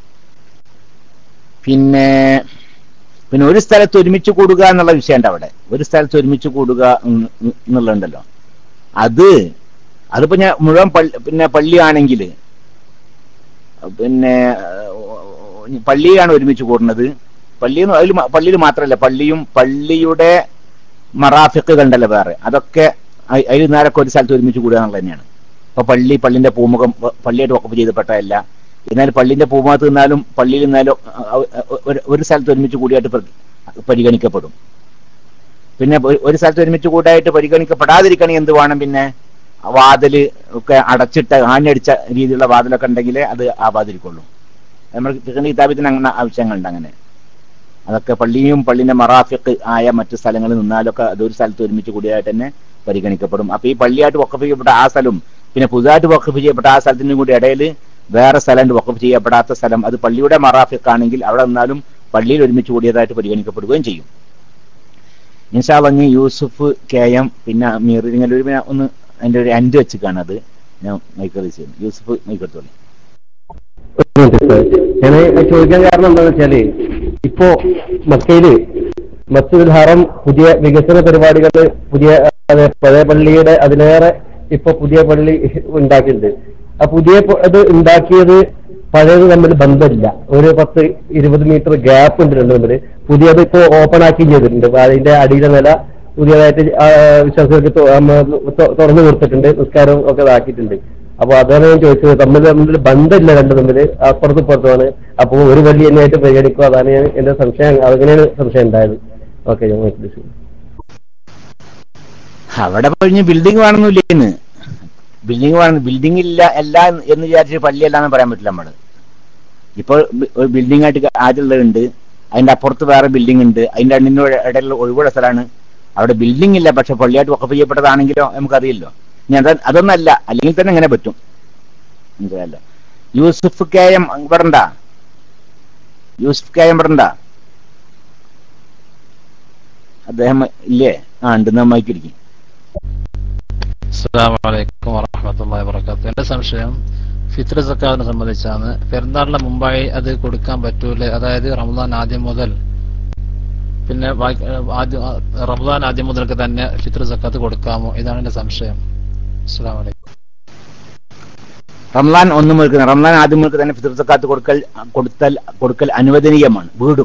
A: പിന്നെ പിന്നെ ഒരു സ്ഥലത്ത് ഒരുമിച്ച് കൂടുക എന്നുള്ള വിഷയമുണ്ട് അവിടെ ഒരു സ്ഥലത്ത് ഒരുമിച്ച് കൂടുക എന്ന് എന്നുള്ളതുണ്ടല്ലോ അത് അതിപ്പോ ഞാൻ മുഴുവൻ പള്ളി പിന്നെ പള്ളിയാണെങ്കിൽ പിന്നെ ഏഹ്, പള്ളിയാണ് ഒരുമിച്ച് കൂടുന്നത് പള്ളി അതിൽ പള്ളിയിൽ മാത്രമല്ല പള്ളിയും പള്ളിയുടെ മറാഫിക്കുകൾ ഉണ്ടല്ലോ വേറെ അതൊക്കെ അ- അതിൽ നേരൊക്കെ ഒരു സ്ഥലത്ത് ഒരുമിച്ച് കൂടുക എന്നുള്ളത് തന്നെയാണ് ഇപ്പൊ പള്ളി പള്ളിന്റെ പൂമുഖം വ- പള്ളിയായിട്ട് വക്കഫ് ചെയ്തപ്പെട്ടതല്ല എന്നാൽ പള്ളിന്റെ പൂമുഖത്ത് നിന്നാലും പള്ളിയിൽ നിന്നാലും അ- അ- ഒരു- ഒരു സ്ഥലത്ത് ഒരുമിച്ച് കൂടിയായിട്ട് പരി- പരിഗണിക്കപ്പെടും പിന്നെ ഒരു- ഒരു സ്ഥലത്ത് ഒരുമിച്ച് കൂടായിട്ട് പരിഗണിക്കപ്പെടാതിരിക്കണമെങ്കിൽ എന്ത് വേണം പിന്നെ വാതില് ഒക്കെ അടച്ചിട്ട് ആഞ്ഞടിച്ച രീതിയിലുള്ള വാതിലൊക്കെ ഉണ്ടെങ്കിൽ അത് ആവാതിരിക്കുള്ളൂ നമ്മൾ ഫിഖിന്റെ കിതാബിത്തിന് അങ്ങനെ ആവശ്യങ്ങളുണ്ട് അങ്ങനെ അതൊക്കെ പള്ളിയും പള്ളിന്റെ മറാഫിക്ക് ആയ മറ്റു സ്ഥലങ്ങളിൽ നിന്നാലൊക്കെ അതൊരു സ്ഥലത്ത് ഒരുമിച്ച് കൂടിയായിട്ട് തന്നെ പരിഗണിക്കപ്പെടും അപ്പൊ ഈ പള്ളിയായിട്ട് വക്കഫ് ചെയ്യപ്പെട്ട ആ സ്ഥലം പിന്നെ പുതുതായിട്ട് വക്കഫ് ചെയ്യപ്പെട്ട ആ സ്ഥലത്തിനും കൂടി ഇടയിൽ വേറെ സ്ഥലം വക്കഫ് ചെയ്യപ്പെടാത്ത സ്ഥലം അത് പള്ളിയുടെ മറാഫിക്ക് ആണെങ്കിൽ അവിടെ നിന്നാലും പള്ളിയിൽ ഒരുമിച്ച് കൂടിയതായിട്ട് പരിഗണിക്കപ്പെടുകയും ചെയ്യും ഇൻഷാല്ലി യൂസുഫ് കെ എം പിന്നെ മീറിങ്ങൽ ഒരു പിന്നെ ഒന്ന് അതിന്റെ ഒരു അൻഡ് വെച്ച് കാണത് ഞാൻ മൈക്ക് റീസ് ചെയ്യുന്നു യൂസുഫ് മൈക്ക് എടുത്തോളി
F: ഞാൻ ചോദിക്കാൻ കാരണം എന്താണെന്ന് വെച്ചാല് ഇപ്പോ മക്കയില് മസ്ജിദുൽ ഹറം പുതിയ വികസന പരിപാടികൾ പുതിയ അതെ, പഴയ പള്ളിയുടെ അതിലേറെ ഇപ്പൊ പുതിയ പള്ളി ഉണ്ടാക്കിയിട്ടുണ്ട് ആ പുതിയ പ- ഇത് ഉണ്ടാക്കിയത് പഴയത് തമ്മിൽ ബന്ധമില്ല ഒരു പത്ത് ഇരുപത് മീറ്റർ ഗ്യാപ്പ് ഉണ്ട് രണ്ടു തമ്മിൽ പുതിയത് ഇപ്പോ ഓപ്പൺ ആക്കി ചെയ്തിട്ടുണ്ട് അപ്പൊ അതിന്റെ അടിയിലെ നില പുതിയതായിട്ട് ആ, വിശ്വാസികൾക്ക് തൊ- ആം, തൊ- തുറന്നു കൊടുത്തിട്ടുണ്ട് നിസ്കാരം ഒക്കെ ഇതാക്കിയിട്ടുണ്ട് അപ്പൊ അതാണ് ഞാൻ ചോദിച്ചത് തമ്മിൽ തമ്മിൽ ബന്ധമില്ല രണ്ടു തമ്മിൽ അപ്പുറത്തും ഇപ്പുറത്തുമാണ് അപ്പൊ ഒരു പള്ളി തന്നെയായിട്ട് പരിഗണിക്കും അതാണ് ഞാൻ എന്റെ സംശയം അങ്ങനെയാണ് സംശയം ഉണ്ടായത് ഓക്കെ ഞാൻ മനസ്സിലാക്കി
A: അവിടെ കഴിഞ്ഞ് ബിൽഡിംഗ് വേണമെന്നില്ലേന്ന് ബിൽഡിംഗ് വേണം ബിൽഡിംഗ് ഇല്ല അല്ല എന്ന് വിചാരിച്ച് പള്ളിയല്ല എന്ന് പറയാൻ പറ്റില്ല നമ്മള് ഇപ്പോൾ ബി- ഒരു ബിൽഡിംഗ് ആയിട്ട് ആദ്യമുള്ളതുണ്ട് അതിന്റെ അപ്പുറത്ത് വേറെ ബിൽഡിംഗ് ഉണ്ട് അതിന്റെ രണ്ടിന്റെ ഇടയിലുള്ള ഒഴിവുള്ള സ്ഥലമാണ് അവിടെ ബിൽഡിംഗ് ഇല്ല പക്ഷെ പള്ളിയായിട്ട് വക്കഫ് ചെയ്യപ്പെട്ടതാണെങ്കിലോ നമുക്കറിയില്ലോ ഇനി അത് അതൊന്നല്ല അല്ലെങ്കിൽ തന്നെ എങ്ങനെ പറ്റും മനസ്സിലായല്ലോ യൂസുഫ് കെ എം ഇവിടെ ഉണ്ടാ യൂസുഫ് കെ എം ഇവിടെ ഉണ്ടാ അദ്ദേഹം ഇല്ലേ ആ ഉണ്ട് നമ്മായിക്കിരിക്കും
G: അസ്സാം വലൈക്കും വറഹമത്തല്ലാ വാബർക്കാത്തു എന്റെ സംശയം ഫിത്ര സക്കാവിനെ സംബന്ധിച്ചാണ് പെരുന്നാളിന് മുമ്പായി അത് കൊടുക്കാൻ പറ്റൂലേ അതായത് റമദാൻ ആദ്യം മുതൽ പിന്നെ ബാക്കി- ആദ്യം റമദാൻ ആദ്യം മുതൽക്ക് തന്നെ ഫിത്ര സക്കാത്ത് കൊടുക്കാമോ ഇതാണ് എന്റെ സംശയം അസ്സാം വലൈക്കും
A: റംലാൻ ഒന്ന് മുതൽക്ക് റംലാൻ ആദ്യം മുതൽക്ക് തന്നെ ഫിത്ർ സക്കാത്ത് കൊടുക്കൽ കൊടുത്തൽ കൊടുക്കൽ അനുവദനീയമാണ് വീടും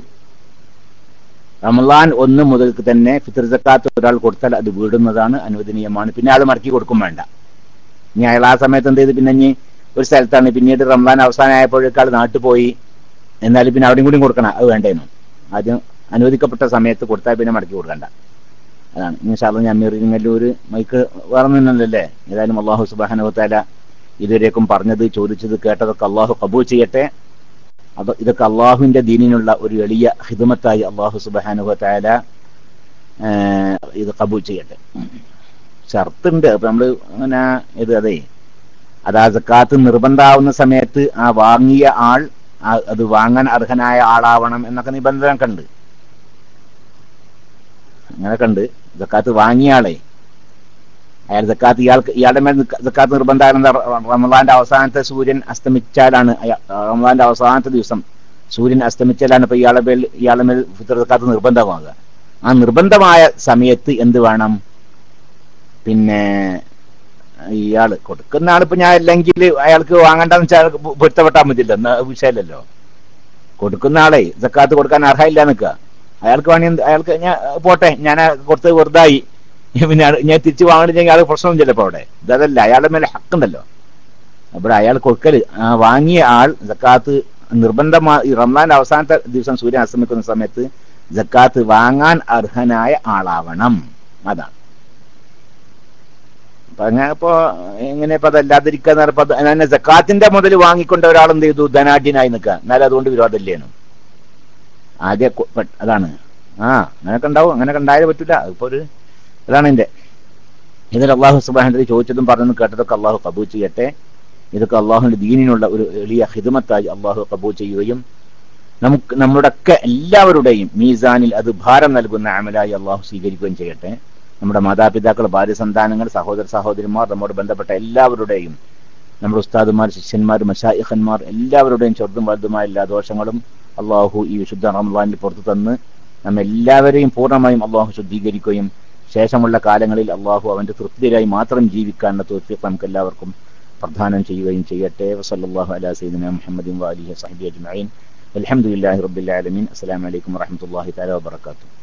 A: റംലാൻ ഒന്ന് മുതൽക്ക് തന്നെ ഫിത്ർ സക്കാത്ത് ഒരാൾ കൊടുത്താൽ അത് വീടുന്നതാണ് അനുവദനീയമാണ് പിന്നെ ആൾ മടക്കി കൊടുക്കും വേണ്ട ഇനി അയാൾ ആ സമയത്ത് എന്ത് ചെയ്ത് പിന്നെ ഇനി ഒരു സ്ഥലത്താണ് പിന്നീട് റംലാൻ അവസാനമായപ്പോഴേക്ക് ആൾ നാട്ടിൽ പോയി എന്നാലും പിന്നെ അവിടെയും കൂടി കൊടുക്കണം അത് വേണ്ടേനു ആദ്യം അനുവദിക്കപ്പെട്ട സമയത്ത് കൊടുത്താൽ പിന്നെ മടക്കി കൊടുക്കണ്ട അതാണ് ഇൻഷാല്ല ഞാൻ മെറിങ്ങല്ലൂര് മൈക്ക് വേറെ നിന്നല്ലേ ഏതായാലും അള്ളാഹു സുബാനുവത്താല ഇതുവരേക്കും പറഞ്ഞത് ചോദിച്ചത് കേട്ടതൊക്കെ അള്ളാഹു കബൂൽ ചെയ്യട്ടെ അത് ഇതൊക്കെ അള്ളാഹുവിന്റെ ദീനിനുള്ള ഒരു എളിയ ഹിദമത്തായി അള്ളാഹു സുബാനുവത്താല ഇത് കബൂൽ ചെയ്യട്ടെ ഷർത്തുണ്ട് അപ്പൊ നമ്മള് അങ്ങനെ ഇത് അതെ അത് ആ സക്കാത്ത് നിർബന്ധാവുന്ന സമയത്ത് ആ വാങ്ങിയ ആൾ ആ- അത് വാങ്ങാൻ അർഹനായ ആളാവണം എന്നൊക്കെ നിബന്ധന കണ്ട് അങ്ങനെ കണ്ട് സക്കാത്ത് വാങ്ങിയ ആളെ അയാൾ സക്കാത്ത് ഇയാൾക്ക് ഇയാളുടെ മേൽ നിക്ക- സക്കാത്ത് നിർബന്ധമാകുന്ന റമദാന്റെ അവസാനത്തെ സൂര്യൻ അസ്തമിച്ചാലാണ് അയ- റമദാന്റെ അവസാനത്തെ ദിവസം സൂര്യൻ അസ്തമിച്ചാലാണ് ഇപ്പൊ ഇയാളെ മേൽ ഇയാളുടെ മേൽ ഫിത്ർ സക്കാത്ത് നിർബന്ധമാകുക ആ നിർബന്ധമായ സമയത്ത് എന്ത് വേണം പിന്നെ ഇയാള് കൊടുക്കുന്ന ആളിപ്പോ ഞാൻ അല്ലെങ്കിൽ അയാൾക്ക് വാങ്ങണ്ടെന്ന് വെച്ചാൽ അയാൾക്ക് പൊരുത്തപ്പെട്ടാൽ മതിയല്ലോ എന്നാ വിഷയമല്ലല്ലോ കൊടുക്കുന്ന ആളെ സക്കാത്ത് കൊടുക്കാൻ അർഹയില്ല നിൽക്കുക അയാൾക്ക് വേണമെങ്കിൽ അയാൾക്ക് ഞാൻ പോട്ടെ ഞാൻ കൊടുത്തത് വെറുതായി പിന്നെ അത് ഞാൻ തിരിച്ചു വാങ്ങണില്ലെങ്കിൽ അയാൾക്ക് പ്രശ്നമൊന്നും ചിലപ്പോ അവിടെ ഇതല്ല അയാളുടെ മേലെ ഹക്കുണ്ടല്ലോ അപ്പോൾ അയാൾ കൊടുക്കല് ആ വാങ്ങിയ ആൾ സക്കാത്ത് നിർബന്ധമായി ഈ റംസാന്റെ അവസാനത്തെ ദിവസം സൂര്യൻ അസ്തമിക്കുന്ന സമയത്ത് ജക്കാത്ത് വാങ്ങാൻ അർഹനായ ആളാവണം അതാണ് അപ്പൊ അങ്ങനെ ഇപ്പോ എങ്ങനെ ഇപ്പൊ അതല്ലാതിരിക്കാന്ന് പറഞ്ഞപ്പോ അത് അങ്ങനെ ജക്കാത്തിന്റെ മുതൽ വാങ്ങിക്കൊണ്ട് ഒരാൾ എന്ത് ചെയ്തു ധനാഢ്യനായി നിൽക്കുക എന്നാലും അതുകൊണ്ട് വിരോധമില്ലേനു ആദ്യ കൊ- പെ- അതാണ് ആ അങ്ങനെയൊക്കെ ഉണ്ടാവും അങ്ങനെയൊക്കെ ഉണ്ടായാലേ പറ്റൂല അതിപ്പോ ഒരു അതാണ് എന്റെ ഇതിൽ അള്ളാഹു സുബാഹന്റെ ചോദിച്ചതും പറഞ്ഞതും കേട്ടതൊക്കെ അള്ളാഹു കബൂ ചെയ്യട്ടെ ഇതൊക്കെ അള്ളാഹുവിന്റെ ദീനിനുള്ള ഒരു എളിയ ഹിദമത്തായി അള്ളാഹു കബൂ ചെയ്യുകയും നമുക്ക് നമ്മുടെ ഒക്കെ എല്ലാവരുടെയും മീസാനിൽ അത് ഭാരം നൽകുന്ന അമലായി അള്ളാഹു സ്വീകരിക്കുകയും ചെയ്യട്ടെ നമ്മുടെ മാതാപിതാക്കൾ ഭാര്യ സന്താനങ്ങൾ സഹോദര സഹോദരിമാർ നമ്മോട് ബന്ധപ്പെട്ട എല്ലാവരുടെയും നമ്മുടെ ഉസ്താദുമാർ ശിഷ്യന്മാർ മഷായിഖന്മാർ എല്ലാവരുടെയും ചെറുതും വലുതുമായ എല്ലാ ദോഷങ്ങളും അള്ളാഹു ഈ വിശുദ്ധ റംസാനിൽ പുറത്തു തന്ന് നമ്മെ എല്ലാവരെയും പൂർണ്ണമായും അള്ളാഹു ശുദ്ധീകരിക്കുകയും ശേഷമുള്ള കാലങ്ങളിൽ അള്ളാഹു അവന്റെ തൃപ്തിയിലായി മാത്രം ജീവിക്കാനുള്ള തോഫിക്ക് നമുക്ക് എല്ലാവർക്കും പ്രദാനം ചെയ്യുകയും ചെയ്യട്ടെ വസല്ലാഹു അലാ സൈദിന മുഹമ്മദ് വാലിഹി സാഹിബി അജ്മഈൻ അലഹമുല്ലാഹി റബ്ബിൽ ആലമീൻ അസ്സലാമു അലൈക്കും വറഹ്മത്തുള്ളാഹി തആല വബറകാതുഹു